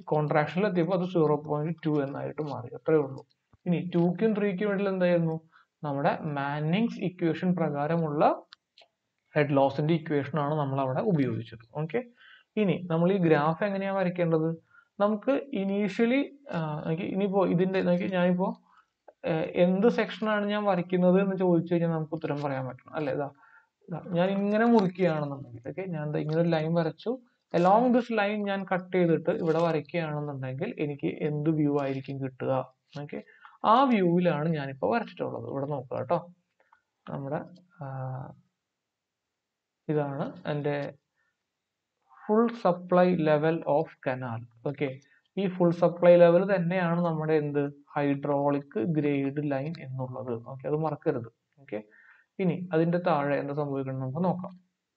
കോൺട്രാക്ഷനിൽ എത്തിയപ്പോൾ അത് സീറോ പോയിന്റ് ടു എന്നായിട്ട് മാറി അത്രേ ഉള്ളൂ ഇനി ടൂക്കും ത്രീക്കും ഇടയിൽ എന്തായിരുന്നു നമ്മുടെ മാനിങ്സ് ഇക്വേഷൻ പ്രകാരമുള്ള ഹെഡ് ലോസിന്റെ ഇക്വേഷൻ ആണ് നമ്മൾ അവിടെ ഉപയോഗിച്ചത് ഓക്കെ ഇനി നമ്മൾ ഈ ഗ്രാഫ് എങ്ങനെയാണ് വരയ്ക്കേണ്ടത് നമുക്ക് ഇനീഷ്യലി ഇനിയിപ്പോ ഇതിന്റെ നോക്കി ഞാനിപ്പോ ഏഹ്, എന്ത് സെക്ഷനാണ് ഞാൻ വരയ്ക്കുന്നത് എന്ന് ചോദിച്ചു കഴിഞ്ഞാൽ നമുക്ക് ഉത്തരം പറയാൻ പറ്റണം അല്ലേ ഇതാ ഇതാ, ഞാൻ ഇങ്ങനെ മുറിക്കുകയാണെന്നുണ്ടെങ്കിൽ ഓക്കെ ഞാൻ ദാ ഇങ്ങനെ ഒരു ലൈൻ വരച്ചു അലോങ് ദിസ് ലൈൻ ഞാൻ കട്ട് ചെയ്തിട്ട് ഇവിടെ വരയ്ക്കുകയാണെന്നുണ്ടെങ്കിൽ എനിക്ക് എന്ത് വ്യൂ ആയിരിക്കും കിട്ടുക ഓക്കെ ആ വ്യൂവിലാണ് ഞാനിപ്പോൾ വരച്ചിട്ടുള്ളത് ഇവിടെ നോക്കുക കേട്ടോ നമ്മുടെ ആ, ഇതാണ് എൻ്റെ full supply level of canal okay ഈ ഫുൾ സപ്ലൈ ലെവൽ തന്നെയാണ് നമ്മുടെ എന്ത് ഹൈഡ്രോളിക് ഗ്രേഡ് ലൈൻ എന്നുള്ളത് ഓക്കെ അത് മറക്കരുത് ഓക്കെ ഇനി അതിന്റെ താഴെ എന്താ സംഭവിക്കുന്നത് നമുക്ക് നോക്കാം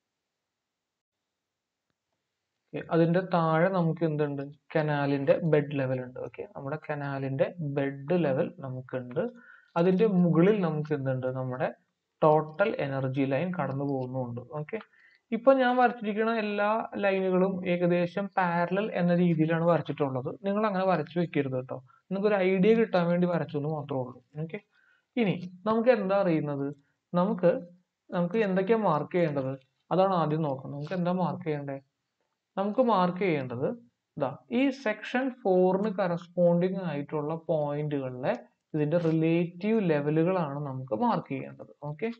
Okay, അതിന്റെ താഴെ നമുക്ക് എന്തുണ്ട് കനാലിന്റെ ബെഡ് ലെവൽ ഉണ്ട് ഓക്കെ നമ്മുടെ കനാലിന്റെ ബെഡ് ലെവൽ നമുക്കുണ്ട് അതിന്റെ മുകളിൽ നമുക്ക് എന്തുണ്ട് നമ്മുടെ ടോട്ടൽ എനർജി ലൈൻ കടന്നു പോകുന്നുണ്ട് ഓക്കെ ഇപ്പൊ ഞാൻ വരച്ചിരിക്കുന്ന എല്ലാ ലൈനുകളും ഏകദേശം പാരലൽ എന്ന രീതിയിലാണ് വരച്ചിട്ടുള്ളത് നിങ്ങൾ അങ്ങനെ വരച്ചു വെക്കരുത് കേട്ടോ നിങ്ങൾക്ക് ഒരു ഐഡിയ കിട്ടാൻ വേണ്ടി വരച്ചു എന്ന് മാത്രമേ ഉള്ളൂ ഓക്കെ ഇനി നമുക്ക് എന്താ അറിയുന്നത് നമുക്ക് നമുക്ക് എന്തൊക്കെയാ മാർക്ക് ചെയ്യേണ്ടത് അതാണ് ആദ്യം നോക്കുന്നത് നമുക്ക് എന്താ മാർക്ക് ചെയ്യേണ്ടത് നമുക്ക് മാർക്ക് ചെയ്യേണ്ടത് ഇതാ ഈ സെക്ഷൻ ഫോറിന് കറസ്പോണ്ടിങ് ആയിട്ടുള്ള പോയിന്റുകളിലെ ഇതിന്റെ റിലേറ്റീവ് ലെവലുകളാണ് നമുക്ക് മാർക്ക് ചെയ്യേണ്ടത് ഓക്കെ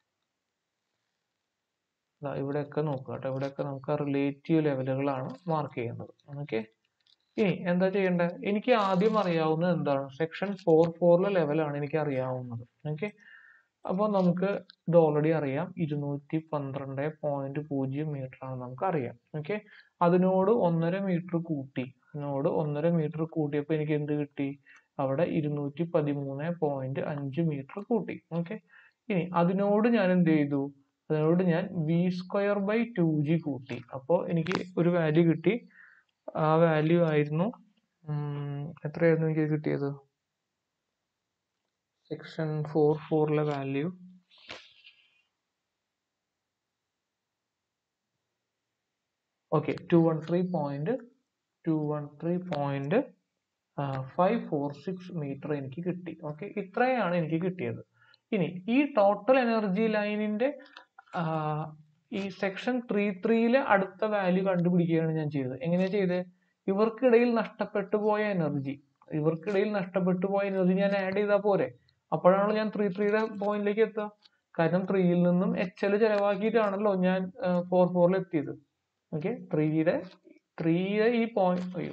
ഇവിടെയൊക്കെ നോക്കുക കേട്ടോ ഇവിടെയൊക്കെ നമുക്ക് റിലേറ്റീവ് ലെവലുകളാണ് മാർക്ക് ചെയ്യേണ്ടത് ഓക്കെ ഇനി എന്താ ചെയ്യേണ്ടത് എനിക്ക് ആദ്യം അറിയാവുന്നത് എന്താണ് സെക്ഷൻ ഫോർ ഫോറിലെ ലെവലാണ് എനിക്ക് അറിയാവുന്നത് ഓക്കെ അപ്പോൾ നമുക്ക് ഇത് ഓൾറെഡി അറിയാം ഇരുന്നൂറ്റി പന്ത്രണ്ട് പോയിന്റ് പൂജ്യം മീറ്റർ ആണ് നമുക്ക് അറിയാം ഓക്കെ അതിനോട് ഒന്നര മീറ്റർ കൂട്ടി അതിനോട് ഒന്നര മീറ്റർ കൂട്ടിയപ്പോൾ എനിക്ക് എന്ത് കിട്ടി അവിടെ ഇരുന്നൂറ്റി പതിമൂന്ന് പോയിന്റ് അഞ്ച് മീറ്റർ കൂട്ടി ഓക്കെ ഇനി അതിനോട് ഞാൻ എന്ത് ചെയ്തു അതിനോട് ഞാൻ V square by two G കൂട്ടി അപ്പോൾ എനിക്ക് ഒരു വാല്യൂ കിട്ടി ആ വാല്യൂ ആയിരുന്നു ഉം, എത്രയായിരുന്നു എനിക്ക് കിട്ടിയത് സെക്ഷൻ ഫോർ ഫോറിലെ value okay two one three point two one three point five four six metre എനിക്ക് കിട്ടി ഓക്കെ ഇത്രയാണ് എനിക്ക് കിട്ടിയത് ഇനി ഈ ടോട്ടൽ എനർജി ലൈനിന്റെ ഈ സെക്ഷൻ ത്രീ ത്രീയിലെ അടുത്ത വാല്യൂ കണ്ടുപിടിക്കുകയാണ് ഞാൻ ചെയ്തത് എങ്ങനെയാ ചെയ്തത് ഇവർക്കിടയിൽ നഷ്ടപ്പെട്ടു പോയ എനർജി ഇവർക്കിടയിൽ നഷ്ടപ്പെട്ടു പോയ എനർജി ഞാൻ ആഡ് ചെയ്താൽ പോരെ അപ്പോഴാണല്ലോ ഞാൻ ത്രീ ത്രീയുടെ പോയിന്റിലേക്ക് എത്തുക കാരണം ത്രീയിൽ നിന്നും എച്ച് എൽ ചെലവാക്കിയിട്ടാണല്ലോ ഞാൻ ഫോർ ഫോറിൽ എത്തിയത് ഓക്കെ ത്രീയുടെ ത്രീയുടെ ഈ പോയിന്റ് അയ്യോ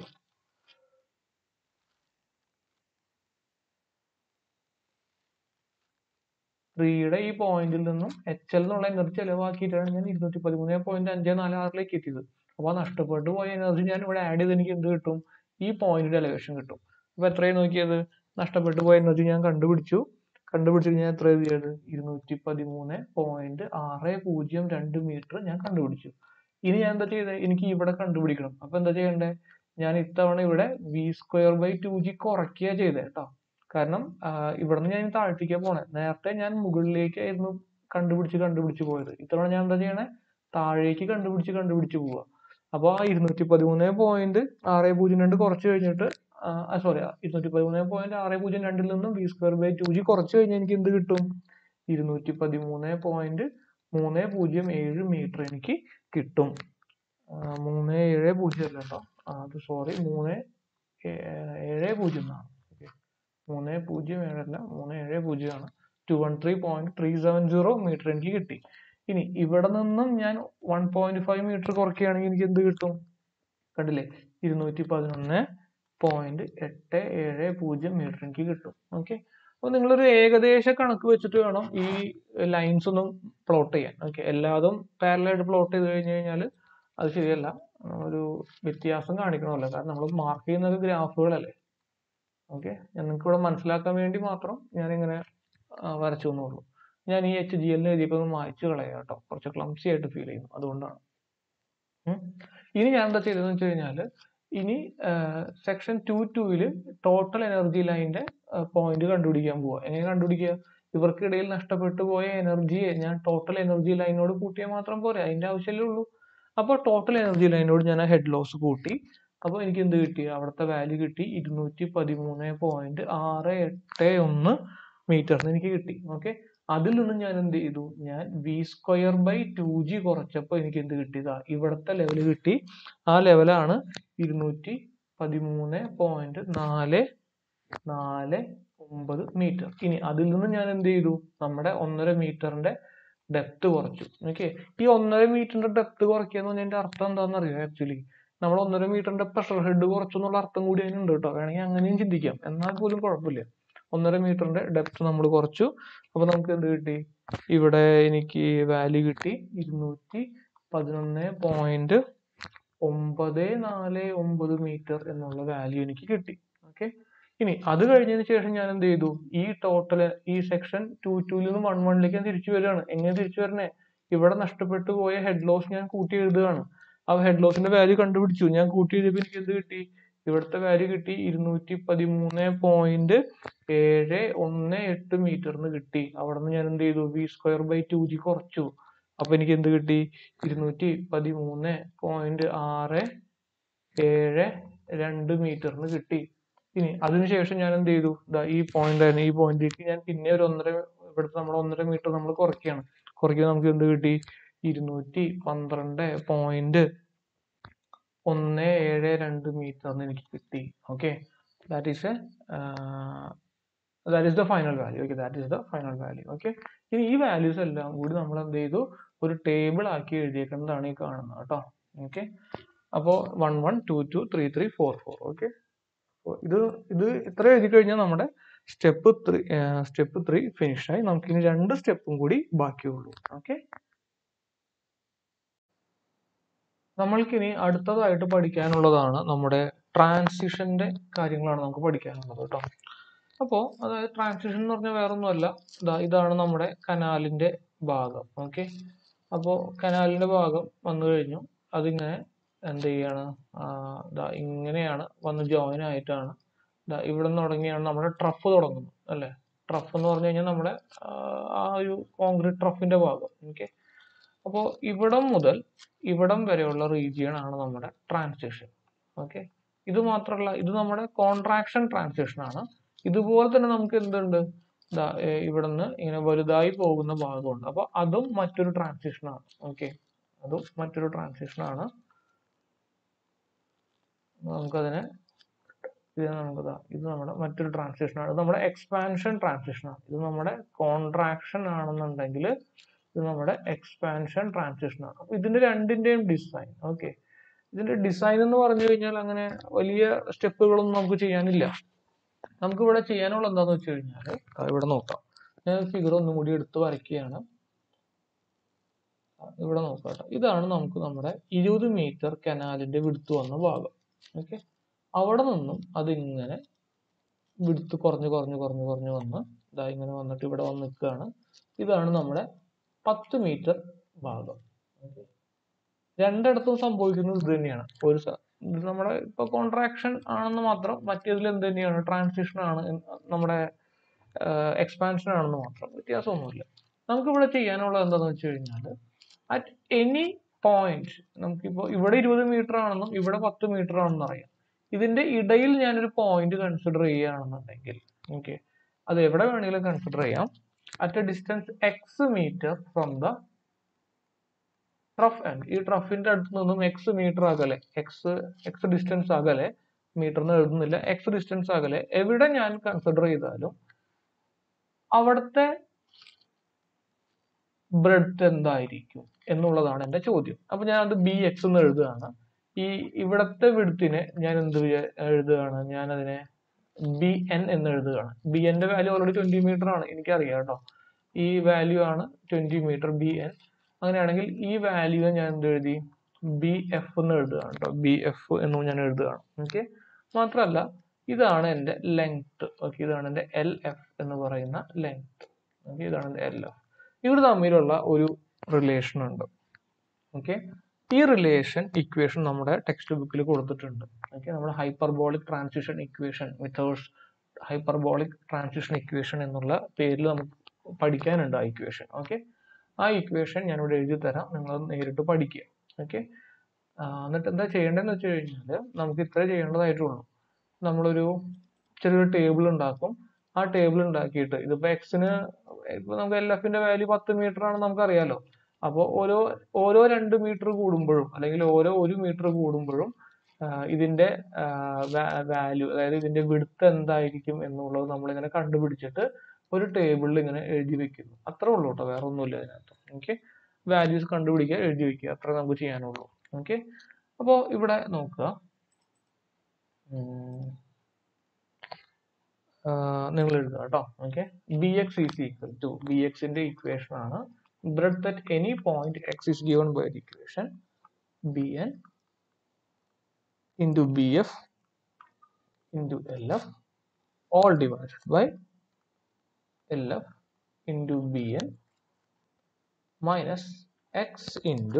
ത്രീയുടെ ഈ പോയിന്റിൽ നിന്നും എച്ച് എൽ എന്നുള്ള എനർജി ചെലവാക്കിയിട്ടാണ് ഞാൻ ഇരുന്നൂറ്റി പതിമൂന്ന് പോയിന്റ് അഞ്ച് നാല് ആറിലേക്ക് എത്തിയത് അപ്പൊ ആ നഷ്ടപ്പെട്ടു പോയ എനർജി ഞാൻ ഇവിടെ ആഡ് ചെയ്ത് എനിക്ക് എന്ത് കിട്ടും ഈ പോയിന്റിന്റെ എലവേഷൻ കിട്ടും അപ്പൊ എത്രയാണ് നോക്കിയത് നഷ്ടപ്പെട്ടു പോയ എനർജി ഞാൻ കണ്ടുപിടിച്ചു കണ്ടുപിടിച്ചിട്ട് ഞാൻ എത്ര എഴുതിയത് ഇരുന്നൂറ്റി പതിമൂന്ന് പോയിന്റ് ആറ് പൂജ്യം രണ്ട് മീറ്റർ ഞാൻ കണ്ടുപിടിച്ചു ഇനി ഞാൻ എന്താ ചെയ്തത് എനിക്ക് ഇവിടെ കണ്ടുപിടിക്കണം അപ്പൊ എന്താ ചെയ്യണ്ടേ ഞാൻ ഇത്തവണ ഇവിടെ V square by two G കുറയ്ക്കുക ചെയ്തേ കേട്ടോ കാരണം ഇവിടെ നിന്ന് ഞാൻ താഴ്ത്തിക്കാ പോണേ നേരത്തെ ഞാൻ മുകളിലേക്കായിരുന്നു കണ്ടുപിടിച്ച് കണ്ടുപിടിച്ച് പോയത് ഇത്തവണ ഞാൻ എന്താ ചെയ്യണേ താഴേക്ക് കണ്ടുപിടിച്ച് കണ്ടുപിടിച്ച് പോവുക അപ്പോൾ ആ ഇരുന്നൂറ്റി പതിമൂന്ന് പോയിന്റ് ആറ് പൂജ്യം രണ്ട് കുറച്ച് കഴിഞ്ഞിട്ട് സോറി ഇരുന്നൂറ്റി പതിമൂന്ന് പോയിന്റ് ആറ് പൂജ്യം രണ്ടിൽ നിന്നും V square by two G കുറച്ച് കഴിഞ്ഞാൽ എനിക്ക് എന്ത് കിട്ടും ഇരുന്നൂറ്റി പതിമൂന്ന് പോയിന്റ് മൂന്ന് പൂജ്യം ഏഴ് മീറ്റർ എനിക്ക് കിട്ടും ആ, മൂന്ന് ഏഴ് പൂജ്യം അല്ല കേട്ടോ ആ, അത് സോറി മൂന്ന് ഏ- ഏഴ് പൂജ്യം എന്നാണ് Okay. മൂന്ന് പൂജ്യം ഏഴല്ല മൂന്ന് ഏഴ് പൂജ്യമാണ് two one three point three seven zero metre എനിക്ക് കിട്ടി ഇനി ഇവിടെ നിന്നും ഞാൻ വൺ പോയിന്റ് ഫൈവ് മീറ്റർ കുറയ്ക്കുകയാണെങ്കിൽ എനിക്ക് എന്ത് കിട്ടും കണ്ടില്ലേ ഇരുന്നൂറ്റി പതിനൊന്ന് പോയിന്റ് എട്ട് ഏഴ് പൂജ്യം മീറ്റർ എനിക്ക് കിട്ടും ഓക്കെ അപ്പോൾ നിങ്ങളൊരു ഏകദേശ കണക്ക് വെച്ചിട്ട് വേണം ഈ ലൈൻസ് ഒന്നും പ്ലോട്ട് ചെയ്യാൻ ഓക്കെ എല്ലാതും പാരലായിട്ട് പ്ലോട്ട് ചെയ്ത് കഴിഞ്ഞ് കഴിഞ്ഞാൽ അത് ശരിയല്ല ഒരു വ്യത്യാസം കാണിക്കണമല്ലോ കാരണം നമ്മൾ മാർക്ക് ചെയ്യുന്നത് ഗ്രാഫുകളല്ലേ ഓക്കെ നിങ്ങൾക്ക് ഇവിടെ മനസ്സിലാക്കാൻ വേണ്ടി മാത്രം ഞാൻ ഇങ്ങനെ വരച്ചു എന്നുള്ളൂ ഞാൻ ഈ എച്ച് ജി എല്ലിന് എഴുതിയപ്പോൾ ഒന്ന് മായ്ച്ചു കളയാം കേട്ടോ കുറച്ച് ക്ലംസി ആയിട്ട് ഫീൽ ചെയ്യുന്നു അതുകൊണ്ടാണ് ഉം. ഇനി ഞാൻ എന്താ ചെയ്തതെന്ന് വെച്ച് കഴിഞ്ഞാൽ ഇനി സെക്ഷൻ ടു ടൂവില് ടോട്ടൽ എനർജി ലൈനിന്റെ പോയിന്റ് കണ്ടുപിടിക്കാൻ പോവുക എങ്ങനെ കണ്ടുപിടിക്കുക ഇവർക്കിടയിൽ നഷ്ടപ്പെട്ടു പോയ എനർജിയെ ഞാൻ ടോട്ടൽ എനർജി ലൈനോട് കൂട്ടിയാൽ മാത്രം പോരെ അതിന്റെ ആവശ്യമല്ലേ ഉള്ളൂ അപ്പോൾ ടോട്ടൽ എനർജി ലൈനോട് ഞാൻ ആ ഹെഡ് ലോസ് കൂട്ടി അപ്പോൾ എനിക്ക് എന്ത് കിട്ടി അവിടുത്തെ വാല്യൂ കിട്ടി ഇരുന്നൂറ്റി പതിമൂന്ന് പോയിന്റ് ആറ് എട്ട് ഒന്ന് മീറ്ററിന് എനിക്ക് കിട്ടി ഓക്കെ അതിൽ നിന്ന് ഞാൻ എന്ത് ചെയ്തു ഞാൻ V square by two G കുറച്ചപ്പോൾ എനിക്ക് എന്ത് കിട്ടിയതാ ഇവിടുത്തെ ലെവൽ കിട്ടി ആ ലെവലാണ് ഇരുന്നൂറ്റി പതിമൂന്ന് പോയിന്റ് നാല് നാല് ഒമ്പത് മീറ്റർ ഇനി അതിൽ നിന്ന് ഞാൻ എന്ത് ചെയ്തു നമ്മുടെ ഒന്നര മീറ്ററിന്റെ ഡെപ്ത് കുറച്ചു ഓക്കെ ഈ ഒന്നര മീറ്ററിന്റെ ഡെപ്ത് കുറയ്ക്കുക എന്ന് പറഞ്ഞാൽ അർത്ഥം എന്താണെന്ന് അറിയോ ആക്ച്വലി നമ്മൾ ഒന്നര മീറ്ററിന്റെ പ്രഷർ ഹെഡ് കുറച്ചു എന്നുള്ള അർത്ഥം കൂടി അതിനുണ്ട് കേട്ടോ വേണമെങ്കിൽ അങ്ങനെയും ചിന്തിക്കാം എന്നാൽ പോലും കുഴപ്പമില്ല ഒന്നര മീറ്ററിന്റെ ഡെപ്ത് നമ്മൾ കുറച്ചു അപ്പൊ നമുക്ക് എന്ത് കിട്ടി ഇവിടെ എനിക്ക് വാല്യൂ കിട്ടി ഇരുന്നൂറ്റി പതിനൊന്ന് പോയിന്റ് ഒമ്പത് നാല് ഒമ്പത് മീറ്റർ എന്നുള്ള വാല്യൂ എനിക്ക് കിട്ടി ഓക്കെ ഇനി അത് കഴിഞ്ഞതിന് ശേഷം ഞാൻ എന്ത് ചെയ്തു ഈ ടോട്ടൽ ഈ സെക്ഷൻ ടു ടുവിൽ നിന്ന് വൺ വണ്ണിലേക്ക് ഞാൻ തിരിച്ചു വരികയാണ് എങ്ങനെ തിരിച്ചു വരണേ ഇവിടെ നഷ്ടപ്പെട്ടു പോയ ഹെഡ് ലോസ് ഞാൻ കൂട്ടി എഴുതുകയാണ് ആ ഹെഡ് ലോസിന്റെ വാല്യൂ കണ്ടുപിടിച്ചു ഞാൻ കൂട്ടി എഴുതിയപ്പോൾ എനിക്ക് എന്ത് കിട്ടി ഇവിടുത്തെ വാല്യൂ കിട്ടി ഇരുന്നൂറ്റി പതിമൂന്ന് പോയിന്റ് ഏഴ് ഒന്ന് എട്ട് മീറ്ററിന് കിട്ടി അവിടെ നിന്ന് ഞാൻ എന്ത് ചെയ്തു V square by two G കുറച്ചു അപ്പൊ എനിക്ക് എന്ത് കിട്ടി ഇരുന്നൂറ്റി പതിമൂന്ന് പോയിന്റ് ആറ് ഏഴ് രണ്ട് മീറ്ററിന് കിട്ടി ഇനി അതിനുശേഷം ഞാൻ എന്ത് ചെയ്തു ദാ ഈ പോയിന്റ് ആയിരുന്നു ഈ പോയിന്റിലേക്ക് ഞാൻ പിന്നെ ഒരു ഒന്നര ഇവിടുത്തെ നമ്മുടെ ഒന്നര മീറ്റർ നമ്മൾ കുറയ്ക്കുകയാണ് കുറയ്ക്കുമ്പോൾ നമുക്ക് എന്ത് കിട്ടി ഇരുന്നൂറ്റി പന്ത്രണ്ട് പോയിന്റ് ഒന്ന് ഏഴ് രണ്ട് മീറ്ററിന് എനിക്ക് കിട്ടി okay that is A that is the final value okay that is the final value okay ഇനി ഈ വാല്യൂസ് എല്ലാം കൂടി നമ്മൾ എന്ത് ചെയ്തു ഒരു ടേബിൾ ആക്കി എഴുതിയേക്കുന്നതാണ് ഈ കാണുന്നത് കേട്ടോ ഓക്കെ അപ്പോൾ one one two two three three four four okay ഇത് ഇത് ഇത്ര എഴുതി കഴിഞ്ഞാൽ നമ്മുടെ step three step three finish ആയി നമുക്ക് ഇനി രണ്ട് സ്റ്റെപ്പും കൂടി ബാക്കിയുള്ളൂ ഓക്കെ നമ്മൾക്കിനി അടുത്തതായിട്ട് പഠിക്കാനുള്ളതാണ് നമ്മുടെ ട്രാൻസിഷന്റെ കാര്യങ്ങളാണ് നമുക്ക് പഠിക്കാനുള്ളത് കേട്ടോ അപ്പോൾ അതായത് ട്രാൻസിഷൻ എന്ന് പറഞ്ഞാൽ വേറൊന്നുമല്ല ഇതാ ഇതാണ് നമ്മുടെ കനാലിന്റെ ഭാഗം ഓക്കെ അപ്പോൾ കനാലിന്റെ ഭാഗം വന്നു കഴിഞ്ഞു അതിങ്ങനെ എന്ത് ചെയ്യാണ് ആ, ദാ ഇങ്ങനെയാണ് വന്ന് ജോയിൻ ആയിട്ടാണ് ദാ ഇവിടെ നിന്ന് തുടങ്ങിയാണ് നമ്മുടെ ട്രഫ് തുടങ്ങുന്നത് അല്ലേ ട്രഫ് എന്ന് പറഞ്ഞു കഴിഞ്ഞാൽ നമ്മുടെ ആ, ആ ഒരു കോൺക്രീറ്റ് ട്രഫിന്റെ ഭാഗം ഓക്കെ അപ്പോൾ ഇവിടം മുതൽ ഇവിടം വരെയുള്ള റീജിയൺ ആണ് നമ്മുടെ ട്രാൻസിഷൻ ഓക്കെ ഇത് മാത്രമല്ല ഇത് നമ്മുടെ കോൺട്രാക്ഷൻ ട്രാൻസിഷൻ ആണ് ഇതുപോലെ തന്നെ നമുക്ക് എന്തുണ്ട് ദാ, ഏ, ഇവിടുന്ന് ഇങ്ങനെ വലുതായി പോകുന്ന ഭാഗമുണ്ട് അപ്പോൾ അതും മറ്റൊരു ട്രാൻസിഷൻ ആണ് ഓക്കെ അതും മറ്റൊരു ട്രാൻസിഷൻ ആണ് നമുക്കതിനെ ഇത് നമുക്ക് ദാ ഇത് നമ്മുടെ മറ്റൊരു ട്രാൻസിഷൻ ആണ് ഇത് നമ്മുടെ എക്സ്പാൻഷൻ ട്രാൻസിഷൻ ആണ് ഇത് നമ്മുടെ കോൺട്രാക്ഷൻ ആണെന്നുണ്ടെങ്കിൽ ഇത് നമ്മുടെ എക്സ്പാൻഷൻ ട്രാൻസിഷൻ ആണ് അപ്പൊ ഇതിന്റെ രണ്ടിന്റെയും ഡിസൈൻ ഓക്കെ ഇതിന്റെ ഡിസൈൻ എന്ന് പറഞ്ഞു കഴിഞ്ഞാൽ അങ്ങനെ വലിയ സ്റ്റെപ്പുകളൊന്നും നമുക്ക് ചെയ്യാനില്ല നമുക്ക് ഇവിടെ ചെയ്യാനുള്ള എന്താന്ന് വെച്ച് കഴിഞ്ഞാൽ ഇവിടെ നോക്കാം ഞാൻ ഫിഗർ ഒന്നും കൂടി എടുത്ത് വരയ്ക്കുകയാണ് ആ, ഇവിടെ നോക്കാം കേട്ടോ ഇതാണ് നമുക്ക് നമ്മുടെ ഇരുപത് മീറ്റർ കനാലിന്റെ വിടുത്ത് വന്ന ഭാഗം ഓക്കെ അവിടെ നിന്നും അതിങ്ങനെ വിടുത്ത് കുറഞ്ഞ് കുറഞ്ഞ് കുറഞ്ഞ് കുറഞ്ഞ് വന്ന് ഇതാ ഇങ്ങനെ വന്നിട്ട് ഇവിടെ വന്ന് നിൽക്കുകയാണ് ഇതാണ് നമ്മുടെ പത്ത് മീറ്റർ ഭാഗം ഓക്കെ രണ്ടിടത്തും സംഭവിക്കുന്നത് ഇത് തന്നെയാണ് ഒരു സ- ഇത് നമ്മുടെ ഇപ്പൊ കോൺട്രാക്ഷൻ ആണെന്ന് മാത്രം മറ്റേതിൽ എന്ത് തന്നെയാണ് ട്രാൻസിഷൻ ആണ് എന്ന് നമ്മുടെ എക്സ്പാൻഷൻ ആണെന്ന് മാത്രം വ്യത്യാസമൊന്നുമില്ല നമുക്ക് ഇവിടെ ചെയ്യാനുള്ളത് എന്താണെന്ന് വെച്ച് കഴിഞ്ഞാൽ അറ്റ് എനി പോയിന്റ് നമുക്കിപ്പോ ഇവിടെ ഇരുപത് മീറ്റർ ആണെന്നും ഇവിടെ പത്ത് മീറ്റർ ആണെന്നും അറിയാം ഇതിന്റെ ഇടയിൽ ഞാനൊരു പോയിന്റ് കൺസിഡർ ചെയ്യുകയാണെന്നുണ്ടെങ്കിൽ ഓക്കെ അത് എവിടെ വേണമെങ്കിലും കൺസിഡർ ചെയ്യാം at a distance X meter from the trough end ഈ ട്രഫിന്റെ അടുത്ത് നിന്നും എക്സ് മീറ്റർ അകലെ എക്സ് എക്സ് ഡിസ്റ്റൻസ് അകലെ മീറ്ററിന് എഴുതുന്നില്ല എക്സ് ഡിസ്റ്റൻസ് അകലെ എവിടെ ഞാൻ കൺസിഡർ ചെയ്താലും അവിടുത്തെ ബ്രെഡ്ത്ത് എന്തായിരിക്കും എന്നുള്ളതാണ് എന്റെ ചോദ്യം അപ്പൊ ഞാൻ അത് ബി എക്സ് എന്ന് എഴുതുകയാണ് ഈ ഇവിടത്തെ വിടുത്തിനെ ഞാൻ എന്ത് വിചാ- എഴുതുകയാണ് ഞാൻ അതിനെ ബി എൻ എന്ന് എഴുതുകയാണ് ബി എന്റെ വാല്യൂ ഓൾറെഡി ട്വന്റി മീറ്റർ ആണ് എനിക്കറിയാം കേട്ടോ ഈ വാല്യൂ ആണ് ട്വന്റി മീറ്റർ ബി എൻ അങ്ങനെയാണെങ്കിൽ ഈ വാല്യൂ ഞാൻ എന്ത് എഴുതി ബി എഫ് എന്ന് എഴുതുകയാണ് കേട്ടോ ബി എഫ് എന്ന് ഞാൻ എഴുതുകയാണ് ഓക്കെ മാത്രമല്ല ഇതാണ് എൻ്റെ ലെങ്ത് ഓക്കെ ഇതാണ് എൻ്റെ എൽ എഫ് എന്ന് പറയുന്ന ലെങ്ത് ഓക്കെ ഇതാണ് എൻ്റെ എൽ എഫ് ഇവർ തമ്മിലുള്ള ഒരു റിലേഷൻ ഉണ്ട് ഓക്കെ ഈ റിലേഷൻ ഇക്വേഷൻ നമ്മുടെ ടെക്സ്റ്റ് ബുക്കിൽ കൊടുത്തിട്ടുണ്ട് ഓക്കെ നമ്മുടെ hyperbolic transition equation methods hyperbolic transition equation എന്നുള്ള പേരിൽ നമുക്ക് പഠിക്കാനുണ്ട് ആ ഇക്വേഷൻ ഓക്കെ ആ ഇക്വേഷൻ ഞാൻ ഇവിടെ എഴുതി തരാം നിങ്ങൾ അത് നേരിട്ട് പഠിക്കുക ഓക്കെ എന്നിട്ട് എന്താ ചെയ്യേണ്ടതെന്ന് വെച്ച് കഴിഞ്ഞാൽ നമുക്ക് ഇത്ര ചെയ്യേണ്ടതായിട്ടുള്ളൂ നമ്മളൊരു ചെറിയൊരു ടേബിൾ ഉണ്ടാക്കും ആ ടേബിൾ ഉണ്ടാക്കിയിട്ട് ഇതിപ്പോ എക്സിന് ഇപ്പൊ നമുക്ക് എൽ എഫിന്റെ വാല്യൂ പത്ത് മീറ്റർ ആണെന്ന് നമുക്കറിയാലോ അപ്പോൾ ഓരോ ഓരോ രണ്ട് മീറ്റർ കൂടുമ്പോഴും അല്ലെങ്കിൽ ഓരോ ഒരു മീറ്റർ കൂടുമ്പോഴും ആ, ഇതിന്റെ വാല്യൂ അതായത് ഇതിന്റെ വിടുത്ത് എന്തായിരിക്കും എന്നുള്ളത് നമ്മളിങ്ങനെ കണ്ടുപിടിച്ചിട്ട് ഒരു ടേബിളിൽ ഇങ്ങനെ എഴുതി വെക്കുന്നു അത്രേ ഉള്ളൂ കേട്ടോ വേറെ ഒന്നുമില്ല അതിനകത്ത് ഓക്കെ വാല്യൂസ് കണ്ടുപിടിക്കുക എഴുതി വെക്കുക അത്രേ നമുക്ക് ചെയ്യാനുള്ളൂ ഓക്കെ അപ്പോൾ ഇവിടെ നോക്കുക ഉം. നിങ്ങൾ എഴുതുക കേട്ടോ okay B X is equal to B എക്സിന്റെ ഇക്വേഷൻ ആണ് breadth at any point X is given by the equation B N into bf into lf all divided by lf into bn minus x into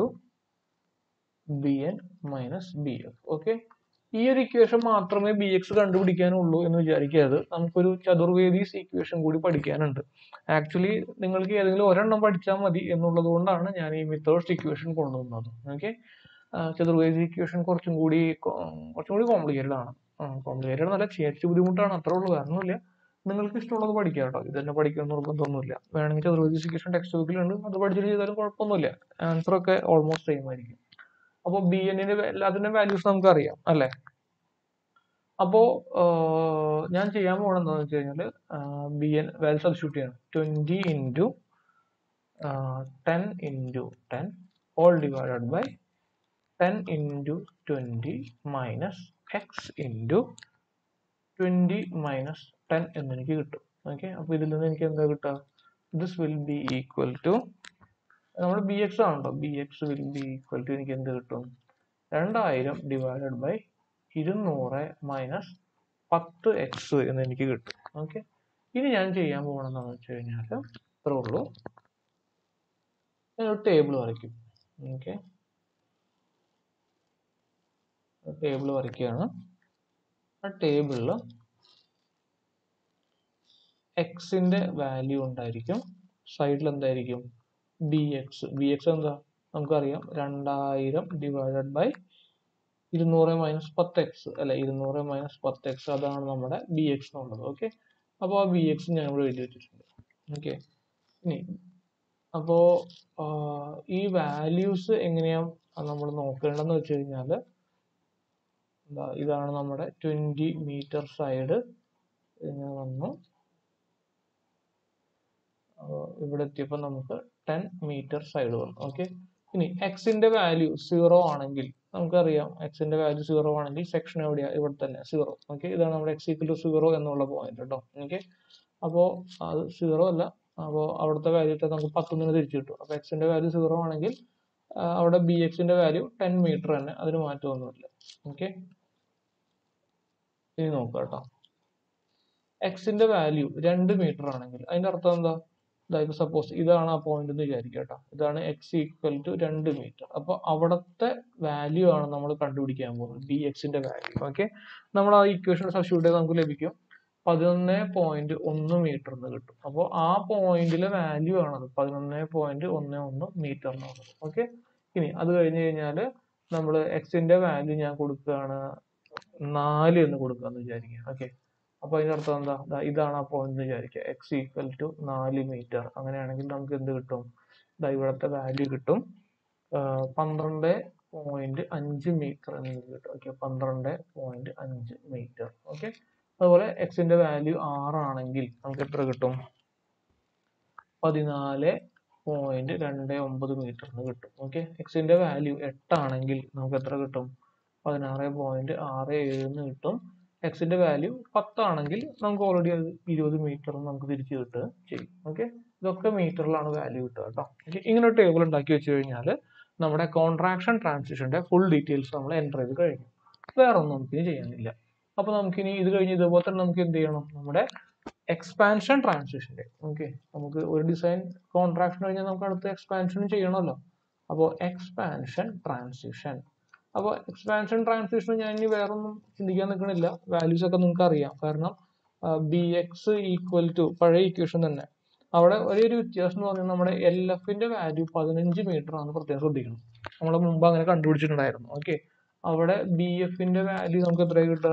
bn minus bf okay ഈ ഒരു equation മാത്രമേ B X കണ്ടുപിടിക്കാനുള്ളൂ എന്ന് വിചാരിക്കരുത് നമുക്കൊരു ചതുർവേദീസ് equation കൂടി പഠിക്കാനുണ്ട് actually നിങ്ങൾക്ക് ഏതെങ്കിലും ഒരെണ്ണം പഠിച്ചാൽ മതി എന്നുള്ളത് കൊണ്ടാണ് ഞാൻ ഈ മെത്തേഡ്സ് ഇക്വേഷൻ കൊണ്ടുവന്നത് ഓക്കെ ചതുർവേദി ഇക്വേഷൻ കുറച്ചും കൂടി കൊ- കുറച്ചും കൂടി കോംപ്ലിക്കേറ്റഡ് ആണ് കോംപ്ലിക്കേറ്റഡ് എന്നല്ല ചേച്ചി ബുദ്ധിമുട്ടാണ് അത്രേ ഉള്ളൂ കാരണമില്ല നിങ്ങൾക്ക് ഇഷ്ടമുള്ളത് പഠിക്കാം കേട്ടോ ഇത് തന്നെ പഠിക്കണം നിർബന്ധമൊന്നുമില്ല വേണമെങ്കിൽ ചതുർവേദി ഇക്വേഷൻ ടെക്സ്റ്റ് ബുക്കിലുണ്ട് അത് പഠിച്ചിട്ട് ചെയ്താലും കുഴപ്പമൊന്നുമില്ല ആൻസർ ഒക്കെ ഓൾമോസ്റ്റ് സെയിം ആയിരിക്കും അപ്പോൾ ബി എന്നിന്റെ എല്ലാത്തിന്റെയും വാല്യൂസ് നമുക്ക് അറിയാം അല്ലേ അപ്പോ ആഹ് ഞാൻ ചെയ്യാൻ പോകണം എന്താണെന്ന് വെച്ച് കഴിഞ്ഞാൽ ബി എൻ വാല്യൂ സബ്സ്റ്റിറ്റ്യൂട്ട് ചെയ്യണം twenty into ten into ten all divided by ten into twenty minus X into twenty minus ten എന്നെനിക്ക് കിട്ടും ഓക്കെ അപ്പൊ ഇതിൽ നിന്ന് എനിക്ക് എന്താ കിട്ടുക this will be equal to നമ്മൾ ബി എക്സ് ആണല്ലോ B X will be equal to എനിക്ക് എന്ത് കിട്ടും രണ്ടായിരം ഡിവൈഡഡ് ബൈ ഇരുന്നൂറ് മൈനസ് പത്ത് എക്സ് എന്ന് എനിക്ക് കിട്ടും ഓക്കെ ഇനി ഞാൻ ചെയ്യാൻ പോകണമെന്ന് വെച്ച് കഴിഞ്ഞാൽ ഇത്രേ ഉള്ളൂ ഞാൻ ഒരു ടേബിൾ വരയ്ക്കും ഓക്കെ ടേബിൾ വരയ്ക്കുകയാണ് ആ ടേബിളിൽ എക്സിന്റെ വാല്യൂ ഉണ്ടായിരിക്കും സൈഡിൽ എന്തായിരിക്കും ബി എക്സ് ബി എക്സ് എന്താ നമുക്കറിയാം രണ്ടായിരം ഡിവൈഡഡ് ബൈ ഇരുന്നൂറ് മൈനസ് പത്ത് എക്സ് അല്ലെ ഇരുന്നൂറ് മൈനസ് പത്ത് എക്സ് അതാണ് നമ്മുടെ ബി എക്സ് എന്നുള്ളത് ഓക്കെ അപ്പോൾ ആ ബി എക്സ് ഞാൻ ഇവിടെ എഴുതി വെച്ചിട്ടുണ്ട് ഓക്കെ ഇനി അപ്പോൾ ഈ വാല്യൂസ് എങ്ങനെയാണ് നമ്മൾ നോക്കേണ്ടതെന്ന് വെച്ച് കഴിഞ്ഞാൽ എന്താ ഇതാണ് നമ്മുടെ ട്വന്റി മീറ്റർ സൈഡ് ഇങ്ങനെ വന്നു അപ്പൊ ഇവിടെ എത്തിയപ്പോൾ നമുക്ക് ടെൻ മീറ്റർ സൈഡ് വന്നു ഓക്കെ ഇനി എക്സിന്റെ വാല്യൂ സീറോ ആണെങ്കിൽ നമുക്കറിയാം എക്സിന്റെ വാല്യൂ സീറോ ആണെങ്കിൽ സെക്ഷൻ എവിടെയാ ഇവിടെ തന്നെ സീറോ ഓക്കെ ഇതാണ് നമ്മുടെ എക്സ് ഈക്വൽ ടു സീറോ എന്നുള്ള പോയിന്റ് കേട്ടോ ഓക്കെ അപ്പോൾ അത് സീറോ അല്ല അപ്പോൾ അവിടുത്തെ വാല്യൂ നമുക്ക് പത്തൊന്നിന് തിരിച്ചു കിട്ടും അപ്പോൾ എക്സിന്റെ വാല്യൂ സീറോ ആണെങ്കിൽ ആ, അവിടെ ബി എക്സിന്റെ വാല്യൂ ടെൻ മീറ്റർ തന്നെ അതിന് മാറ്റമൊന്നുമില്ല ഓക്കെ ഇനി നോക്കാം കേട്ടോ എക്സിന്റെ വാല്യൂ രണ്ട് മീറ്റർ ആണെങ്കിൽ അതിന്റെ അർത്ഥം എന്താ അതായത് സപ്പോസ് ഇതാണ് ആ പോയിന്റ് എന്ന് വിചാരിക്കുക കേട്ടോ ഇതാണ് എക്സ് ഈക്വൽ ടു രണ്ട് മീറ്റർ അപ്പൊ അവിടത്തെ വാല്യൂ ആണ് നമ്മൾ കണ്ടുപിടിക്കാൻ പോകുന്നത് ബി എക്സിന്റെ വാല്യൂ ഓക്കെ നമ്മൾ ആ ഇക്വേഷൻ സബ്സ്റ്റിറ്റ്യൂട്ട് ചെയ്ത് നമുക്ക് ലഭിക്കും പതിനൊന്ന് പോയിന്റ് ഒന്ന് മീറ്റർ എന്ന് കിട്ടും അപ്പോൾ ആ പോയിന്റിലെ വാല്യൂ ആണത് പതിനൊന്ന് പോയിന്റ് ഒന്ന് ഒന്ന് മീറ്റർ എന്നുള്ളത് ഓക്കെ ഇനി അത് കഴിഞ്ഞ് കഴിഞ്ഞാൽ നമ്മൾ എക്സിന്റെ വാല്യൂ ഞാൻ കൊടുക്കുകയാണ് നാല് എന്ന് കൊടുക്കാന്ന് വിചാരിക്കുക ഓക്കെ അപ്പൊ അതിന്റെ അർത്ഥം എന്താ ദാ ഇതാണ് ആ പോയിന്റ് എന്ന് വിചാരിക്കുക എക്സ് ഈക്വൽ ടു നാല് മീറ്റർ അങ്ങനെയാണെങ്കിൽ നമുക്ക് എന്ത് കിട്ടും ദാ ഇവിടുത്തെ വാല്യൂ കിട്ടും ആഹ് പന്ത്രണ്ട് പോയിന്റ് അഞ്ച് മീറ്റർ എന്ന് കിട്ടും ഓക്കെ പന്ത്രണ്ട് പോയിന്റ് അഞ്ച് മീറ്റർ ഓക്കെ അതുപോലെ എക്സിന്റെ വാല്യൂ ആറാണെങ്കിൽ നമുക്ക് എത്ര കിട്ടും പതിനാല് പോയിന്റ് രണ്ട് ഒമ്പത് മീറ്റർ എന്ന് കിട്ടും ഓക്കെ എക്സിന്റെ വാല്യൂ എട്ടാണെങ്കിൽ നമുക്ക് എത്ര കിട്ടും പതിനാറ് പോയിന്റ് ആറ് ഏഴ് എന്ന് കിട്ടും എക്സിന്റെ വാല്യൂ പത്താണെങ്കിൽ നമുക്ക് ഓൾറെഡി അത് ഇരുപത് മീറ്റർ നമുക്ക് തിരിച്ചു കിട്ടുക ചെയ്യും ഓക്കെ ഇതൊക്കെ മീറ്ററിലാണ് വാല്യൂ കിട്ടുക കേട്ടോ ഓക്കെ ഇങ്ങനെ ഒരു ടേബിൾ ഉണ്ടാക്കി വെച്ച് കഴിഞ്ഞാൽ നമ്മുടെ കോൺട്രാക്ഷൻ ട്രാൻസിഷന്റെ ഫുൾ ഡീറ്റെയിൽസ് നമ്മൾ എൻ്റർ ചെയ്ത് കഴിഞ്ഞു വേറെ ഒന്നും നമുക്കിനി ചെയ്യാനില്ല അപ്പൊ നമുക്കിനി ഇത് കഴിഞ്ഞ് ഇതുപോലെ തന്നെ നമുക്ക് എന്ത് ചെയ്യണം നമ്മുടെ എക്സ്പാൻഷൻ ട്രാൻസിഷന്റെ ഓക്കെ നമുക്ക് ഒരു ഡിസൈൻ കോൺട്രാക്ഷൻ കഴിഞ്ഞാൽ നമുക്ക് അടുത്ത എക്സ്പാൻഷനും ചെയ്യണമല്ലോ അപ്പോൾ എക്സ്പാൻഷൻ ട്രാൻസിഷൻ അപ്പോൾ എക്സ്പാൻഷൻ ട്രാൻസിഷൻ ഞാൻ ഇനി വേറെ ഒന്നും ചിന്തിക്കാൻ നിൽക്കണില്ല വാല്യൂസ് ഒക്കെ നിങ്ങൾക്ക് അറിയാം കാരണം ബി എക്സ് ഈക്വൽ ടു പഴയ ഇക്വേഷൻ തന്നെ അവിടെ ഒരേ ഒരു വ്യത്യാസം എന്ന് പറഞ്ഞാൽ നമ്മുടെ എൽ എഫിന്റെ വാല്യൂ പതിനഞ്ച് മീറ്റർ ആണ് പ്രത്യേകം ശ്രദ്ധിക്കണം നമ്മൾ മുമ്പ് അങ്ങനെ കണ്ടുപിടിച്ചിട്ടുണ്ടായിരുന്നു ഓക്കെ അവിടെ ബി എഫിന്റെ വാല്യൂ നമുക്ക് എത്ര കിട്ടുക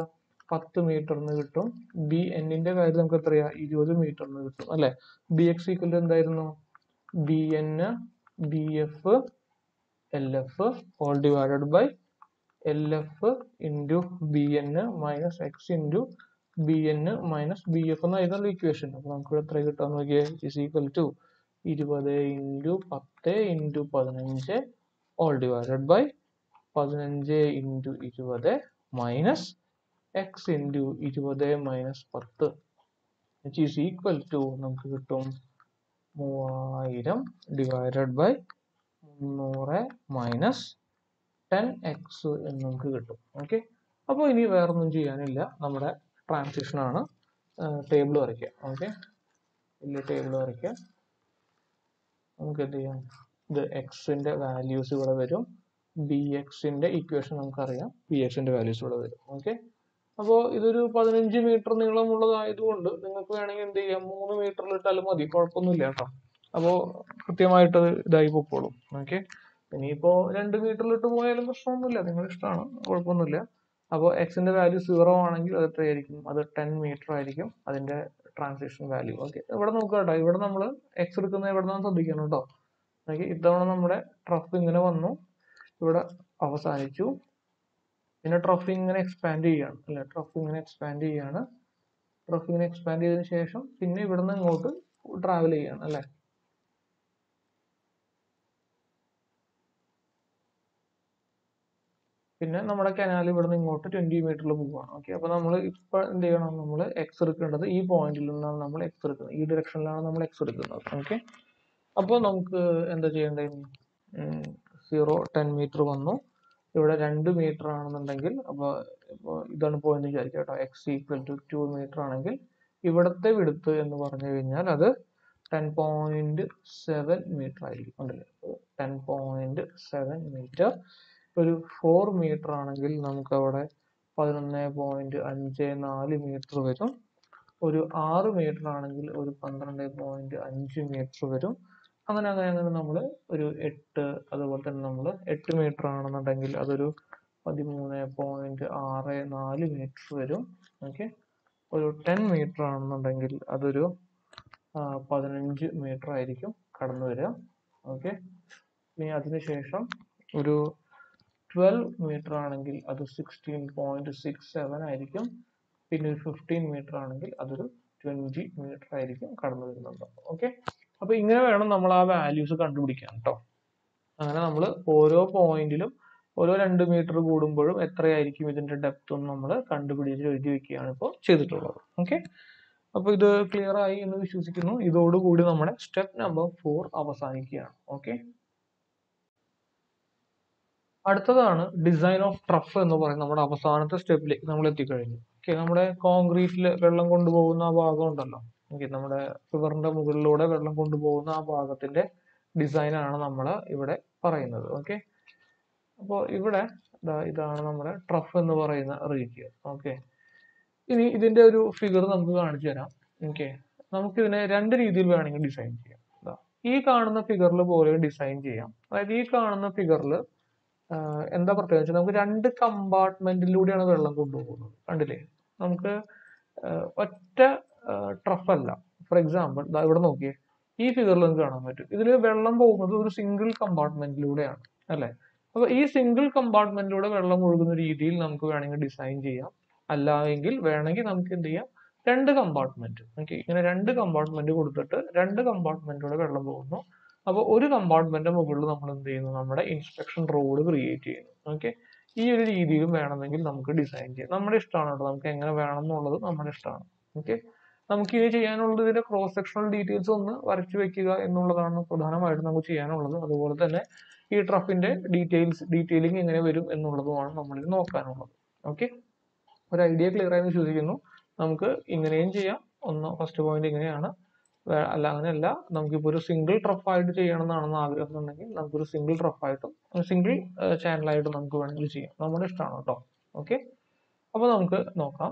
പത്ത് മീറ്റർ എന്ന് കിട്ടും ബി എന്നിന്റെ കാര്യം നമുക്ക് എത്രയാ ഇരുപത് മീറ്റർ എന്ന് കിട്ടും അല്ലെ ബി എക്സ് ഈക്വൽ എന്തായിരുന്നു B N B F L F whole divided by L F into B N minus X into B N minus B F എന്നായിരുന്നു ഇക്വേഷൻ അപ്പൊ നമുക്ക് എത്ര കിട്ടാൻ നോക്കിയേ ഇസ് ഈക്വൽ ടു ഇരുപത് ഇൻറ്റു പത്ത് ഇൻറ്റു പതിനഞ്ച് ഓൾ ഡിവൈഡഡ് ബൈ പതിനഞ്ച് ഇൻറ്റു ഇരുപത് മൈനസ് എക്സ് ഇൻറ്റു ഇരുപത് മൈനസ് പത്ത് വിച്ച് ഈസ് ഈക്വൽ ടു നമുക്ക് കിട്ടും മൂവായിരം ഡിവൈഡഡ് ബൈ മുന്നൂറ് മൈനസ് ടെൻ എക്സ് എന്ന് നമുക്ക് കിട്ടും ഓക്കെ അപ്പോൾ ഇനി വേറൊന്നും ചെയ്യാനില്ല നമ്മുടെ ട്രാൻസിഷൻ ആണ് ടേബിൾ വരയ്ക്കുക ഓക്കെ വലിയ ടേബിൾ വരയ്ക്കുക നമുക്ക് എന്ത് ചെയ്യാം ഇത് എക്സിന്റെ വാല്യൂസ് ഇവിടെ വരും ബി എക്സിന്റെ ഇക്വേഷൻ നമുക്കറിയാം ബി എക്സിന്റെ വാല്യൂസ് ഇവിടെ വരും ഓക്കെ അപ്പോൾ ഇതൊരു പതിനഞ്ച് മീറ്റർ നീളമുള്ളതായതുകൊണ്ട് നിങ്ങൾക്ക് വേണമെങ്കിൽ എന്ത് ചെയ്യാം മൂന്ന് മീറ്ററിൽ ഇട്ടാലും മതി കുഴപ്പമൊന്നുമില്ല കേട്ടോ അപ്പോൾ കൃത്യമായിട്ട് അത് ഇതായി പൊക്കോളും ഓക്കെ ഇനിയിപ്പോ രണ്ട് മീറ്ററിലിട്ട് പോയാലും പ്രശ്നമൊന്നുമില്ല നിങ്ങളുടെ ഇഷ്ടമാണ് കുഴപ്പമൊന്നുമില്ല അപ്പോൾ എക്സിന്റെ വാല്യൂ സീറോ ആണെങ്കിൽ അത് എത്രയായിരിക്കും അത് ടെൻ മീറ്റർ ആയിരിക്കും അതിന്റെ ട്രാൻസിഷൻ വാല്യൂ ഓക്കെ ഇവിടെ നോക്കുക കേട്ടോ ഇവിടെ നമ്മൾ എക്സ് എടുക്കുന്നത് എവിടെ നിന്നാണ് ശ്രദ്ധിക്കണം കേട്ടോ ഓക്കെ ഇത്തവണ നമ്മുടെ ട്രഫ് ഇങ്ങനെ വന്നു ഇവിടെ അവസാനിച്ചു പിന്നെ ട്രഫ് ഇങ്ങനെ എക്സ്പാൻഡ് ചെയ്യാണ് അല്ലെ ട്രഫ് ഇങ്ങനെ എക്സ്പാൻഡ് ചെയ്യാണ് ട്രഫ് ഇങ്ങനെ എക്സ്പാൻഡ് ചെയ്തതിനു ശേഷം പിന്നെ ഇവിടുന്ന് ഇങ്ങോട്ട് ട്രാവൽ ചെയ്യാണ് അല്ലെ പിന്നെ നമ്മുടെ കനാൽ ഇവിടുന്ന് ഇങ്ങോട്ട് ട്വന്റി മീറ്ററിൽ പോവുകയാണ് ഓക്കെ അപ്പൊ നമ്മൾ ഇപ്പൊ എന്ത് ചെയ്യണം നമ്മൾ എക്സ് എടുക്കേണ്ടത് ഈ പോയിന്റിൽ നിന്നാണ് നമ്മൾ എക്സ് എടുക്കുന്നത് ഈ ഡയറക്ഷനിലാണ് നമ്മൾ എക്സ് എടുക്കുന്നത് ഓക്കെ അപ്പോൾ നമുക്ക് എന്താ ചെയ്യേണ്ടത് സീറോ ടെൻ മീറ്റർ വന്നു ഇവിടെ രണ്ട് മീറ്റർ ആണെന്നുണ്ടെങ്കിൽ അപ്പോൾ ഇപ്പോൾ ഇതാണ് പോയിന്റ് വിചാരിക്കുക കേട്ടോ X equal to two meter ആണെങ്കിൽ ഇവിടുത്തെ വിടുത്ത് എന്ന് പറഞ്ഞു കഴിഞ്ഞാൽ അത് ടെൻ പോയിന്റ് സെവൻ മീറ്റർ ആയിരിക്കും ഉണ്ടല്ലേ ടെൻ പോയിന്റ് സെവൻ മീറ്റർ ഒരു ഫോർ മീറ്റർ ആണെങ്കിൽ നമുക്ക് അവിടെ പതിനൊന്ന് പോയിന്റ് അഞ്ച് നാല് മീറ്റർ വരും ഒരു ആറ് മീറ്റർ ആണെങ്കിൽ ഒരു പന്ത്രണ്ട് പോയിന്റ് അഞ്ച് മീറ്റർ വരും അങ്ങനെ അങ്ങനെ അങ്ങനെ നമ്മൾ ഒരു എട്ട് അതുപോലെ തന്നെ നമ്മൾ എട്ട് മീറ്റർ ആണെന്നുണ്ടെങ്കിൽ അതൊരു പതിമൂന്ന് പോയിന്റ് ആറ് നാല് മീറ്റർ വരും ഓക്കെ ഒരു ടെൻ മീറ്റർ ആണെന്നുണ്ടെങ്കിൽ അതൊരു ആ, പതിനഞ്ച് മീറ്റർ ആയിരിക്കും കടന്നു വരിക ഓക്കെ ഇനി അതിനുശേഷം ഒരു ട്വൽവ് മീറ്റർ ആണെങ്കിൽ അത് സിക്സ്റ്റീൻ പോയിന്റ് സിക്സ് സെവൻ ആയിരിക്കും പിന്നെ ഒരു ഫിഫ്റ്റീൻ മീറ്റർ ആണെങ്കിൽ അതൊരു ട്വന്റി മീറ്റർ ആയിരിക്കും കടന്നു വരുന്നുണ്ട് ഓക്കെ അപ്പൊ ഇങ്ങനെ വേണം നമ്മൾ ആ വാല്യൂസ് കണ്ടുപിടിക്കാൻ കേട്ടോ അങ്ങനെ നമ്മൾ ഓരോ പോയിന്റിലും ഓരോ രണ്ട് മീറ്റർ കൂടുമ്പോഴും എത്രയായിരിക്കും ഇതിന്റെ ഡെപ്ത് എന്ന് നമ്മൾ കണ്ടുപിടിച്ച് എഴുതി വെക്കുകയാണ് ഇപ്പോൾ ചെയ്തിട്ടുള്ളത് ഓക്കെ അപ്പൊ ഇത് ക്ലിയർ ആയി എന്ന് വിശ്വസിക്കുന്നു ഇതോടുകൂടി നമ്മുടെ സ്റ്റെപ്പ് നമ്പർ ഫോർ അവസാനിക്കുകയാണ് ഓക്കെ അടുത്തതാണ് ഡിസൈൻ ഓഫ് ട്രഫ് എന്ന് പറയുന്ന നമ്മുടെ അവസാനത്തെ സ്റ്റെപ്പിലേക്ക് നമ്മൾ എത്തിക്കഴിഞ്ഞു ഓക്കെ നമ്മുടെ കോൺക്രീറ്റിൽ വെള്ളം കൊണ്ടുപോകുന്ന ആ ഭാഗം ഉണ്ടല്ലോ ഓക്കെ നമ്മുടെ റിവറിന്റെ മുകളിലൂടെ വെള്ളം കൊണ്ടുപോകുന്ന ആ ഭാഗത്തിന്റെ ഡിസൈൻ ആണ് നമ്മൾ ഇവിടെ പറയുന്നത് ഓക്കെ അപ്പോൾ ഇവിടെ ദാ ഇതാണ് നമ്മുടെ ട്രഫ് എന്ന് പറയുന്ന റീജിയൻ ഓക്കെ ഇനി ഇതിന്റെ ഒരു ഫിഗർ നമുക്ക് കാണിച്ചു തരാം ഓക്കെ നമുക്കിതിനെ രണ്ട് രീതിയിൽ വേണമെങ്കിൽ ഡിസൈൻ ചെയ്യാം ദാ ഈ കാണുന്ന ഫിഗറിൽ പോലെ ഡിസൈൻ ചെയ്യാം അതായത് ഈ കാണുന്ന ഫിഗറിൽ എന്താ പ്രത്യേകത വെച്ചാൽ നമുക്ക് രണ്ട് കമ്പാർട്ട്മെന്റിലൂടെയാണ് വെള്ളം കൊണ്ടുപോകുന്നത് കണ്ടില്ലേ നമുക്ക് ആഹ് ഒറ്റ ട്രഫ് അല്ല ഫോർ എക്സാമ്പിൾ ഇവിടെ നോക്കിയേ ഈ ഫിഗറിൽ നമുക്ക് കാണാൻ പറ്റും ഇതിൽ വെള്ളം പോകുന്നത് ഒരു സിംഗിൾ കമ്പാർട്ട്മെന്റിലൂടെയാണ് അല്ലെ അപ്പൊ ഈ സിംഗിൾ കമ്പാർട്ട്മെന്റിലൂടെ വെള്ളം ഒഴുകുന്ന രീതിയിൽ നമുക്ക് വേണമെങ്കിൽ ഡിസൈൻ ചെയ്യാം അല്ല എങ്കിൽ വേണമെങ്കിൽ നമുക്ക് എന്ത് ചെയ്യാം രണ്ട് കമ്പാർട്ട്മെന്റ് ഓക്കെ ഇങ്ങനെ രണ്ട് കമ്പാർട്ട്മെന്റ് കൊടുത്തിട്ട് രണ്ട് കമ്പാർട്ട്മെന്റിലൂടെ വെള്ളം പോകുന്നു അപ്പോൾ ഒരു കമ്പാർട്ട്മെന്റ് മുകളിൽ നമ്മൾ എന്ത് ചെയ്യുന്നു നമ്മുടെ ഇൻസ്പെക്ഷൻ റോഡ് ക്രിയേറ്റ് ചെയ്യുന്നു ഓക്കെ ഈ ഒരു രീതിയിലും വേണമെങ്കിൽ നമുക്ക് ഡിസൈൻ ചെയ്യാം നമ്മുടെ ഇഷ്ടമാണ് കേട്ടോ നമുക്ക് എങ്ങനെ വേണം എന്നുള്ളത് നമ്മുടെ ഇഷ്ടമാണ് ഓക്കെ നമുക്ക് ഇനി ചെയ്യാനുള്ളത് ഇതിന്റെ ക്രോസ് സെക്ഷണൽ ഡീറ്റെയിൽസ് ഒന്ന് വരച്ചു വെക്കുക എന്നുള്ളതാണ് പ്രധാനമായിട്ടും നമുക്ക് ചെയ്യാനുള്ളത് അതുപോലെ തന്നെ ഈ ട്രഫിന്റെ ഡീറ്റെയിൽസ് ഡീറ്റെയിലിംഗ് എങ്ങനെ വരും എന്നുള്ളതുമാണ് നമ്മളിത് നോക്കാനുള്ളത് ഓക്കെ ഒരു ഐഡിയ ക്ലിയർ ആയി വിശ്വസിക്കുന്നു നമുക്ക് ഇങ്ങനെയും ചെയ്യാം ഒന്ന് ഫസ്റ്റ് പോയിന്റ് ഇങ്ങനെയാണ് വേ- അല്ല അങ്ങനെയല്ല നമുക്കിപ്പോൾ ഒരു സിംഗിൾ ട്രഫ് ആയിട്ട് ചെയ്യണം എന്നാണെന്ന് ആഗ്രഹം ഉണ്ടെങ്കിൽ നമുക്കൊരു സിംഗിൾ ട്രഫ് ആയിട്ടും സിംഗിൾ ചാനലായിട്ടും നമുക്ക് വേണമെങ്കിൽ ചെയ്യാം നമ്മുടെ ഇഷ്ടമാണ് കേട്ടോ ഓക്കെ അപ്പോൾ നമുക്ക് നോക്കാം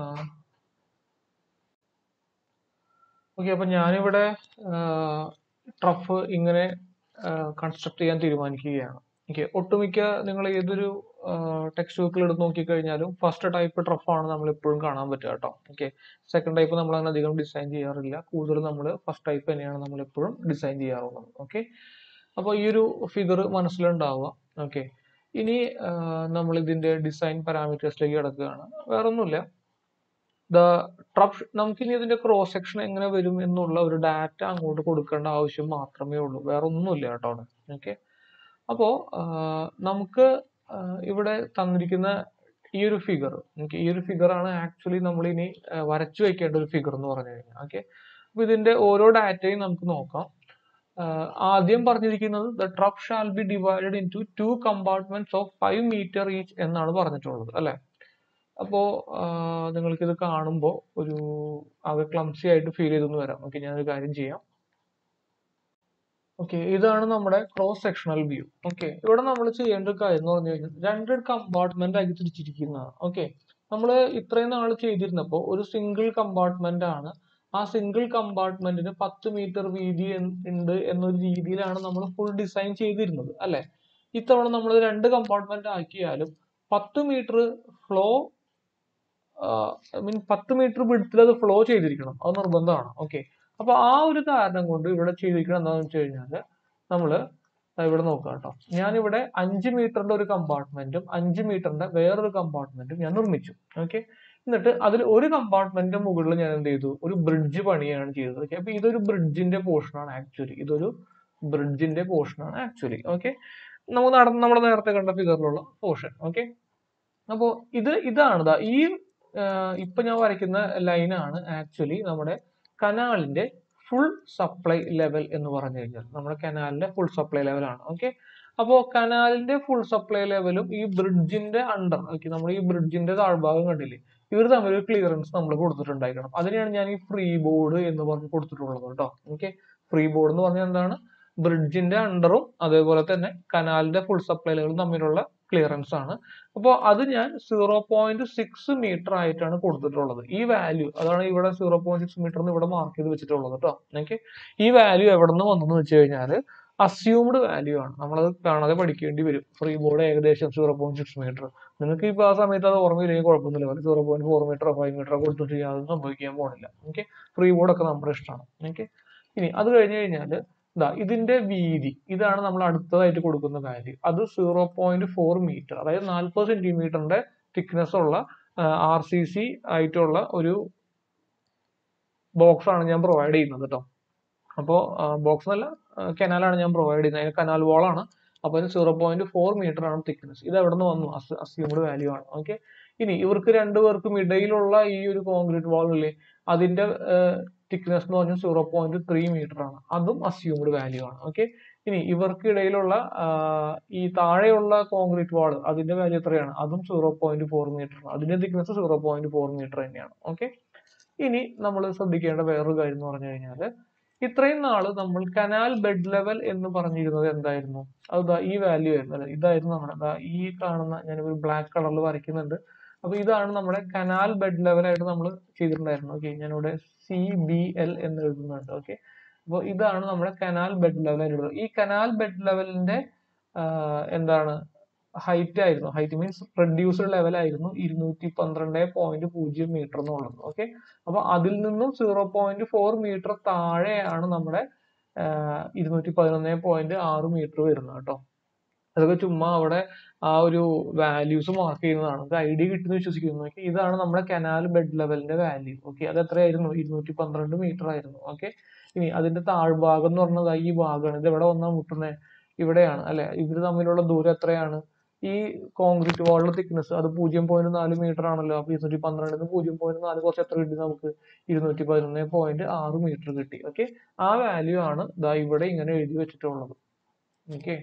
ഓക്കെ അപ്പോൾ ഞാനിവിടെ ട്രഫ് ഇങ്ങനെ കൺസ്ട്രക്ട് ചെയ്യാൻ തീരുമാനിക്കുകയാണ് ഓക്കെ ഒട്ടുമിക്ക നിങ്ങൾ ഏതൊരു ടെക്സ്റ്റ് ബുക്കിൽ എടുത്ത് നോക്കിക്കഴിഞ്ഞാലും ഫസ്റ്റ് ടൈപ്പ് ട്രഫാണ് നമ്മൾ എപ്പോഴും കാണാൻ പറ്റുക കേട്ടോ ഓക്കെ സെക്കൻഡ് ടൈപ്പ് നമ്മൾ അങ്ങനെ അധികം ഡിസൈൻ ചെയ്യാറില്ല കൂടുതൽ നമ്മൾ ഫസ്റ്റ് ടൈപ്പ് തന്നെയാണ് നമ്മൾ എപ്പോഴും ഡിസൈൻ ചെയ്യാറുള്ളത് ഓക്കെ അപ്പോൾ ഈ ഒരു ഫിഗർ മനസ്സിലുണ്ടാവുക ഓക്കെ ഇനി നമ്മൾ ഇതിന്റെ ഡിസൈൻ പാരാമീറ്റേഴ്സിലേക്ക് കിടക്കുകയാണ് വേറെ ഒന്നുമില്ല ദ ട്രഫ് നമുക്കിനി ഇതിന്റെ ക്രോസ് സെക്ഷൻ എങ്ങനെ വരും എന്നുള്ള ഒരു ഡാറ്റ അങ്ങോട്ട് കൊടുക്കേണ്ട ആവശ്യം മാത്രമേ ഉള്ളൂ വേറെ ഒന്നുമില്ല കേട്ടോ അവിടെ ഓക്കെ അപ്പോ നമുക്ക് ആ, ഇവിടെ തന്നിരിക്കുന്ന ഈ ഒരു ഫിഗർ ഈ ഒരു ഫിഗർ ആണ് ആക്ച്വലി നമ്മൾ ഇനി വരച്ചു വെക്കേണ്ട ഒരു ഫിഗർ എന്ന് പറഞ്ഞു കഴിഞ്ഞാൽ ഓക്കെ അപ്പൊ ഇതിന്റെ ഓരോ ഡാറ്റയും നമുക്ക് നോക്കാം ആ, ആദ്യം പറഞ്ഞിരിക്കുന്നത് the trough shall be divided into two compartments of five meter each എന്നാണ് പറഞ്ഞിട്ടുള്ളത് അല്ലെ അപ്പോ നിങ്ങൾക്ക് ഇത് കാണുമ്പോൾ ഒരു ആകെ ക്ലംസി ആയിട്ട് ഫീൽ ചെയ്തെന്ന് വരാം ഓക്കെ ഞാനൊരു കാര്യം ചെയ്യാം ഓക്കെ ഇതാണ് നമ്മുടെ ക്രോസ് സെക്ഷണൽ വ്യൂ ഓക്കെ ഇവിടെ നമ്മൾ ചെയ്യേണ്ട ഒരു കാര്യം എന്ന് പറഞ്ഞു കഴിഞ്ഞാൽ രണ്ട് കമ്പാർട്ട്മെന്റ് ആക്കി തിരിച്ചിരിക്കുന്നതാണ് ഓക്കെ നമ്മൾ ഇത്രയും നാൾ ചെയ്തിരുന്നപ്പോൾ ഒരു സിംഗിൾ കമ്പാർട്ട്മെന്റ് ആണ് ആ സിംഗിൾ കമ്പാർട്ട്മെന്റിന് പത്ത് മീറ്റർ വീതി എൻ- ഉണ്ട് എന്നൊരു രീതിയിലാണ് നമ്മൾ ഫുൾ ഡിസൈൻ ചെയ്തിരുന്നത് അല്ലെ ഇത്തവണ നമ്മൾ രണ്ട് കമ്പാർട്ട്മെന്റ് ആക്കിയാലും പത്ത് മീറ്റർ ഫ്ലോ മീൻ പത്ത് മീറ്റർ വിടുത്തിൽ അത് ഫ്ലോ ചെയ്തിരിക്കണം അത് നിർബന്ധമാണ് ഓക്കെ അപ്പൊ ആ ഒരു കാരണം കൊണ്ട് ഇവിടെ ചെയ്തിരിക്കണം എന്താണെന്ന് വെച്ച് കഴിഞ്ഞാല് നമ്മള് ദാ ഇവിടെ നോക്കാം കേട്ടോ ഞാനിവിടെ അഞ്ച് മീറ്ററിന്റെ ഒരു കമ്പാർട്ട്മെന്റും അഞ്ച് മീറ്ററിന്റെ വേറൊരു കമ്പാർട്ട്മെന്റും ഞാൻ നിർമ്മിച്ചു ഓക്കെ എന്നിട്ട് അതിൽ ഒരു കമ്പാർട്ട്മെന്റിന്റെ മുകളിൽ ഞാൻ എന്ത് ചെയ്തു ഒരു ബ്രിഡ്ജ് പണിയാണ് ചെയ്തത് ഓക്കെ അപ്പൊ ഇതൊരു ബ്രിഡ്ജിന്റെ പോർഷൻ ആണ് ആക്ച്വലി ഇതൊരു ബ്രിഡ്ജിന്റെ പോർഷൻ ആണ് ആക്ച്വലി ഓക്കെ നമുക്ക് നട നമ്മൾ നേരത്തെ കണ്ട ഫിഗറിലുള്ള പോർഷൻ ഓക്കെ അപ്പോ ഇത് ഇതാണ് ദാ ഈ ആഹ് ഇപ്പൊ ഞാൻ വരയ്ക്കുന്ന ലൈനാണ് ആക്ച്വലി നമ്മുടെ കനാലിന്റെ ഫുൾ സപ്ലൈ ലെവൽ എന്ന് പറഞ്ഞു കഴിഞ്ഞാൽ നമ്മുടെ കനാലിന്റെ ഫുൾ സപ്ലൈ ലെവൽ ആണ് ഓക്കെ അപ്പോ കനാലിന്റെ ഫുൾ സപ്ലൈ ലെവലും ഈ ബ്രിഡ്ജിന്റെ അണ്ടർ ഓക്കെ നമ്മൾ ഈ ബ്രിഡ്ജിന്റെ താഴ്ഭാഗം കണ്ടില്ലേ ഇവർ തമ്മിൽ ഒരു ക്ലിയറൻസ് നമ്മൾ കൊടുത്തിട്ടുണ്ടായിരിക്കണം അതിനെയാണ് ഞാൻ ഈ ഫ്രീ ബോർഡ് എന്ന് പറഞ്ഞ് കൊടുത്തിട്ടുള്ളത് കേട്ടോ ഓക്കെ ഫ്രീ ബോർഡ് എന്ന് പറഞ്ഞാൽ എന്താണ് ബ്രിഡ്ജിന്റെ അണ്ടറും അതേപോലെ തന്നെ കനാലിന്റെ ഫുൾ സപ്ലൈ ലെവലും തമ്മിലുള്ള ക്ലിയറൻസ് ആണ് അപ്പോൾ അത് ഞാൻ സീറോ പോയിന്റ് സിക്സ് മീറ്റർ ആയിട്ടാണ് കൊടുത്തിട്ടുള്ളത് ഈ വാല്യൂ അതാണ് ഇവിടെ സീറോ പോയിന്റ് സിക്സ് മീറ്റർ ഇവിടെ മാർക്ക് ചെയ്ത് വെച്ചിട്ടുള്ളത് കേട്ടോ ഓക്കെ ഈ വാല്യൂ എവിടെ നിന്ന് വന്നെന്ന് വെച്ച് കഴിഞ്ഞാൽ അസ്യൂംഡ് വാല്യൂ ആണ് നമ്മളത് കാണാതെ പഠിക്കേണ്ടി വരും ഫ്രീ ബോർഡ് ഏകദേശം സീറോ പോയിന്റ് സിക്സ് മീറ്റർ നിങ്ങൾക്ക് ഇപ്പോൾ ആ സമയത്ത് അത് ഓർമ്മയില്ലെങ്കിൽ കുഴപ്പമൊന്നുമില്ല zero point four meter five meter കൊടുത്തിട്ട് യാതൊന്നും സംഭവിക്കാൻ പോണില്ല ഓക്കെ ഫ്രീ ബോർഡൊക്കെ നമ്മുടെ ഇഷ്ടമാണ് ഓക്കെ ഇനി അത് കഴിഞ്ഞ് കഴിഞ്ഞാൽ ഇതാ ഇതിന്റെ വീതി ഇതാണ് നമ്മൾ അടുത്തതായിട്ട് കൊടുക്കുന്ന വാല്യൂ അത് സീറോ പോയിന്റ് ഫോർ മീറ്റർ അതായത് നാൽപ്പത് സെന്റിമീറ്ററിന്റെ തിക്നെസ് ഉള്ള ആർ സി സി ആയിട്ടുള്ള ഒരു ബോക്സ് ആണ് ഞാൻ പ്രൊവൈഡ് ചെയ്യുന്നത് കേട്ടോ അപ്പോൾ ബോക്സ് എന്നല്ല കനാലാണ് ഞാൻ പ്രൊവൈഡ് ചെയ്യുന്നത് അതിന് കനാൽ വാളാണ് അപ്പോൾ അതിന് സീറോ പോയിന്റ് ഫോർ മീറ്റർ ആണ് തിക്നെസ് ഇത് എവിടെ നിന്ന് വന്നു അസ്യൂംഡ് വാല്യൂ ആണ് ഓക്കെ ഇനി ഇവർക്ക് രണ്ടുപേർക്കും ഇടയിലുള്ള ഈ ഒരു കോൺക്രീറ്റ് വാൾ ഇല്ലേ അതിന്റെ തിക്നെസ് എന്ന് പറഞ്ഞാൽ സീറോ പോയിന്റ് ത്രീ മീറ്റർ ആണ് അതും അസ്യൂംഡ് വാല്യൂ ആണ് ഓക്കെ ഇനി ഇവർക്ക് ഇടയിലുള്ള ആ, ഈ താഴെയുള്ള കോൺക്രീറ്റ് വാൾ അതിന്റെ വാല്യൂ എത്രയാണ് അതും സീറോ പോയിന്റ് ഫോർ മീറ്റർ ആണ് അതിന്റെ thickness zero point four meter തന്നെയാണ് ഓക്കെ ഇനി നമ്മൾ ശ്രദ്ധിക്കേണ്ട വേറൊരു കാര്യം എന്ന് പറഞ്ഞു കഴിഞ്ഞാൽ ഇത്രയും നാള് നമ്മൾ കനാൽ ബെഡ് ലെവൽ എന്ന് പറഞ്ഞിരുന്നത് എന്തായിരുന്നു അത് ദാ ഈ വാല്യൂ ആയിരുന്നു അല്ലെ ഇതായിരുന്നു നമ്മുടെ ദാ ഈ കാണുന്ന ഞാൻ ഒരു ബ്ലാക്ക് കളറിൽ വരയ്ക്കുന്നുണ്ട് അപ്പൊ ഇതാണ് നമ്മുടെ കനാൽ ബെഡ് ലെവൽ ആയിട്ട് നമ്മൾ ചെയ്തിട്ടുണ്ടായിരുന്നു ഓക്കെ ഞാനിവിടെ സി ബി എൽ എന്ന് എഴുതുന്നുണ്ട് ഓക്കെ അപ്പോൾ ഇതാണ് നമ്മുടെ കനാൽ ബെഡ് ലെവൽ ആയിട്ട് എഴുതുന്നത് ഈ കനാൽ ബെഡ് ലെവലിന്റെ എന്താണ് ഹൈറ്റ് ആയിരുന്നു ഹൈറ്റ് മീൻസ് റെഡ്യൂസ്ഡ് ലെവൽ ആയിരുന്നു ഇരുന്നൂറ്റി പന്ത്രണ്ട് പോയിന്റ് പൂജ്യം മീറ്റർ എന്നുള്ളത് ഓക്കെ അപ്പൊ അതിൽ നിന്നും സീറോ പോയിന്റ് ഫോർ മീറ്റർ താഴെയാണ് നമ്മുടെ ഇരുന്നൂറ്റി പതിനൊന്ന് പോയിന്റ് ആറ് മീറ്റർ വരുന്നത് കേട്ടോ അതൊക്കെ ചുമ്മാ അവിടെ ആ ഒരു വാല്യൂസ് മാർക്ക് ചെയ്യുന്നതാണ് നമുക്ക് ഐഡിയ കിട്ടുമെന്ന് വിശ്വസിക്കുന്നു ഓക്കെ ഇതാണ് നമ്മുടെ കനാൽ ബെഡ് ലെവലിന്റെ വാല്യൂ ഓക്കെ അത് എത്രയായിരുന്നു ഇരുന്നൂറ്റി പന്ത്രണ്ട് മീറ്റർ ആയിരുന്നു ഓക്കെ ഇനി അതിന്റെ താഴ്ഭാഗം എന്ന് പറഞ്ഞത് ഈ ഭാഗമാണ് ഇത് എവിടെ വന്നാൽ മുട്ടുന്നത് ഇവിടെയാണ് അല്ലെ ഇവർ തമ്മിലുള്ള ദൂരം എത്രയാണ് ഈ കോൺക്രീറ്റ് വാളിന്റെ തിക്നെസ് അത് പൂജ്യം പോയിന്റ് നാല് മീറ്റർ ആണല്ലോ അപ്പൊ ഇരുന്നൂറ്റി പന്ത്രണ്ടിന് പൂജ്യം പോയിന്റ് നാല് കുറച്ച് എത്ര കിട്ടി നമുക്ക് ഇരുന്നൂറ്റി പതിനൊന്ന് പോയിന്റ് ആറ് മീറ്റർ കിട്ടി ഓക്കെ ആ വാല്യൂ ആണ് ദാ ഇവിടെ ഇങ്ങനെ എഴുതി വെച്ചിട്ടുള്ളത് ഓക്കെ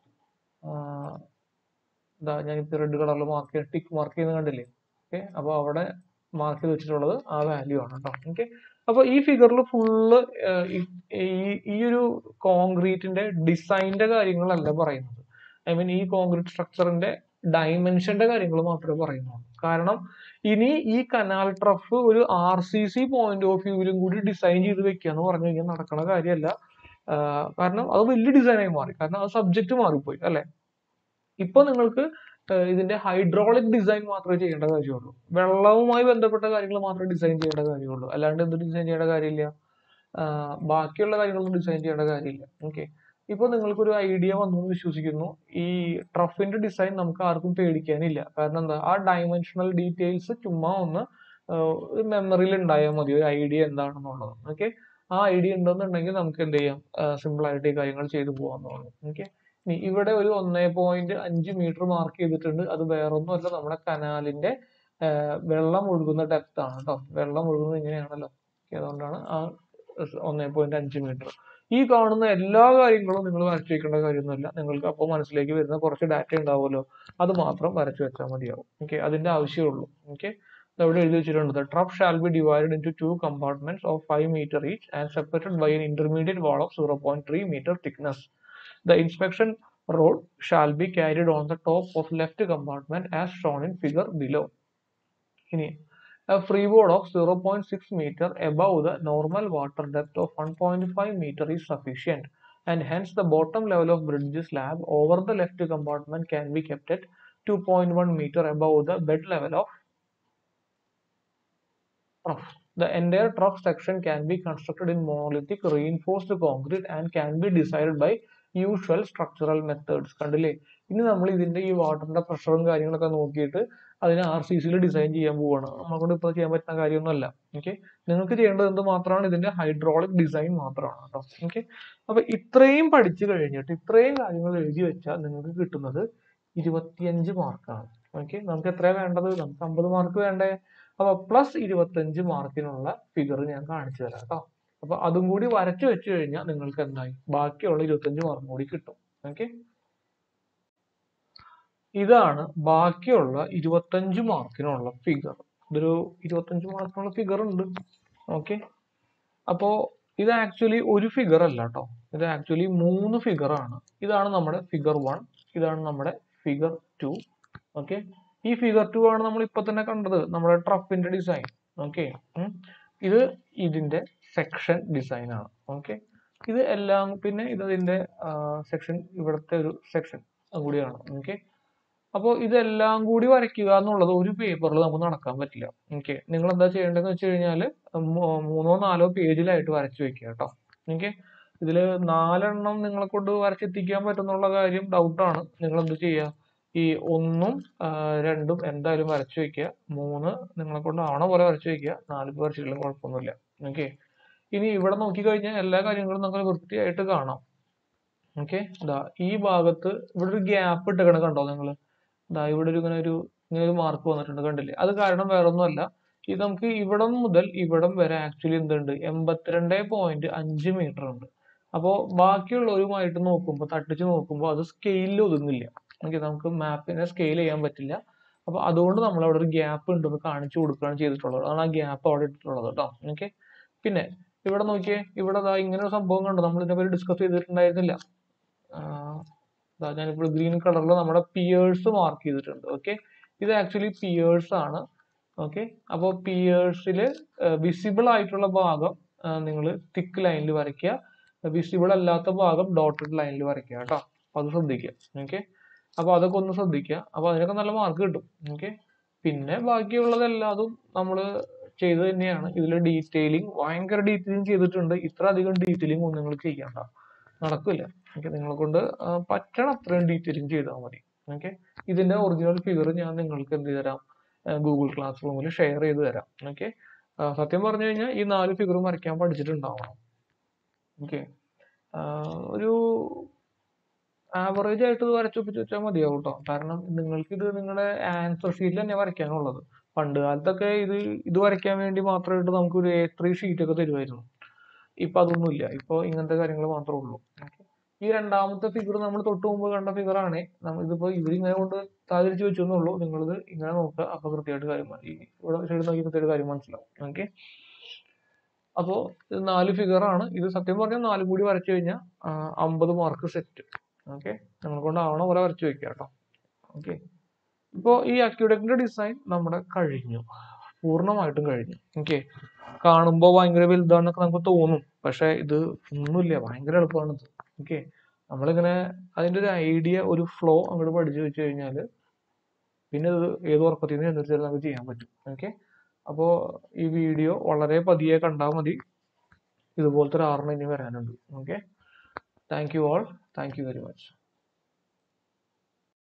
ഇതാ ഞാനിപ്പോ റെഡ് കളറിൽ മാർക്ക് ടിക്ക് മാർക്ക് ചെയ്യുന്നത് കണ്ടില്ലേ ഓക്കെ അപ്പൊ അവിടെ മാർക്ക് ചെയ്ത് വെച്ചിട്ടുള്ളത് ആ വാല്യൂ ആണ് കേട്ടോ ഓക്കെ അപ്പൊ ഈ ഫിഗറിൽ ഫുള്ള് ഈ ഒരു കോൺക്രീറ്റിന്റെ ഡിസൈനിന്റെ കാര്യങ്ങളല്ല പറയുന്നത് ഐ മീൻ ഈ കോൺക്രീറ്റ് സ്ട്രക്ചറിന്റെ ഡയമെൻഷന്റെ കാര്യങ്ങൾ മാത്രമേ പറയുന്നുള്ളൂ കാരണം ഇനി ഈ കനാൽ ട്രഫ് ഒരു R C C point of വ്യൂവിലും കൂടി ഡിസൈൻ ചെയ്ത് വെക്കുക എന്ന് പറഞ്ഞു കഴിഞ്ഞാൽ നടക്കണ കാര്യമല്ല ആഹ് കാരണം അത് വലിയ ഡിസൈനായി മാറി കാരണം അത് സബ്ജക്റ്റ് മാറിപ്പോയി അല്ലെ ഇപ്പൊ നിങ്ങൾക്ക് ഏഹ് ഇതിന്റെ ഹൈഡ്രോളിക് ഡിസൈൻ മാത്രമേ ചെയ്യേണ്ട കാര്യമുള്ളൂ വെള്ളവുമായി ബന്ധപ്പെട്ട കാര്യങ്ങൾ മാത്രമേ ഡിസൈൻ ചെയ്യേണ്ട കാര്യമുള്ളൂ അല്ലാണ്ട് എന്ത് ഡിസൈൻ ചെയ്യേണ്ട കാര്യമില്ല ആഹ് ബാക്കിയുള്ള കാര്യങ്ങളൊന്നും ഡിസൈൻ ചെയ്യേണ്ട കാര്യമില്ല ഓക്കെ ഇപ്പൊ നിങ്ങൾക്കൊരു ഐഡിയ വന്നു എന്ന് വിശ്വസിക്കുന്നു ഈ ട്രഫിന്റെ ഡിസൈൻ നമുക്ക് ആർക്കും പേടിക്കാനില്ല കാരണം എന്താ ആ ഡയമെൻഷണൽ ഡീറ്റെയിൽസ് ചുമ്മാ ഒന്ന് മെമ്മറിയിൽ ഉണ്ടായാൽ മതി ഒരു ഐഡിയ എന്താണെന്നുള്ളത് ഓക്കെ ആ ഐഡിയ ഉണ്ടെന്നുണ്ടെങ്കിൽ നമുക്ക് എന്ത് ചെയ്യാം സിമ്പിൾ ആയിട്ട് ഈ കാര്യങ്ങൾ ചെയ്തു പോകാവുന്നതാണ് ഓക്കെ ഇനി ഇവിടെ ഒരു ഒന്നേ പോയിന്റ് അഞ്ച് മീറ്റർ മാർക്ക് ചെയ്തിട്ടുണ്ട് അത് വേറൊന്നുമല്ല നമ്മുടെ കനാലിന്റെ വെള്ളം ഒഴുകുന്ന ഡെപ്ത് ആണ് കേട്ടോ വെള്ളം ഒഴുകുന്നത് ഇങ്ങനെയാണല്ലോ Okay, അതുകൊണ്ടാണ് ആ ഒന്നേ പോയിന്റ് അഞ്ച് മീറ്റർ ഈ കാണുന്ന എല്ലാ കാര്യങ്ങളും നിങ്ങൾ വരച്ചു വെക്കേണ്ട കാര്യമൊന്നുമില്ല നിങ്ങൾക്ക് അപ്പോൾ മനസ്സിലേക്ക് വരുന്ന കുറച്ച് ഡാറ്റ ഉണ്ടാവുമല്ലോ അത് മാത്രം വരച്ചു വെച്ചാൽ മതിയാവും ഓക്കെ അതിന്റെ ആവശ്യമുള്ളൂ ഓക്കെ അവിടെ എഴുതി വെച്ചിട്ടുണ്ട് the trough shall be divided into two compartments of 5 meter each and separated by an intermediate wall of 0.3 meter thickness the inspection rod shall be carried on the top of left compartment as shown in figure below ഇനി a freeboard of 0.6 meter above the normal water depth of 1.5 meter is sufficient and hence the bottom level of bridge slab over the left compartment can be kept at 2.1 meter above the bed level of trough. The entire trough section can be constructed in monolithic reinforced concrete and can be decided by usual structural methods. കണ്ടില്ലേ ഇനി നമ്മൾ ഇതിന്റെ ഈ വാട്ടറിന്റെ പ്രഷറും കാര്യങ്ങളൊക്കെ നോക്കിയിട്ട് അതിനെ R C സിയിൽ ഡിസൈൻ ചെയ്യാൻ പോവാണ് നമ്മളെ കൊണ്ട് ഇപ്പോൾ ചെയ്യാൻ പറ്റുന്ന കാര്യമൊന്നുമല്ല ഓക്കെ നിങ്ങൾക്ക് ചെയ്യേണ്ടത് എന്ത് മാത്രമാണ് ഇതിന്റെ ഹൈഡ്രോളിക് ഡിസൈൻ മാത്രമാണ് കേട്ടോ ഓക്കെ അപ്പൊ ഇത്രയും പഠിച്ചു കഴിഞ്ഞിട്ട് ഇത്രയും കാര്യങ്ങൾ എഴുതി വെച്ചാൽ നിങ്ങൾക്ക് കിട്ടുന്നത് ഇരുപത്തിയഞ്ച് മാർക്കാണ് ഓക്കെ നമുക്ക് എത്രയാ വേണ്ടത് നമുക്ക് അമ്പത് മാർക്ക് വേണ്ടേ അപ്പൊ പ്ലസ് ഇരുപത്തഞ്ച് മാർക്കിനുള്ള ഫിഗർ ഞാൻ കാണിച്ചു തരാം കേട്ടോ അപ്പൊ അതും കൂടി വരച്ചു വെച്ച് കഴിഞ്ഞാൽ നിങ്ങൾക്ക് എന്തായി ബാക്കിയുള്ള ഇരുപത്തഞ്ച് മാർക്കും കൂടി കിട്ടും ഓക്കെ ഇതാണ് ബാക്കിയുള്ള ഇരുപത്തഞ്ച് മാർക്കിനുള്ള ഫിഗർ ഇതൊരു ഇരുപത്തഞ്ച് മാർക്കിനുള്ള ഫിഗർ ഉണ്ട് ഓക്കെ അപ്പോ ഇത് ആക്ച്വലി ഒരു ഫിഗർ അല്ല കേട്ടോ ഇത് ആക്ച്വലി മൂന്ന് ഫിഗർ ആണ് ഇതാണ് നമ്മുടെ ഫിഗർ വൺ ഇതാണ് നമ്മുടെ ഫിഗർ ടു ഓക്കെ ഈ ഫിഗർ ടു ആണ് നമ്മൾ ഇപ്പൊ തന്നെ കണ്ടത് നമ്മുടെ ട്രഫിന്റെ ഡിസൈൻ ഓക്കെ ഇത് ഇതിന്റെ സെക്ഷൻ ഡിസൈൻ ആണ് ഓക്കെ ഇത് എല്ലാം പിന്നെ ഇത് ഇതിന്റെ സെക്ഷൻ ഇവിടുത്തെ ഒരു സെക്ഷൻ കൂടിയാണ് ഓക്കെ അപ്പോൾ ഇതെല്ലാം കൂടി വരയ്ക്കുക എന്നുള്ളത് ഒരു പേപ്പറിൽ നമുക്ക് നടക്കാൻ പറ്റില്ല ഓക്കെ നിങ്ങൾ എന്താ ചെയ്യേണ്ടതെന്ന് വെച്ച് കഴിഞ്ഞാൽ മൂന്നോ നാലോ പേജിലായിട്ട് വരച്ചു വെക്കുക കേട്ടോ ഓക്കെ ഇതിൽ നാലെണ്ണം നിങ്ങളെ കൊണ്ട് വരച്ചെത്തിക്കാൻ പറ്റുന്നുള്ള കാര്യം ഡൗട്ടാണ് നിങ്ങൾ എന്ത് ചെയ്യുക ഈ ഒന്നും ആ, രണ്ടും എന്തായാലും വരച്ചു വെക്കുക മൂന്ന് നിങ്ങളെ കൊണ്ട് ആവണ പോലെ വരച്ചു വെക്കുക നാല് വരച്ചിട്ടും കുഴപ്പമൊന്നുമില്ല ഓക്കെ ഇനി ഇവിടെ നോക്കിക്കഴിഞ്ഞാൽ എല്ലാ കാര്യങ്ങളും നമുക്ക് വൃത്തിയായിട്ട് കാണാം ഓക്കെ ഇതാ ഈ ഭാഗത്ത് ഇവിടെ ഒരു ഗ്യാപ്പ് ഇട്ടേക്കണ കണ്ടോ നിങ്ങൾ ദാ ഇവിടെ ഒരു ഇങ്ങനെ ഒരു ഇങ്ങനെ ഒരു മാർക്ക് വന്നിട്ടുണ്ട് കണ്ടില്ലേ അത് കാരണം വേറൊന്നുമല്ല ഇത് നമുക്ക് ഇവിടം മുതൽ ഇവിടം വരെ ആക്ച്വലി എന്തുണ്ട് എൺപത്തിരണ്ട് പോയിന്റ് അഞ്ച് മീറ്റർ ഉണ്ട് അപ്പോൾ ബാക്കിയുള്ളവരുമായിട്ട് നോക്കുമ്പോൾ തട്ടിച്ച് നോക്കുമ്പോൾ അത് സ്കെയിലിൽ ഒതുങ്ങില്ല ഓക്കെ നമുക്ക് മാപ്പിനെ സ്കെയിൽ ചെയ്യാൻ പറ്റില്ല അപ്പൊ അതുകൊണ്ട് നമ്മൾ അവിടെ ഒരു ഗ്യാപ്പ് ഉണ്ടെന്ന് കാണിച്ചു കൊടുക്കുകയാണ് ചെയ്തിട്ടുള്ളത് അതാണ് ആ ഗ്യാപ്പ് അവിടെ ഇട്ടിട്ടുള്ളത് കേട്ടോ ഓക്കെ പിന്നെ ഇവിടെ നോക്കിയേ ഇവിടെ ദാ ഇങ്ങനെ ഒരു സംഭവം കണ്ടു നമ്മൾ ഇതിനെ പറ്റി ഡിസ്കസ് ചെയ്തിട്ടുണ്ടായിരുന്നില്ല ആഹ് ദാ ഞാനിപ്പോൾ ഗ്രീൻ കളറിൽ നമ്മുടെ പിയേഴ്സ് മാർക്ക് ചെയ്തിട്ടുണ്ട് ഓക്കെ ഇത് ആക്ച്വലി പിയേഴ്സ് ആണ് ഓക്കെ അപ്പോൾ പിയേഴ്സിൽ വിസിബിൾ ആയിട്ടുള്ള ഭാഗം നിങ്ങൾ തിക്ക് ലൈനിൽ വരയ്ക്കുക വിസിബിൾ അല്ലാത്ത ഭാഗം ഡോട്ടഡ് ലൈനിൽ വരയ്ക്കുക കേട്ടോ അപ്പൊ അത് ശ്രദ്ധിക്കുക ഓക്കെ അപ്പൊ അതൊക്കെ ഒന്ന് ശ്രദ്ധിക്കുക അപ്പൊ അതിനൊക്കെ നല്ല മാർക്ക് കിട്ടും ഓക്കെ പിന്നെ ബാക്കിയുള്ളതെല്ലാതും നമ്മൾ ചെയ്ത് തന്നെയാണ് ഇതിൽ ഡീറ്റെയിലിംഗ് ഭയങ്കര ഡീറ്റെയിലിംഗ് ചെയ്തിട്ടുണ്ട് ഇത്ര അധികം ഡീറ്റെയിലിംഗ് ഒന്നും നിങ്ങൾ ചെയ്യണ്ട നടക്കില്ല ഓക്കെ നിങ്ങളെ കൊണ്ട് ആ, പറ്റണ അത്രയും ഡീറ്റെയിലിംഗ് ചെയ്താൽ മതി ഓക്കെ ഇതിന്റെ ഒറിജിനൽ ഫിഗർ ഞാൻ നിങ്ങൾക്ക് എന്ത് ചെയ്ത് തരാം ഗൂഗിൾ ക്ലാസ് റൂമിൽ ഷെയർ ചെയ്ത് തരാം ഓക്കെ സത്യം പറഞ്ഞു കഴിഞ്ഞാൽ ഈ നാല് ഫിഗറും വരയ്ക്കാൻ പഠിച്ചിട്ടുണ്ടാവണം ഓക്കെ ഒരു ആവറേജ് ആയിട്ട് ഇത് വരച്ചൊപ്പിച്ച് വെച്ചാൽ മതിയാവും കേട്ടോ കാരണം നിങ്ങൾക്ക് ഇത് നിങ്ങളുടെ ആൻസർ ഷീറ്റിൽ തന്നെ വരയ്ക്കാനുള്ളത് പണ്ട് കാലത്തൊക്കെ ഇത് ഇത് വരയ്ക്കാൻ വേണ്ടി മാത്രമായിട്ട് നമുക്ക് ഒരു എ ത്രീ ഷീറ്റ് ഒക്കെ തരുമായിരുന്നു ഇപ്പൊ അതൊന്നുമില്ല ഇപ്പൊ ഇങ്ങനത്തെ കാര്യങ്ങൾ മാത്രമേ ഉള്ളൂ Okay. ഈ രണ്ടാമത്തെ ഫിഗർ നമ്മൾ തൊട്ട് മുമ്പ് കണ്ട ഫിഗർ ആണ് നമ്മൾ ഇതിപ്പോ ഇവരിങ്ങനെ കൊണ്ട് താതിരിച്ച് വെച്ചെന്നുള്ളൂ നിങ്ങളിത് ഇങ്ങനെ നോക്കുക അപ്പൊ കൃത്യമായിട്ട് കാര്യം മ- ഈ ഇവിടെ സൈഡ് നോക്കി കൃത്യമായിട്ട് കാര്യം മനസ്സിലാവും ഓക്കെ അപ്പോ ഇത് നാല് ഫിഗർ ആണ് ഇത് സത്യം പറഞ്ഞാൽ നാലും കൂടി വരച്ചു കഴിഞ്ഞാൽ അമ്പത് മാർക്ക് സെറ്റ് ഓക്കെ നിങ്ങളെ കൊണ്ട് ആവണ പോലെ വരച്ചു വെക്കുക കേട്ടോ ഓക്കെ ഇപ്പോൾ ഈ അക്യൂഡക്റ്റിന്റെ ഡിസൈൻ നമ്മുടെ കഴിഞ്ഞു പൂർണ്ണമായിട്ടും കഴിഞ്ഞു ഓക്കെ കാണുമ്പോൾ ഭയങ്കര വലുതാണെന്നൊക്കെ നമുക്ക് തോന്നും പക്ഷെ ഇത് ഒന്നുമില്ല ഭയങ്കര എളുപ്പമാണ് ഇത് ഓക്കെ നമ്മളിങ്ങനെ അതിൻ്റെ ഒരു ഐഡിയ ഒരു ഫ്ലോ അങ്ങോട്ട് പഠിച്ചു വെച്ച് കഴിഞ്ഞാൽ പിന്നെ ഇത് ഏത് ഉറക്കത്തിൽ നിന്ന് എഴുന്നേറ്റ് നമുക്ക് ചെയ്യാൻ പറ്റും ഓക്കെ അപ്പോൾ ഈ വീഡിയോ വളരെ പതിയെ കണ്ടാൽ മതി ഇതുപോലത്തെ ഒരു ആറെണ്ണം ഇനി വരാനുണ്ട് okay thank you all thank you very much